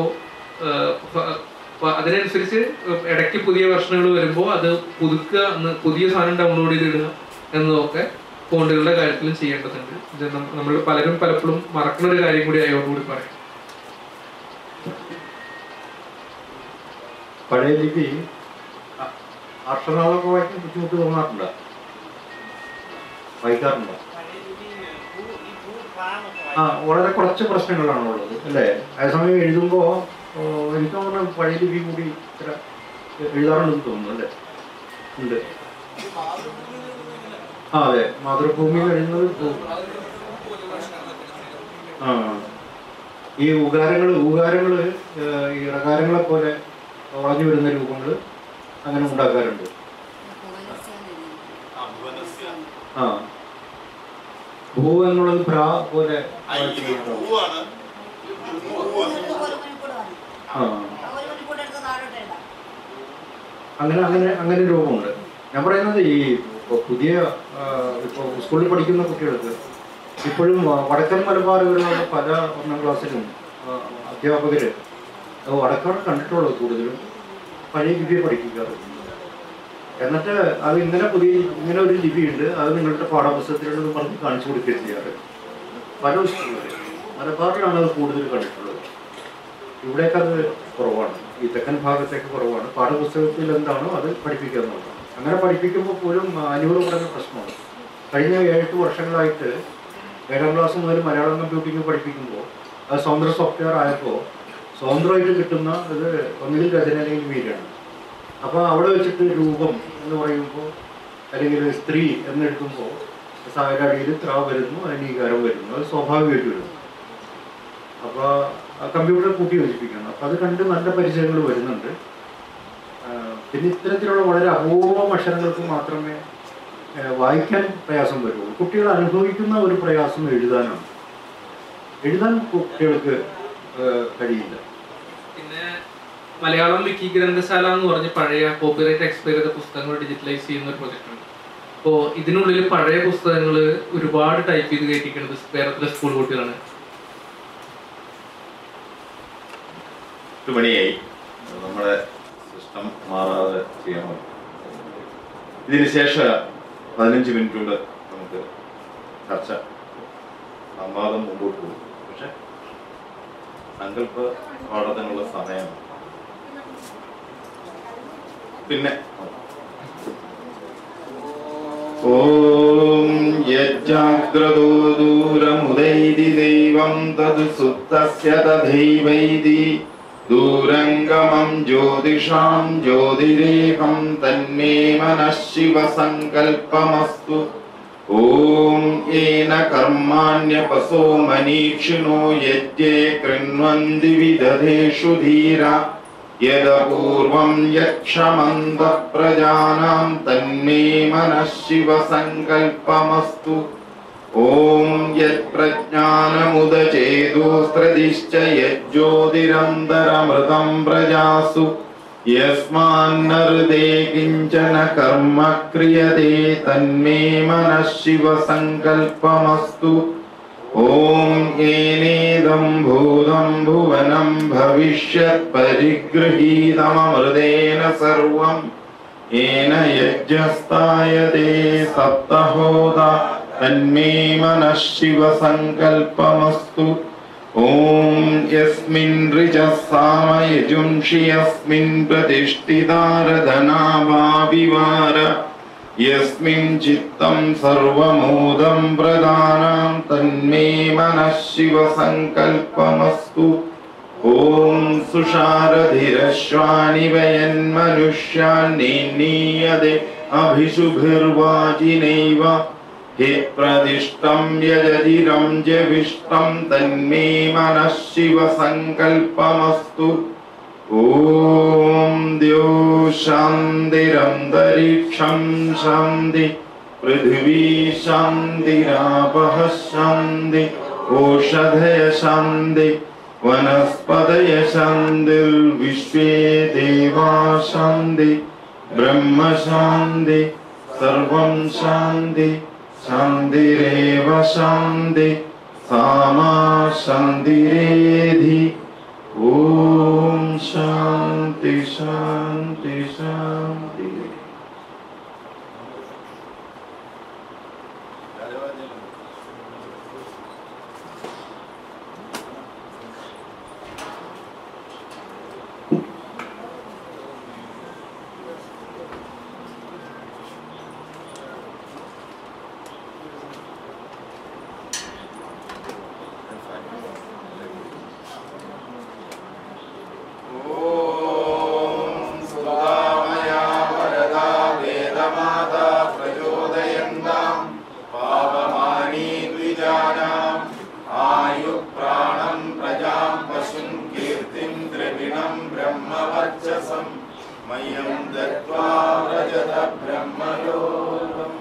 അതിനനുസരിച്ച് ഇടയ്ക്ക് പുതിയ വെർഷനുകൾ വരുമ്പോൾ അത് പുതുക്കുക എന്ന് പുതിയ സാധനം ഡൗൺലോഡ് ചെയ്തിടുക എന്നതൊക്കെ ഫോണ്ടുകളുടെ കാര്യത്തിലും ചെയ്യേണ്ടതുണ്ട് ഇത് നം- നമ്മൾ പലരും പലപ്പോഴും മറക്കുന്ന ഒരു കാര്യം കൂടി അയോടുകൂടി പറയാം പഴയ ലിപി അ- അക്ഷരനാളൊക്കെ വായിക്കാൻ ബുദ്ധിമുട്ട് തോന്നാറുണ്ടോ വായിക്കാറുണ്ടോ പഴയ ലിപി ഭൂ ഈ ഭൂ പ്രാന്നൊക്കെ ആ വായിക്കും വളരെ കുറച്ച് പ്രശ്നങ്ങളാണ് ഉള്ളത് അല്ലേ അതേസമയം എഴുതുമ്പോൾ എനിക്ക് തോന്നുന്നു പഴയ ലിപി കൂടി ഇത്ര എഴുതാറുണ്ടെന്ന് തോന്നുന്നു അല്ലേ ഉണ്ട് ആ അതെ മാതൃഭൂമിയിൽ എഴുതുന്നത് ഭൂ- ആ ഈ ഉകാരങ്ങൾ ഊകാരങ്ങൾ ഈ റകാരങ്ങളെ പോലെ വളഞ്ഞു വരുന്ന രൂപങ്ങൾ അങ്ങനെ ഉണ്ടാക്കാറുണ്ട് ആ ഭുവനസ്യ ആ ഭൂ എന്നുള്ളത് ഭ്രാ പോലെ ആ, ഈ ഭൂവാണ് ഭൂവാണ് ആ അങ്ങനെ അങ്ങനെ അങ്ങനെ ഒരു രൂപമുണ്ട് ഞാൻ പറയുന്നത് ഈ ഇപ്പൊ പുതിയ ആ, ഇപ്പൊ സ്കൂളിൽ പഠിക്കുന്ന കുട്ടികൾക്ക് ഇപ്പോഴും വ- വടക്കൻ മലബാറുകളിലുള്ള പല ഒന്നാം ക്ലാസ്സിലും ആ, അധ്യാപകര് അത് വടക്കാണ് കണ്ടിട്ടുള്ളത് കൂടുതലും പഴയ ലിപി പഠിപ്പിക്കാറ് എന്നിട്ട് അത് ഇങ്ങനെ പുതിയ ഇങ്ങനെ ഒരു ലിപി ഉണ്ട് അത് നിങ്ങളുടെ പാഠപുസ്തകത്തിലുണ്ടെന്ന് പറഞ്ഞ് കാണിച്ചു കൊടുക്കുകയും ചെയ്യാറ് പല സ്കൂളുകളിൽ മലബാറിലാണ് അത് കൂടുതൽ കണ്ടിട്ടുള്ളത് ഇവിടേക്ക് അത് കുറവാണ് ഈ തെക്കൻ ഭാഗത്തേക്ക് കുറവാണ് പാഠപുസ്തകത്തിൽ എന്താണോ അത് പഠിപ്പിക്കുക എന്നുള്ളതാണ് അങ്ങനെ പഠിപ്പിക്കുമ്പോൾ പോലും അഞ്ഞൂറ് പറഞ്ഞ പ്രശ്നമാണ് കഴിഞ്ഞ ഏഴെട്ട് വർഷങ്ങളായിട്ട് ഏഴാം ക്ലാസ് മുതൽ മലയാളം കമ്പ്യൂട്ടിംഗ് പഠിപ്പിക്കുമ്പോൾ അത് സ്വതന്ത്ര സോഫ്റ്റ്വെയർ ആയപ്പോൾ സ്വതന്ത്രമായിട്ട് കിട്ടുന്ന ഇത് ഒന്നുകിൽ രചന അല്ലെങ്കിൽ വീരാണ് അപ്പോൾ അവിടെ വെച്ചിട്ട് രൂപം എന്ന് പറയുമ്പോൾ അല്ലെങ്കിൽ സ്ത്രീ എന്നെടുക്കുമ്പോൾ സായരടിയിൽ ത്ര വരുന്നു അതിന് ഈകാരം വരുന്നു അത് സ്വാഭാവികമായിട്ട് വരുന്നു അപ്പോൾ കമ്പ്യൂട്ടർ കൂട്ടി യോജിപ്പിക്കണം അപ്പോൾ അത് കണ്ട് നല്ല പരിചയങ്ങൾ വരുന്നുണ്ട് ആ, പിന്നെ ഇത്തരത്തിലുള്ള വളരെ അപൂർവം അക്ഷരങ്ങൾക്ക് മാത്രമേ ആ, വായിക്കാൻ പ്രയാസം വരുള്ളൂ കുട്ടികൾ അനുഭവിക്കുന്ന ഒരു പ്രയാസം എഴുതാനാണ് എഴുതാൻ കുട്ടികൾക്ക് ആ, കഴിയില്ല പിന്നെ മലയാളം വിക്കി ഗ്രന്ഥശാല എന്ന് പറഞ്ഞ് പഴയ കോപ്പിറൈറ്റ് എക്സ്പയർ ചെയ്ത പുസ്തകങ്ങൾ ഡിജിറ്റലൈസ് ചെയ്യുന്ന ഒരു പ്രൊജക്ട് ഉണ്ട് അപ്പോൾ ഇതിനുള്ളിൽ പഴയ പുസ്തകങ്ങൾ ഒരുപാട് ടൈപ്പ് ചെയ്ത് കയറ്റിക്കുന്നത് കേരളത്തിലെ സ്കൂൾ കുട്ടികളാണ് എട്ട് മണിയായി നമ്മുടെ സിസ്റ്റം മാറാതെ ചെയ്യണം ഇതിന് ശേഷം പതിനഞ്ച് മിനിറ്റ് കൊണ്ട് നമുക്ക് ചർച്ച സംവാദം മുമ്പോട്ട് പോകും പക്ഷെ സങ്കല്പ പാഠത്തിനുള്ള സമയം പിന്നെ ഓം യജ്ജാഗ്രതോ ദൂരമുദൈതി ദൈവം തത് സുത്തസ്യ തഥൈവൈതി ദൂരംഗമം ജ്യോതിഷാം ജ്യോതിരേകം തന്മേ മനഃ ശിവസങ്കൽപ്പമസ്തു ഓം ഏന കർമാണ്യപസോ മനീക്ഷിണോ യജ്ഞേ കൃണ്വന്തി വിദധേഷു ധീര യദപൂർവം യക്ഷമന്ത പ്രജാനാം തന്മേ മനഃ ശിവസങ്കൽപ്പമസ്തു ഓം യത്പ്രജ്ഞാനമുദചേതോസ്ത്രദിശ്ച യജ്ജ്യോതിരന്തരമൃതം പ്രജാസു യസ്മാന്നർദേ കിഞ്ചന കർമ്മ ക്രിയതേ തന്മേ മനഃ ശിവസങ്കൽപ്പമസ്തു ഓം ഏനേദം ഭൂതം ഭുവനം ഭവിഷ്യത് പരിഗൃഹീതമൃതേന സർവം येन यज्ञस्तायते सप्तहोद तन्मे मनः शिवसङ्कल्पमस्तु ॐ यस्मिन् ऋचः सामयजुंषि यस्मिन् प्रतिष्ठितारधनाभाविवार यस्मिन् चित्तं सर्वमोदं प्रदानां तन्मे मनः शिवसङ्कल्पमस्तु ॐ सुषारधिरश्वानि वयन्मनुष्यान्नीयते अभिशुभिर्वाजिनैव हि प्रतिष्ठं यजतिरं जविष्टं तन्मे मनः शिवसङ्कल्पमस्तु ॐ द्यो शान्तिरन्तरिक्षं शान्ति पृथिवी शान्तिरापः शान्ति ओषधय शान्ति वनस्पतय शान्तिर्विश्वे देवा शान्ति ब्रह्म शान्ति सर्वं शान्ति शान्तिरेव शान्ति सामा शान्तिरेधि ॐ शान्ति शान्ति शान्ति ॐ सुधामया वरदा वेदमाता प्रचोदयन्तां पावमानी द्विजानाम् आयुप्राणं प्रजां पशुं कीर्तिं द्रविणं ब्रह्मवर्चसं मह्यं दत्त्वा व्रजत ब्रह्मलोकम्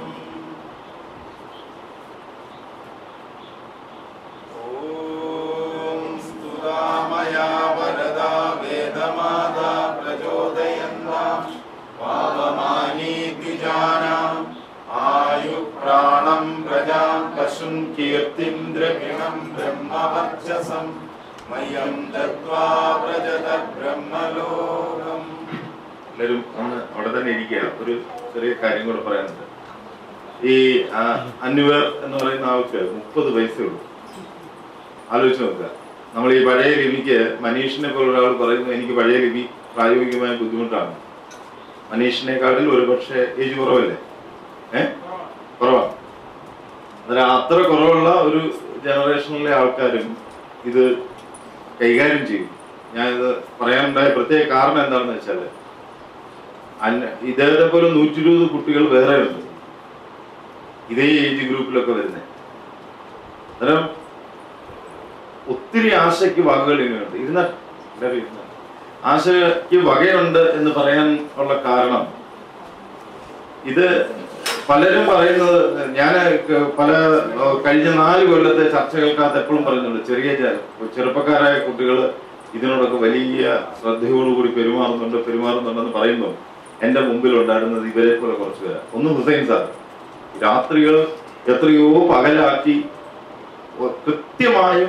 ॐ स्तुतामया वरदा वेदमाता प्रचोदयन्तां पावमानी द्विजानाम् आयुप्राणं प्रजां पशुं कीर्तिं द्रविणं ब्रह्मवर्चसं मह्यं दत्त्वा व्रजत ब्रह्मलोकम् എല്ലാവരും ഒന്ന് അവിടെ തന്നെ ഇരിക്കുക ഒരു ചെറിയ കാര്യം കൂടെ പറയാനുണ്ട് ഈ ആ, അൻവർ എന്ന് പറയുന്ന ആൾക്ക് മുപ്പത് വയസ്സേ ഉള്ളൂ ആലോചിച്ച് നോക്കുക നമ്മൾ ഈ പഴയ ലിപിക്ക് മനീഷിനെ പോലെ ഒരാൾ പറയുന്നു എനിക്ക് പഴയ ലിപി പ്രായോഗികമായ ബുദ്ധിമുട്ടാണ് മനീഷിനെക്കാട്ടിൽ ഒരു പക്ഷേ ഏജ് കുറവല്ലേ ഏ കുറവാണ് അന്നേരം അത്ര കുറവുള്ള ഒരു ജനറേഷനിലെ ആൾക്കാരും ഇത് കൈകാര്യം ചെയ്യും ഞാനിത് പറയാനുണ്ടായ പ്രത്യേക കാരണം എന്താണെന്ന് വെച്ചാൽ അന്ന ഇദ്ദേഹത്തെ പോലെ നൂറ്റി ഇരുപത് കുട്ടികൾ വേറെ ഉണ്ട് ഇതേ ഏജ് ഗ്രൂപ്പിലൊക്കെ വരുന്നത് അന്നേരം ഒത്തിരി ആശയ്ക്ക് വകകൾ ഇങ്ങനെയുണ്ട് ഇരുന്ന എല്ലാവരും ഇരുന്ന ആശയ്ക്ക് വകയുണ്ട് എന്ന് പറയാൻ ഉള്ള കാരണം ഇത് പലരും പറയുന്നത് ഞാൻ പല ഏഹ്, കഴിഞ്ഞ നാല് കൊല്ലത്തെ ചർച്ചകൾക്കകത്ത് എപ്പോഴും പറയുന്നുണ്ട് ചെറിയ ചെ- ചെറുപ്പക്കാരായ കുട്ടികൾ ഇതിനോടൊക്കെ വലിയ ശ്രദ്ധയോടുകൂടി പെരുമാറുന്നുണ്ട് പെരുമാറുന്നുണ്ടെന്ന് പറയുന്നു എന്റെ മുമ്പിൽ ഉണ്ടായിരുന്നത് ഇവരെ പോലെ കുറച്ച് പേരാ ഒന്ന് ഹുസൈൻ സാർ രാത്രികൾ എത്രയോ പകലാക്കി ഒ- കൃത്യമായും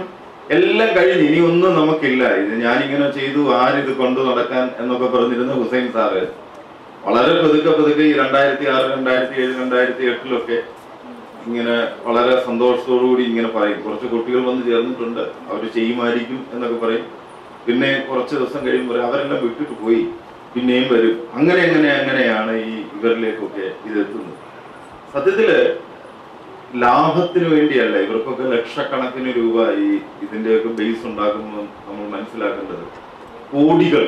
എല്ലാം കഴിഞ്ഞ് ഇനി ഒന്നും നമുക്കില്ല ഇത് ഞാനിങ്ങനെ ചെയ്തു ആരിത് കൊണ്ടു നടക്കാൻ എന്നൊക്കെ പറഞ്ഞിരുന്ന ഹുസൈൻ സാറ് വളരെ പതുക്കെ പതുക്കെ ഈ രണ്ടായിരത്തി ആറ് രണ്ടായിരത്തി ഏഴ് രണ്ടായിരത്തി എട്ടിലൊക്കെ ഇങ്ങനെ വളരെ സന്തോഷത്തോടു കൂടി ഇങ്ങനെ പറയും കുറച്ച് കുട്ടികൾ വന്ന് ചേർന്നിട്ടുണ്ട് അവർ ചെയ്യുമായിരിക്കും എന്നൊക്കെ പറയും പിന്നെ കുറച്ച് ദിവസം കഴിയുമ്പോൾ അവരെല്ലാം വിട്ടിട്ട് പോയി പിന്നെയും വരും അങ്ങനെ അങ്ങനെ അങ്ങനെയാണ് ഈ ഇവരിലേക്കൊക്കെ ഇതെത്തുന്നത് സത്യത്തില് ലാഭത്തിന് വേണ്ടിയല്ല ഇവർക്കൊക്കെ ലക്ഷക്കണക്കിന് രൂപ ഈ ഇതിന്റെയൊക്കെ ബേസ് ഉണ്ടാക്കുമ്പോൾ നമ്മൾ മനസ്സിലാക്കേണ്ടത് കോടികൾ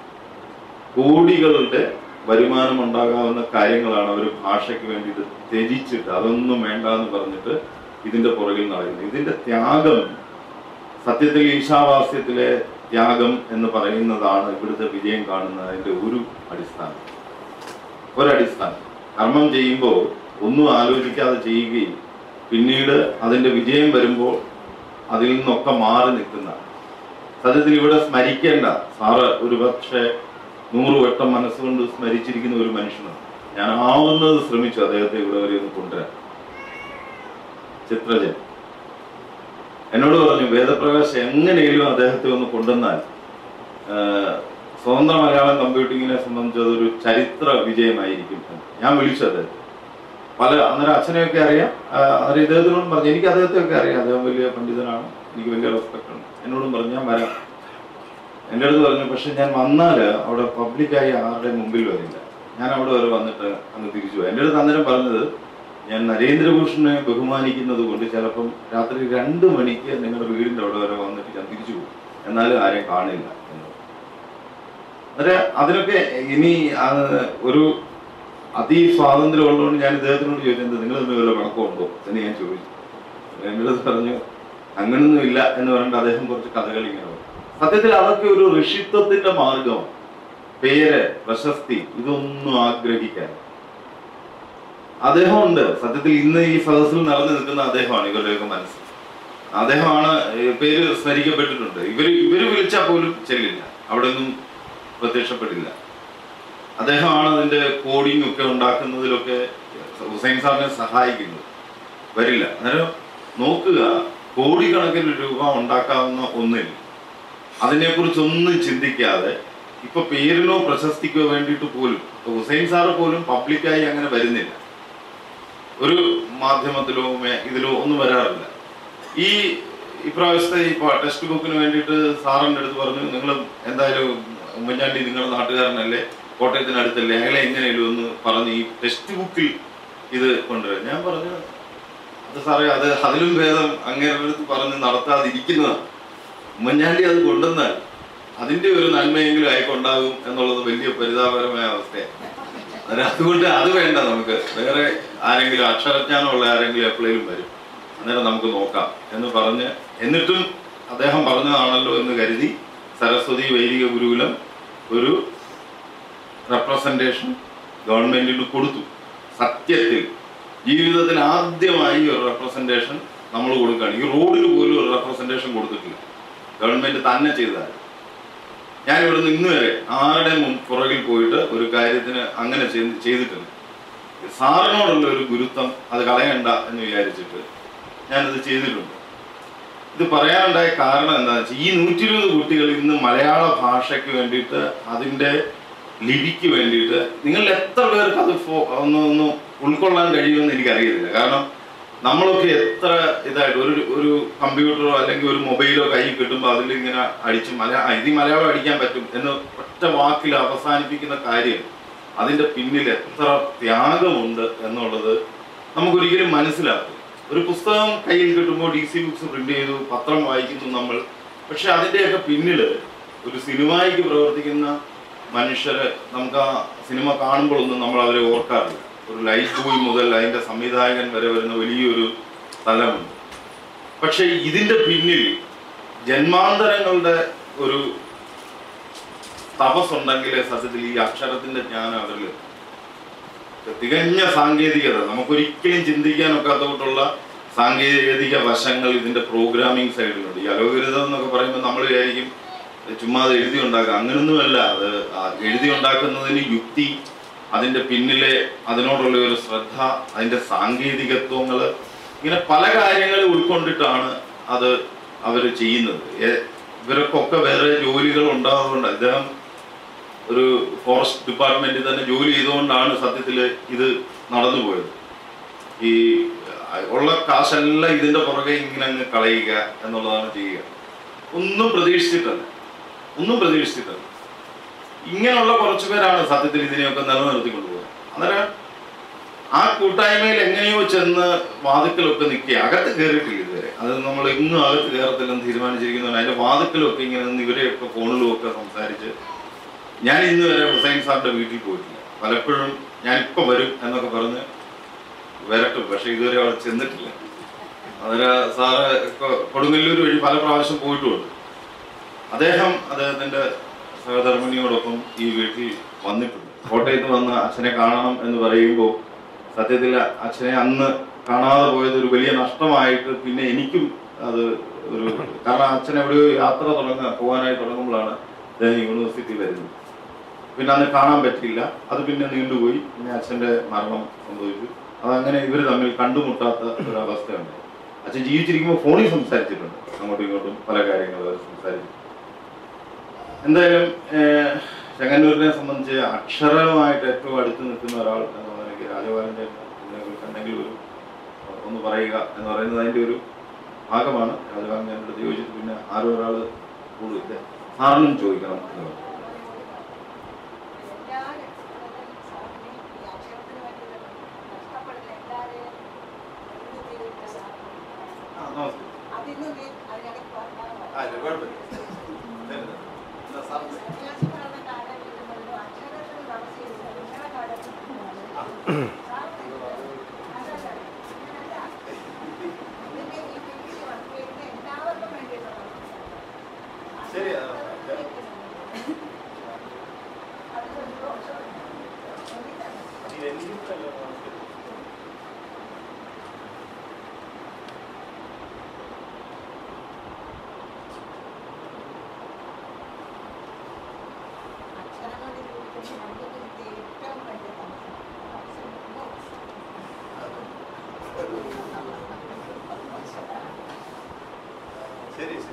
കോടികളുടെ വരുമാനം ഉണ്ടാകാവുന്ന കാര്യങ്ങളാണ് അവർ ഭാഷയ്ക്ക് വേണ്ടിയിട്ട് ത്യജിച്ചിട്ട് അതൊന്നും വേണ്ട എന്ന് പറഞ്ഞിട്ട് ഇതിന്റെ പുറകിൽ നടക്കുന്നത് ഇതിന്റെ ത്യാഗം സത്യത്തിൽ ഈശാവാസ്യത്തിലെ ത്യാഗം എന്ന് പറയുന്നതാണ് ഇവിടുത്തെ വിജയം കാണുന്നതിന്റെ ഒരു അടിസ്ഥാനം ഒരടിസ്ഥാനം കർമ്മം ചെയ്യുമ്പോൾ ഒന്നും ആലോചിക്കാതെ ചെയ്യുകയും പിന്നീട് അതിന്റെ വിജയം വരുമ്പോൾ അതിൽ നിന്നൊക്കെ മാറി നിൽക്കുന്ന സത്യത്തിൽ ഇവിടെ സ്മരിക്കേണ്ട സാറ് ഒരു പക്ഷേ നൂറ് വട്ടം മനസ്സുകൊണ്ട് സ്മരിച്ചിരിക്കുന്ന ഒരു മനുഷ്യനാണ് ഞാൻ ആവുന്നത് ശ്രമിച്ചു അദ്ദേഹത്തെ ഇവിടെ വരെ ഒന്ന് കൊണ്ടുവരാൻ ചിത്രജൻ എന്നോട് പറഞ്ഞു വേദപ്രകാശ് എങ്ങനെയും അദ്ദേഹത്തെ ഒന്ന് കൊണ്ടുവന്നാൽ ആഹ്, സ്വതന്ത്ര മലയാളം കമ്പ്യൂട്ടിങ്ങിനെ സംബന്ധിച്ച് അതൊരു ചരിത്ര വിജയമായിരിക്കും എന്ന്. ഞാൻ വിളിച്ചു അദ്ദേഹത്തെ പല അന്നേരം അച്ഛനെയൊക്കെ അറിയാം ആഹ്, അന്നേരം ഇദ്ദേഹത്തിനോടും പറഞ്ഞു എനിക്ക് അദ്ദേഹത്തെയൊക്കെ അറിയാം അദ്ദേഹം വലിയ പണ്ഡിതനാണ് എനിക്ക് വലിയ റെസ്പെക്ട് ഉണ്ട് എന്നോടും പറഞ്ഞു ഞാൻ വരാം എൻ്റെ അടുത്ത് പറഞ്ഞു പക്ഷെ ഞാൻ വന്നാൽ അവിടെ പബ്ലിക്കായി ആരുടെ മുമ്പിൽ വരില്ല ഞാൻ അവിടെ വരെ വന്നിട്ട് അങ്ങ് തിരിച്ചു പോയി എൻ്റെ അടുത്ത് അന്നേരം പറഞ്ഞത് ഞാൻ നരേന്ദ്രഭൂഷണനെ ബഹുമാനിക്കുന്നത് കൊണ്ട് ചിലപ്പം രാത്രി രണ്ട് മണിക്ക് നിങ്ങളുടെ വീടിൻ്റെ അവിടെ വരെ വന്നിട്ട് ഞാൻ തിരിച്ചു പോകും എന്നാലും ആരെയും കാണില്ല എന്ന് അന്നേരം അതിനൊക്കെ ഇനി ആ ഒരു അതിസ്വാതന്ത്ര്യം ഉള്ളതുകൊണ്ട് ഞാൻ ഇദ്ദേഹത്തിനോട് ചോദിച്ചത് നിങ്ങൾ തമ്മിൽ വല്ല കണക്കുണ്ടോ എന്ന് ഞാൻ ചോദിച്ചു എൻ്റെ അടുത്ത് പറഞ്ഞു അങ്ങനൊന്നും ഇല്ല എന്ന് പറഞ്ഞിട്ട് അദ്ദേഹം കുറച്ച് കഥകൾ ഇങ്ങനെ പറഞ്ഞു സത്യത്തിൽ അതൊക്കെ ഒരു ഋഷിത്വത്തിന്റെ മാർഗം പേര് പ്രശസ്തി ഇതൊന്നും ആഗ്രഹിക്കാൻ അദ്ദേഹം ഉണ്ട് സത്യത്തിൽ ഇന്ന് ഈ സദസ്സിൽ നിറഞ്ഞു നിൽക്കുന്ന അദ്ദേഹമാണ് ഇവരുടെയൊക്കെ മനസ്സ് അദ്ദേഹമാണ് ഏഹ്, പേര് സ്മരിക്കപ്പെട്ടിട്ടുണ്ട് ഇവര് ഇവര് വിളിച്ചാൽ പോലും ചെല്ലില്ല അവിടെ ഒന്നും പ്രത്യക്ഷപ്പെട്ടില്ല അദ്ദേഹമാണ് അതിന്റെ കോഡിംഗ് ഒക്കെ ഉണ്ടാക്കുന്നതിലൊക്കെ ഹുസൈൻ സാറിനെ സഹായിക്കുന്നത് വരില്ല അന്നേരം നോക്കുക കോടിക്കണക്കിന് രൂപ ഉണ്ടാക്കാവുന്ന ഒന്നില്ല അതിനെക്കുറിച്ചൊന്നും ചിന്തിക്കാതെ ഇപ്പൊ പേരിനോ പ്രശസ്തിക്കോ വേണ്ടിയിട്ട് പോലും ഇപ്പൊ ഹുസൈൻ സാറ് പോലും പബ്ലിക്കായി അങ്ങനെ വരുന്നില്ല ഒരു മാധ്യമത്തിലോ മേ- ഇതിലോ ഒന്നും വരാറില്ല ഈ ഇപ്രാവശ്യത്തെ ഈ ടെക്സ്റ്റ് ബുക്കിന് വേണ്ടിയിട്ട് സാറിന്റെ അടുത്ത് പറഞ്ഞു നിങ്ങൾ എന്തായാലും ഉമ്മൻചാണ്ടി നിങ്ങളുടെ നാട്ടുകാരനല്ലേ കോട്ടയത്തിനടുത്തല്ലേ അയാളെ എങ്ങനെയാലും ഒന്ന് പറഞ്ഞ് ഈ ടെക്സ്റ്റ് ബുക്കിൽ ഇത് കൊണ്ടുവരാം ഞാൻ പറഞ്ഞു അത് സാറേ അത് അതിലും ഭേദം അങ്ങേരുടെ അടുത്ത് പറഞ്ഞ് നടത്താതിരിക്കുന്നതാണ് ഉമ്മൻചാണ്ടി അത് കൊണ്ടുവന്നാൽ അതിന്റെ ഒരു നന്മയെങ്കിലും അയക്കൊണ്ടാകും എന്നുള്ളത് വലിയ പരിതാപകരമായ അവസ്ഥയാണ് അന്നേരം അതുകൊണ്ട് അത് വേണ്ട നമുക്ക് വേറെ ആരെങ്കിലും അക്ഷരജ്ഞാനമുള്ള ആരെങ്കിലും എപ്പോഴേലും വരും അന്നേരം നമുക്ക് നോക്കാം എന്ന് പറഞ്ഞ് എന്നിട്ടും അദ്ദേഹം പറഞ്ഞതാണല്ലോ എന്ന് കരുതി സരസ്വതി വൈദിക ഗുരുകുലം ഒരു റെപ്രസെന്റേഷൻ ഗവൺമെന്റിന് കൊടുത്തു സത്യത്തിൽ ജീവിതത്തിൽ ആദ്യമായി ഒരു റെപ്രസെന്റേഷൻ നമ്മൾ കൊടുക്കുകയാണ് ഈ റോഡിന് പോലും ഒരു റെപ്രസെന്റേഷൻ കൊടുത്തിട്ടില്ല ഗവൺമെന്റ് തന്നെ ചെയ്തതാണ് ഞാൻ ഇവിടുന്ന് ഇന്ന് വരെ ആരുടെ മുൻ പുറകിൽ പോയിട്ട് ഒരു കാര്യത്തിന് അങ്ങനെ ചെയ്ത് ചെയ്തിട്ടില്ല സാറിനോടുള്ള ഒരു ഗുരുത്വം അത് കളയണ്ട എന്ന് വിചാരിച്ചിട്ട് ഞാനത് ചെയ്തിട്ടുണ്ട് ഇത് പറയാനുണ്ടായ കാരണം എന്താണെന്ന് വെച്ചാൽ ഈ നൂറ്റി ഇരുപത് കുട്ടികൾ ഇന്ന് മലയാള ഭാഷയ്ക്ക് വേണ്ടിയിട്ട് അതിൻ്റെ ലിപിക്ക് വേണ്ടിയിട്ട് നിങ്ങൾ എത്ര പേർക്ക് അത് ഫോ- ഒന്ന് ഒന്ന് ഉൾക്കൊള്ളാൻ കഴിയുമെന്ന് എനിക്കറിയത്തില്ല കാരണം നമ്മളൊക്കെ എത്ര ഇതായിട്ട് ഒരു ഒരു കമ്പ്യൂട്ടറോ അല്ലെങ്കിൽ ഒരു മൊബൈലോ കൈ കിട്ടുമ്പോൾ അതിൽ ഇങ്ങനെ അടിച്ച് മലയാളം ഇത് ഈ മലയാളം അടിക്കാൻ പറ്റും എന്ന് ഒറ്റ വാക്കിൽ അവസാനിപ്പിക്കുന്ന കാര്യം അതിന്റെ പിന്നിൽ എത്ര ത്യാഗമുണ്ട് എന്നുള്ളത് നമുക്കൊരിക്കലും മനസ്സിലാക്കും ഒരു പുസ്തകം കയ്യിൽ കിട്ടുമ്പോൾ ഡി സി ബുക്സ് പ്രിന്റ് ചെയ്തു പത്രം വായിക്കുന്നു നമ്മൾ പക്ഷെ അതിന്റെയൊക്കെ പിന്നിൽ ഒരു സിനിമയ്ക്ക് പ്രവർത്തിക്കുന്ന മനുഷ്യരെ നമുക്ക് ആ സിനിമ കാണുമ്പോഴൊന്നും നമ്മൾ അവരെ ഓർക്കാറില്ല ഒരു ലൈഫ് ബോയ് മുതൽ അതിന്റെ സംവിധായകൻ വരെ വരുന്ന വലിയൊരു സ്ഥലമുണ്ട് പക്ഷെ ഇതിന്റെ പിന്നിൽ ജന്മാന്തരങ്ങളുടെ ഒരു തപസ്സുണ്ടെങ്കിൽ സത്യത്തിൽ ഈ അക്ഷരത്തിന്റെ ജ്ഞാനം അവരിൽ തികഞ്ഞ സാങ്കേതികത നമുക്കൊരിക്കലും ചിന്തിക്കാൻ ഒക്കാത്തോട്ടുള്ള സാങ്കേതിക വശങ്ങൾ ഇതിന്റെ പ്രോഗ്രാമിംഗ് സൈഡിലുണ്ട് ഈ അലോകരുതം എന്നൊക്കെ പറയുമ്പോൾ നമ്മൾ വിചാരിക്കും ഇത് ചുമ്മാ അത് എഴുതി ഉണ്ടാക്കുക അങ്ങനൊന്നുമല്ല അത് ആ എഴുതി ഉണ്ടാക്കുന്നതിന് യുക്തി അതിന്റെ പിന്നിലെ അതിനോടുള്ള ഒരു ശ്രദ്ധ അതിന്റെ സാങ്കേതികത്വങ്ങൾ ഇങ്ങനെ പല കാര്യങ്ങൾ ഉൾക്കൊണ്ടിട്ടാണ് അത് അവർ ചെയ്യുന്നത് ഏ- ഇവർക്കൊക്കെ വേറെ ജോലികൾ ഉണ്ടാകുന്നുണ്ട് ഇദ്ദേഹം ഒരു ഫോറസ്റ്റ് ഡിപ്പാർട്ട്മെന്റിൽ തന്നെ ജോലി ചെയ്തുകൊണ്ടാണ് സത്യത്തിൽ ഇത് നടന്നു പോയത് ഈ അഹ് ഉള്ള കാശെല്ലാം ഇതിന്റെ പുറകെ ഇങ്ങനെ അങ്ങ് കളയുക എന്നുള്ളതാണ് ചെയ്യുക ഒന്നും പ്രതീക്ഷിച്ചിട്ടല്ല ഒന്നും പ്രതീക്ഷിച്ചിട്ടല്ല ഇങ്ങനെയുള്ള കുറച്ചു പേരാണ് സത്യത്തിൽ ഇതിനെയൊക്കെ നിലനിർത്തിക്കൊണ്ടു പോകുന്നത് അന്നേരം ആ കൂട്ടായ്മയിൽ എങ്ങനെയോ ചെന്ന് വാതുക്കലൊക്കെ നിൽക്കുക അകത്ത് കയറിയിട്ടില്ല ഇതുവരെ അത് നമ്മൾ ഇന്നും അകത്ത് കയറത്തില്ലെന്ന് തീരുമാനിച്ചിരിക്കുന്നതാണ് അതിന്റെ വാതുക്കലൊക്കെ ഇങ്ങനെ നിന്ന് ഇവരെയൊക്കെ ഫോണിലും ഒക്കെ സംസാരിച്ച് ഞാൻ ഇന്ന് വരെ ഹുസൈൻ സാറിന്റെ വീട്ടിൽ പോയിട്ടില്ല പലപ്പോഴും ഞാൻ ഇപ്പൊ വരും എന്നൊക്കെ പറഞ്ഞ് വരട്ടും പക്ഷെ ഇതുവരെ അവിടെ ചെന്നിട്ടില്ല അതിന് സാറ് കൊ- കൊടുങ്ങല്ലൂർ വഴി പല പ്രാവശ്യം പോയിട്ടുമുണ്ട് അദ്ദേഹം അദ്ദേഹത്തിന്റെ സഹധർമ്മിണിയോടൊപ്പം ഈ വീട്ടിൽ വന്നിട്ടുണ്ട് കോട്ടയത്ത് വന്ന് അച്ഛനെ കാണണം എന്ന് പറയുമ്പോൾ സത്യത്തിൽ അച്ഛനെ അന്ന് കാണാതെ പോയത് ഒരു വലിയ നഷ്ടമായിട്ട് പിന്നെ എനിക്കും അത് ഒരു കാരണം അച്ഛൻ എവിടെയോ യാത്ര തുടങ്ങുക പോകാനായി തുടങ്ങുമ്പോഴാണ് അദ്ദേഹം യൂണിവേഴ്സിറ്റി വരുന്നത് പിന്നെ അന്ന് കാണാൻ പറ്റിയില്ല അത് പിന്നെ നീണ്ടുപോയി പിന്നെ അച്ഛന്റെ മരണം സംഭവിച്ചു അതങ്ങനെ ഇവർ തമ്മിൽ കണ്ടുമുട്ടാത്ത ഒരു അവസ്ഥയുണ്ട് അച്ഛൻ ജീവിച്ചിരിക്കുമ്പോൾ ഫോണിൽ സംസാരിച്ചിട്ടുണ്ട് അങ്ങോട്ടും ഇങ്ങോട്ടും പല കാര്യങ്ങളും അവർ സംസാരിച്ചു എന്തായാലും ഏഹ്, ചെങ്ങന്നൂരിനെ സംബന്ധിച്ച് അക്ഷരമായിട്ട് ഏറ്റവും അടുത്ത് നിൽക്കുന്ന ഒരാൾ എന്ന് എനിക്ക് രാജഗോപാലന്റെ ഇതിനെക്കുറിച്ച് എന്തെങ്കിലും ഒരു ഒന്ന് പറയുക എന്ന് പറയുന്നത് അതിന്റെ ഒരു ഭാഗമാണ് രാജഗോപാലൻ എന്നോട് ചോദിച്ചിട്ട് പിന്നെ ആരോ ഒരാൾ കൂടുതൽ സാറിനും ചോദിക്കണം എന്ന് പറഞ്ഞു ആ, നമസ്കാരം ആ, ഇല്ല, കുഴപ്പമില്ല. ഇല്ല, ഇല്ല, സാറിന് ശരി ആ, ഓക്കേ. ഇത് എനിക്കിഷ്ടമല്ല, നമസ്കാരം. ശരി ശരി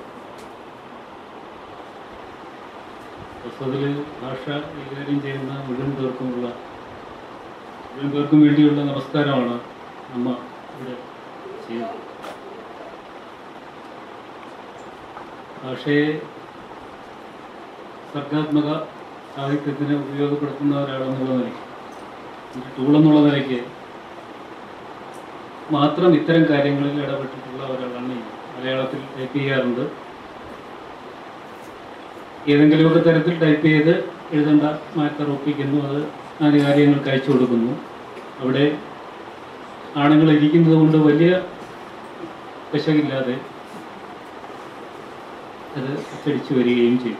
പുസ്തകത്തിൽ ഭാഷ കൈകാര്യം ചെയ്യുന്ന മുഴുവൻ പേർക്കുമുള്ള മുഴുവൻ പേർക്കും വേണ്ടിയുള്ള നമസ്കാരമാണ് അമ്മ ഇവിടെ ചെയ്യുന്നത് ഭാഷയെ സർഗാത്മക സാഹിത്യത്തിന് ഉപയോഗപ്പെടുത്തുന്ന ഒരാളെന്നുള്ള നിലയ്ക്ക് ഒരു ടൂളെന്നുള്ള നിലയ്ക്ക് മാത്രം ഇത്തരം കാര്യങ്ങളിൽ ഇടപെട്ടിട്ടുള്ള ഒരാളാണ് ഞാൻ മലയാളത്തിൽ ടൈപ്പ് ചെയ്യാറുണ്ട് ഏതെങ്കിലുമൊക്കെ തരത്തിൽ ടൈപ്പ് ചെയ്ത് എഴുതേണ്ട മാറ്റർ ഒപ്പിക്കുന്നു അത് ആനുകാലികങ്ങൾക്ക് അയച്ചു കൊടുക്കുന്നു അവിടെ ആണുങ്ങൾ ഇരിക്കുന്നത് കൊണ്ട് വലിയ പിശകില്ലാതെ അത് അച്ചടിച്ചു വരികയും ചെയ്തു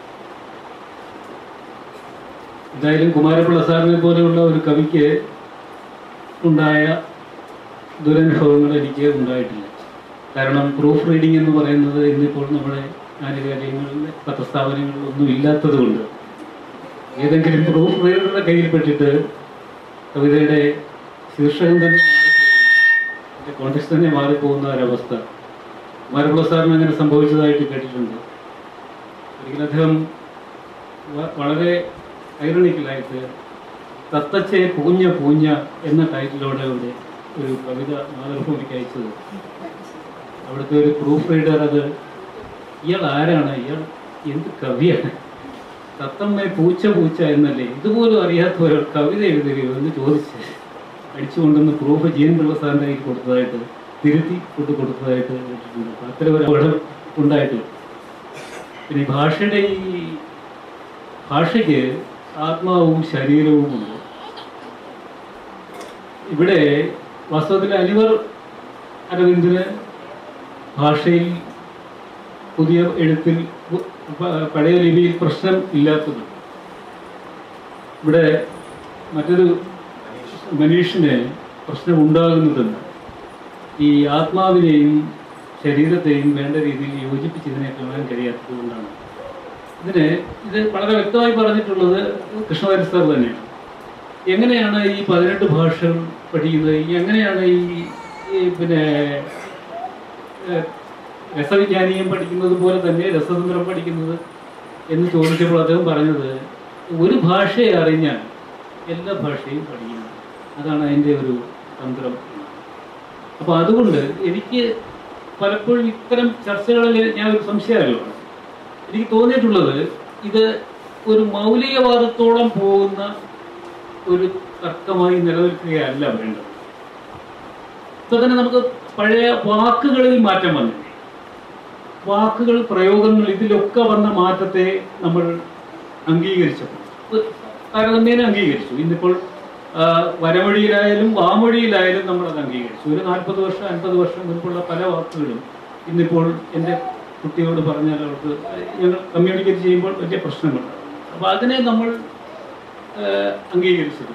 എന്തായാലും കുമാരപിള്ള സാറിനെ പോലെയുള്ള ഒരു കവിക്ക് ഉണ്ടായ ദുരനുഭവങ്ങൾ എനിക്ക് ഉണ്ടായിട്ടില്ല കാരണം പ്രൂഫ് റീഡിംഗ് എന്ന് പറയുന്നത് ഇന്നിപ്പോൾ നമ്മുടെ ആനുകാലികങ്ങളിൽ പത്രസ്ഥാപനങ്ങളിൽ ഒന്നും ഇല്ലാത്തത് കൊണ്ട് ഏതെങ്കിലും പ്രൂഫ് റീഡറുടെ കയ്യിൽപ്പെട്ടിട്ട് കവിതയുടെ ശീർഷകം തന്നെ മാറിപ്പോകുന്ന കോണ്ടക്സ്റ്റ് തന്നെ മാറിപ്പോകുന്ന ഒരവസ്ഥ കുമാരപിള്ള സാറിന് അങ്ങനെ സംഭവിച്ചതായിട്ട് കേട്ടിട്ടുണ്ട് ഒരിക്കലും അദ്ദേഹം വ- വളരെ ഐറണിക്കലായിട്ട് തത്തച്ചെ പൂഞ്ഞ പൂഞ്ഞ എന്ന ടൈറ്റിലോടെ ഇവിടെ ഒരു കവിത മാതൃഭൂമിക്ക് അയച്ചത് അവിടുത്തെ ഒരു പ്രൂഫ് റീഡർ അത് ഇയാൾ ആരാണ് ഇയാൾ എന്ത് കവിയാണ് തത്തമ്മ പൂച്ച പൂച്ച എന്നല്ലേ ഇതുപോലും അറിയാത്ത ഒരാൾ കവിത എഴുതുകയോ എന്ന് ചോദിച്ച് അടിച്ചുകൊണ്ടുവന്ന് പ്രൂഫ് ജീവൻ പിള്ള സാറിൻ്റെ കയ്യിൽ കൊടുത്തതായിട്ട് തിരുത്തി കൊണ്ട് കൊടുത്തതായിട്ട് കേട്ടിട്ടുണ്ട് അപ്പൊ അത്തരം ഒരു അപകടം ഉണ്ടായിട്ടില്ല പിന്നെ ഈ ഭാഷയുടെ ഈ ഭാഷയ്ക്ക് ആത്മാവും ശരീരവും ഉണ്ട് ഇവിടെ വാസ്തവത്തിൽ അലിവർ അരവിന്ദിന് ഭാഷയിൽ പുതിയ എഴുത്തിൽ പ- പ- പഴയ ലിപിയിൽ പ്രശ്നം ഇല്ലാത്തത് ഇവിടെ മറ്റൊരു മനീഷിന് പ്രശ്നം ഉണ്ടാകുന്നതെന്ന് ഈ ആത്മാവിനെയും ശരീരത്തെയും വേണ്ട രീതിയിൽ യോജിപ്പിച്ചതിനെ കാണാൻ കഴിയാത്തത് കൊണ്ടാണ് ഇതിന് ഇത് വളരെ വ്യക്തമായി പറഞ്ഞിട്ടുള്ളത് കൃഷ്ണവാരി സാർ തന്നെയാണ് എങ്ങനെയാണ് ഈ പതിനെട്ട് ഭാഷകൾ പഠിക്കുന്നത് ഈ എങ്ങനെയാണ് ഈ ഈ പിന്നെ ഏഹ്, രസവിജ്ഞാനീയം പഠിക്കുന്നത് പോലെ തന്നെ രസതന്ത്രം പഠിക്കുന്നത് എന്ന് ചോദിച്ചപ്പോൾ അദ്ദേഹം പറഞ്ഞത് ഒരു ഭാഷയെ അറിഞ്ഞാൽ എല്ലാ ഭാഷയും പഠിക്കണം അതാണ് അതിൻ്റെ ഒരു തന്ത്രം അപ്പോൾ അതുകൊണ്ട് എനിക്ക് പലപ്പോഴും ഇത്തരം ചർച്ചകളിൽ ഞാൻ ഒരു സംശയമല്ലോ എനിക്ക് തോന്നിയിട്ടുള്ളത് ഇത് ഒരു മൗലികവാദത്തോളം പോകുന്ന ഒരു തർക്കമായി നിലനിൽക്കുകയല്ല വേണ്ടത് ഇപ്പൊ തന്നെ നമുക്ക് പഴയ വാക്കുകളിൽ മാറ്റം വന്നു വാക്കുകൾ പ്രയോഗങ്ങൾ ഇതിലൊക്കെ വന്ന മാറ്റത്തെ നമ്മൾ അംഗീകരിച്ചപ്പോൾ ഒരു താരതമ്യേന അംഗീകരിച്ചു ഇന്നിപ്പോൾ ആ, വരമൊഴിയിലായാലും വാമൊഴിയിലായാലും നമ്മൾ അത് അംഗീകരിച്ചു ഒരു നാൽപ്പത് വർഷം അൻപത് വർഷം മുൻപുള്ള പല വാക്കുകളും ഇന്നിപ്പോൾ എൻ്റെ കുട്ടിയോട് പറഞ്ഞാൽ അവർക്ക് ഞങ്ങൾ കമ്മ്യൂണിക്കേറ്റ് ചെയ്യുമ്പോൾ വലിയ പ്രശ്നങ്ങളുണ്ടാകും അപ്പോൾ അതിനെ നമ്മൾ ആ, അംഗീകരിച്ചിട്ടുണ്ട്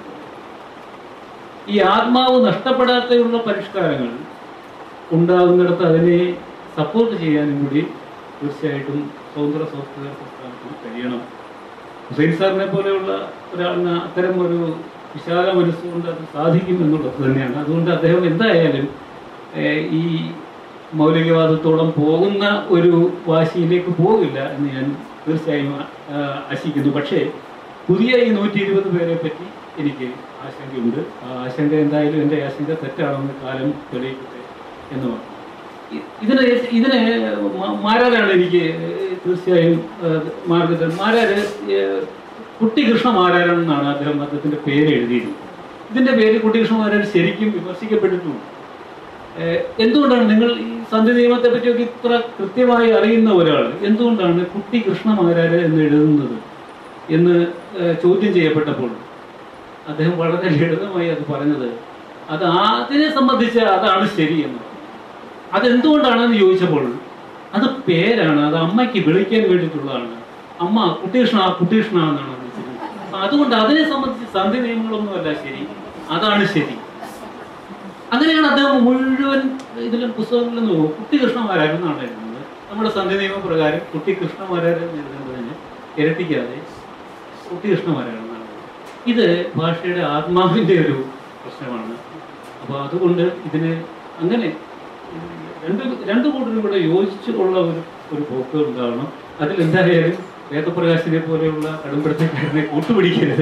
ഈ ആത്മാവ് നഷ്ടപ്പെടാതെയുള്ള പരിഷ്കാരങ്ങൾ ഉണ്ടാകുന്നിടത്ത് അതിനെ സപ്പോർട്ട് ചെയ്യാനും കൂടി തീർച്ചയായിട്ടും സ്വതന്ത്ര സോഫ്റ്റ്വെയർ പ്രസ്ഥാനത്തിന് കഴിയണം ഹുസൈൻ സാറിനെ പോലെയുള്ള ഒരാളിന് അത്തരം ഒരു വിശാല മനസ്സുകൊണ്ട് അത് സാധിക്കും എന്നുള്ളത് തന്നെയാണ് അതുകൊണ്ട് അദ്ദേഹം എന്തായാലും ഏഹ്, ഈ മൗലികവാദത്തോളം പോകുന്ന ഒരു വാശിയിലേക്ക് പോകില്ല എന്ന് ഞാൻ തീർച്ചയായും ആ, ആശിക്കുന്നു പക്ഷേ പുതിയ ഈ നൂറ്റി ഇരുപത് പേരെ പറ്റി എനിക്ക് ആശങ്കയുണ്ട് ആ ആശങ്ക എന്തായാലും എൻ്റെ ആശങ്ക തെറ്റാണെന്ന് കാലം തെളിയിക്കട്ടെ എന്ന് പറഞ്ഞു ഇ- ഇതിന് ഇതിന് മ- മാരാരാണ് എനിക്ക് തീർച്ചയായും മാർഗത്തിൽ മാരാര് ഏഹ്, കുട്ടികൃഷ്ണ മാരാരൻ എന്നാണ് അദ്ദേഹം അദ്ദേഹത്തിന്റെ പേര് എഴുതിയിരുന്നത് ഇതിന്റെ പേര് കുട്ടികൃഷ്ണ മാരാർ ശരിക്കും വിമർശിക്കപ്പെട്ടിട്ടുണ്ട് ഏഹ്, എന്തുകൊണ്ടാണ് നിങ്ങൾ ഈ സന്ധി നിയമത്തെ പറ്റിയൊക്കെ ഇത്ര കൃത്യമായി അറിയുന്ന ഒരാൾ എന്തുകൊണ്ടാണ് കുട്ടി കൃഷ്ണമാരാര് എന്ന് എഴുതുന്നത് എന്ന് ഏഹ്, ചോദ്യം ചെയ്യപ്പെട്ടപ്പോൾ അദ്ദേഹം വളരെ ലളിതമായി അത് പറഞ്ഞത് അത് അതിനെ സംബന്ധിച്ച് അതാണ് ശരി എന്ന് പറഞ്ഞു. അതെന്തുകൊണ്ടാണെന്ന് ചോദിച്ചപ്പോൾ അത് പേരാണ് അത് അമ്മയ്ക്ക് വിളിക്കാൻ വേണ്ടിയിട്ടുള്ളതാണ് അമ്മ കുട്ടികൃഷ്ണ കുട്ടികൃഷ്ണ എന്നാണ് വിളിച്ചത് അപ്പൊ അതുകൊണ്ട് അതിനെ സംബന്ധിച്ച് സന്ധി നിയമങ്ങളൊന്നുമല്ല ശരി അതാണ് ശരി അങ്ങനെയാണ് അദ്ദേഹം മുഴുവൻ ഇതിലും പുസ്തകങ്ങളിൽ നിന്ന് പോകും കുട്ടികൃഷ്ണമാരാരെന്നാണ് എഴുതുന്നത് നമ്മുടെ സന്ധി നിയമപ്രകാരം കുട്ടി കൃഷ്ണമാരാരെന്ന് എഴുതുന്നതിന് ഇരട്ടിക്കാതെ കുട്ടികൃഷ്ണമാരാരെന്നാണ് ഇത് ഭാഷയുടെ ആത്മാവിൻ്റെ ഒരു പ്രശ്നമാണ് അപ്പോൾ അതുകൊണ്ട് ഇതിന് അങ്ങനെ രണ്ട് രണ്ട് കൂട്ടരും കൂടെ യോജിച്ചുള്ള ഒരു ഒരു പോക്ക് ഉണ്ടാവണം അതിലെന്തായാലും വേദപ്രകാശിനെ പോലെയുള്ള കടുംപിടുത്തക്കാരനെ കൂട്ടുപിടിക്കരുത്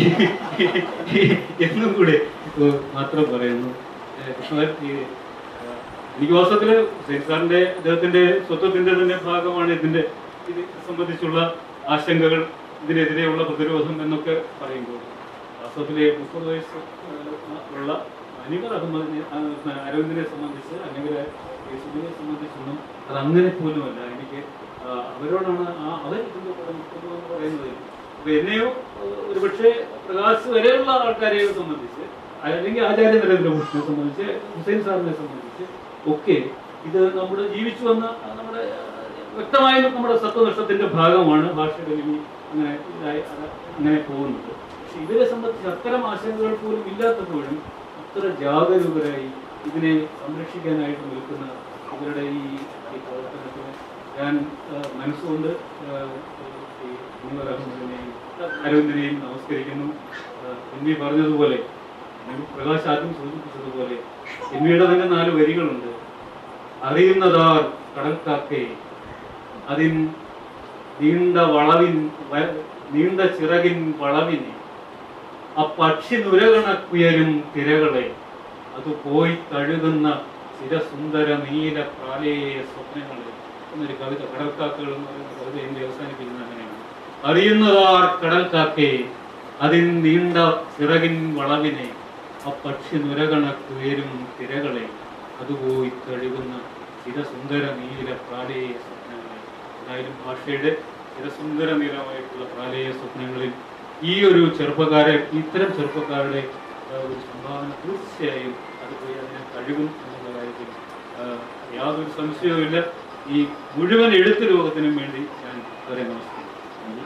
എന്നും കൂടെ ഏഹ് മാത്രം പറയുന്നു ഏഹ് കൃഷ്ണൻ ഈ, ഏഹ് എനിക്ക് വാസ്തവത്തില് ഹുസൈൻ സാറിന്റെ അദ്ദേഹത്തിന്റെ സ്വത്വത്തിന്റെ തന്നെ ഭാഗമാണ് ഇതിന്റെ ഇത് സംബന്ധിച്ചുള്ള ആശങ്കകൾ ഇതിനെതിരെയുള്ള പ്രതിരോധം എന്നൊക്കെ പറയുമ്പോൾ വാസ്തവത്തിലെ മുപ്പത് വയസ്സ് ഏഹ് ഉള്ള അനിവർ അഹമ്മദിനെ ആ, അരവിന്ദിനെ സംബന്ധിച്ച് അല്ലെങ്കിൽ യേശുവിനെ സംബന്ധിച്ചൊന്നും അത് അങ്ങനെ പോലുമല്ല എനിക്ക് ആ, അവരോടാണ് ആ അവർ ഇതിന്റെ കൂടെ നിൽക്കുന്നു എന്ന് പറയുന്നത് അപ്പൊ എന്നെയോ ഏഹ്, ഒരുപക്ഷെ പ്രകാശ് വരെയുള്ള ആൾക്കാരെയോ സംബന്ധിച്ച് അല്ലെങ്കിൽ ആചാര്യ നരേന്ദ്രഭൂഷണെ സംബന്ധിച്ച് ഹുസൈൻ സാറിനെ സംബന്ധിച്ച് ഒക്കെ ഇത് നമ്മുടെ ജീവിച്ചു വന്ന ആ, നമ്മുടെ ആ, വ്യക്തമായും നമ്മുടെ സത്വനഷ്ടത്തിന്റെ ഭാഗമാണ് ഭാഷയുടെ ലിപി അങ്ങനെ ഇതായി അത് അങ്ങനെ പോകുന്നത് പക്ഷെ ഇവരെ സംബന്ധിച്ച് അത്തരം ആശങ്കകൾ പോലും ഇല്ലാത്തപ്പോഴും ഇത്ര ജാഗരൂകരായി ഇതിനെ സംരക്ഷിക്കാനായിട്ട് നിൽക്കുന്ന ഇവരുടെ ഈ ഈ പ്രവർത്തനത്തിന് ഞാൻ ആ, മനസ്സുകൊണ്ട് ആ, ഈ മുനവർ അഹമ്മദിനെയും അരവിന്ദിനെയും നമസ്കരിക്കുന്നു ആ, എൻ വി പറഞ്ഞതുപോലെ എൻ വി പ്രകാശ് ആദ്യം സൂചിപ്പിച്ചതുപോലെ എൻ വിയുടെ തന്നെ നാല് വരികളുണ്ട് അറിയുന്നതാർ കടൽക്കാക്കേ അതിൻ നീണ്ട വളവിൻ വ- നീണ്ട ചിറകിൻ വളവിനെ ആ പക്ഷി നുരകണക്കുയരും തിരകളെ അത് പോയി തഴുകുന്ന ചിരസുന്ദര നീല പ്രാലേയ സ്വപ്നങ്ങളെ എന്നൊരു കവിത കടൽക്കാക്കകൾ എന്ന് പറയുന്ന കവിത എന്നെ അവസാനിപ്പിക്കുന്നത് അങ്ങനെയാണ് അറിയുന്നതാർ കടൽക്കാക്കേ അതിൻ നീണ്ട ചിറകിൻ വളവിനെ ആ പക്ഷി നുരകണക്കുയരും തിരകളെ അത് പോയി തഴുകുന്ന ചിരസുന്ദര നീല പ്രാലേയ സ്വപ്നങ്ങളെ എന്തായാലും ഭാഷയുടെ ചിരസുന്ദര നീലമായിട്ടുള്ള പ്രാലേയ സ്വപ്നങ്ങളിൽ ഈ ഒരു ചെറുപ്പക്കാരെ ഇത്തരം ചെറുപ്പക്കാരുടെ ആ, ഒരു സംഭാവന തീർച്ചയായും അത് പോയി അതിനെ കഴിവും എന്നുള്ള കാര്യത്തിൽ ആ, യാതൊരു സംശയവുമില്ല ഈ മുഴുവൻ എഴുത്ത് ലോകത്തിനും വേണ്ടി ഞാൻ അവരെ നമസ്കരിക്കുന്നു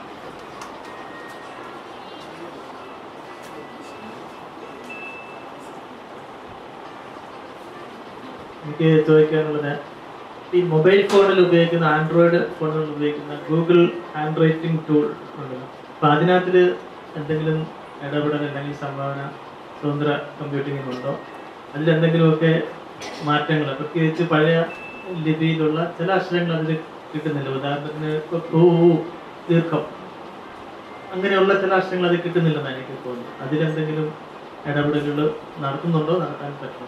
എനിക്ക് ചോദിക്കാനുള്ളത് ഈ മൊബൈൽ ഫോണിൽ ഉപയോഗിക്കുന്ന ആൻഡ്രോയിഡ് ഫോണുകളിൽ ഉപയോഗിക്കുന്ന ഗൂഗിൾ ഹാൻഡ് റൈറ്റിംഗ് ടൂൾ ഉണ്ടല്ലോ അപ്പൊ അതിനകത്തിൽ എന്തെങ്കിലും ഇടപെടൽ അല്ലെങ്കിൽ സംഭാവന സ്വതന്ത്ര കമ്പ്യൂട്ടിങ്ങിനുണ്ടോ അതിൽ എന്തെങ്കിലുമൊക്കെ മാറ്റങ്ങൾ പ്രത്യേകിച്ച് പഴയ ലിപിയിലുള്ള ചില അക്ഷരങ്ങൾ അതിൽ കിട്ടുന്നില്ല ഉദാഹരണത്തിന് ഇപ്പൊ ഊ, ഊ, ദീർഘം അങ്ങനെയുള്ള ചില അക്ഷരങ്ങൾ അതിൽ കിട്ടുന്നില്ലെന്നാണ് എനിക്ക് തോന്നുന്നത് അതിലെന്തെങ്കിലും ഇടപെടലുകൾ നടത്തുന്നുണ്ടോ നടത്താൻ പറ്റുമോ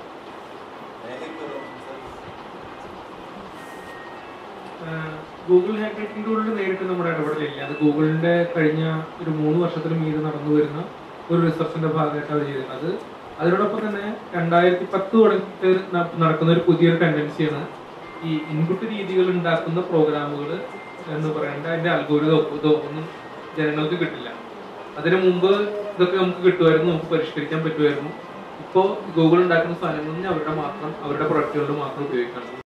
ഗൂഗിൾ ഹാൻഡ് റൈറ്റിംഗ് ടൂളിൽ നേരിട്ട് നമ്മുടെ ഇടപെടലില്ല അത് ഗൂഗിളിന്റെ കഴിഞ്ഞ ഒരു മൂന്ന് വർഷത്തിലും മീത് നടന്നു വരുന്ന ഒരു റിസർച്ചിന്റെ ഭാഗമായിട്ട് അവർ ചെയ്തത് അത് അതിനോടൊപ്പം തന്നെ രണ്ടായിരത്തി പത്ത് തുടങ്ങിയിട്ട് ന- നടക്കുന്ന ഒരു പുതിയൊരു ടെൻഡൻസിയാണ് ഈ ഇൻപുട്ട് രീതികൾ ഉണ്ടാക്കുന്ന പ്രോഗ്രാമുകൾ എന്ന് പറയുന്നത് അതിന്റെ അൽഗോരിതോ ഇതോ ഒന്നും ജനങ്ങൾക്ക് കിട്ടില്ല അതിനു മുമ്പ് ഇതൊക്കെ നമുക്ക് കിട്ടുമായിരുന്നു നമുക്ക് പരിഷ്കരിക്കാൻ പറ്റുമായിരുന്നു ഇപ്പോൾ ഗൂഗിൾ ഉണ്ടാക്കുന്ന സാധനങ്ങളിൽ അവരുടെ മാത്രം അവരുടെ പ്രൊഡക്റ്റുകൾ മാത്രം ഉപയോഗിക്കണം